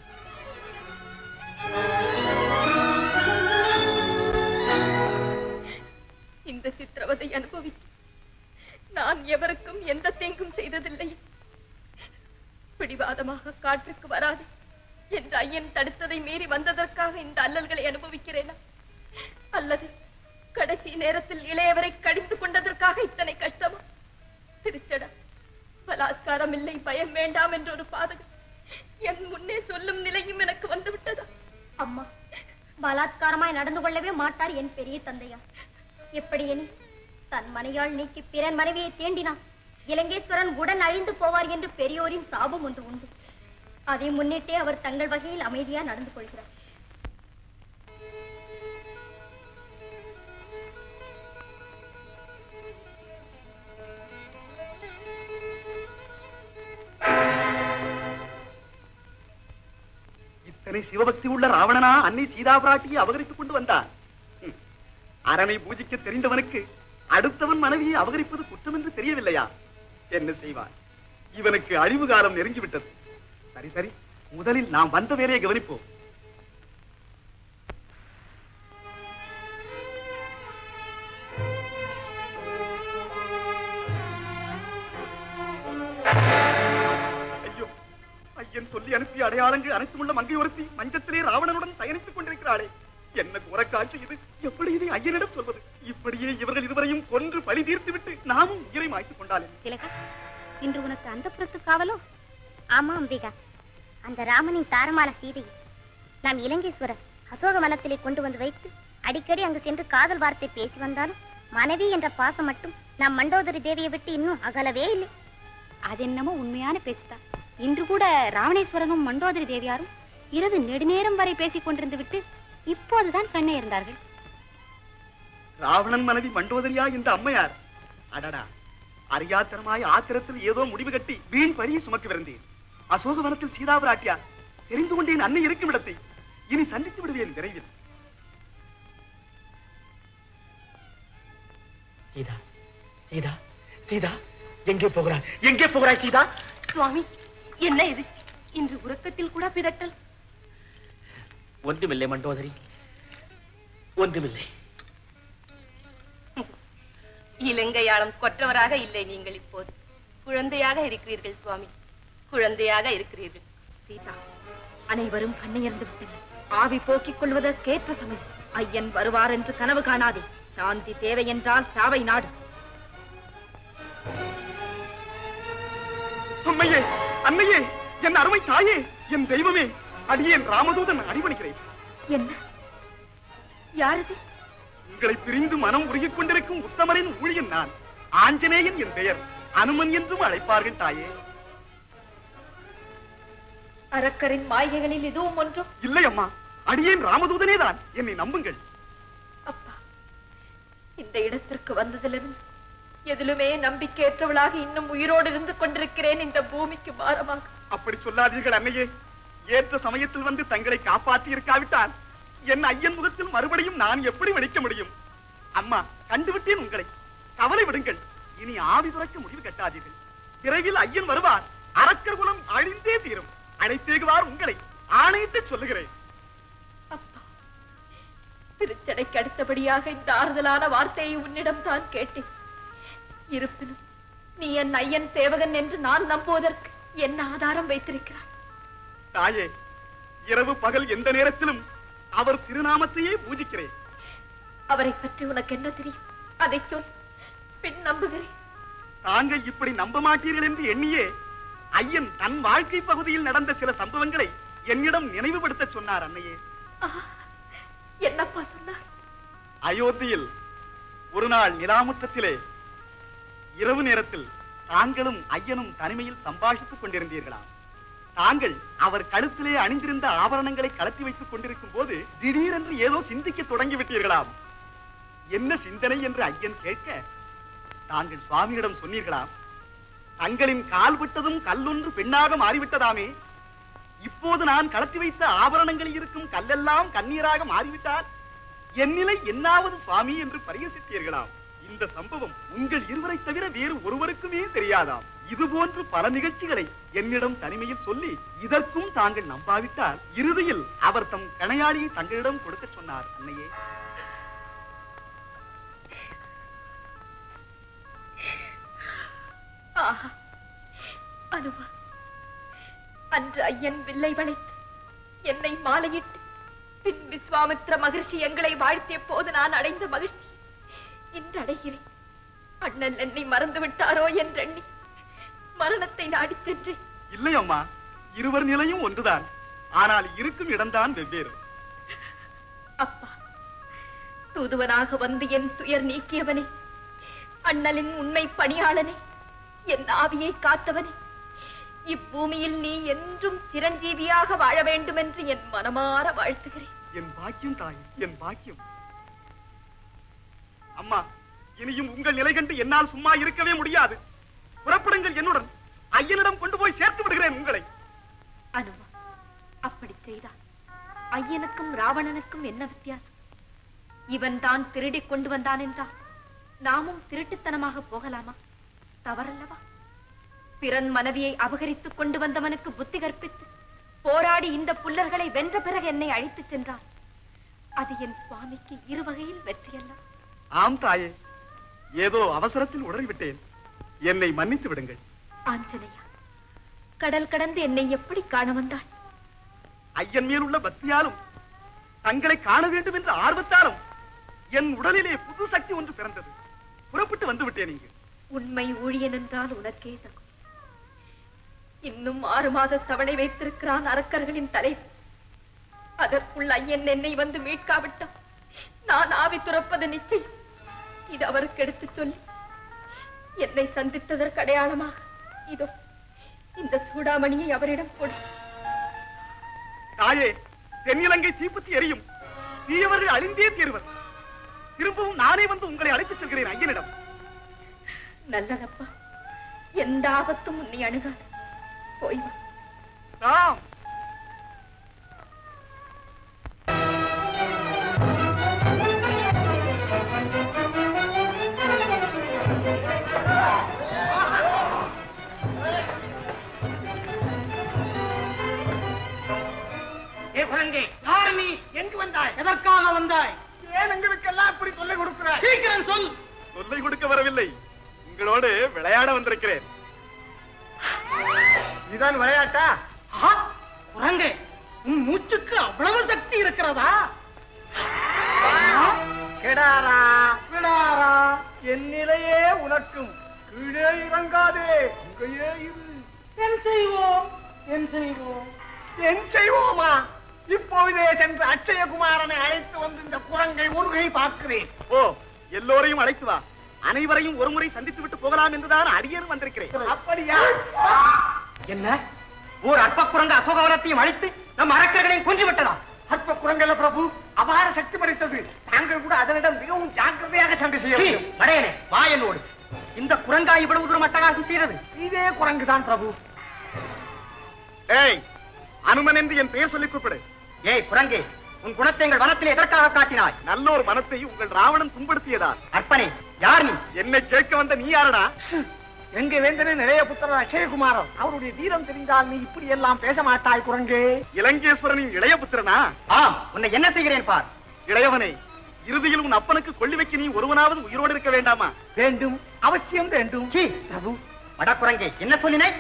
இந்த சித்திரவதை அனுபவித்து நான் எவருக்கும் எந்த தீங்கும் செய்ததில்லை பிடிவாதமாக காற்றுக்கு வராது என்ற ஐயன் தடுத்ததை மீறி வந்ததற்காக இந்த அல்லல்களை அனுபவிக்கிறேனா அல்லது கடைசி நேரத்தில் இளையவரை கடித்துக் கொண்டதற்காக இத்தனை கஷ்டமா திருச்சடா பலாத்காரம் இல்லை பயம் வேண்டாம் என்ற ஒரு பாதகம் என் முன்னே சொல்லும் நிலையும் எனக்கு வந்து விட்டதா அம்மா பலாத்காரமாய் நடந்து கொள்ளவே மாட்டார் என் பெரிய தந்தையார் எப்படி எனில் தன் மனையாள் நீக்கி பிறன் மனைவியை தேண்டினான் இலங்கேஸ்வரன் உடன் அழிந்து போவார் என்று பெரியோரின் சாபம் ஒன்று உண்டு அதை முன்னிட்டே அவர் தங்கள் வகையில் அமைதியா நடந்து கொள்கிறார் இத்தனை சிவபக்தி உள்ள ராவணனா அன்னை சீதா பிராட்டியை அபகரித்துக் கொண்டு வந்தார் ஹம். அரணை பூஜிக்க தெரிந்தவனுக்கு அடுத்தவன் மனைவியை அபகரிப்பது குற்றம் என்று தெரியவில்லையா என்ன செய்வார் இவனுக்கு அழிவு காலம் நெருங்கிவிட்டது சரி சரி முதலில் நாம் வந்த வேலையை கவனிப்போம் ஐயோ ஐயன் சொல்லி அனுப்பிய திவ்ய அடையாளங்கள் அனைத்தும் உள்ள மங்கை ஒருத்தி மஞ்சத்திலே ராவணனுடன் பயணித்துக் கொண்டிருக்கிறாளே என்ன குரக்காட்சி இது எப்படி இதை ஐயனிடம் சொல்வது இப்படியே இவர்கள் இருவரையும் கொன்று பழி தீர்த்து விட்டு நாமும் உயிரை மாய்த்துக் கொண்டாலே திலகா இன்று உனக்கு அந்த காவலோ ஆமா அம்பிகா அந்த ராமனின் தாரமான சீதையை நாம் இலங்கேஸ்வரர் அசோக வனத்திலே கொண்டு வந்து வைத்து அடிக்கடி அங்கு சென்று காதல் வார்த்தை பேசி வந்தாலும் மனைவி என்ற பாசம் மட்டும் நாம் மண்டோதரி தேவியை விட்டு இன்னும் அகலவே இல்லை அது என்னமோ உண்மையான பேச்சுதான் இன்று கூட ராவணேஸ்வரனும் மண்டோதரி தேவியாரும் இரவு நெடுநேரம் வரை பேசிக் கொண்டிருந்து விட்டு இப்போதுதான் கண்ணை இருந்தார்கள் ராவணன் மனைவி மண்டோதரியா என்ற அம்மையார் அடடா அறியாத்தனமாய் ஆத்திரத்தில் ஏதோ முடிவு கட்டி வீண் பழியை சுமக்கவிருந்தேன் அசோகவனத்தில் சீதாபிராட்டியார் தெரிந்து கொண்டேன் அன்னை இருக்கும் இடத்தை இனி சந்தித்து விடுவேன் விரைவில் சீதா சீதா சீதா எங்கே போகிறாய் எங்கே போகிறாய் சீதா சுவாமி என்ன இது இன்று உறக்கத்தில் கூட பிதட்டல் ஒன்றுமில்லை மண்டோதரி ஒன்றுமில்லை இலங்கையாளம் கொற்றவராக இல்லை நீங்கள் இப்போது குழந்தையாக இருக்கிறீர்கள் சுவாமி குழந்தையாக இருக்கிறீர்கள் சீதா அனைவரும் கண்ணையர்ந்து விட்டனர் ஆவி போக்கிக் கொள்வதற்கேற்ற சமயம் ஐயன் வருவார் என்று கனவு காணாதே சாந்தி தேவை என்றால் சாவை நாடு அம்மையே அன்னையே என் அருமை தாயே என் தெய்வமே அடியேன் ராமதூதன் அடிபணிக்கிறேன் என்ன யாரது உங்களை பிரிந்து மனம் உருகிக் கொண்டிருக்கும் உத்தமரின் ஊழியன் நான் ஆஞ்சநேயன் என் பெயர் அனுமன் என்றும் அழைப்பார்கள் தாயே அரக்கரின் மாய்கைகளில் இதுவும் ஒன்றும் இல்லை அம்மா அடியேன் ராமதூதனே தான் என்னை நம்புங்கள் இந்த இடத்திற்கு வந்ததிலிருந்து எதிலுமே நம்பிக்கையற்றவளாக இன்னும் உயிரோடு இருந்து கொண்டிருக்கிறேன் இந்த பூமிக்கு பாரமாக அப்படி சொல்லாதீர்கள் அன்னையே ஏற்ற சமயத்தில் வந்து தங்களை காப்பாற்றி இருக்காவிட்டால் என் ஐயன் முகத்தில் மறுபடியும் நான் எப்படி வடிக்க முடியும் அம்மா கண்டுவிட்டேன் உங்களை கவலை விடுங்கள் இனி ஆவி துறக்க முடிவு கட்டாதீர்கள் விரைவில் ஐயன் வருவார் அரக்கர் குலம் அழிந்தே தீரும் அழைத்தேகுவார் உங்களை ஆணையிட்டு சொல்லுகிறேன் திருச்சடைக்கு அடுத்தபடியாக இந்த ஆறுதலான வார்த்தையை உன்னிடம் தான் கேட்டேன் இருப்பினும் நீ என் ஐயன் சேவகன் என்று நான் நம்புவதற்கு என்ன ஆதாரம் வைத்திருக்கிறாய் தாயே இரவு பகல் எந்த நேரத்திலும் அவர் திருநாமத்தையே பூஜிக்கிறேன் அவரை பற்றி உனக்கு என்ன தெரியும் அதை சொல் பின் நம்புகிறேன் தாங்கள் இப்படி நம்ப மாட்டீர்கள் என்று எண்ணியே ஐயன் தன் வாழ்க்கை பகுதியில் நடந்த சில சம்பவங்களை என்னிடம் நினைவுபடுத்த சொன்னார் அன்னையே என்னப்பா சொன்னார் அயோத்தியில் ஒரு நாள் நிலாமுற்றத்திலே இரவு நேரத்தில் தாங்களும் ஐயனும் தனிமையில் சம்பாஷித்துக் கொண்டிருந்தீர்களாம் தாங்கள் அவர் கழுத்திலே அணிந்திருந்த ஆபரணங்களை கலத்தி வைத்துக் கொண்டிருக்கும் போது திடீரென்று ஏதோ சிந்திக்க தொடங்கி விட்டீர்களாம் என்ன சிந்தனை என்று ஐயன் கேட்க தாங்கள் சுவாமியிடம் சொன்னீர்களாம் தங்களின் கால் விட்டதும் கல்லொன்று பெண்ணாக மாறிவிட்டதாமே இப்போது நான் கலத்தி வைத்த ஆபரணங்களில் இருக்கும் கல்லெல்லாம் கண்ணீராக மாறிவிட்டால் என் நிலை என்னாவது சுவாமி என்று பரிகசித்தீர்களாம் இந்த சம்பவம் உங்கள் இருவரை தவிர வேறு ஒருவருக்குமே தெரியாதாம் இது போன்று பல நிகழ்ச்சிகளை என்னிடம் தனிமையில் சொல்லி இதற்கும் தாங்கள் நம்பாவிட்டால் இறுதியில் அவர் தம் கணையாளியை தங்களிடம் கொடுக்க சொன்னார் அன்னையே ஆஹா அனுபா அன்று ஐயன் வில்லை வளைத்து என்னை மாலையிட்டு பின் விஸ்வாமித்ர மகிழ்ச்சி எங்களை வாழ்த்திய போது நான் அடைந்த மகிழ்ச்சி இன்று அடைகிறேன் அண்ணன் என்னை மறந்து விட்டாரோ என்றெண்ணி மரணத்தை நாடிச் சென்று இல்லை அம்மா இருவர் நிலையும் ஒன்றுதான் ஆனால் இருக்கும் இடம்தான் வெவ்வேறு அப்பா தூதுவனாக வந்து என் துயர் நீக்கியவனே அண்ணலின் உண்மை பணியாளனே என் ஆவியை காத்தவனே இப்பூமியில் நீ என்றும் சிரஞ்சீவியாக வாழ வேண்டும் என்று என் மனமாற வாழ்த்துகிறேன் என் பாக்கியம் தாய் என் பாக்கியம் அம்மா இனியும் உங்கள் நிலை கண்டு என்னால் சும்மா இருக்கவே முடியாது புறப்படுங்கள் என்னுடன் ஐயனிடம் கொண்டு போய் சேர்த்து விடுகிறேன் உங்களை அனுமா அப்படி செய்தால் ஐயனுக்கும் ராவணனுக்கும் என்ன வித்தியாசம் இவன் தான் திருடிக் கொண்டு வந்தான் என்றால் நாமும் திருட்டுத்தனமாக போகலாமா தவறல்லவா பிறன் மனைவியை அபகரித்துக் கொண்டு வந்தவனுக்கு புத்தி கற்பித்து போராடி இந்த புல்லர்களை வென்ற பிறகு என்னை அழைத்துச் சென்றான் அது என் சுவாமிக்கு இரு வகையில் வெற்றியல்ல ஆம் தாயே ஏதோ அவசரத்தில் உடறிவிட்டேன் என்னை மன்னித்து விடுங்கள் ஆஞ்சனையா கடல் கடந்து என்னை எப்படி காண வந்தாய் ஐயன் மேல் உள்ள பக்தியாலும் தங்களை காண வேண்டும் என்ற ஆர்வத்தாலும் என் உடலிலே புது சக்தி ஒன்று பிறந்தது புறப்பட்டு வந்து விட்டேன் இங்கு உண்மை ஊழியன் என்றால் உனக்கே தகும் இன்னும் ஆறு மாத தவணை வைத்திருக்கிறான் அரக்கர்களின் தலைவர் அதற்குள் ஐயன் என்னை வந்து மீட்காவிட்டான் நான் ஆவி துறப்பது நிச்சயம் இது அவருக்கு எடுத்துச் சொல்லி என்னை சந்தித்ததற்கு அடையாளமாக இதோ இந்த சூடாமணியை அவரிடம் கொடு தாயே தென்னிலங்கை தீப்பத்தி எரியும் தீயவர்கள் அழிந்தே தீர்வர் திரும்பவும் நானே வந்து உங்களை அழைத்துச் செல்கிறேன் ஐயனிடம் நல்லதப்பா எந்த ஆபத்தும் உன்னை அணுகாது போய் வா ராம் ஏ குரங்கே யார் நீ எங்கு வந்தாய் எதற்காக வந்தாய் ஏன் எங்களுக்கெல்லாம் இப்படி தொல்லை கொடுக்கிறாய் சீக்கிரம் சொல் தொல்லை கொடுக்க வரவில்லை உங்களோடு விளையாட வந்திருக்கிறேன் இதுதான் விளையாட்டா ஆஹா, குரங்கே உன் மூச்சுக்கு அவ்வளவு சக்தி இருக்கிறதா கெடாரா விடாரா என் நிலையே உனக்கும் கீழே இறங்காதே இங்கேயே இரு என் செய்வோம் என் செய்வோம் என் செய்வோமா இப்பொழுதே சென்று அட்சயகுமாரனை அழைத்து வந்து இந்த குரங்கை முருகை பார்க்கிறேன் ஓ எல்லோரையும் அழைத்து வா அனைவரையும் ஒருமுறை சந்தித்து விட்டு போகலாம் என்றுதான் அடியேன் வந்திருக்கிறேன் அப்படியா என்ன ஓர் அற்ப குரங்கு அசோகவனத்தையும் அழித்து நம் அரக்கர்களையும் கொன்று விட்டதா அற்ப குரங்கல்ல பிரபு அபார சக்தி படைத்தது தாங்கள் கூட அதனிடம் மிகவும் ஜாக்கிரதையாக சண்டை செய்ய வேண்டும் வடையனே வா என்னோடு இந்த குரங்கா இவ்வளவு தூரம் அட்டகாசம் செய்கிறது இதே குரங்குதான் பிரபு ஏய் அனுமன் என்று என் பெயர் சொல்லிக் கூப்பிடு ஏய் குரங்கே உன் குணத்தை எங்கள் வனத்தில் எதற்காக காட்டினாய் நல்ல ஒரு மனத்தை உங்கள் ராவணன் புண்படுத்தியதா அற்பனே யார் நீ என்னை கேட்க வந்த நீ யாரடா எங்க வேந்தனின் இளைய புத்திரன் அக்ஷயகுமாரன் அவருடைய வீரம் தெரிந்தால் நீ இப்படி எல்லாம் பேச மாட்டாய் குரங்கே இலங்கேஸ்வரனின் இளைய புத்திரனா ஆம் உன்னை என்ன செய்கிறேன் பார் இளையவனே இறுதியில் உன் அப்பனுக்கு கொள்ளி வைக்க நீ ஒருவனாவது உயிரோடு இருக்க வேண்டாமா வேண்டும் அவசியம் வேண்டும் சீ பிரபு வடக்குரங்கே என்ன சொல்லினை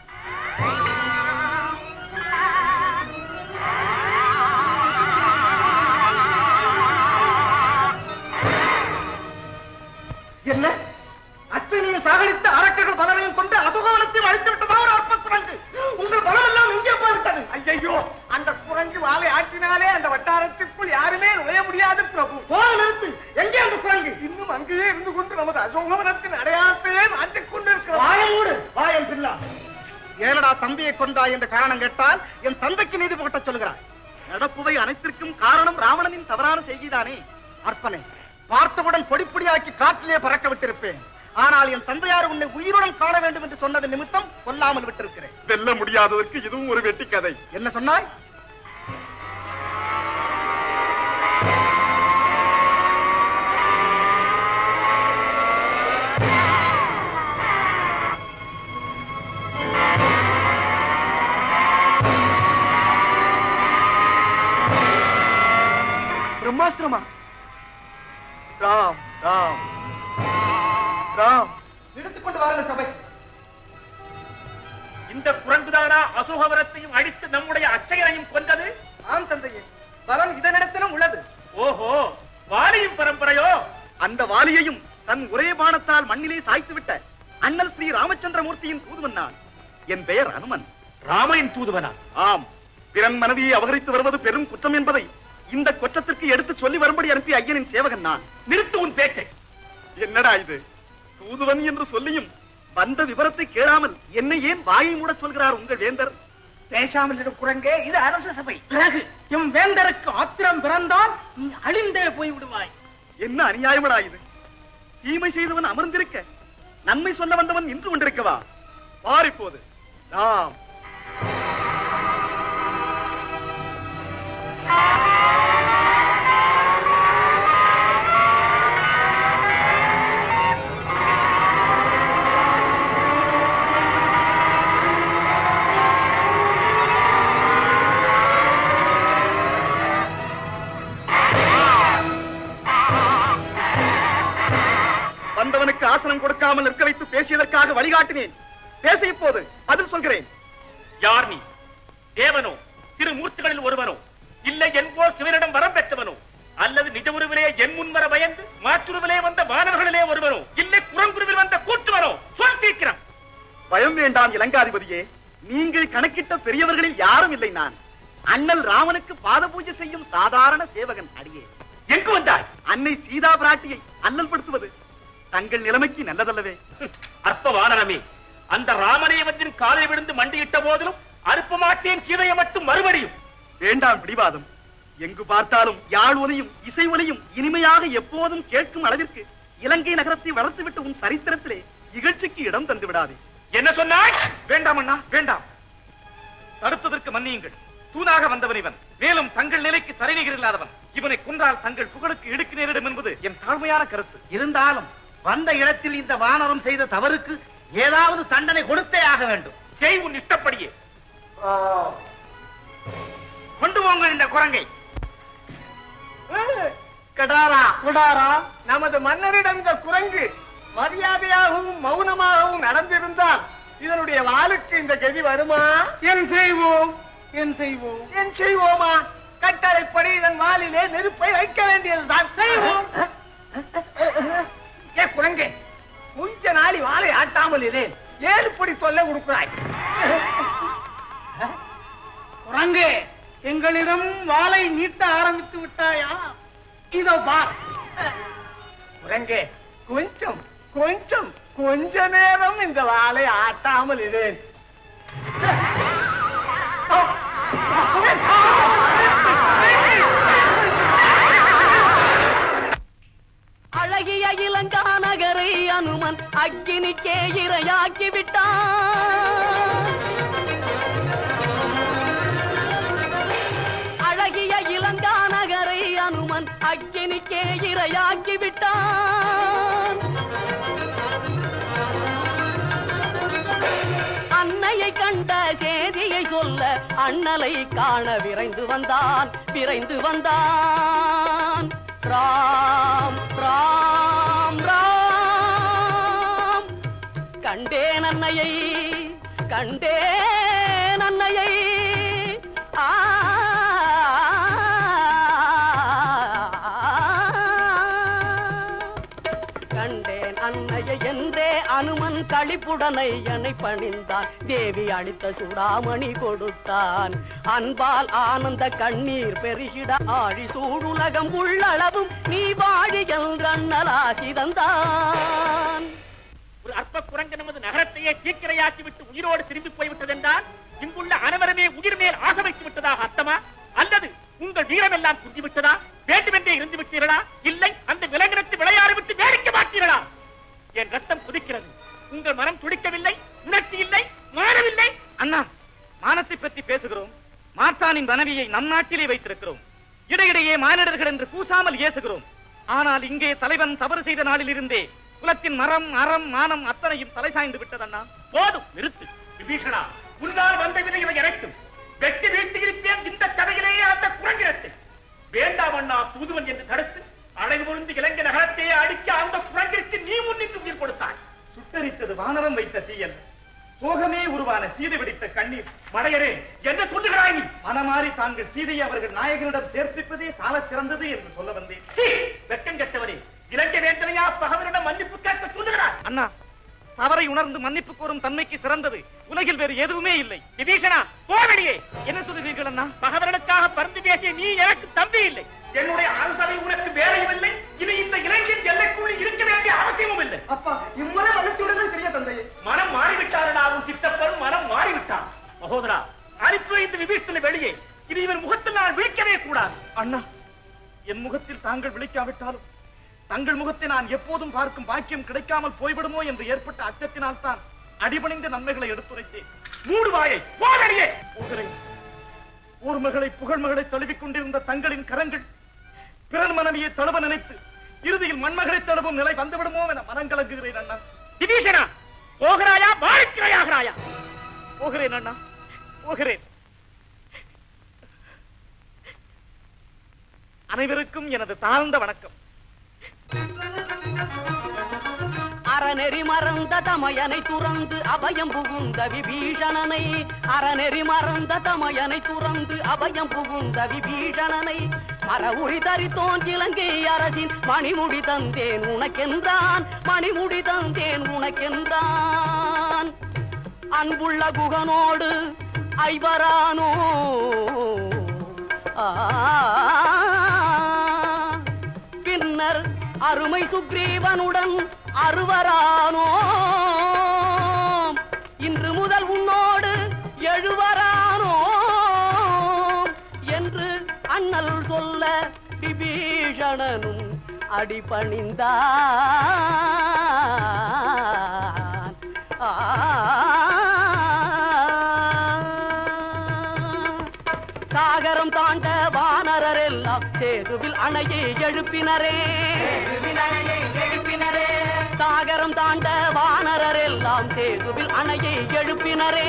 என்ன அச்சனையை சாகடித்து அரக்கர்கள் பலரையும் கொண்டு அசுகவனத்தையும் அழித்து விட்டதா ஒரு அற்ப குரங்கு உங்கள் பலம் எல்லாம் எங்கே போய்விட்டது ஐயோ அந்த குரங்கு வாளை ஆற்றினாலே அந்த வட்டாரத்திற்குள் யாருமே நுழைய முடியாது பிரபு போன நிறுத்து எங்கே அந்த குரங்கு இன்னும் அங்கேயே இருந்து கொண்டு நமது அசோகவனத்தின் அடையாளத்தையே மாற்றிக் கொண்டிருக்கிறோம் வாயமூடு வாயம் பில்லா ஏனடா தம்பியை கொண்டாய் என்ற காரணம் கேட்டால் என் தந்தைக்கு நீதி புகட்ட சொல்கிறாய் நடப்புவை அனைத்திற்கும் காரணம் ராவணனின் தவறான செய்திதானே அற்பனே பார்த்தவுடன் பொடிப்பொடியாக்கி காற்றிலே பறக்க விட்டிருப்பேன் ஆனால் என் தந்தையார் உன்னை உயிருடன் காண வேண்டும் என்று சொன்னது நிமித்தம் கொல்லாமல் விட்டிருக்கிறேன் வெல்ல முடியாததற்கு இதுவும் ஒரு வெட்டி கதை என்ன சொன்னாய் பிரம்மாஸ்திரமா ராம் ராம் ராம் எடுத்துக்கொண்டு வாருங்கள் சபை இந்த குரங்குதானா அசோகவனத்தையும் அழித்து நம்முடைய அச்சையரையும் கொண்டது ஆம் தந்தையே பலம் இதனிடத்திலும் உள்ளது ஓஹோ வாலியும் பரம்பரையோ அந்த வாலியையும் தன் ஒரே பாணத்தால் மண்ணிலே சாய்த்து விட்ட அண்ணல் ஸ்ரீ ராமச்சந்திரமூர்த்தியின் தூதுவன் நான் என் பெயர் அனுமன் ராமனின் தூதுவனா ஆம் பிறன் மனைவியை அபகரித்து வருவது பெரும் குற்றம் என்பதை இந்த கொச்சத்திற்கு எடுத்து சொல்லி வரும்படி அனுப்பிய ஐயனின் சேவகன் நான் நிறுத்து உன் பேச்சை என்னடா இது தூதுவன் என்று சொல்லியும் வந்த விவரத்தை கேளாமல் என்னை ஏன் வாயை மூடச் சொல்கிறார் உங்கள் வேந்தர் பேசாமல் இரு குரங்கே இது அரச சபை பிறகு எம் வேந்தருக்கு ஆத்திரம் பிறந்தால் நீ அழிந்தே போய் விடுவாய் என்ன அநியாயமடா இது தீமை செய்தவன் அமர்ந்திருக்க நன்மை சொல்ல வந்தவன் நின்று கொண்டிருக்கவா பார் இப்போது ராம் வந்தவனுக்கு ஆசனம் கொடுக்காமல் நிற்க வைத்து பேசியதற்காக வழிகாட்டினேன் பேச இப்போது பதில் சொல்கிறேன் யார் நீ தேவனோ திருமூர்த்திகளில் ஒருவனோ இல்லை என்போர் சிவனிடம் வரம் பெற்றவனோ அல்லது நிஜ உருவிலே என் முன்வர பயந்து மாற்றுருவிலே வந்த மாணவர்களிலே ஒருவனோ இல்லை குரங்குருவில் வந்த கூட்டுவனோ சொல் சீக்கிரம் பயம் வேண்டாம் இலங்காதிபதியே நீங்கள் கணக்கிட்ட பெரியவர்களில் யாரும் இல்லை நான் அண்ணல் ராமனுக்கு பாத பூஜை செய்யும் சாதாரண சேவகன் அடியே எங்கு வந்தாய் அன்னை சீதா பிராட்டியை அல்லல்படுத்துவது தங்கள் நிலைமைக்கு நல்லதல்லவே அற்ப வானரமே அந்த ராமனேவத்தின் காலை விழுந்து மண்டியிட்ட போதிலும் அறுப்ப மாட்டேன் சீதையை மட்டும் மறுபடியும் வேண்டாம் பிடிவாதம் எங்கு பார்த்தாலும் யாழ் ஒலியும் இசை ஒலியும் இனிமையாக எப்போதும் கேட்கும் அளவிற்கு இலங்கை நகரத்தை வளர்த்துவிட்டு உன் சரித்திரத்திலே இகழ்ச்சிக்கு இடம் தந்து விடாதே என்ன சொன்னாய் வேண்டாம் அண்ணா வேண்டாம் தடுத்ததற்கு மன்னியுங்கள் தூதாக வந்தவன் இவன் மேலும் தங்கள் நிலைக்கு சரிநிகர் இல்லாதவன் இவனை கொன்றால் தங்கள் புகழுக்கு இடுக்கு நேரிடும் என்பது என் தாழ்மையான கருத்து இருந்தாலும் வந்த இடத்தில் இந்த வானரம் செய்த தவறுக்கு ஏதாவது தண்டனை கொடுத்தே ஆக வேண்டும் செய் உன் இஷ்டப்படியே கொண்டு போங்கள் இந்த குரங்கை கடாரா குடாரா நமது மன்னரிடம் இந்த குரங்கு மரியாதையாகவும் மௌனமாகவும் நடந்திருந்தால் இதனுடைய வாளுக்கு இந்த கதி வருமா என் செய்வோம் என் செய்வோம் என் செய்வோமா கட்டளைப்படி இதன் வாலிலே நெருப்பை வைக்க வேண்டியதுதான் செய்வோம் ஏ குரங்கே கொஞ்ச நாளி வாளை ஆட்டாமல் இதேன் ஏழு படி சொல்ல கொடுக்கிறாய் குரங்கு எங்களிடம் வாளை நீட்ட ஆரம்பித்து விட்டாயா இதோ பார் குரங்கே கொஞ்சம் கொஞ்சம் கொஞ்ச நேரம் இந்த வாளை ஆட்டாமல் இதேன் அழகிய இலங்கா நகரை அனுமன் அக்கினிக்கே இரையாக்கி விட்டான் அழகிய இலங்கா நகரை அனுமன் அக்கினிக்கே இரையாக்கி விட்டான் அன்னையை கண்ட செய்தியை சொல்ல அண்ணலை காண விரைந்து வந்தான் விரைந்து வந்தான் ராம் ராம் ராம் கண்டேன் அன்னையை கண்டேன் அன்னையை ஆ கண்டேன் அன்னையை என்றே அனுமன் களிப்புடனை என்னை பணிந்தான் தேவி அளித்த சுடாமணி கொடுத்தான் அன்பால் ஆனந்த கண்ணீர் பெருகிட ஆழி சூடுலகம் உள்ளளவும் நீ வாழி என்ற அண்ணலாசி தந்தான் ஒரு அற்ப குரங்கு நமது நகரத்தையே தீக்கிரையாக்கி விட்டு உயிரோடு திரும்பி போய்விட்டது என்றால் இங்குள்ள அனைவருமே உயிர் மேல் ஆசை வைத்து விட்டதாக அர்த்தமா அல்லது உங்கள் வீரமெல்லாம் குந்தி விட்டதா வேண்டுமென்றே இருந்து விட்டீர்களா இல்லை அந்த விலங்கினத்து விளையாடி விட்டு வேடிக்கை பார்த்தீர்களா என் ரத்தம் குதிக்கிறது உங்கள் மனம் துடிக்கவில்லை உணர்ச்சி இல்லை மாறவில்லை அண்ணா மானத்தை பற்றி பேசுகிறோம் மார்த்தானின் மனைவியை நம் நாட்டிலே வைத்திருக்கிறோம் இடையிடையே மானிடர்கள் என்று கூசாமல் ஏசுகிறோம் ஆனால் இங்கே தலைவன் தவறு செய்த நாளில் இருந்தே குலத்தின் மரம் அறம் மானம் அத்தனையும் தலை சாய்ந்து விட்டதண்ணா போதும் நிறுத்து விபீஷணா உன்னால் வந்த விதை இவை அனைத்தும் வெட்டி வீழ்த்தியிருப்பேன் இந்த கதையிலேயே அந்த குரங்கினத்தை வேண்டாம் அண்ணா தூதுவன் என்று தடுத்து அழகு பொருந்து இலங்கை நகரத்தையே அடிக்க அந்த குரங்கிற்கு நீ முன்னின்று உயிர் கொடுத்தாய் சுட்டரித்தது வானரம் வைத்த தீயல் சோகமே உருவான சீதை வெடித்த கண்ணீர் மடையரே என்ன சொல்லுகிறாய் நீ மனமாறி தாங்கள் சீதையை அவர்கள் நாயகனிடம் சேர்ப்பிப்பதே சால சிறந்தது என்று சொல்ல வந்தேன் சீ, வெட்கம் கெட்டவனே இலங்கை வேந்தனையா பகவனிடம் மன்னிப்பு கேட்க சொல்லுகிறாய் அண்ணா தவறை உணர்ந்து மன்னிப்பு கோரும் தன்மைக்கு சிறந்தது உலகில் வேறு எதுவுமே இல்லை விபீஷணா போவடியே என்ன சொல்லுவீர்கள் அண்ணா பகவரனுக்காக பருந்து பேசிய நீ எனக்கு தம்பி இல்லை என்னுடைய அரசவை உனக்கு வேலையும் இல்லை இது இந்த இலங்கையின் எல்லைக்குள் இருக்க வேண்டிய அவசியமும் இல்லை அப்பா இம்முறை மன்னித்து விடுங்கள் பெரிய தந்தையே மனம் மாறிவிட்டாரடா உன் சித்தப்பரும் மனம் மாறிவிட்டான் மகோதரா அனுப்பி வைத்து விபீஷண வெளியே இது இவன் முகத்தில் நான் விழிக்கவே கூடாது அண்ணா என் முகத்தில் தாங்கள் விழிக்காவிட்டாலும் தங்கள் முகத்தை நான் எப்போதும் பார்க்கும் பாக்கியம் கிடைக்காமல் போய்விடுமோ என்று ஏற்பட்ட அச்சத்தினால் தான் அடிபணிந்த நன்மைகளை எடுத்துரைத்தேன் மூடு வாயை போவடியே போகிறேன் ஊர் மகளை புகழ் மகளை தழுவிக் கொண்டிருந்த தங்களின் கரங்கள் பிறன் மனைவியை தழுவ நினைத்து இறுதியில் மண்மகளை தழுவும் நிலை வந்துவிடுமோ என மனங்கலங்குகிறேன் அண்ணா விபீஷணா போகிறாயா வாழ்க்கையாகிறாயா போகிறேன் அண்ணா போகிறேன் அனைவருக்கும் எனது தாழ்ந்த வணக்கம் அற அறநெறி மறந்த தமையனை துறந்து அபயம் புகுந்த விபீஷணனை அறநெறி மறந்த தமையனை துறந்து அபயம் புகுந்த விபீஷணனை மரவுரி தரித்தோன் இலங்கை அரசின் மணிமுடி தந்தேன் உனக்கென்றான் மணிமுடி தந்தேன் உனக்கென்றான் அன்புள்ள குகனோடு ஐவரானோ ஆ, பின்னர் அருமை சுக்ரீவனுடன் அறுவரானோ இன்று முதல் உன்னோடு எழுவரானோ என்று அண்ணல் சொல்ல விபீஷணனும் அடிபணிந்தான் சாகரம் தாண்ட வானரர் எல்லாம் சேதுவில் அணையை எழுப்பினரே சாகரம் தாண்ட வானரர் எல்லாம் சேதுவில் அணையை எழுப்பினரே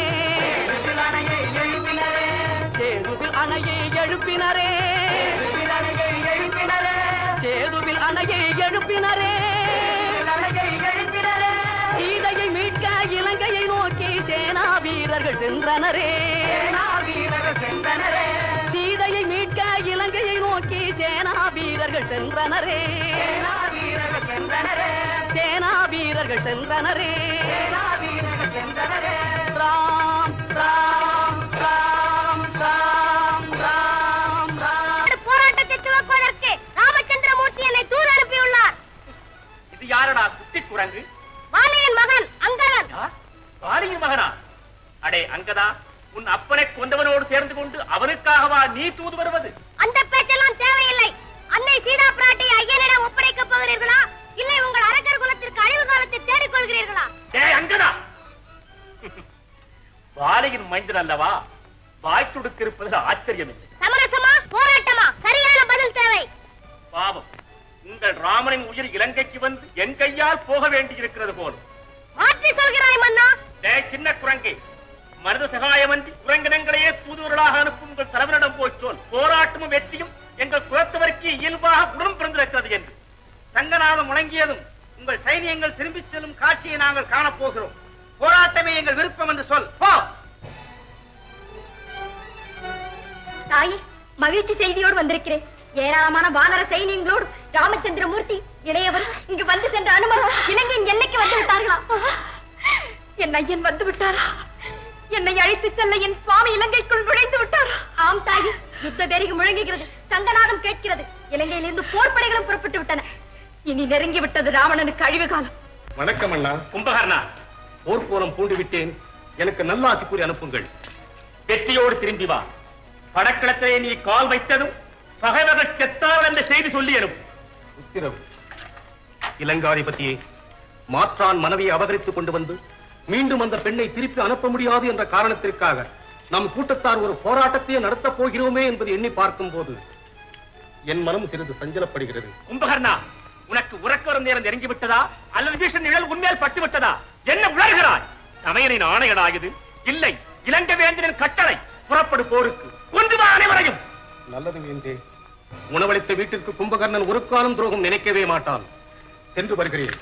சேதுவில் அணையை எழுப்பினரே சேதுவில் அணையை எழுப்பினரே சீதையை மீட்க இலங்கையை நோக்கி சேனா வீரர்கள் சென்றனரே சீதையை மீட்க இலங்கையை நோக்கி சேனா வீரர்கள் சென்றனரே சேனா வீரர்கள் சென்றனரே ராம் ராம் ராம் ராம் ராம் ராம் போராட்டத்தை துவக்குவதற்கு ராமச்சந்திரமூர்த்தி என்னை தூது அனுப்பியுள்ளார் இது யாரடா குட்டி குரங்கு வாலியின் மகன் அங்கதன் வாலியின் மகனா அடே அங்கதா உன் அப்பனை கொண்டவனோடு சேர்ந்து கொண்டு அவனுக்காகவா நீ தூது வருவது அந்த பேச்செல்லாம் தேவையில்லை அன்னை சீதா பிராட்டியை ஐயனிடம் ஒப்படைக்கப் போகிறீர்களா இல்லை உங்கள் அரக்கர் குலத்திற்கு அழிவு காலத்தை தேடிக் கொள்கிறீர்களா டேய் அங்கதா வாலியின் மைந்தன் அல்லவா வாய் துடுக்கு இருப்பது ஆச்சரியமில்லை சமரசமா போராட்டமா சரியான பதில் தேவை பாவம் உங்கள் ராமனின் உயிர் இலங்கைக்கு வந்து என் கையால் போக வேண்டியிருக்கிறது போல் மாற்றி சொல்கிறாய் மன்னா டேய் சின்ன குரங்கே மருத சகாயமன்றி குரங்கினங்களையே தூதுவர்களாக அனுப்பும் உங்கள் தலைவரிடம் போய் சொல் போராட்டமும் வெற்றியும் எங்கள் குலத்தவருக்கு இயல்பாக உடன் பிறந்திருக்கிறது என்று சங்கநாதம் முழங்கியதும் உங்கள் சைனியங்கள் திரும்பிச் செல்லும் காட்சியை நாங்கள் காணப் போகிறோம் போராட்டமே எங்கள் விருப்பம் என்று சொல் போ தாயே மகிழ்ச்சி செய்தியோடு வந்திருக்கிறேன் ஏராளமான வானர சைனியங்களோடு ராமச்சந்திரமூர்த்தி இளையவர் இங்கு வந்து சென்ற அனுமர் இலங்கையின் எல்லைக்கு வந்து விட்டார்களா என் ஐயன் வந்து விட்டாரா என்னை அழைத்து செல்ல என் சுவாமி இலங்கைக்குள் நுழைந்து விட்டாரா ஆம் தாயே யுத்த பேரிகு முழங்குகிறது சங்கநாதம் கேட்கிறது இலங்கையிலிருந்து போர் படைகளும் புறப்பட்டு விட்டன இனி நெருங்கி விட்டது ராவணனுக்கு அழிவு காலம் வணக்கம் அண்ணா கும்பகர்ணா போர்க்கோலம் பூண்டு விட்டேன் எனக்கு நல்லாசி கூறி அனுப்புங்கள் வெற்றியோடு திரும்பி வா படக்களத்திலே நீ கால் வைத்ததும் பகைவர்கள் செத்தார்கள் என்ற செய்தி சொல்லி அனுப்பு உத்திரவு இலங்காதிபதியே மாற்றான் மனைவியை அபகரித்துக் கொண்டு வந்து மீண்டும் அந்த பெண்ணை திருப்பி அனுப்ப முடியாது என்ற காரணத்திற்காக நம் கூட்டத்தார் ஒரு போராட்டத்தையே நடத்தப் போகிறோமே என்பது எண்ணி பார்க்கும் போது என் மனம் சிறிது சஞ்சலப்படுகிறது கும்பகர்ணா உனக்கு உறக்க வரும் நேரம் நெருங்கி விட்டதா அல்லது வீஷ நிழல் உண்மையில் பட்டு விட்டதா என்ன உணர்கிறாய் சமையலின் ஆணையடாகுது இல்லை இலங்கை வேந்தனின் கட்டளை புறப்படு போருக்கு கொண்டு வா அனைவரையும் நல்லது வேந்தே உணவளித்த வீட்டிற்கு கும்பகர்ணன் ஒரு காலம் துரோகம் நினைக்கவே மாட்டான் சென்று வருகிறேன்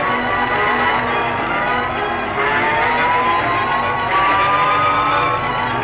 ஆ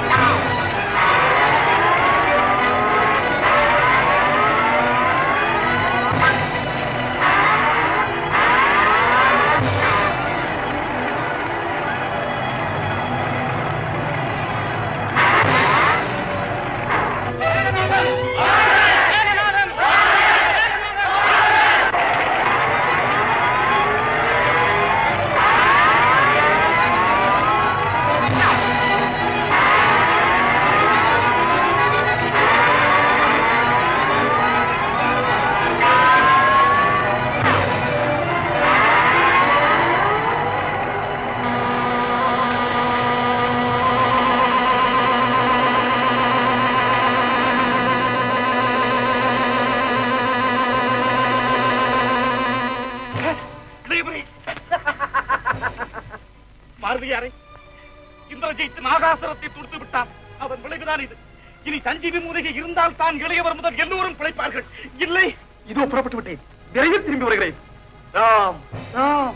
இந்திரஜித் நாகாசுரத்தை துடுத்து விட்டான் அவன் விளைவுதான் இது இனி சஞ்சீவி மூலிகை இருந்தால் தான் இளையவர் முதல் எல்லோரும் பிழைப்பார்கள் இல்லை இதோ புறப்பட்டு விட்டேன் விரைவில் திரும்பி வருகிறேன் ராம் ராம்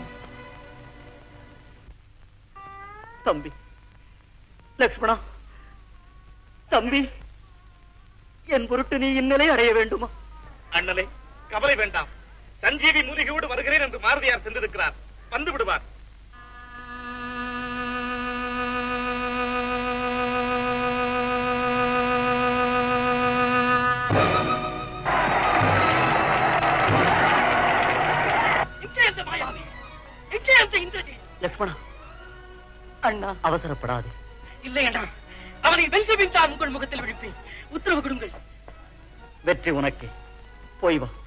தம்பி லக்ஷ்மணா தம்பி என் பொருட்டு நீ இந்நிலை அடைய வேண்டுமா அண்ணலே கவலை வேண்டாம் சஞ்சீவி மூலிகையோடு வருகிறேன் என்று மாருதியார் சென்றிருக்கிறார் வந்து விடுவார் எங்கே அந்த மாயாவி எங்கே அந்த இந்திரஜித் லக்ஷ்மணா அண்ணா அவசரப்படாதே இல்லை அண்ணா அவனை வென்று விட்டால் உங்கள் முகத்தில் விழிப்பேன் உத்தரவு கொடுங்கள் வெற்றி உனக்கே போய் வா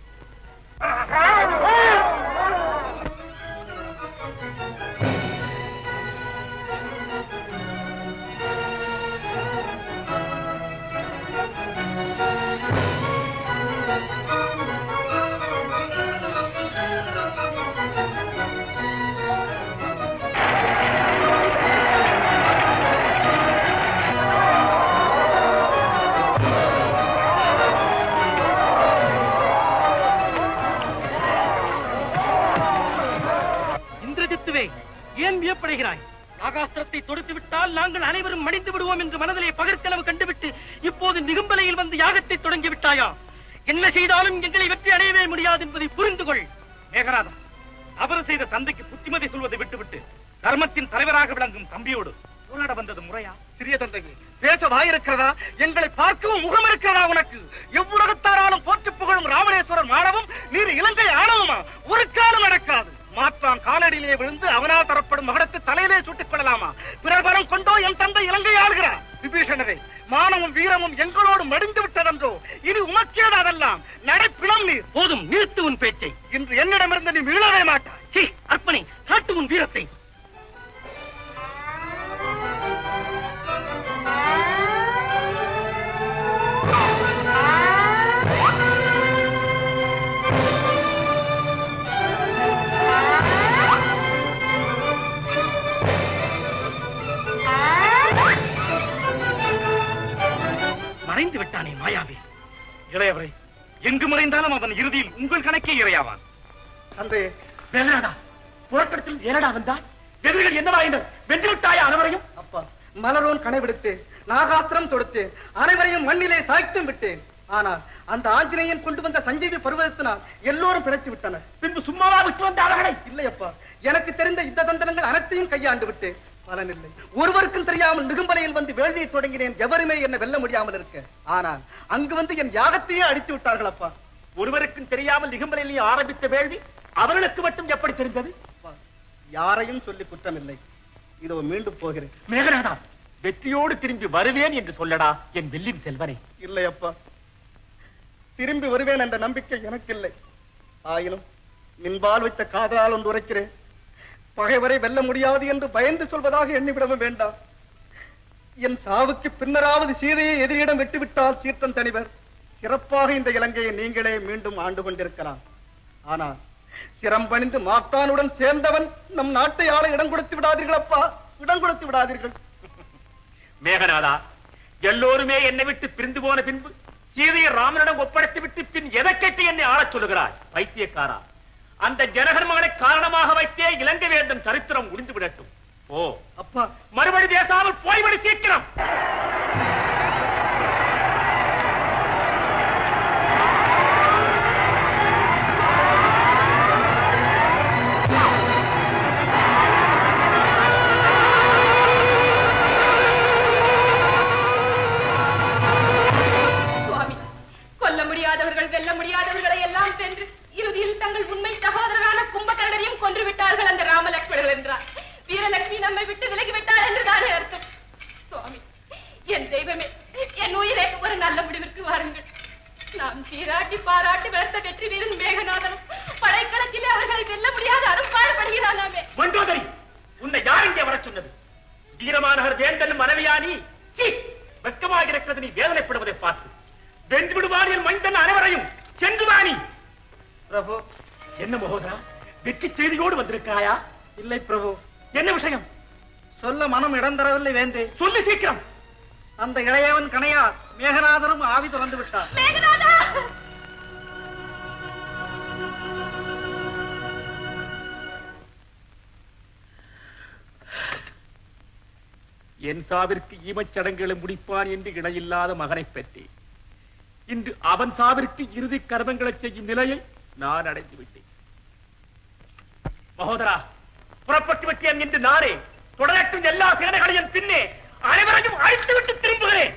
இந்திரஜித்துவே ஏன் வியப்படைகிறாய் நாகாஸ்திரத்தை தொடுத்து விட்டால் நாங்கள் அனைவரும் மடிந்து விடுவோம் என்று மனதிலே பகற்கனவு கண்டுவிட்டு இப்போது நிகும்பலையில் வந்து யாகத்தை தொடங்கி விட்டாயா என்ன செய்தாலும் எங்களை வெற்றி அடையவே முடியாது என்பதை புரிந்து கொள் மேகநாதம் அவர் செய்த தந்தைக்கு புத்திமதி சொல்வதை விட்டுவிட்டு தர்மத்தின் தலைவராக விளங்கும் தம்பியோடு போராட வந்தது முறையா சிறிய தந்தையே பேச வாயிருக்கிறதா எங்களை பார்க்கவும் முகம் இருக்கிறதா உனக்கு எவ்வுலகத்தாராலும் போற்றி புகழும் ராமணேஸ்வரர் மாடவும் நீர் இலங்கை ஆணவமா ஒரு காலம் நடக்காது மாற்றான் காலடியிலே விழுந்து அவனால் தரப்படும் மகடத்தை தலையிலே சுட்டுக் கொள்ளலாமா பிறர் வரம் கொண்டோ என் தந்தை இலங்கை ஆளுகிறார் விபீஷணரே மானமும் வீரமும் எங்களோடு மடிந்து விட்டதென்றோ இனி உமக்கேது அதெல்லாம் நடைப்பிணம் நீர் போதும் நிறுத்து உன் பேச்சை இன்று என்னிடமிருந்து நீ மீளவே மாட்டாய் சீ, அர்ப்பணி காட்டு உன் வீரத்தை மறைந்து விட்டானே மாயாவி இளையவரே எங்கு மறைந்தாலும் அவன் இறுதியில் உங்கள் கணக்கே இரையாவான் தந்தையே வேணாடா புறக்கடத்தில் ஏனடா வந்தாய் எதிரிகள் என்னவாயினர் வென்று விட்டாயா அனைவரையும் அப்பா மலரோன் கனைவிடுத்து நாகாஸ்திரம் தொடுத்து அனைவரையும் மண்ணிலே சாய்த்தும் விட்டேன் ஆனால் அந்த ஆஞ்சநேயன் கொண்டு வந்த சஞ்சீவி பருவத்தினால் எல்லோரும் பிழைத்து விட்டனர் பின்பு சும்மாவா விட்டு வந்த அவர்களை இல்லையப்பா எனக்கு தெரிந்த யுத்த தந்திரங்கள் அனைத்தையும் கையாண்டு விட்டேன் பலனில்லை ஒருவருக்கும் தெரியாமல் நிகும்பலையில் வந்து வேள்வியை தொடங்கினேன் எவருமே என்ன வெல்ல முடியாமல் இருக்க ஆனால் அங்கு வந்து என் யாகத்தையே அடித்து விட்டார்கள் அப்பா ஒருவருக்கும் தெரியாமல் நிகம்பலையில் ஆரம்பித்த வேள்வி அவர்களுக்கு மட்டும் எப்படி தெரிந்தது அப்பா, யாரையும் சொல்லி குற்றமில்லை இதோ மீண்டும் போகிறேன் மேகநாதா வெற்றியோடு திரும்பி வருவேன் என்று சொல்லடா என் வெள்ளின் செல்வனே இல்லை அப்பா திரும்பி வருவேன் என்ற நம்பிக்கை எனக்கில்லை ஆயினும் மின்பால் வைத்த காதலால் ஒன்று உரைக்கிறேன் பகைவரை வெல்ல முடியாது என்று பயந்து சொல்வதாக எண்ணிவிடவும் வேண்டாம் என் சாவுக்கு பின்னராவது சீதையை எதிரியிடம் விட்டுவிட்டால் சீர்த்தன் தனிவர் சிறப்பாக இந்த இலங்கையை நீங்களே மீண்டும் ஆண்டு கொண்டிருக்கலாம் ஆனால் சிரம்பணிந்து மாத்தானுடன் சேர்ந்தவன் நம் நாட்டை ஆள இடம் கொடுத்து விடாதீர்கள் அப்பா இடம் கொடுத்து விடாதீர்கள் மேகநாதா எல்லோருமே என்னை விட்டு பிரிந்து போன பின்பு சீதையை ராமனிடம் ஒப்படைத்து விட்டு பின் எதை கட்டி என்னை ஆளச் சொல்லுகிறாய் பைத்தியக்காரா அந்த ஜனகர் மகனை காரணமாக வைத்தே இலங்கை வேந்தன் சரித்திரம் முடிந்து விடட்டும் ஓ அப்பா மறுபடி பேசாமல் போய்விடு சீக்கிரம் சுவாமி கொல்ல முடியாதவர்கள் வெல்ல முடியாதவர்களை எல்லாம் சென்று இறுதியில் தங்கள் உண்மை சகோதரரான கும்பகர்ணனையும் கொன்று விட்டார்கள் அந்த ராமலட்சுமணர்கள் என்றார் வீரலட்சுமி நம்மை விட்டு விலகி விட்டார் என்றுதானே அர்த்தம் சுவாமி என் தெய்வமே என் உயிரே ஒரு நல்ல முடிவிற்கு வாருங்கள் நாம் சீராட்டி பாராட்டி வளர்த்த வெற்றி வீரன் மேகநாதனும் படைக்களத்திலே அவர்களை வெல்ல முடியாத அரும்பாடுபடுகிறானாமே மண்டோதரி உன்னை யார் இங்கே வரச் சொன்னது வீரமானவர் வேந்தன் மனைவியானி சீ, வெட்கமாக இருக்கிறது நீ வேதனைப்படுவதை பார்த்து வென்று விடுவான் என் மைந்தன் அனைவரையும் சென்று வாணி பிரபு என்ன மகோதரா வெற்றி செய்தியோடு வந்திருக்காயா இல்லை பிரபு என்ன விஷயம் சொல்ல மனம் இடம் தரவில்லை வேண்டே சொல்லி சீக்கிரம் அந்த இளையவன் கணையார் மேகநாதரும் ஆவி திறந்து விட்டார் என் சாவிற்கு ஈமச்சடங்குகளை முடிப்பான் என்று இணையில்லாத மகனை பெற்றேன் இன்று அவன் சாவிற்கு இறுதி கர்மங்களை செய்யும் நிலையை நான் அடைந்து விட்டேன் மகோதரா புறப்பட்டு விட்டேன் என்று நானே தொடரட்டும் எல்லா சேனைகளையும் பின்னே அனைவரையும் அழைத்து விட்டு திரும்புகிறேன்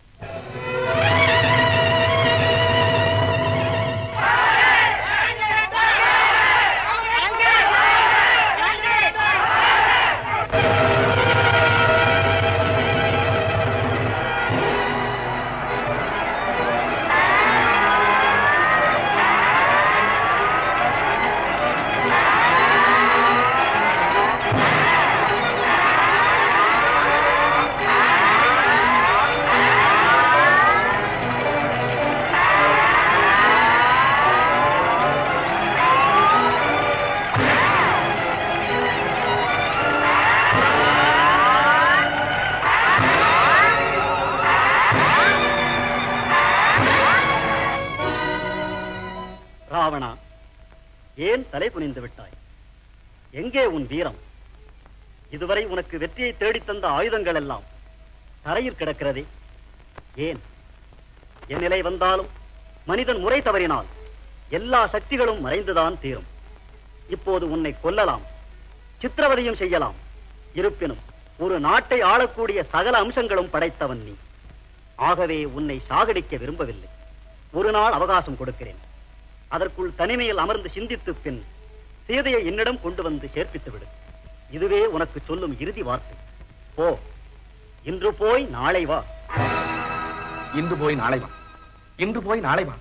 ராவணா ஏன் தலை குனிந்து விட்டாய் எங்கே உன் வீரம் இதுவரை உனக்கு வெற்றியை தேடித் தந்த ஆயுதங்கள் எல்லாம் தரையில் கிடக்கிறதே ஏன் என் நிலை வந்தாலும் மனிதன் முறை தவறினால் எல்லா சக்திகளும் மறைந்துதான் தீரும் இப்போது உன்னை கொல்லலாம் சித்திரவதையும் செய்யலாம் இருப்பினும் ஒரு நாட்டை ஆளக்கூடிய சகல அம்சங்களும் படைத்தவன் நீ ஆகவே உன்னை சாகடிக்க விரும்பவில்லை ஒரு நாள் அவகாசம் கொடுக்கிறேன் அதற்குள் தனிமையில் அமர்ந்து சிந்தித்து பின் சீதையை என்னிடம் கொண்டு வந்து சேர்ப்பித்து விடு இதுவே உனக்கு சொல்லும் இறுதி வார்த்தை போ இன்று போய் நாளை வா இன்று போய் நாளை வா இன்று போய் நாளை வா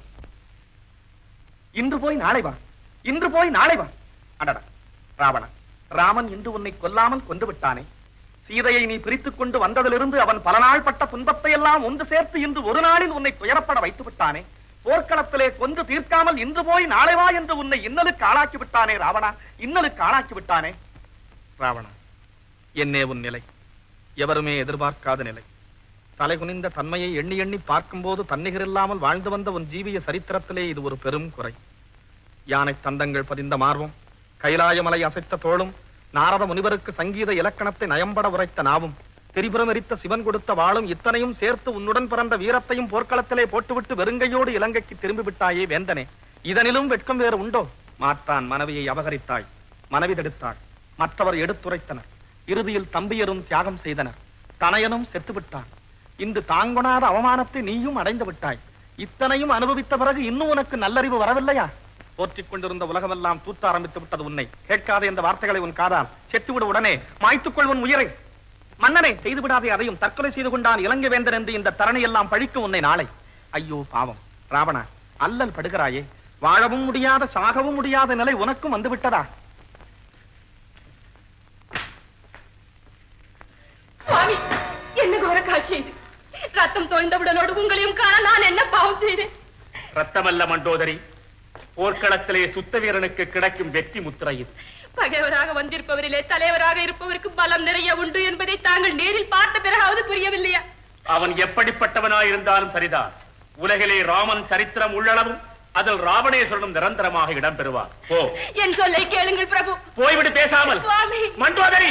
இன்று போய் நாளை வா இன்று போய் நாளை வா அடடா ராவணா ராமன் இன்று உன்னை கொல்லாமல் கொண்டு விட்டானே சீதையை நீ பிரித்துக் கொண்டு வந்ததிலிருந்து அவன் பல நாள் பட்ட துன்பத்தை எல்லாம் ஒன்று சேர்த்து இன்று ஒரு நாளில் உன்னை துயரப்பட வைத்து விட்டானே போர்க்களத்திலே கொன்று தீர்க்காமல் இன்று போய் நாளை வா என்று உன்னை இன்னலுக்கு ஆளாக்கி விட்டானே ராவணா இன்னலுக்கு ஆளாக்கி விட்டானே ராவணா என்னே உன் நிலை எவருமே எதிர்பார்க்காத நிலை தலை குனிந்த தன்மையை எண்ணி எண்ணி பார்க்கும்போது தன்னிகரில்லாமல் வாழ்ந்து வந்த உன் ஜீவிய சரித்திரத்திலே இது ஒரு பெரும் குறை யானை தந்தங்கள் பதிந்த மார்பும் கைலாயமலை அசைத்த தோளும் நாரத முனிவருக்கு சங்கீத இலக்கணத்தை நயம்பட உரைத்த நாவும் திரிபுரம் எரித்த சிவன் கொடுத்த வாளும் இத்தனையும் சேர்த்து உன்னுடன் பிறந்த வீரத்தையும் போர்க்களத்திலே போட்டுவிட்டு வெறுங்கையோடு இலங்கைக்கு திரும்பி விட்டாயே வேந்தனே இதனிலும் வெட்கம் வேறு உண்டோ மாற்றான் மனைவியை அபகரித்தாய் மனைவி தடுத்தாள் மற்றவர் எடுத்துரைத்தனர் இறுதியில் தம்பியரும் தியாகம் செய்தனர் தனையனும் செத்து விட்டான் இன்று தாங்கொணாத அவமானத்தை நீயும் அடைந்து விட்டாய் இத்தனையும் அனுபவித்த பிறகு இன்னும் உனக்கு நல்லறிவு வரவில்லையா போற்றிக் கொண்டிருந்த உலகமெல்லாம் தூத்த ஆரம்பித்து விட்டது உன்னை கேட்காத இந்த வார்த்தைகளை உன் காதால் செத்துவிட உடனே மாய்த்துக் கொள் உன் உயிரை மன்னனை செய்து விடாதே அதையும் தற்கொலை செய்து கொண்டான் இலங்கை வேந்தன் என்று இந்த தரணி எல்லாம் பழிக்கும் உன்னை நாளை ஐயோ பாவம் ராவணா அல்லல் படுகிறாயே வாழவும் முடியாத சாகவும் முடியாத நிலை உனக்கும் வந்து விட்டதா சுவாமி என்ன கோர காட்சி இது ரத்தம் தோய்ந்தவுடனோடு உங்களையும் காண நான் என்ன பாவம் செய்தேன் ரத்தமல்ல மண்டோதரி போர்க்களத்திலே சுத்த வீரனுக்கு கிடைக்கும் வெற்றி முத்திரை இது பகைவராக வந்திருப்பவரிலே தலைவராக இருப்பவருக்கு பலம் நிறைய உண்டு என்பதை தாங்கள் நேரில் பார்த்த பிறகாவது புரியவில்லையா அவன் எப்படிப்பட்டவனாயிருந்தாலும் சரிதான் உலகிலே ராமன் சரித்திரம் உள்ளளவும் அதில் ராவணேஸ்வரனும் நிரந்தரமாக இடம்பெறுவார் போ என் சொல்லை கேளுங்கள் பிரபு போய்விடு பேசாமல் சுவாமி மண்டோதரி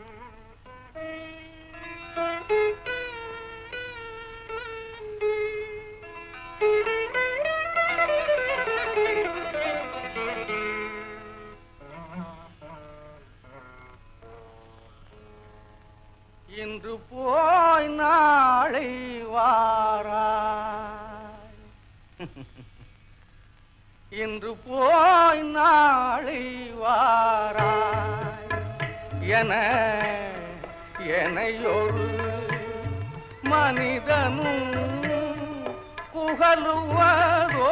இன்று போய் நாளை வாராய் இன்று போய் நாளை வாராய் என எனையொரு மனிதனும் புகழுவதோ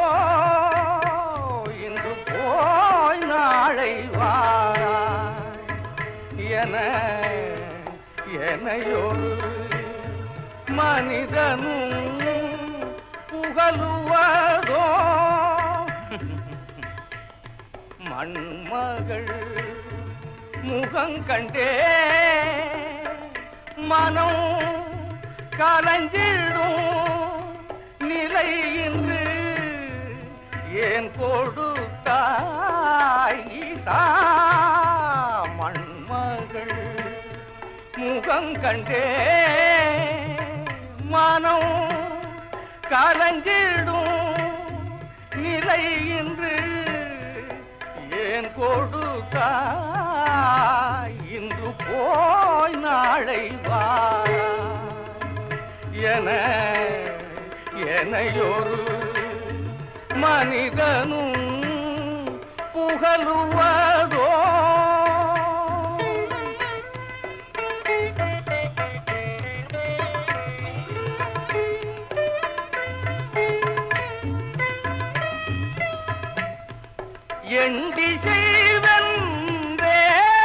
இன்று போய் நாளை வாராய் என எனையொரு மனிதனும் புகழுவதோ மண்மகள் முகங்கண்டே மனம் கலஞ்சிடும் நிலை இன்று ஏன் கொடுத்தாய் ஈசா மண்மகள் முகம் கண்டே மனம் கலஞ்சிடும் நிலை இன்று ஏன் கொடுத்தாய் இன்று போய் நாளை வா என எனையொரு மனிதனும் புகழுவதோ எண்டி செய்வன்றேனே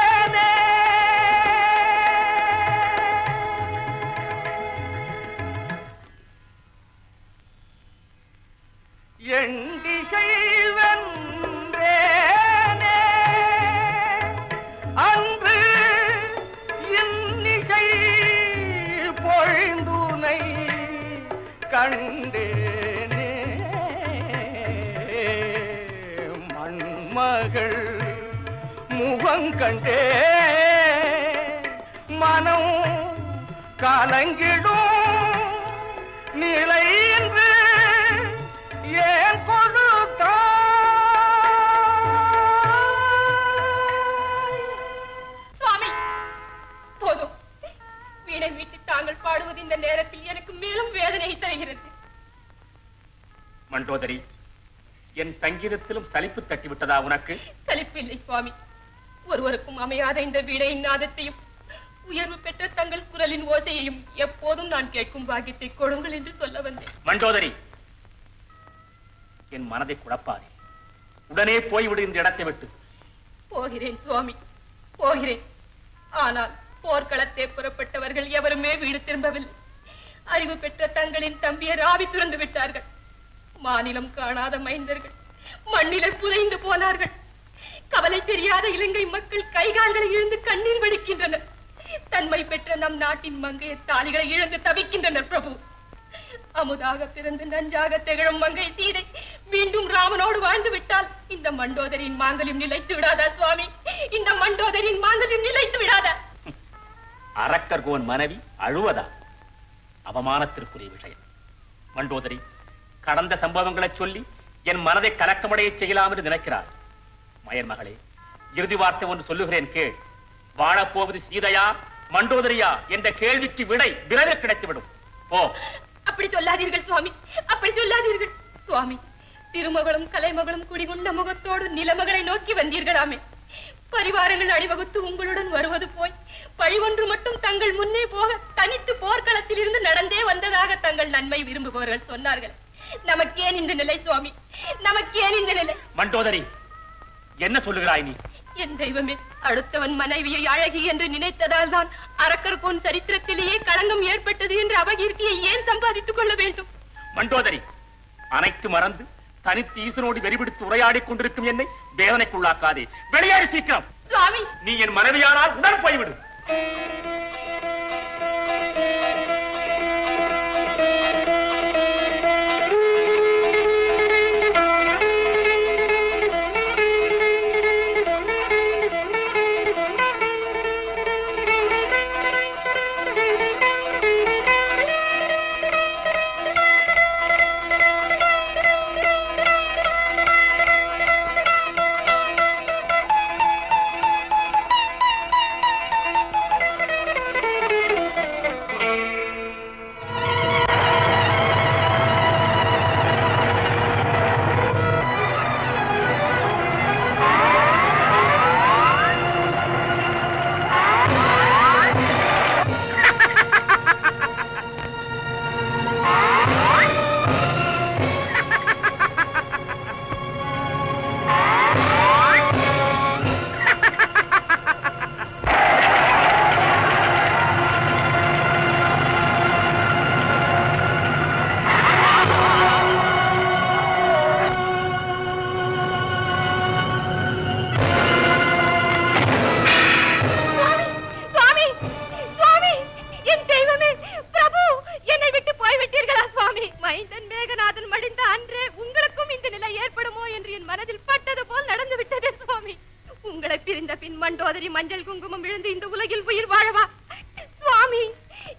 எண்டி செய்வன்றேனே அன்று இன்னிசை பொழிந்துனை கண்டேனே மண்மகள் முகம் கண்டே மனம் கலங்கிடும் நிலை என்று ஏன் கொடுத்தா சுவாமி போதும் வீணை மீட்டு தாங்கள் பாடுவது இந்த நேரத்தில் எனக்கு மேலும் வேதனை தருகிறது மண்டோதரி என் சங்கீதத்திலும் சலிப்பு தட்டி விட்டதா உனக்கு சலிப்பில்லை சுவாமி ஒருவருக்கும் அமையாத இந்த வீணையின் நாதத்தையும் உயர்வு பெற்ற தங்கள் குரலின் ஓசையையும் எப்போதும் நான் கேட்கும் பாக்கியத்தை கொடுங்கள் என்று சொல்ல வந்தேன் மண்டோதரி என் மனதை குழப்பாதே உடனே போய்விடு இந்த இடத்தை விட்டு போகிறேன் சுவாமி போகிறேன் ஆனால் போர்க்களத்தே புறப்பட்டவர்கள் எவருமே வீடு திரும்பவில்லை அறிவு பெற்ற தங்களின் தம்பியை ராவி துறந்து விட்டார்கள் மாநிலம் காணாத மைந்தர்கள் மண்ணிலே புதைந்து போனார்கள் கவலை தெரியாத இலங்கை மக்கள் கைகால்களை இழந்து கண்ணீர் வடிக்கின்றனர் தன்மை பெற்ற நம் நாட்டின் மங்கைய தாலிகளை இழந்து தவிக்கின்றனர் பிரபு அமுதாக பிறந்து நஞ்சாக திகழும் மங்கை சீதை மீண்டும் ராமனோடு வாழ்ந்து விட்டால் இந்த மண்டோதரின் மாங்கல்யம் நிலைத்து விடாதா சுவாமி இந்த மண்டோதரின் மாங்கல்யம் நிலைத்து விடாதா அரக்கர்கோன் மனைவி அழுவதா அவமானத்திற்குரிய விஷயம் மண்டோதரி கடந்த சம்பவங்களை சொல்லி என் மனதை கலக்கமடைய செய்யலாம் என்று நினைக்கிறார் மயர் மகளே இறுதி வார்த்தை ஒன்று சொல்லுகிறேன் கேள் வாழப்போவது சீதையா மண்டோதரியா என்ற கேள்விக்கு விடை விரைவில் கிடைத்துவிடும் போ அப்படி சொல்லாதீர்கள் சுவாமி அப்படி சொல்லாதீர்கள் சுவாமி திருமகளும் கலைமகளும் குடிகொண்ட முகத்தோடு நிலமகளை நோக்கி வந்தீர்களாமே பரிவாரங்கள் அணிவகுத்து உங்களுடன் வருவது போய் பழி ஒன்று மட்டும் தங்கள் முன்னே போக தனித்து போர்க்களத்தில் இருந்து நடந்தே வந்ததாக தங்கள் நன்மை விரும்புபவர்கள் சொன்னார்கள் நமக்கேன் இந்த நிலை சுவாமி நமக்கேன் இந்த நிலை மண்டோதரி என்ன சொல்லுகிறாய் நீ என் தெய்வமே அடுத்தவன் மனைவியை அழகி என்று நினைத்ததால் தான் அரக்கர் போன் சரித்திரத்திலேயே களங்கம் ஏற்பட்டது என்ற அபகீர்த்தியை ஏன் சம்பாதித்துக் கொள்ள வேண்டும் மண்டோதரி அனைத்து மறந்து தனித்து ஈசனோடு வெறிபிடித்து உரையாடிக் கொண்டிருக்கும் என்னை வேதனைக்குள்ளாக்காதே வெளியேறு சீக்கிரம் சுவாமி நீ என் மனைவியானால் உடன் போய்விடு ஆ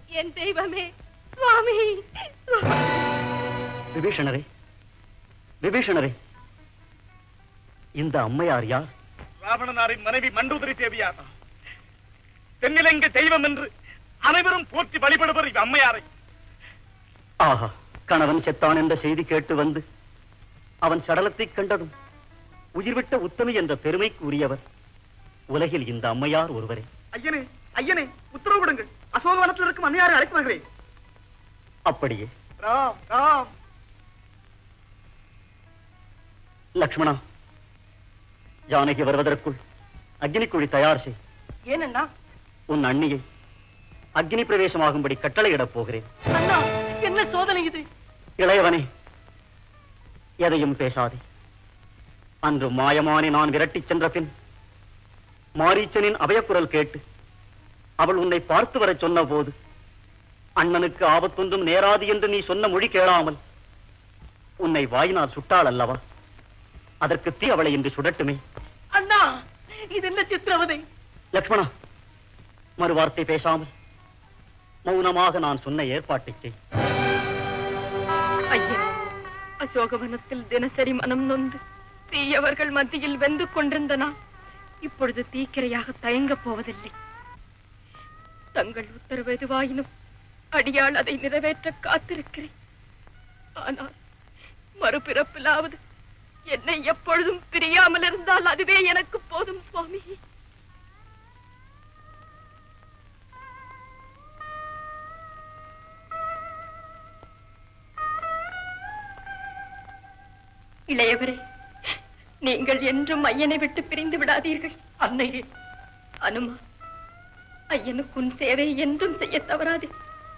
என் தெய்வமே சுவாமி விபீஷணரே விபீஷணரே இந்த அம்மையார் யார் ராவணனாரின் மனைவி மண்டூதரி தேவியார் தென்னிலங்கை தெய்வம் என்று அனைவரும் போற்றி வழிபடுவர் இவ் அம்மையாரை ஆஹா கணவன் செத்தான் என்ற செய்தி கேட்டு வந்து அவன் சடலத்தைக் கண்டதும் உயிர்விட்ட உத்தமி என்ற பெருமைக்கு உரியவர் உலகில் இந்த அம்மையார் ஒருவரே ஐயனே ஐயனே உத்தரவு விடுங்கள் அசோகவனத்தில் இருக்கும் அம்மையாரை அழைத்து வருகிறேன் அப்படியே ராம் ராம் லக்ஷ்மணா ஜானகி வருவதற்குள் அக்னி குழி தயார் செய் ஏனண்ணா உன் அண்ணியை அக்னி பிரவேசமாகும்படி கட்டளையிடப் போகிறேன் அண்ணா என்ன சோதனை இது இளையவனே எதையும் பேசாதே அன்று மாயமானி நான் விரட்டிச் சென்ற பின் மாரீச்சனின் அபயக்குரல் கேட்டு அவள் உன்னை பார்த்து வரச் சொன்ன போது அண்ணனுக்கு ஆபத்தொன்றும் நேராது என்று நீ சொன்ன மொழி கேளாமல் உன்னை வாயினால் சுட்டாள் அல்லவா அதற்கு தீ அவளை இன்று சுடட்டுமே அண்ணா இது என்ன சித்திரவதை லக்ஷ்மணா மறுவார்த்தை பேசாமல் மௌனமாக நான் சொன்ன ஏற்பாட்டை செய் ஐயன் அசோகவனத்தில் தினசரி மனம் நொந்து தீயவர்கள் மத்தியில் வெந்து கொண்டிருந்த நான் இப்பொழுது தீக்கிரையாக தயங்கப் போவதில்லை தங்கள் உத்தரவு எதுவாயினும் அடியாள் அதை நிறைவேற்ற காத்திருக்கிறேன் ஆனால் மறுபிறப்பிலாவது என்னை எப்பொழுதும் பிரியாமல் இருந்தால் அதுவே எனக்கு போதும் சுவாமி இளையவரே நீங்கள் என்றும் ஐயனை விட்டு பிரிந்து விடாதீர்கள் அன்னையே அனுமா ஐயனுக்கு உன் சேவை என்றும் செய்ய தவறாது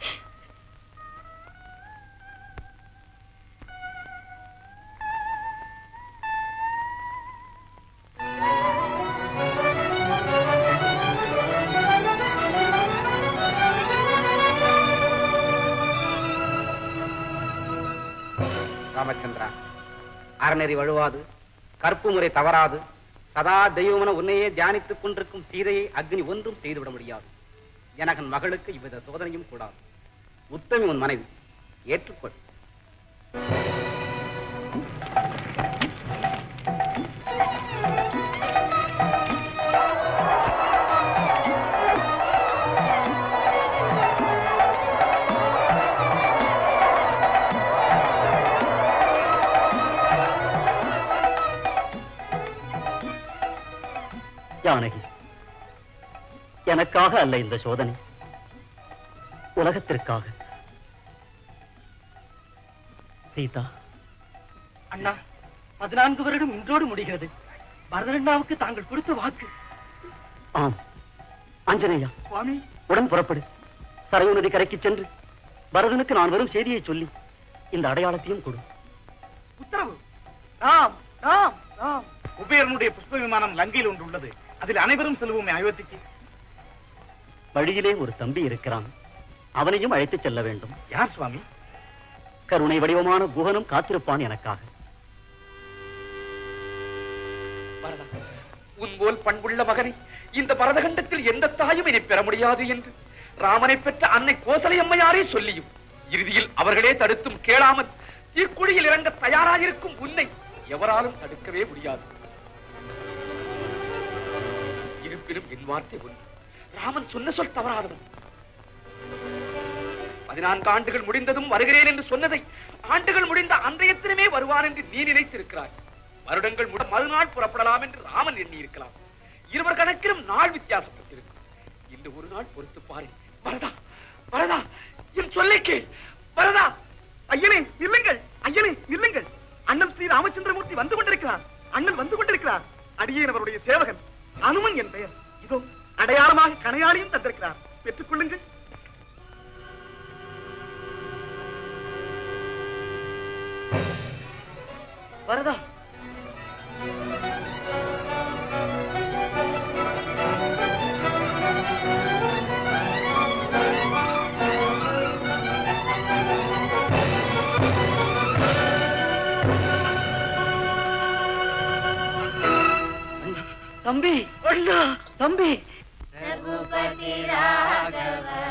ராமச்சந்திரா அறநெறி வழுவாது கற்பு முறை தவறாது சதா தெய்வமென உன்னையே தியானித்துக் கொண்டிருக்கும் சீதையை அக்னி ஒன்றும் செய்துவிட முடியாது எனகன் மகளுக்கு இவ்வித சோதனையும் கூடாது உத்தமி உன் மனைவி ஏற்றுக்கொள் ஜானகி எனக்காக அல்ல இந்த சோதனை உலகத்திற்காக சீதா அண்ணா பதினான்கு வருடம் இன்றோடு முடிகிறது பரதண்ணாவுக்கு தாங்கள் கொடுத்த வாக்கு ஆம் ஆஞ்சநேயா சுவாமி உடன் புறப்படு சரையு நதி கரைக்குச் சென்று பரதனுக்கு நான் வரும் செய்தியை சொல்லி இந்த அடையாளத்தையும் கொடு உத்தரவு ராம் ராம் ராம் குபேரனுடைய புஷ்ப விமானம் லங்கையில் ஒன்று உள்ளது அதில் அனைவரும் செல்வோமே அயோத்திக்கு வழியிலே ஒரு தம்பி இருக்கிறான் அவனையும் அழைத்துச் செல்ல வேண்டும் யார் சுவாமி கருணை வடிவமான குகனும் காத்திருப்பான் எனக்காக பரதா உன் போல் பண்புள்ள மகனை இந்த பரதகண்டத்தில் எந்த தாயும் இனி பெற முடியாது என்று ராமனை பெற்ற அன்னை கோசலை அம்மையாரே சொல்லியும் இறுதியில் அவர்களே தடுத்தும் கேளாமல் தீக்குழியில் இறங்க தயாராயிருக்கும் உன்னை எவராலும் தடுக்கவே முடியாது இருப்பினும் என் வார்த்தை ஒன்று ராமன் சொன்ன சொல் தவறாதவன் பதினான்கு ஆண்டுகள் முடிந்ததும் வருகிறேன் என்று சொன்னதை ஆண்டுகள் முடிந்த அன்றையத்தினமே வருவான் என்று நீ நினைத்திருக்கிறாய் வருடங்கள் முட மறுநாள் புறப்படலாம் என்று ராமன் எண்ணி இருக்கலாம் இருவர் கணக்கிலும் நாள் வித்தியாசப்பட்டிருக்கும் இன்று ஒரு நாள் பொறுத்து பாரு வரதா வரதா என் சொல்லை கேள் வரதா ஐயனே இல்லுங்கள் ஐயனே இல்லுங்கள் அண்ணன் ஸ்ரீ ராமச்சந்திரமூர்த்தி வந்து கொண்டிருக்கிறார் அண்ணன் வந்து கொண்டிருக்கிறார் அடியேன் அவருடைய சேவகன் அனுமன் என் பெயர் இதோ அடையாளமாக கணையாளியும் தந்திருக்கிறார் பெற்றுக் கொள்ளுங்கள் வரதா தம்பி அண்ணா தம்பி ரகுபதி ராகவ